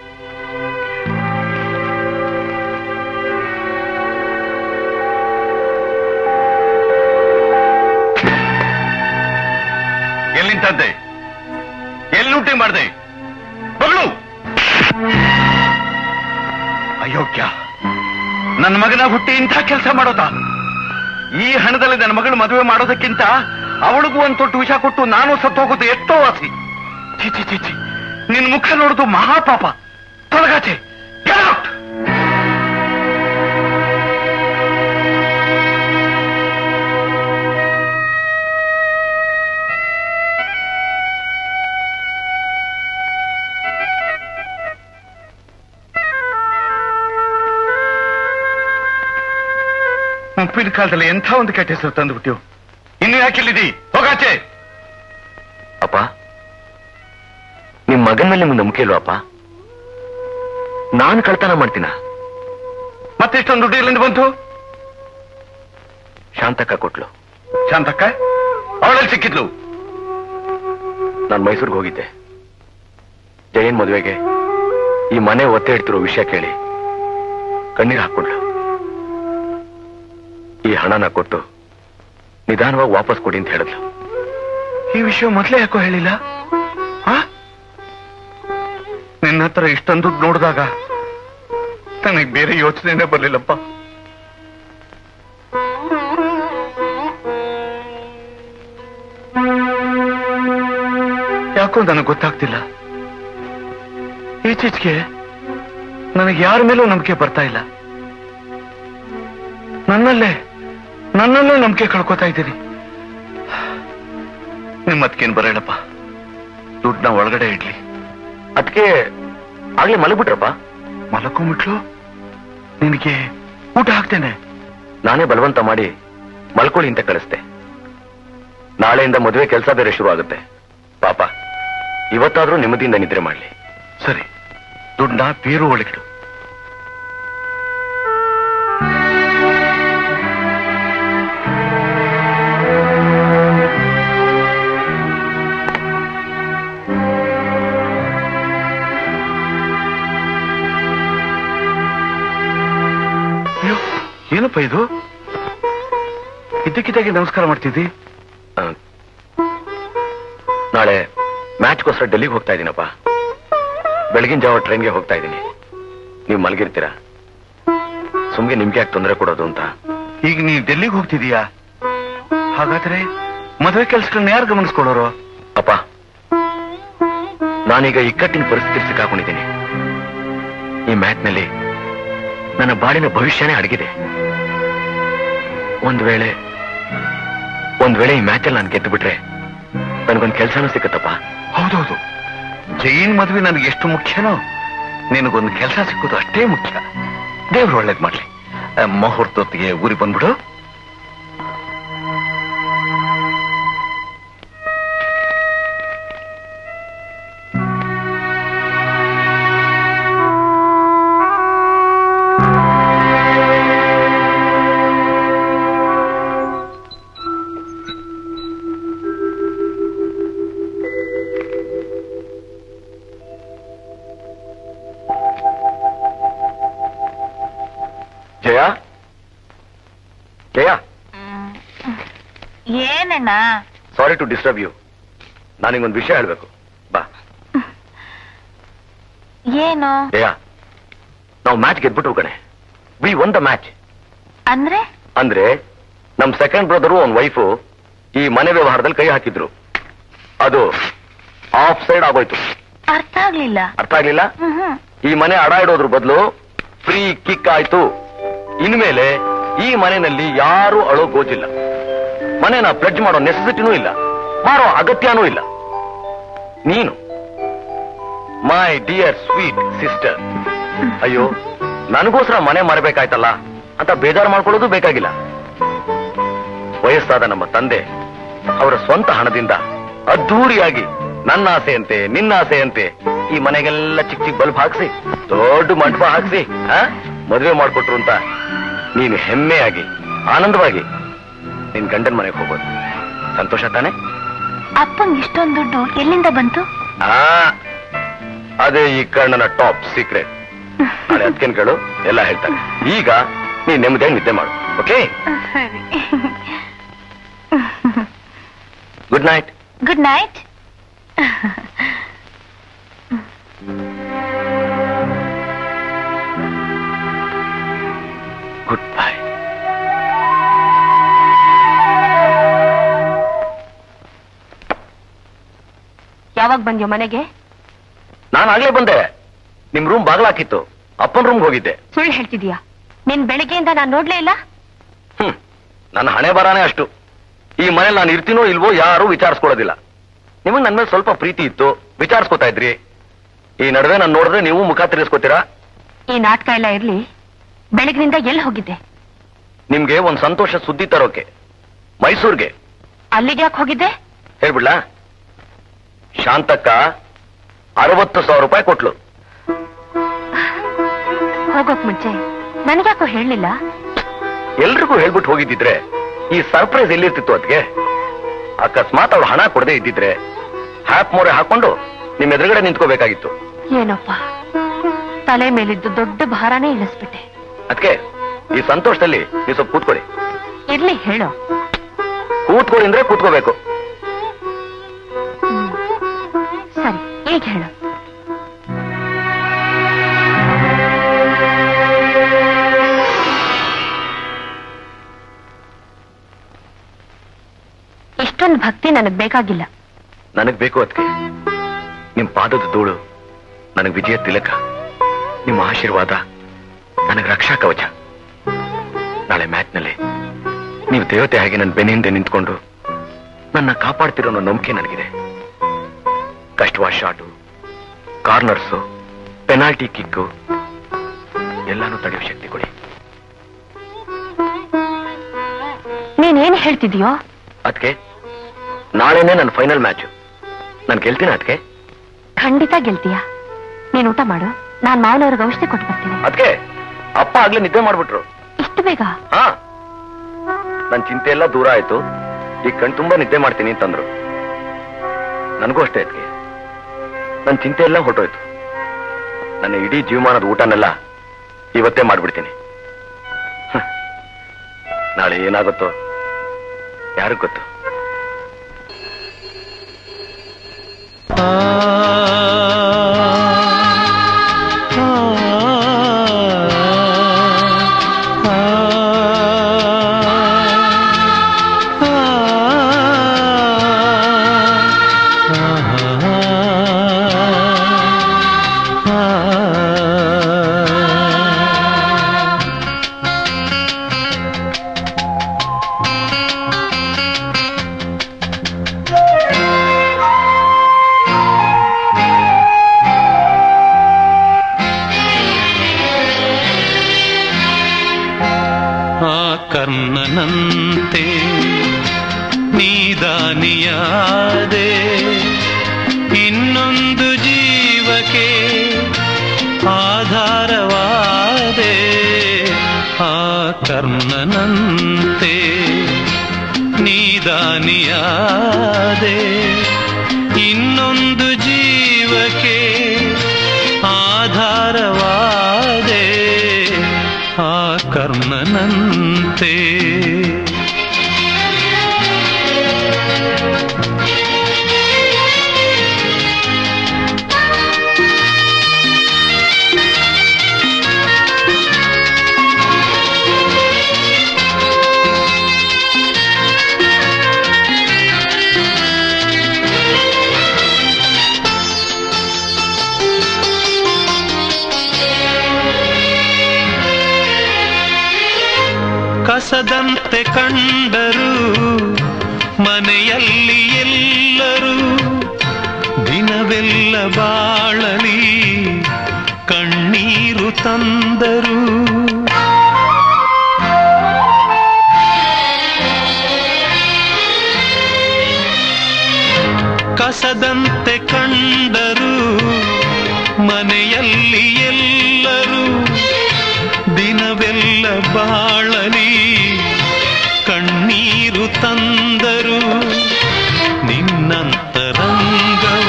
ಎಲ್ಲಿಂದ ತಂದೆ ಎಲ್ಲಿ ಲೂಟಿ ಮಾಡ್ದೆ ಬಗಳು ಅಯೋಗ್ಯ ನನ್ನ ಮಗನ ಹುಟ್ಟಿ ಇಂಥ ಕೆಲಸ ಮಾಡೋದ ಈ ಹಣದಲ್ಲಿ ನನ್ನ ಮಗಳು ಮದುವೆ ಮಾಡೋದಕ್ಕಿಂತ ಅವಳಿಗೂ ಒಂದು ತೊಟ್ಟು ವಿಷ ಕೊಟ್ಟು ನಾನು ಸತ್ತು ಹೋಗೋದು ಎಷ್ಟೋ ವಾಸಿ ಚಿ ಚಿ ಚಿ ಚಿ ನಿನ್ ಮುಖ ನೋಡೋದು ಮಹಾಪಾಪ ತೊಲಗಾಚೆ Get out! ಮುಪ್ಪಿನ ಕಾಲದಲ್ಲಿ ಎಂಥ ಒಂದು ಕೆಟ್ಟ ಹೆಸರು ತಂದುಬಿಟ್ಟಿವು ಇನ್ನು ಯಾಕಿಲ್ಲಿದಿ ಹೋಗಾಚೆ ಅಪ್ಪ ನಿಮ್ ಮಗನ ಮೇಲೆ ನಿಮ್ಗೆ ನಂಬಿಕೆ ಇಲ್ವಾ ಅಪ್ಪ ನಾನು ಕಳ್ತನ ಮಾಡ್ತೀನ ಮತ್ತೆ ಇಷ್ಟೊಂದು ದುಡ್ಡು ಎಲ್ಲಿಂದ ಬಂತು ಶಾಂತಕ್ಕ ಕೊಟ್ಲು ಶಾಂತಕ್ಕ ಅವಳಲ್ಲಿ ಸಿಕ್ಕಿದ್ಲು ನಾನು ಮೈಸೂರಿಗೆ ಹೋಗಿದ್ದೆ ಜಯನ್ ಮದುವೆಗೆ ಈ ಮನೆ ಒತ್ತೆ ಇಡ್ತಿರೋ ವಿಷಯ ಕೇಳಿ ಕಣ್ಣೀರು ಹಾಕೊಂಡ್ಲು ಈ ಹಣನ ಕೊಟ್ಟು ನಿಧಾನವಾಗಿ ವಾಪಸ್ ಕೊಡಿ ಅಂತ ಹೇಳಿದ್ಲು ಈ ವಿಷಯ ಮೊದಲೇ ಯಾಕೋ ಹೇಳಿಲ್ಲ ಆ? ನಿನ್ನ ಹತ್ರ ಇಷ್ಟೊಂದು ದುಡ್ಡು ನೋಡಿದಾಗ ನನಗೆ ಬೇರೆ ಯೋಚನೆನೇ ಬರಲಿಲ್ಲಪ್ಪ ಯಾಕೋ ನನಗೆ ಗೊತ್ತಾಗ್ತಿಲ್ಲ ಈಚೀಚೆಗೆ ನನಗೆ ಯಾರ ಮೇಲೂ ನಂಬಿಕೆ ಬರ್ತಾ ಇಲ್ಲ ನನ್ನಲ್ಲೇ ನನ್ನಲ್ಲೇ ನಂಬಿಕೆ ಕಳ್ಕೊತಾ ಇದ್ದೀನಿ ನಿಮ್ಮತ್ಕೇನ್ ಬರೇಳಪ್ಪ ದುಡ್ಡನ್ನ ಒಳಗಡೆ ಇಡ್ಲಿ ಅದಕ್ಕೆ ಆಗ್ಲೇ ಮಲಗ್ಬಿಟ್ರಪ್ಪ ಮಲಕೊಂಬಿಟ್ಲು ನಿನಗೆ ಊಟ ಹಾಕ್ತೇನೆ ನಾನೇ ಬಲವಂತ ಮಾಡಿ ಮಲ್ಕೊಳ್ಳಿ ಅಂತ ಕಳಿಸ್ದೆ ನಾಳೆಯಿಂದ ಮದುವೆ ಕೆಲಸ ಬೇರೆ ಶುರು ಆಗುತ್ತೆ ಪಾಪ ಇವತ್ತಾದ್ರೂ ನೆಮ್ಮದಿಯಿಂದ ನಿದ್ರೆ ಮಾಡ್ಲಿ ಸರಿ ದುಡ್ಡನ್ನ ಬೀರು ಒಳಗಿಡು ಅಯ್ಯೋ, ಏನಪ್ಪ ಇದು ಇದ್ದಕ್ಕಿದ್ದಾಗೆ ನಮಸ್ಕಾರ ಮಾಡ್ತಿದ್ದಿ ಆ, ನಾಳೆ ಮ್ಯಾಚ್ಗೋಸ್ಕರ ಡೆಲ್ಲಿಗೆ ಹೋಗ್ತಾ ಇದ್ದೀನಪ್ಪ ಬೆಳಗಿನ ಜಾವ ಟ್ರೈನ್ಗೆ ಹೋಗ್ತಾ ಇದ್ದೀನಿ ನೀವು ಮಲಗಿರ್ತೀರಾ ಸುಮ್ಗೆ ನಿಮ್ಗೆ ಯಾಕೆ ತೊಂದರೆ ಕೊಡೋದು ಅಂತ ಈಗ ನೀವ್ ಡೆಲ್ಲಿಗೆ ಹೋಗ್ತಿದೀಯಾ ಹಾಗಾದ್ರೆ ಮದುವೆ ಕೆಲ್ಸಗಳನ್ನ ಯಾರು ಗಮನಿಸ್ಕೊಳ್ಳೋರು ಅಪ್ಪ ನಾನೀಗ ಇಕ್ಕಟ್ಟಿನ ಪರಿಸ್ಥಿತಿ ಸಿಕ್ಕಾಕೊಂಡಿದ್ದೀನಿ ಈ ಮ್ಯಾಚ್ನಲ್ಲಿ ನನ್ನ ಬಾಳಿನ ಭವಿಷ್ಯನೇ ಅಡಗಿದೆ ಒಂದ್ ವೇಳೆ ಒಂದ್ ವೇಳೆ ಈ ಮ್ಯಾಚಲ್ಲಿ ನಾನು ಗೆದ್ದು ಬಿಟ್ರೆ ನನಗೊಂದು ಕೆಲಸನೂ ಸಿಕ್ಕತ್ತಪ್ಪ ಹೌದೌದು ಜೈನ್ ಮದುವೆ ನನಗೆ ಎಷ್ಟು ಮುಖ್ಯನೋ ನಿನಗೊಂದು ಕೆಲಸ ಸಿಕ್ಕೋದು ಅಷ್ಟೇ ಮುಖ್ಯ ದೇವ್ರು ಒಳ್ಳೇದ್ ಮಾಡ್ಲಿ ಆ, ಮುಹೂರ್ತೊತ್ತಿಗೆ ಊರಿಗೆ ಬಂದ್ಬಿಡು ಏನಣ್ಣ ಸಾರಿ ಟು ಡಿಸ್ಟರ್ಬ್ ಯು ನಾನಿಗೊಂದು ವಿಷಯ ಹೇಳ್ಬೇಕು ಬಾ ಏನು ಜಯ ನಾವು ಮ್ಯಾಚ್ ಗೆದ್ಬಿಟ್ಟು ಕಣೆ ವಿ ಒನ್ ದ ಮ್ಯಾಚ್ ಅಂದ್ರೆ ಅಂದ್ರೆ ನಮ್ ಸೆಕೆಂಡ್ ಬ್ರದರು ಅವನ್ ವೈಫು ಈ ಮನೆ ವ್ಯವಹಾರದಲ್ಲಿ ಕೈ ಹಾಕಿದ್ರು ಅದು ಆಫ್ ಸೈಡ್ ಆಗೋಯ್ತು ಅರ್ಥ ಆಗ್ಲಿಲ್ಲ ಅರ್ಥ ಆಗ್ಲಿಲ್ಲ ಹ್ಮ್ ಹ್ಮ್ ಈ ಮನೆ ಅಡ ಇಡೋದ್ರ ಬದಲು ಫ್ರೀ ಕಿಕ್ ಆಯ್ತು ಇನ್ಮೇಲೆ ಈ ಮನೆಯಲ್ಲಿ ಯಾರು ಅಳೋ ಗೋಜಿಲ್ಲ ಮನೆನ ಪ್ಲೆಡ್ಜ್ ಮಾಡೋ ನೆಸೆಸಿಟಿನೂ ಇಲ್ಲ ಮಾರೋ ಅಗತ್ಯನೂ ಇಲ್ಲ ನೀನು ಮೈ ಡಿಯರ್ ಸ್ವೀಟ್ ಸಿಸ್ಟರ್ ಅಯ್ಯೋ ನನಗೋಸ್ಕರ ಮನೆ ಮಾರಬೇಕಾಯ್ತಲ್ಲ ಅಂತ ಬೇಜಾರು ಮಾಡ್ಕೊಳ್ಳೋದು ಬೇಕಾಗಿಲ್ಲ ವಯಸ್ಸಾದ ನಮ್ಮ ತಂದೆ ಅವರ ಸ್ವಂತ ಹಣದಿಂದ ಅದ್ಧೂರಿಯಾಗಿ ನನ್ನ ಆಸೆಯಂತೆ ನಿನ್ನ ಆಸೆಯಂತೆ ಈ ಮನೆಗೆಲ್ಲ ಚಿಕ್ಕ ಚಿಕ್ಕ ಬಲ್ಬ್ ಹಾಕ್ಸಿ ದೊಡ್ಡ ಮಂಟಪ ಹಾಕ್ಸಿ ಆ ಮದುವೆ ಮಾಡ್ಕೊಟ್ರು ಅಂತ ನೀನು ಹೆಮ್ಮೆಯಾಗಿ ಆನಂದವಾಗಿ ನಿನ್ ಗಂಡನ ಮನೆಗೆ ಹೋಗೋದು ಸಂತೋಷ ತಾನೆ ಅಪ್ಪಂಗ್ ಇಷ್ಟೊಂದು ದುಡ್ಡು ಎಲ್ಲಿಂದ ಬಂತು ಆ ಅದೇ ಈ ಕಣ್ಣನ ಟಾಪ್ ಸೀಕ್ರೆಟ್ ನಾಳೆ ಅದಕ್ಕೇನ್ ಕೇಳು ಎಲ್ಲ ಹೇಳ್ತಾರೆ ಈಗ ನೀನ್ ನೆಮ್ಮದಿಯಾಗಿ ನಿದ್ದೆ ಮಾಡು ಓಕೆ ಸರಿ good night good night goodbye ಯಾವಾಗ ಬಂದ್ಯೋ ಮನೆಗೆ ನಾನು ಆಗ್ಲೇ ಬಂದೆ ನಿಮ್ ರೂಮ್ ಬಾಗ್ಲಾಕಿತ್ತು ಅಪ್ಪನ ರೂಮ್ಗೆ ಹೋಗಿದ್ದೆ ಸುಳ್ಳು ಹೇಳ್ತಿದೀಯಾ ನಿನ್ ಬೆಳಗ್ಗೆಯಿಂದ ನಾನು ನೋಡ್ಲೇ ಇಲ್ಲ ಹ್ಮ್ ನನ್ನ ಹಣೆ ಬರಾನೇ ಅಷ್ಟು ಈ ಮನೇಲಿ ನಾನು ಇರ್ತೀನೋ ಇಲ್ವೋ ಯಾರು ವಿಚಾರಿಸ್ಕೊಳ್ಳೋದಿಲ್ಲ ನಿಮಗೆ ನನ್ನ ಮೇಲೆ ಸ್ವಲ್ಪ ಪ್ರೀತಿ ಇತ್ತು ವಿಚಾರಿಸ್ಕೊತಾ ಇದ್ರಿ ಈ ನಡುವೆ ನಾನು ನೋಡಿದ್ರೆ ನೀವು ಮುಖ ತಿರ್ಗಿಸ್ಕೊತೀರಾ ಈ ನಾಟಕ ಎಲ್ಲ ಇರ್ಲಿ ಬೆಳಗಿನಿಂದ ಎಲ್ಲಿ ಹೋಗಿದ್ದೆ ನಿಮ್ಗೆ ಒಂದ್ ಸಂತೋಷ ಸುದ್ದಿ ತರೋಕೆ ಮೈಸೂರ್ಗೆ ಅಲ್ಲಿಗೆ ಯಾಕೆ ಹೋಗಿದ್ದೆ ಹೇಳ್ಬಿಡ್ಲಾ ಶಾಂತಕ್ಕ ಅರವತ್ತು ಸಾವಿರ ರೂಪಾಯಿ ಕೊಟ್ಲು ಹೋಗೋಕ್ ಮುಂಚೆ ನನಗ್ಯಾಕೋ ಹೇಳಲಿಲ್ಲ ಎಲ್ರಿಗೂ ಹೇಳ್ಬಿಟ್ಟು ಹೋಗಿದ್ದಿದ್ರೆ ಈ ಸರ್ಪ್ರೈಸ್ ಎಲ್ಲಿರ್ತಿತ್ತು ಅದಕ್ಕೆ ಅಕಸ್ಮಾತ್ ಅವಳು ಹಣ ಕೊಡದೆ ಇದ್ದಿದ್ರೆ ಹ್ಯಾಪ್ ಮೋರೆ ಹಾಕೊಂಡು ನಿಮ್ ಎದುರುಗಡೆ ನಿಂತ್ಕೋಬೇಕಾಗಿತ್ತು ಏನಪ್ಪ ತಲೆ ಮೇಲಿದ್ದು ದೊಡ್ಡ ಭಾರನೇ ಇಳಿಸ್ಬಿಟ್ಟೆ ಅದಕ್ಕೆ ಈ ಸಂತೋಷದಲ್ಲಿ ನೀವು ಸ್ವಲ್ಪ ಕೂತ್ಕೊಳ್ಳಿ ಇರ್ಲಿ ಹೇಳು ಕೂತ್ಕೊಳ್ಳಿ ಅಂದ್ರೆ ಕೂತ್ಕೋಬೇಕು ಹ್ಮ್. ಸರಿ ಈಗ ಹೇಳು ಇಷ್ಟೊಂದು ಭಕ್ತಿ ನನಗ್ ಬೇಕಾಗಿಲ್ಲ ನನಗ್ ಬೇಕು ಅದಕ್ಕೆ ನಿಮ್ ಪಾದದ ಧೂಳು ನನಗ್ ವಿಜಯ ತಿಲಕ ನಿಮ್ಮ ಆಶೀರ್ವಾದ ನನಗ್ ರಕ್ಷಾ ಕವಚ ನಾಳೆ ಮ್ಯಾಚ್ನಲ್ಲಿ ನೀವು ದೇವತೆ ಹಾಗೆ ನನ್ನ ಬೆನ್ನಿಂದ ನಿಂತ್ಕೊಂಡು ನನ್ನ ಕಾಪಾಡ್ತಿರೋ ಅನ್ನೋ ನಂಬಿಕೆ ನನಗಿದೆ ಕಷ್ಟವಾದ ಶಾಟು ಕಾರ್ನರ್ಸು ಪೆನಾಲ್ಟಿ ಕಿಕ್ಕು ಎಲ್ಲಾನು ತಡೆಯೋ ಶಕ್ತಿ ಕೊಡಿ ನೀನೇನ್ ಹೇಳ್ತಿದ್ಯೋ ಅದಕ್ಕೆ ನಾಳೆನೇ ನನ್ನ ಫೈನಲ್ ಮ್ಯಾಚ್ ನಾನು ಗೆಲ್ತೀನಿ ಅದಕ್ಕೆ ಖಂಡಿತ ಗೆಲ್ತೀಯ ನೀನ್ ಊಟ ಮಾಡು ನಾನ್ ಮಾವನವ್ರಿಗೆ ಔಷಧಿ ಕೊಟ್ಟು ಬರ್ತೀನಿ ಅದಕ್ಕೆ ಅಪ್ಪ ಆಗ್ಲೇ ನಿದ್ದೆ ಮಾಡ್ಬಿಟ್ರು ಇಷ್ಟು ಬೇಗ ಹಾ ನನ್ ಚಿಂತೆ ಎಲ್ಲ ದೂರ ಆಯ್ತು ಈಗ ಕಣ್ ತುಂಬಾ ನಿದ್ದೆ ಮಾಡ್ತೀನಿ ಅಂತಂದ್ರು ನನಗೂ ಅಷ್ಟೇ ಅದಕ್ಕೆ ನನ್ ಚಿಂತೆ ಎಲ್ಲ ಹೊರಟೋಯ್ತು ನನ್ನ ಇಡೀ ಜೀವಮಾನದ ಊಟನೆಲ್ಲ ಇವತ್ತೇ ಮಾಡ್ಬಿಡ್ತೀನಿ ಹ್ಮ್. ನಾಳೆ ಏನಾಗುತ್ತೋ ಯಾರಿಗ್ ಗೊತ್ತು ಆ ಕರ್ಣನಂತೆ ನೀದಾನಿಯಾದೆ ಇನ್ನೊಂದು ಜೀವಕ್ಕೆ ಆಧಾರವಾದೆ ಆ ಕರ್ಣನಂತೆ ನೀದಾನಿಯಾದೆ ಇನ್ನೊಂದು ಜೀವಕ್ಕೆ ಆಧಾರವಾದೆ ಆ ಕರ್ಣನಂತೆ ಕಸದಂತೆ ಕಂಡರು ಮನೆಯಲ್ಲಿ ಎಲ್ಲರೂ ದಿನವೆಲ್ಲ ಬಾಳಲಿ ಕಣ್ಣೀರು ತಂದರು ಕಸದಂತೆ ಕಂಡರು ಮನೆಯಲ್ಲಿ ಎಲ್ಲರೂ ದಿನವೆಲ್ಲ ಬಾಳಲಿ ಕಣ್ಣೀರು ತಂದರು ನಿನ್ನಂತರಂಗವ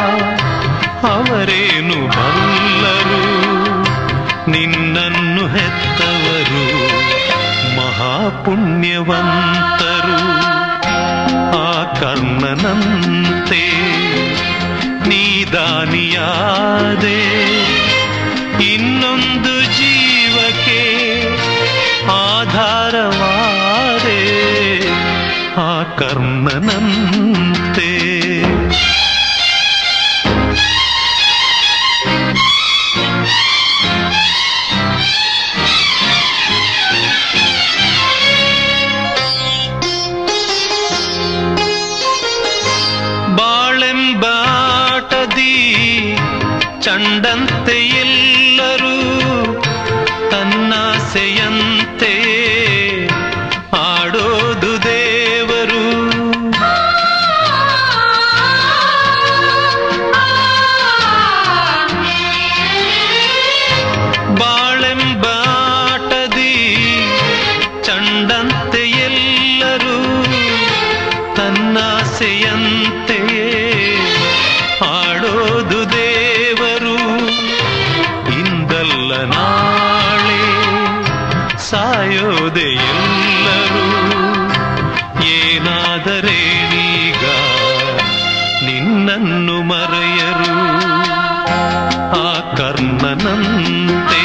ಅವರೇನು ಬಲ್ಲರು ನಿನ್ನನ್ನು ಹೆತ್ತವರು ಮಹಾಪುಣ್ಯವಂತರು ಆ ಕರ್ಣನಂತೆ ನೀದಾನಿಯಾದೆ ಇನ್ನೊಂದು ಜೀವಕ್ಕೆ ಆಧಾರವಾದೆ ಆ ಕರ್ಣನಂತೆ ಬಾಳೆಂಬಾಟದಿ ಚಂಡಂತೆ ಎಲ್ಲರೂ ತನ್ನಾಸೆಯಂತೆ ಆಡೋದು ದೇವರು ಬಾಳೆಂಬಾಟದಿ ಚಂಡಂತೆ ಎಲ್ಲರೂ ತನ್ನಾಸೆಯಂತೆಯೇ ಆಡೋದು ದೇವರು ಇಂದಲ್ಲ ನಾಳೆ ಸಾಯೋದೆ ಎಲ್ಲರೂ ಏನಾದರೇನೀಗ ನಿನ್ನನ್ನು ಮರೆಯರು ಆ ಕರ್ಣನಂತೆ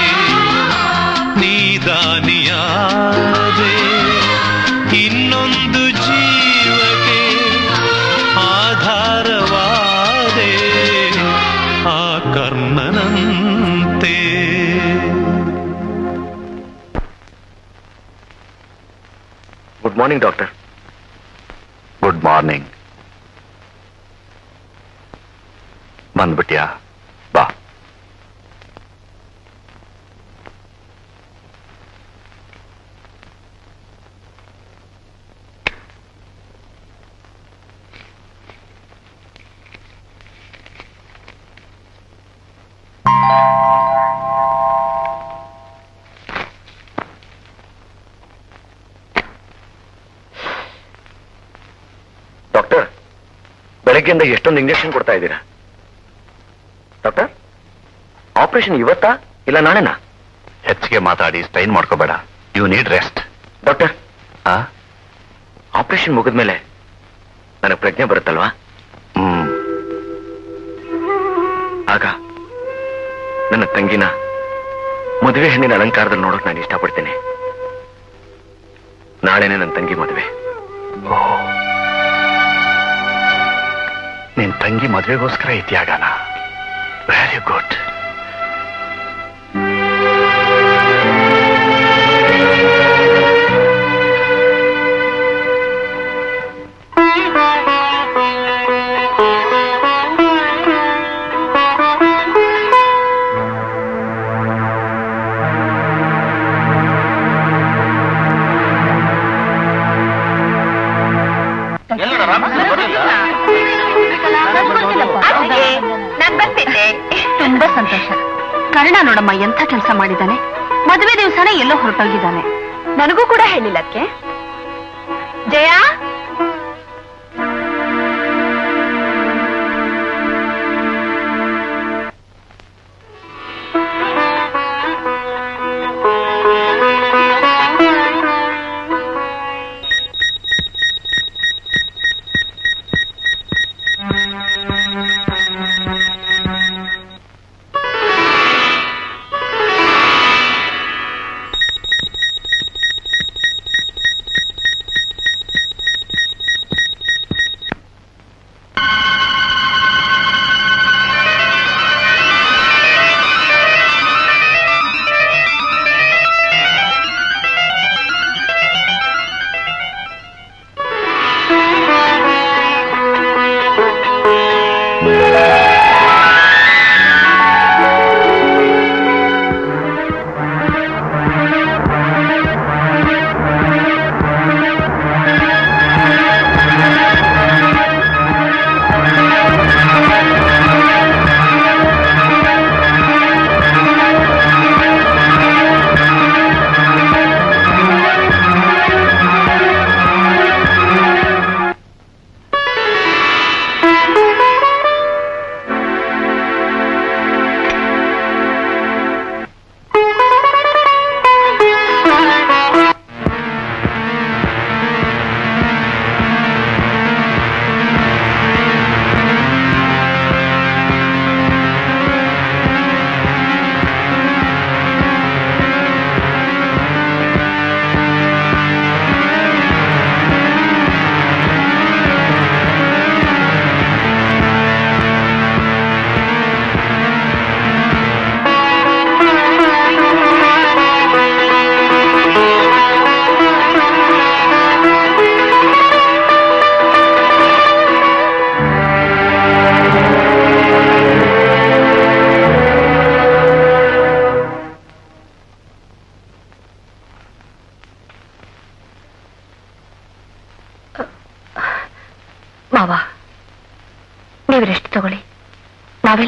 ನೀದಾನಿಯಾದೆ ಇನ್ನೊಂದು ಜೀವಕ್ಕೆ ಆಧಾರವಾದೆ ಆ ಕರ್ಣನಂತೆ good morning doctor good morning ಬಂದ್ಬಿಟ್ಯಾ ಬಾ ಡಾಕ್ಟರ್ ಬೆಳಗ್ಗೆಯಿಂದ ಎಷ್ಟೊಂದು ಇಂಜೆಕ್ಷನ್ ಕೊಡ್ತಾ ಇದ್ದೀರಾ ಡಾಕ್ಟರ್ ಆಪರೇಷನ್ ಇವತ್ತಾ ಇಲ್ಲ ನಾಳೆನಾ ಹೆಚ್ಚಿಗೆ ಮಾತಾಡಿ ಸ್ಟ್ರೈನ್ ಮಾಡ್ಕೋಬೇಡ ಯು ನೀಡ್ ರೆಸ್ಟ್ ಡಾಕ್ಟರ್ ಆ ಆಪರೇಷನ್ ಮುಗಿದ್ಮೇಲೆ ನನಗೆ ಪ್ರಜ್ಞೆ ಬರುತ್ತಲ್ವಾ ಹ್ಮ್ ಆಗ ನನ್ನ ತಂಗಿನ ಮದುವೆ ಹೆಣ್ಣಿನ ಅಲಂಕಾರದಲ್ಲಿ ನೋಡೋಕೆ ನಾನು ಇಷ್ಟಪಡ್ತೇನೆ ನಾಳೆನೆ ನನ್ನ ತಂಗಿ ಮದುವೆ ನಿನ್ ತಂಗಿ ಮದ್ವೆಗೋಸ್ಕರ ಇತ್ಯಾಗನ ವೆರಿ ಗುಡ್ ನಾನ್ ಬರ್ತಿದ್ದೆ ತುಂಬಾ ಸಂತೋಷ ಕರ್ಣ ನೋಡಮ್ಮ ಎಂಥ ಕೆಲಸ ಮಾಡಿದ್ದಾನೆ ಮದುವೆ ದಿವಸನೇ ಎಲ್ಲೋ ಹೊರಟೋಗಿದ್ದಾನೆ ನನಗೂ ಕೂಡ ಹೇಳಿಲ್ಲಕ್ಕೆ ಜಯ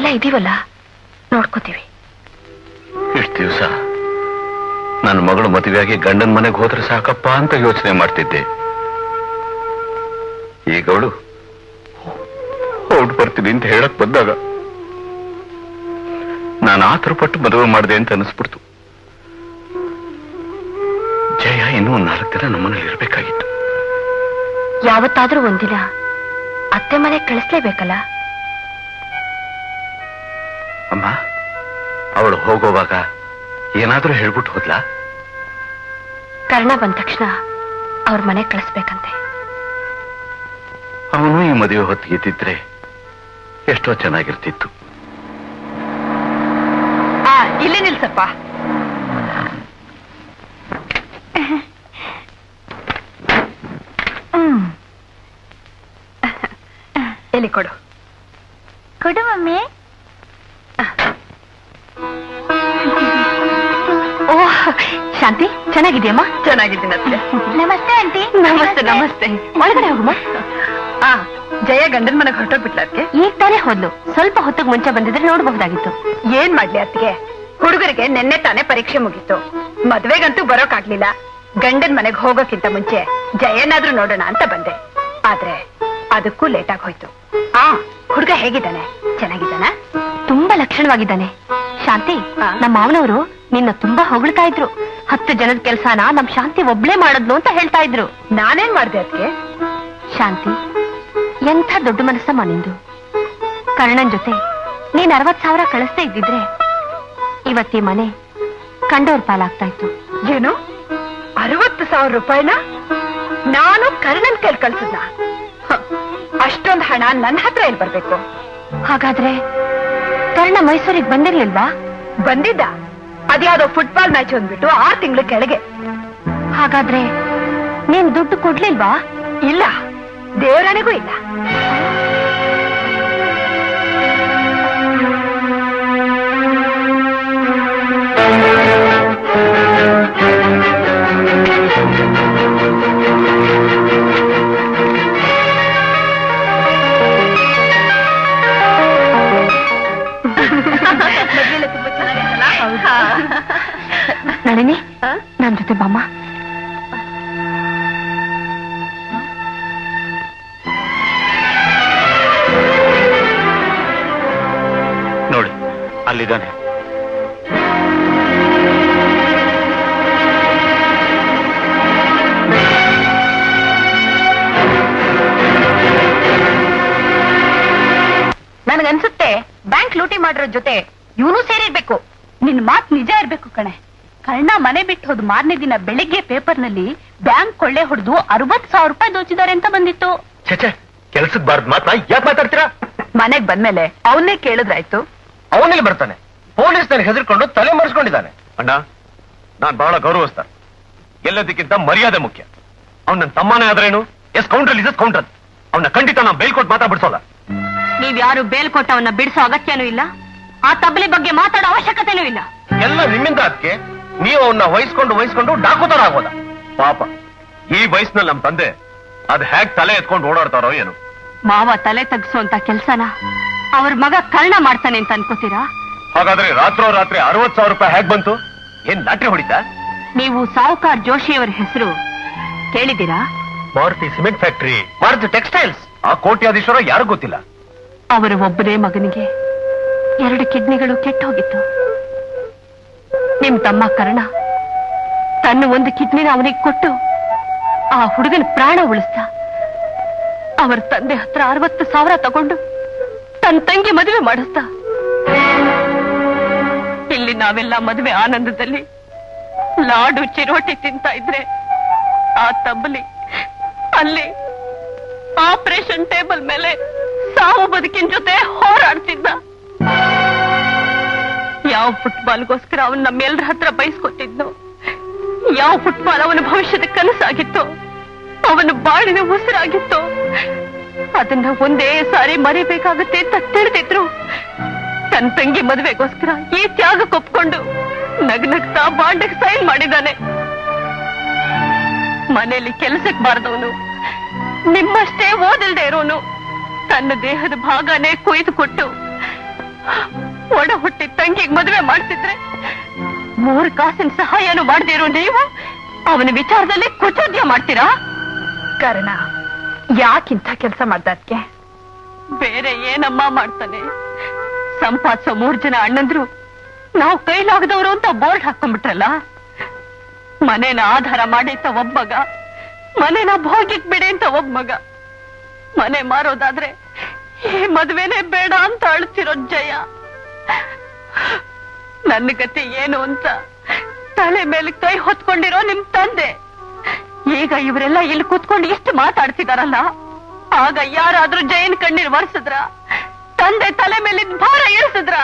ನಾವೆಲ್ಲ ಇದೀವಲ್ಲ ನೋಡ್ಕೋತೀವಿ ಇಷ್ಟು ದಿವಸ ನನ್ನ ಮಗಳು ಮದುವೆಯಾಗಿ ಗಂಡನ ಮನೆಗೆ ಹೋದ್ರೆ ಸಾಕಪ್ಪ ಅಂತ ಯೋಚನೆ ಮಾಡ್ತಿದ್ದೆ ಈಗ ಅವಳು ಹೊರಟು ಬರ್ತೀನಿ ಅಂತ ಹೇಳಕ್ ಬಂದಾಗ ನಾನು ಆತರ ಪಟ್ಟು ಮದುವೆ ಮಾಡಿದೆ ಅಂತ ಅನಿಸ್ಬಿಡ್ತು ಜಯ ಇನ್ನೂ ಒಂದ್ ನಾಲ್ಕು ದಿನ ನಮ್ಮನೇಲಿ ಇರ್ಬೇಕಾಗಿತ್ತು ಯಾವತ್ತಾದ್ರೂ ಒಂದಿನ ಅತ್ತೆ ಮನೆ ಕಳಿಸ್ಲೇಬೇಕಲ್ಲ ಅಮ್ಮ ಅವಳು ಹೋಗೋವಾಗ ಏನಾದ್ರೂ ಹೇಳ್ಬಿಟ್ಟು ಹೋದ್ಲಾ ಕರ್ಣ ಬಂದ ತಕ್ಷಣ ಅವ್ರ ಮನೆ ಕಳಿಸ್ಬೇಕಂತೆ ಅವನು ಈ ಮದುವೆ ಹೊತ್ತಿಗೆ ಇದ್ದಿದ್ರೆ ಎಷ್ಟೋ ಚೆನ್ನಾಗಿರ್ತಿತ್ತು ಆ ಇಲ್ಲೇ ನಿಲ್ಸಪ್ಪ ಹ್ಮ್. ಎಲ್ಲಿ ಕೊಡು ಕೊಡು ಮಮ್ಮಿ ಓ ಶಾಂತಿ ಚೆನ್ನಾಗಿದ್ಯಮ್ಮ ಚೆನ್ನಾಗಿದ್ದೀನಿ ಅತ್ತೆ ನಮಸ್ತೆ ಆಂಟಿ ನಮಸ್ತೆ ನಮಸ್ತೆ ಒಳಗಡೆ ಹೋಗಮ್ಮ ಆ ಜಯ ಗಂಡನ ಮನೆಗೆ ಹೊರಟೋಗ್ಬಿಟ್ಲ ಅದಕ್ಕೆ ಈಗ ತಾನೇ ಹೋದ್ಲು ಸ್ವಲ್ಪ ಹೊತ್ತಿಗೆ ಮುಂಚೆ ಬಂದಿದ್ರೆ ನೋಡಬಹುದಾಗಿತ್ತು ಏನ್ ಮಾಡ್ಲಿ ಅತ್ತಿಗೆ ಹುಡುಗರಿಗೆ ನಿನ್ನೆ ತಾನೇ ಪರೀಕ್ಷೆ ಮುಗೀತು ಮದ್ವೆಗಂತೂ ಬರೋಕಾಗ್ಲಿಲ್ಲ ಗಂಡನ್ ಮನೆಗ್ ಹೋಗೋಕ್ಕಿಂತ ಮುಂಚೆ ಜಯನಾದ್ರೂ ನೋಡೋಣ ಅಂತ ಬಂದೆ ಆದ್ರೆ ಅದಕ್ಕೂ ಲೇಟ್ ಆಗಿ ಹೋಯ್ತು ಆ ಹುಡುಗ ಹೇಗಿದ್ದಾನೆ ಚೆನ್ನಾಗಿದ್ದಾನ ತುಂಬಾ ಲಕ್ಷಣವಾಗಿದ್ದಾನೆ ಶಾಂತಿ ಆ. ನಮ್ಮ ಮಾವನವರು ನಿನ್ನ ತುಂಬಾ ಹೊಗಳ್ತಾ ಇದ್ರು ಹತ್ತು ಜನದ ಕೆಲ್ಸಾನ ನಮ್ ಶಾಂತಿ ಒಬ್ಳೇ ಮಾಡದ್ಲು ಅಂತ ಹೇಳ್ತಾ ಇದ್ರು ನಾನೇನ್ ಮಾಡ್ದೆ ಅದಕ್ಕೆ ಶಾಂತಿ ಎಂಥ ದೊಡ್ಡ ಮನಸ್ಸಮ್ಮ ನಿಂದು ಕರ್ಣನ್ ಜೊತೆ ನೀನ್ ಅರವತ್ ಸಾವಿರ ಕಳಿಸ್ತಾ ಇದ್ದಿದ್ರೆ ಇವತ್ತಿ ಮನೆ ಕಂಡೋರ್ ಪಾಲಾಗ್ತಾ ಇತ್ತು ಏನು ಅರವತ್ತು ಸಾವಿರ ರೂಪಾಯಿನ ನಾನು ಕರ್ಣನ್ ಕೈಲ್ ಕಳ್ಸದ್ನ ಅಷ್ಟೊಂದ್ ಹಣ ನನ್ನ ಹತ್ರ ಎಲ್ಲಿ ಬರ್ಬೇಕು ಹಾಗಾದ್ರೆ ಕರ್ಣ ಮೈಸೂರಿಗೆ ಬಂದಿರ್ಲಿಲ್ವಾ ಬಂದಿದ್ದ ಅದ್ಯಾವ್ದೋ ಫುಟ್ಬಾಲ್ ಮ್ಯಾಚ್ ಅಂದ್ಬಿಟ್ಟು ಆರ್ ತಿಂಗಳ ಕೆಳಗೆ ಹಾಗಾದ್ರೆ ನೀನ್ ದುಡ್ಡು ಕೊಡ್ಲಿಲ್ವಾ ಇಲ್ಲ ದೇವರಾಣಿಗೂ ಇಲ್ಲ ನಳಿನಿ ನನ್ ಜೊತೆ ಬಾಮ್ಮ ನೋಡಿ ಅಲ್ಲಿದ್ದಾನೆ ನನ್ಗನ್ಸುತ್ತೆ ಬ್ಯಾಂಕ್ ಲೂಟಿ ಮಾಡಿರೋ ಜೊತೆ ಇವನು ಸೇರಿರ್ಬೇಕು ನಿನ್ ಮಾತ್ ನಿಜ ಇರ್ಬೇಕು ಕಣೆ ಕರ್ಣ ಮನೆ ಬಿಟ್ಟು ಹೋದ್ ಮಾರನೇ ದಿನ ಬೆಳಿಗ್ಗೆ ಪೇಪರ್ನಲ್ಲಿ ಬ್ಯಾಂಕ್ ಕೊಳ್ಳೆ ಹೊಡೆದು ಅರವತ್ ಸಾವಿರ ರೂಪಾಯಿ ದೋಚಿದ್ದಾರೆ ಅಂತ ಬಂದಿತ್ತು ಛೆ ಕೆಲ್ಸಕ್ ಬಾರ್ದು ಮಾತ್ರ ಯಾಕೆ ಮಾತಾಡ್ತೀರಾ ಮನೆಗ್ ಬಂದ್ಮೇಲೆ ಅವನ್ನೇ ಕೇಳಿದ್ರಾಯ್ತು ಅವನಿಗೆ ಬರ್ತಾನೆ ಪೊಲೀಸ್ ನನಗೆ ಹೆದರ್ಕೊಂಡು ತಲೆ ಮರೆಸ್ಕೊಂಡಿದ್ದಾನೆ ಅಣ್ಣ ನಾನ್ ಬಹಳ ಗೌರವಿಸ್ತ ಎಲ್ಲದಕ್ಕಿಂತ ಮರ್ಯಾದೆ ಮುಖ್ಯ ಅವ್ನ ನನ್ನ ತಮ್ಮನೇ ಆದ್ರೇನು ಎಸ್ ಕೌಂಟ್ರಲ್ ಇಸ್ ಕೌಂಟ್ರಲ್ ಅವನ ಖಂಡಿತ ನಾವು ಬೇಲ್ ಕೊಟ್ಟು ಮಾತಾಡ್ಬಿಡ್ಸೋಲ್ಲ ನೀವ್ಯಾರು ಬೇಲ್ ಕೊಟ್ಟವನ್ನ ಬಿಡಿಸೋ ಅಗತ್ಯನೂ ಇಲ್ಲ ಆ ತಬ್ಲಿ ಬಗ್ಗೆ ಮಾತಾಡೋ ಅವಶ್ಯಕತೆನೂ ಇಲ್ಲ ಎಲ್ಲ ನಿಮ್ಮಿಂದ ಅದಕ್ಕೆ ನೀವು ಅವನ್ನ ವಹಿಸ್ಕೊಂಡು ವಹಿಸ್ಕೊಂಡು ಡಾಕುತರ ಆಗೋದ ಪಾಪ ಈ ವಯಸ್ಸಿನಲ್ಲಿ ನಮ್ ತಂದೆ ಅದ್ ಹೇಗ್ ತಲೆ ಎತ್ಕೊಂಡು ಓಡಾಡ್ತಾರೋ ಏನು ಮಾವ ತಲೆ ತಗ್ಸುವಂತ ಕೆಲ್ಸನ ಅವ್ರ ಮಗ ಕರ್ಣ ಮಾಡ್ತಾನೆ ಅಂತ ಅನ್ಕೋತೀರಾ ಹಾಗಾದ್ರೆ ರಾತ್ರೋ ರಾತ್ರಿ ಅರವತ್ ಸಾವಿರ ರೂಪಾಯಿ ಹೇಗ್ ಬಂತು ಏನ್ ಲಾಟ್ರಿ ಹೊಡಿತಾ ನೀವು ಸಾವುಕಾರ್ ಜೋಶಿಯವರ ಹೆಸರು ಕೇಳಿದ್ದೀರಾ Maruti cement factory Maruti textiles ಆ ಕೋಟ್ಯಾಧೀಶ್ವರ ಯಾರು ಗೊತ್ತಿಲ್ಲ ಅವರ ಒಬ್ಬನೇ ಮಗನಿಗೆ ಎರಡು ಕಿಡ್ನಿಗಳು ಕೆಟ್ಟು ಹೋಗಿತ್ತು ನಿಮ್ ತಮ್ಮ ಕರ್ಣ ತನ್ನ ಒಂದು ಕಿಡ್ನಿನ ಅವನಿಗೆ ಕೊಟ್ಟು ಆ ಹುಡುಗನ ಪ್ರಾಣ ಉಳಿಸ್ದ ಅವರ ತಂದೆ ಹತ್ರ ಅರವತ್ತು ಸಾವಿರ ತಗೊಂಡು ತನ್ನ ತಂಗಿ ಮದುವೆ ಮಾಡಿಸ್ದ ಇಲ್ಲಿ ನಾವೆಲ್ಲ ಮದುವೆ ಆನಂದದಲ್ಲಿ ಲಾಡು ಚಿರೋಟಿ ತಿಂತ ಇದ್ರೆ ಆ ತಬ್ಬಲಿ ಅಲ್ಲಿ ಆಪರೇಷನ್ ಟೇಬಲ್ ಮೇಲೆ ಸಾವು ಬದುಕಿನ ಜೊತೆ ಹೋರಾಡ್ತಿದ್ದ ಯಾವ ಫುಟ್ಬಾಲ್ಗೋಸ್ಕರ ಅವನ್ ನಮ್ಮೆಲ್ಲರ ಹತ್ರ ಬಯಸ್ಕೊತಿದ್ನು ಯಾವ ಫುಟ್ಬಾಲ್ ಅವನ ಭವಿಷ್ಯದ ಕನಸಾಗಿತ್ತು ಅವನ ಬಾಳಿನ ಉಸಿರಾಗಿತ್ತು ಅದನ್ನ ಒಂದೇ ಸಾರಿ ಮರಿಬೇಕಾಗುತ್ತೆ ಅಂತ ತಿಳಿದಿದ್ರು ತನ್ನ ತಂಗಿ ಮದುವೆಗೋಸ್ಕರ ಈ ತ್ಯಾಗ ಕೊಪ್ಕೊಂಡು ನಗ್ನಗ್ತಾ ಬಾಂಡಕ್ ಸೈನ್ ಮಾಡಿದ್ದಾನೆ ಮನೆಯಲ್ಲಿ ಕೆಲಸಕ್ಕೆ ಬಾರದವನು ನಿಮ್ಮಷ್ಟೇ ಓದಿಲ್ದೇ ಇರೋನು ತನ್ನ ದೇಹದ ಭಾಗನೇ ಕೊಯ್ದು ಕೊಟ್ಟು ಒಡ ಹುಟ್ಟಿ ತಂಗಿಗ್ ಮದುವೆ ಮಾಡ್ತಿದ್ರೆ ಮೂರ್ ಕಾಸಿನ ಸಹಾಯನು ಮಾಡದಿರೋ ನೀವು ಅವನ ವಿಚಾರದಲ್ಲಿ ಕುಚೋದ್ಯ ಮಾಡ್ತೀರಾ ಕಾರಣ ಯಾಕಿಂತ ಕೆಲಸ ಮಾಡ್ದಕ್ಕೆ ಬೇರೆ ಏನಮ್ಮ ಮಾಡ್ತಾನೆ ಸಂಪಾದಿಸೋ ಮೂರ್ ಜನ ಅಣ್ಣಂದ್ರು ನಾವು ಕೈಲಾಗದವರು ಅಂತ ಬೋರ್ಡ್ ಹಾಕೊಂಡ್ಬಿಟ್ರಲ್ಲ ಮನೇನ ಆಧಾರ ಮಾಡಿ ಅಂತ ಒಬ್ಬ ಮಗ ಮನೇನ ಭೋಗಿಕ್ ಬಿಡಿ ಅಂತ ಒಬ್ಬ ಮಗ ಮನೆ ಮಾರೋದಾದ್ರೆ ಈ ಮದ್ವೆನೇ ಬೇಡ ಅಂತ ಅಳ್ತಿರೋ ಜಯ ನನ್ನ ಗತಿ ಏನು ಅಂತ ತಲೆ ಮೇಲೆ ಕೈ ಹೊತ್ಕೊಂಡಿರೋ ನಿಮ್ ತಂದೆ ಈಗ ಇವರೆಲ್ಲ ಇಲ್ಲಿ ಕೂತ್ಕೊಂಡು ಇಷ್ಟು ಮಾತಾಡ್ತಿದಾರಲ್ಲ ಆಗ ಯಾರಾದ್ರೂ ಜಯನ್ ಕಣ್ಣೀರ್ ಒರೆಸಿದ್ರ ತಂದೆ ತಲೆ ಮೇಲಿದ್ದ ಭಾರ ಇಳಿಸಿದ್ರ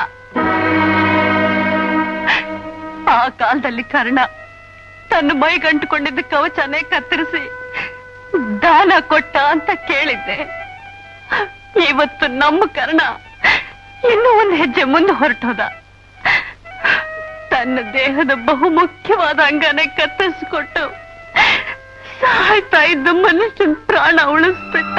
ಆ ಕಾಲದಲ್ಲಿ ಕರ್ಣ ತನ್ನ ಮೈ ಗಂಟುಕೊಂಡಿದ್ದ ಕವಚನೇ ಕತ್ತರಿಸಿ ದಾನ ಕೊಟ್ಟ ಅಂತ ಕೇಳಿದ್ದೆ ಇವತ್ತು ನಮ್ಮ ಕರ್ಣ ಇನ್ನೂ ಒಂದು ಹೆಜ್ಜೆ ಮುಂದೆ ಹೊರಟೋದ ತನ್ನ ದೇಹದ ಬಹುಮುಖ್ಯವಾದ ಅಂಗನೇ ಕತ್ತರಿಸಿಕೊಟ್ಟು ಸಾಯ್ತಾ ಇದ್ದ ಮನುಷ್ಯನ ಪ್ರಾಣ ಉಳಿಸ್ಬಿಟ್ಟ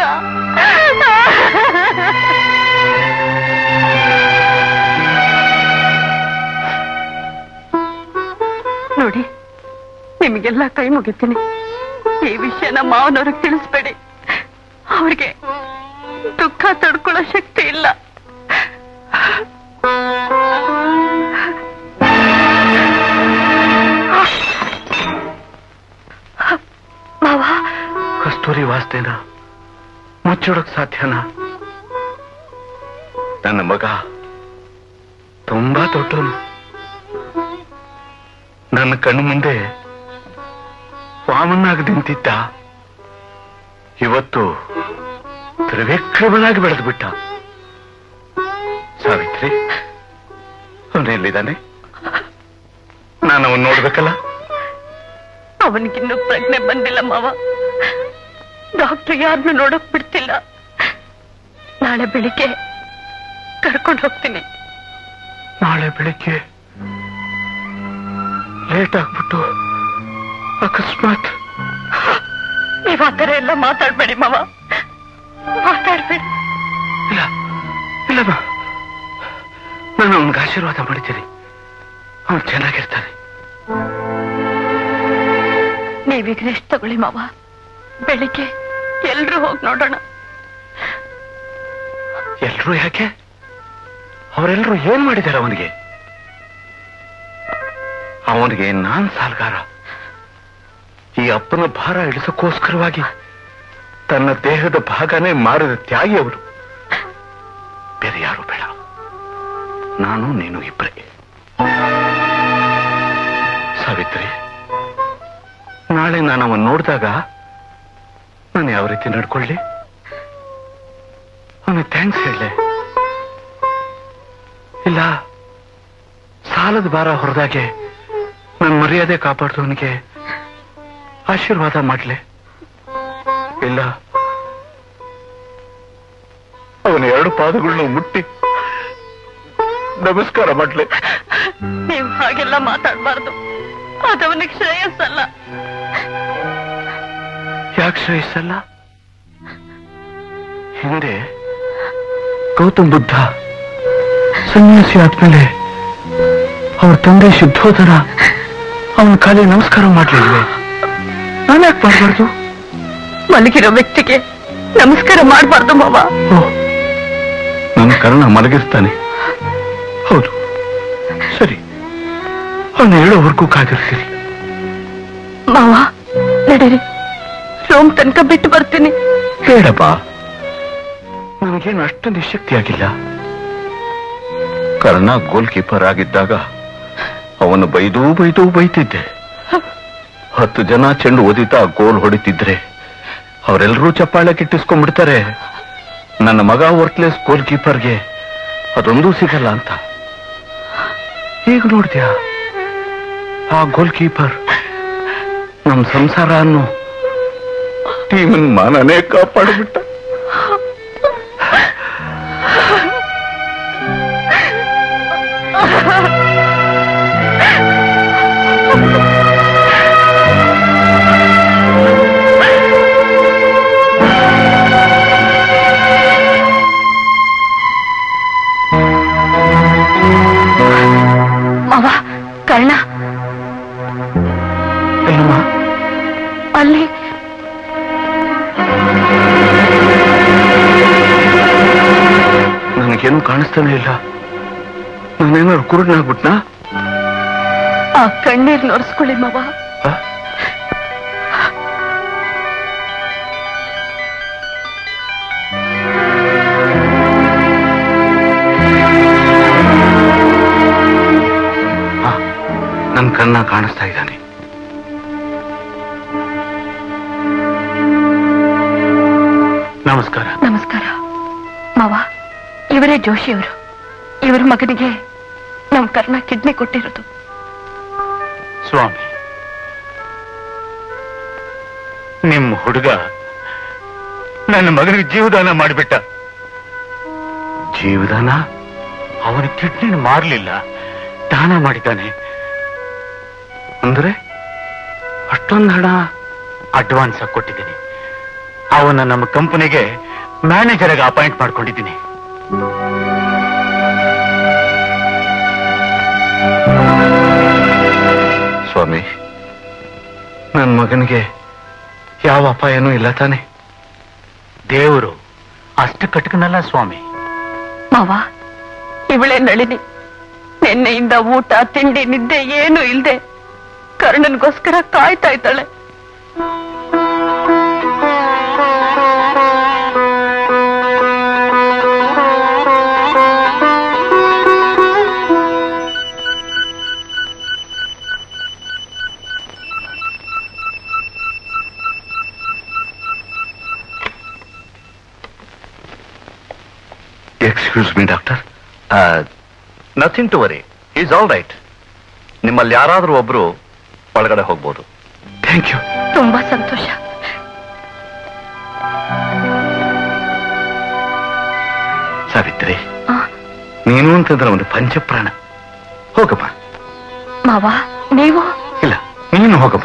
ನೋಡಿ ನಿಮಗೆಲ್ಲ ಕೈ ಮುಗಿತೀನಿ ಈ ವಿಷಯನ ಮಾವನವ್ರಿಗೆ ತಿಳಿಸ್ಬೇಡಿ ಅವ್ರಿಗೆ ದುಃಖ ತಡ್ಕೊಳ್ಳೋ ಶಕ್ತಿ ಇಲ್ಲ ಮಾವ ಕಸ್ತೂರಿ ವಾಸ್ತೆನ ಮುಚ್ಚಿಡೋಕ್ ಸಾಧ್ಯನಾ ನನ್ನ ಮಗ ತುಂಬಾ ದೊಡ್ಡವನು ನನ್ನ ಕಣ್ಣು ಮುಂದೆ ವಾಮನಾಗಿ ನಿಂತಿದ್ದ ಇವತ್ತು ತ್ರಿವಿಕ್ರಮನಾಗಿ ಬೆಳೆದು ಬಿಟ್ಟ ಸಾವಿತ್ರಿ ಅವನೆಲ್ಲಿದ್ದಾನೆ ನಾನು ಅವನ್ ನೋಡ್ಬೇಕಲ್ಲ ಅವನಿಗಿನ್ನೂ ಪ್ರಜ್ಞೆ ಬಂದಿಲ್ಲ ಮಾವ ಡಾಕ್ಟರ್ ಯಾರನ್ನು ನೋಡಕ್ ಬಿಡ್ತಿಲ್ಲ ನಾಳೆ ಬೆಳಿಗ್ಗೆ ಕರ್ಕೊಂಡು ಹೋಗ್ತೀನಿ ನಾಳೆ ಬೆಳಿಗ್ಗೆ ಲೇಟ್ ಆಗ್ಬಿಟ್ಟು ಅಕಸ್ಮಾತ್ ನೀವ್ ಆ ಥರ ಎಲ್ಲ ಮಾತಾಡ್ಬೇಡಿ ಮಾವ ಮಾತಾಡ್ಬೇಡಿ ಇಲ್ಲ ಇಲ್ಲಮ್ಮ ನಾನು ಅವನಿಗೆ ಆಶೀರ್ವಾದ ಮಾಡಿದ್ದೀನಿ ಅವನು ಚೆನ್ನಾಗಿರ್ತಾನೆ ನೀವೀಗ ರೆಸ್ಟ್ ತಗೊಳ್ಳಿ ಮಾವ ಬೆಳಿಗ್ಗೆ ಎಲ್ರೂ ಹೋಗಿ ನೋಡೋಣ ಎಲ್ರೂ ಯಾಕೆ ಅವರೆಲ್ಲರೂ ಏನ್ ಮಾಡಿದ್ದಾರೆ ಅವನಿಗೆ ಅವನಿಗೆ ನಾನ್ ಸಾಲ್ಗಾರ ಈ ಅಪ್ಪನ ಭಾರ ಇಳಿಸೋಕ್ಕೋಸ್ಕರವಾಗಿ ತನ್ನ ದೇಹದ ಭಾಗನೇ ಮಾರಿದ ತ್ಯಾಗಿ ಅವರು ಬೇರೆ ಯಾರು ಬೇಡ ನಾನು ನೀನು ಇಬ್ಬರೇ ಸಾವಿತ್ರಿ ನಾಳೆ ನಾನು ಅವನ್ ನೋಡಿದಾಗ ನಾನು ಯಾವ ರೀತಿ ನಡ್ಕೊಳ್ಳಿ ಅವನಿಗೆ ಥ್ಯಾಂಕ್ಸ್ ಹೇಳಲೆ ಇಲ್ಲ ಸಾಲದ ಭಾರ ಹೊರದಾಗೆ ನನ್ನ ಮರ್ಯಾದೆ ಕಾಪಾಡ್ದವನಿಗೆ ಆಶೀರ್ವಾದ ಮಾಡ್ಲೆ ಇಲ್ಲ ಅವನ ಎರಡು ಪಾದಗಳನ್ನ ಮುಟ್ಟಿ ನಮಸ್ಕಾರ ಮಾಡ್ಲೆ ನೀವು ಹಾಗೆಲ್ಲ ಮಾತಾಡ್ಬಾರ್ದು ಅದವನಿಗೆ ಶ್ರೇಯಸ್ಸಲ್ಲ ಯಾಕೆ ಶ್ರೇಯಸ್ಸಲ್ಲ ಹಿಂದೆ ಗೌತಮ್ ಬುದ್ಧ ಸನ್ಯಾಸಿ ಆದ್ಮೇಲೆ ಅವ್ರ ತಂದೆ ಶುದ್ಧೋಧನ ಅವನ ಕಾಲಿ ನಮಸ್ಕಾರ ಮಾಡ್ಲಿಲ್ವೇ ನಾನು ಯಾಕೆ ಮಾಡಬಾರ್ದು ಮಲಗಿರೋ ವ್ಯಕ್ತಿಗೆ ನಮಸ್ಕಾರ ಮಾಡಬಾರ್ದು ಮಾವ ನನ್ನ ಕರ್ಣ ಮಲಗಿರ್ತಾನೆ ಹೌದು ಸರಿ ಅವನು ಹೇಳೋವರೆಗೂ ಕಾದಿರ್ತೀರಿ ಮಾವ ನಡೀರಿ ರೋಮ್ ತನಕ ಬಿಟ್ಟು ಬರ್ತೀನಿ ಬೇಡಪ್ಪ ನನಗೇನು ಅಷ್ಟು ನಿಶಕ್ತಿ ಆಗಿಲ್ಲ ಕರ್ಣ ಗೋಲ್ ಕೀಪರ್ ಆಗಿದ್ದಾಗ ಅವನು ಬೈದೂ ಬೈದೂ ಬೈತಿದ್ದೆ ಹತ್ತು ಜನ ಚೆಂಡು ಓದಿತಾ ಗೋಲ್ ಹೊಡಿತಿದ್ರೆ ಅವರೆಲ್ಲರೂ ಚಪ್ಪಾಳೆ ಕಿಟ್ಟಿಸ್ಕೊಂಡ್ಬಿಡ್ತಾರೆ ನನ್ನ ಮಗ ವರ್ಕ್ಲೆಸ್ ಗೋಲ್ ಕೀಪರ್ಗೆ ಅದೊಂದೂ ಸಿಗಲ್ಲ ಅಂತ ಈಗ ನೋಡ್ದ್ಯಾ ಆ ಗೋಲ್ ಕೀಪರ್ ನಮ್ ಸಂಸಾರ ಅನ್ನೋ ಟೀಮಿನ ಮಾನನೇ ಕಾಪಾಡ್ಬಿಟ್ಟ ಕರ್ಣ ಎಲ್ಲಮ್ಮ ಅಲ್ಲಿ ನನಗೇನು ಕಾಣಿಸ್ತಾನೆ ಇಲ್ಲ ನಾನೇನಾದ್ರು ಕುರುಡನಾಗ್ಬಿಟ್ನಾ ಆ ಕಣ್ಣೀರ್ ನೋರ್ಸ್ಕೊಳ್ಳಿ ಮವ ನನ್ನ ಕಣ್ಣ ಕಾಣಿಸ್ತಾ ಇದ್ದಾನೆ ನಮಸ್ಕಾರ ನಮಸ್ಕಾರ ಮಾವ ಇವರೇ ಜೋಶಿಯವರು ಇವ್ರ ಮಗನಿಗೆ ನಮ್ ಕರ್ಣ ಕಿಡ್ನಿ ಕೊಟ್ಟಿರೋದು ಸ್ವಾಮಿ ನಿಮ್ಮ ಹುಡುಗ ನನ್ನ ಮಗನಿಗೆ ಜೀವದಾನ ಮಾಡಿಬಿಟ್ಟ ಜೀವದಾನ ಅವನ ಕಿಡ್ನಿನ ಮಾರ್ಲಿಲ್ಲ ದಾನ ಮಾಡಿದ್ದಾನೆ ಅಂದ್ರೆ ಅಷ್ಟೊಂದು ಹಣ ಅಡ್ವಾನ್ಸ್ ಆಗಿ ಕೊಟ್ಟಿದ್ದೀನಿ ಅವನ ನಮ್ಮ ಕಂಪನಿಗೆ ಮ್ಯಾನೇಜರ್ ಆಗಿ ಅಪಾಯಿಂಟ್ ಮಾಡ್ಕೊಂಡಿದ್ದೀನಿ ಸ್ವಾಮಿ ನನ್ನ ಮಗನಿಗೆ ಯಾವ ಅಪಾಯನೂ ಇಲ್ಲ ತಾನೆ ದೇವರು ಅಷ್ಟು ಕಟ್ಕನಲ್ಲ ಸ್ವಾಮಿ ಮಾವ ಇವಳೇ ನಳಿನಿ ನಿನ್ನೆಯಿಂದ ಊಟ ತಿಂಡಿ ನಿದ್ದೆ ಏನು ಇಲ್ದೆ ಕರ್ಣನ್ಗೋಸ್ಕರ ಕಾಯ್ತಾ ಇದ್ದಾಳೆ excuse me doctor nothing to worry is all right ನಿಮ್ಮಲ್ಲಿ ಯಾರಾದರೂ ಒಬ್ರು ಒಳಗಡೆ ಹೋಗ್ಬೋದು ಥ್ಯಾಂಕ್ ಯು ತುಂಬಾ ಸಂತೋಷ ಸಾವಿತ್ರಿ ಆ. ನೀನು ಅಂತಂದ್ರೆ ಒಂದು ಪಂಚಪ್ರಾಣ ಹೋಗಮ್ಮ ಮಾವ ನೀವು ಇಲ್ಲ ನೀನು ಹೋಗಮ್ಮ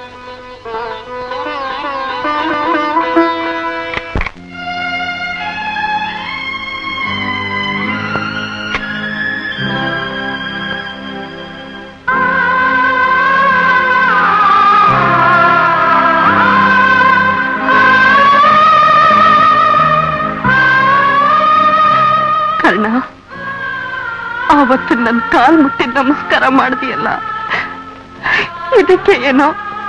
ಕರ್ಣ ಆವತ್ತು ನನ್ ಕಾಲ್ ಮುಟ್ಟಿ ನಮಸ್ಕಾರ ಮಾಡ್ದಿಯಲ್ಲ ಇದಕ್ಕೆ ಏನೋ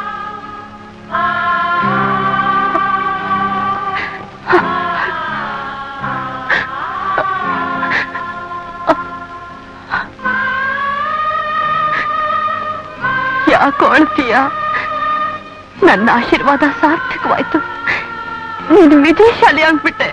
ಯಾಕೋ ಅಳ್ತೀಯ ನನ್ನ ಆಶೀರ್ವಾದ ಸಾರ್ಥಕವಾಯ್ತು ನೀನು ವಿಜಯಶಾಲಿ ಆಗ್ಬಿಟ್ಟೆ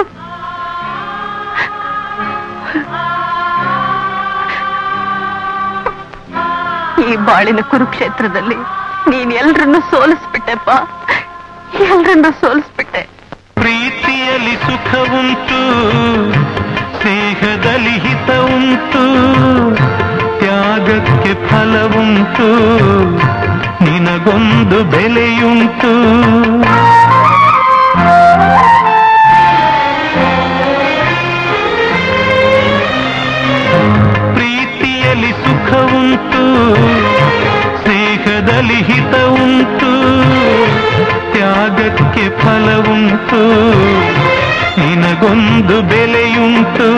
ಈ ಬಾಳಿನ ಕುರುಕ್ಷೇತ್ರದಲ್ಲಿ ನೀನ್ ಎಲ್ರನ್ನು ಸೋಲಿಸ್ಬಿಟ್ಟೆಪ್ಪ ಎಲ್ರನ್ನು ಸೋಲಿಸ್ಬಿಟ್ಟೆ ಪ್ರೀತಿಯಲ್ಲಿ ಸುಖ ಉಂಟು ಸ್ನೇಹದಲ್ಲಿ ಹಿತ ಉಂಟು ತ್ಯಾಗಕ್ಕೆ ಫಲವುಂಟು ನಿನಗೊಂದು ಬೆಲೆಯುಂಟು ಪ್ರೀತಿಯಲ್ಲಿ ಸುಖ ಉಂಟು ಸ್ನೇಹದಲ್ಲಿ ಹಿತ ಉಂಟು ತ್ಯಾಗಕ್ಕೆ ಫಲವುಂಟು ನಿನಗೊಂದು ಬೆಲೆಯುಂಟು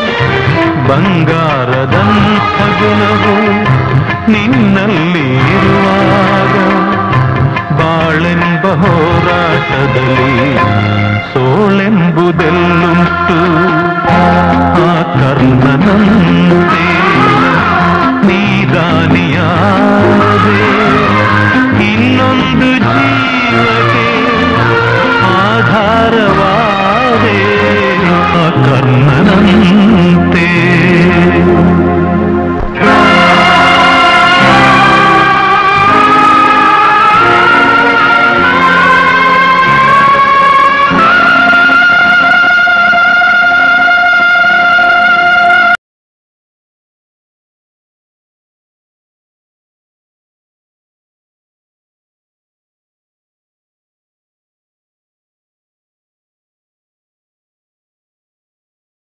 ಬಂಗಾರದಂಥ ಗುಣವು ನಿನ್ನಲ್ಲಿ ಇರುವಾಗ ಬಾಳೆಂಬ ಹೋರಾಟದಲ್ಲಿ ಸೋಳೆಂಬುದೆಲ್ಲುಂಟು ಆ ಕರ್ಣನಂತೆ ನೀದಾನಿಯಾದೆ ಇನ್ನೊಂದು ಜೀವಕ್ಕೆ ಆಧಾರವಾದೆ ಆ ಕರ್ಣನಂತೆ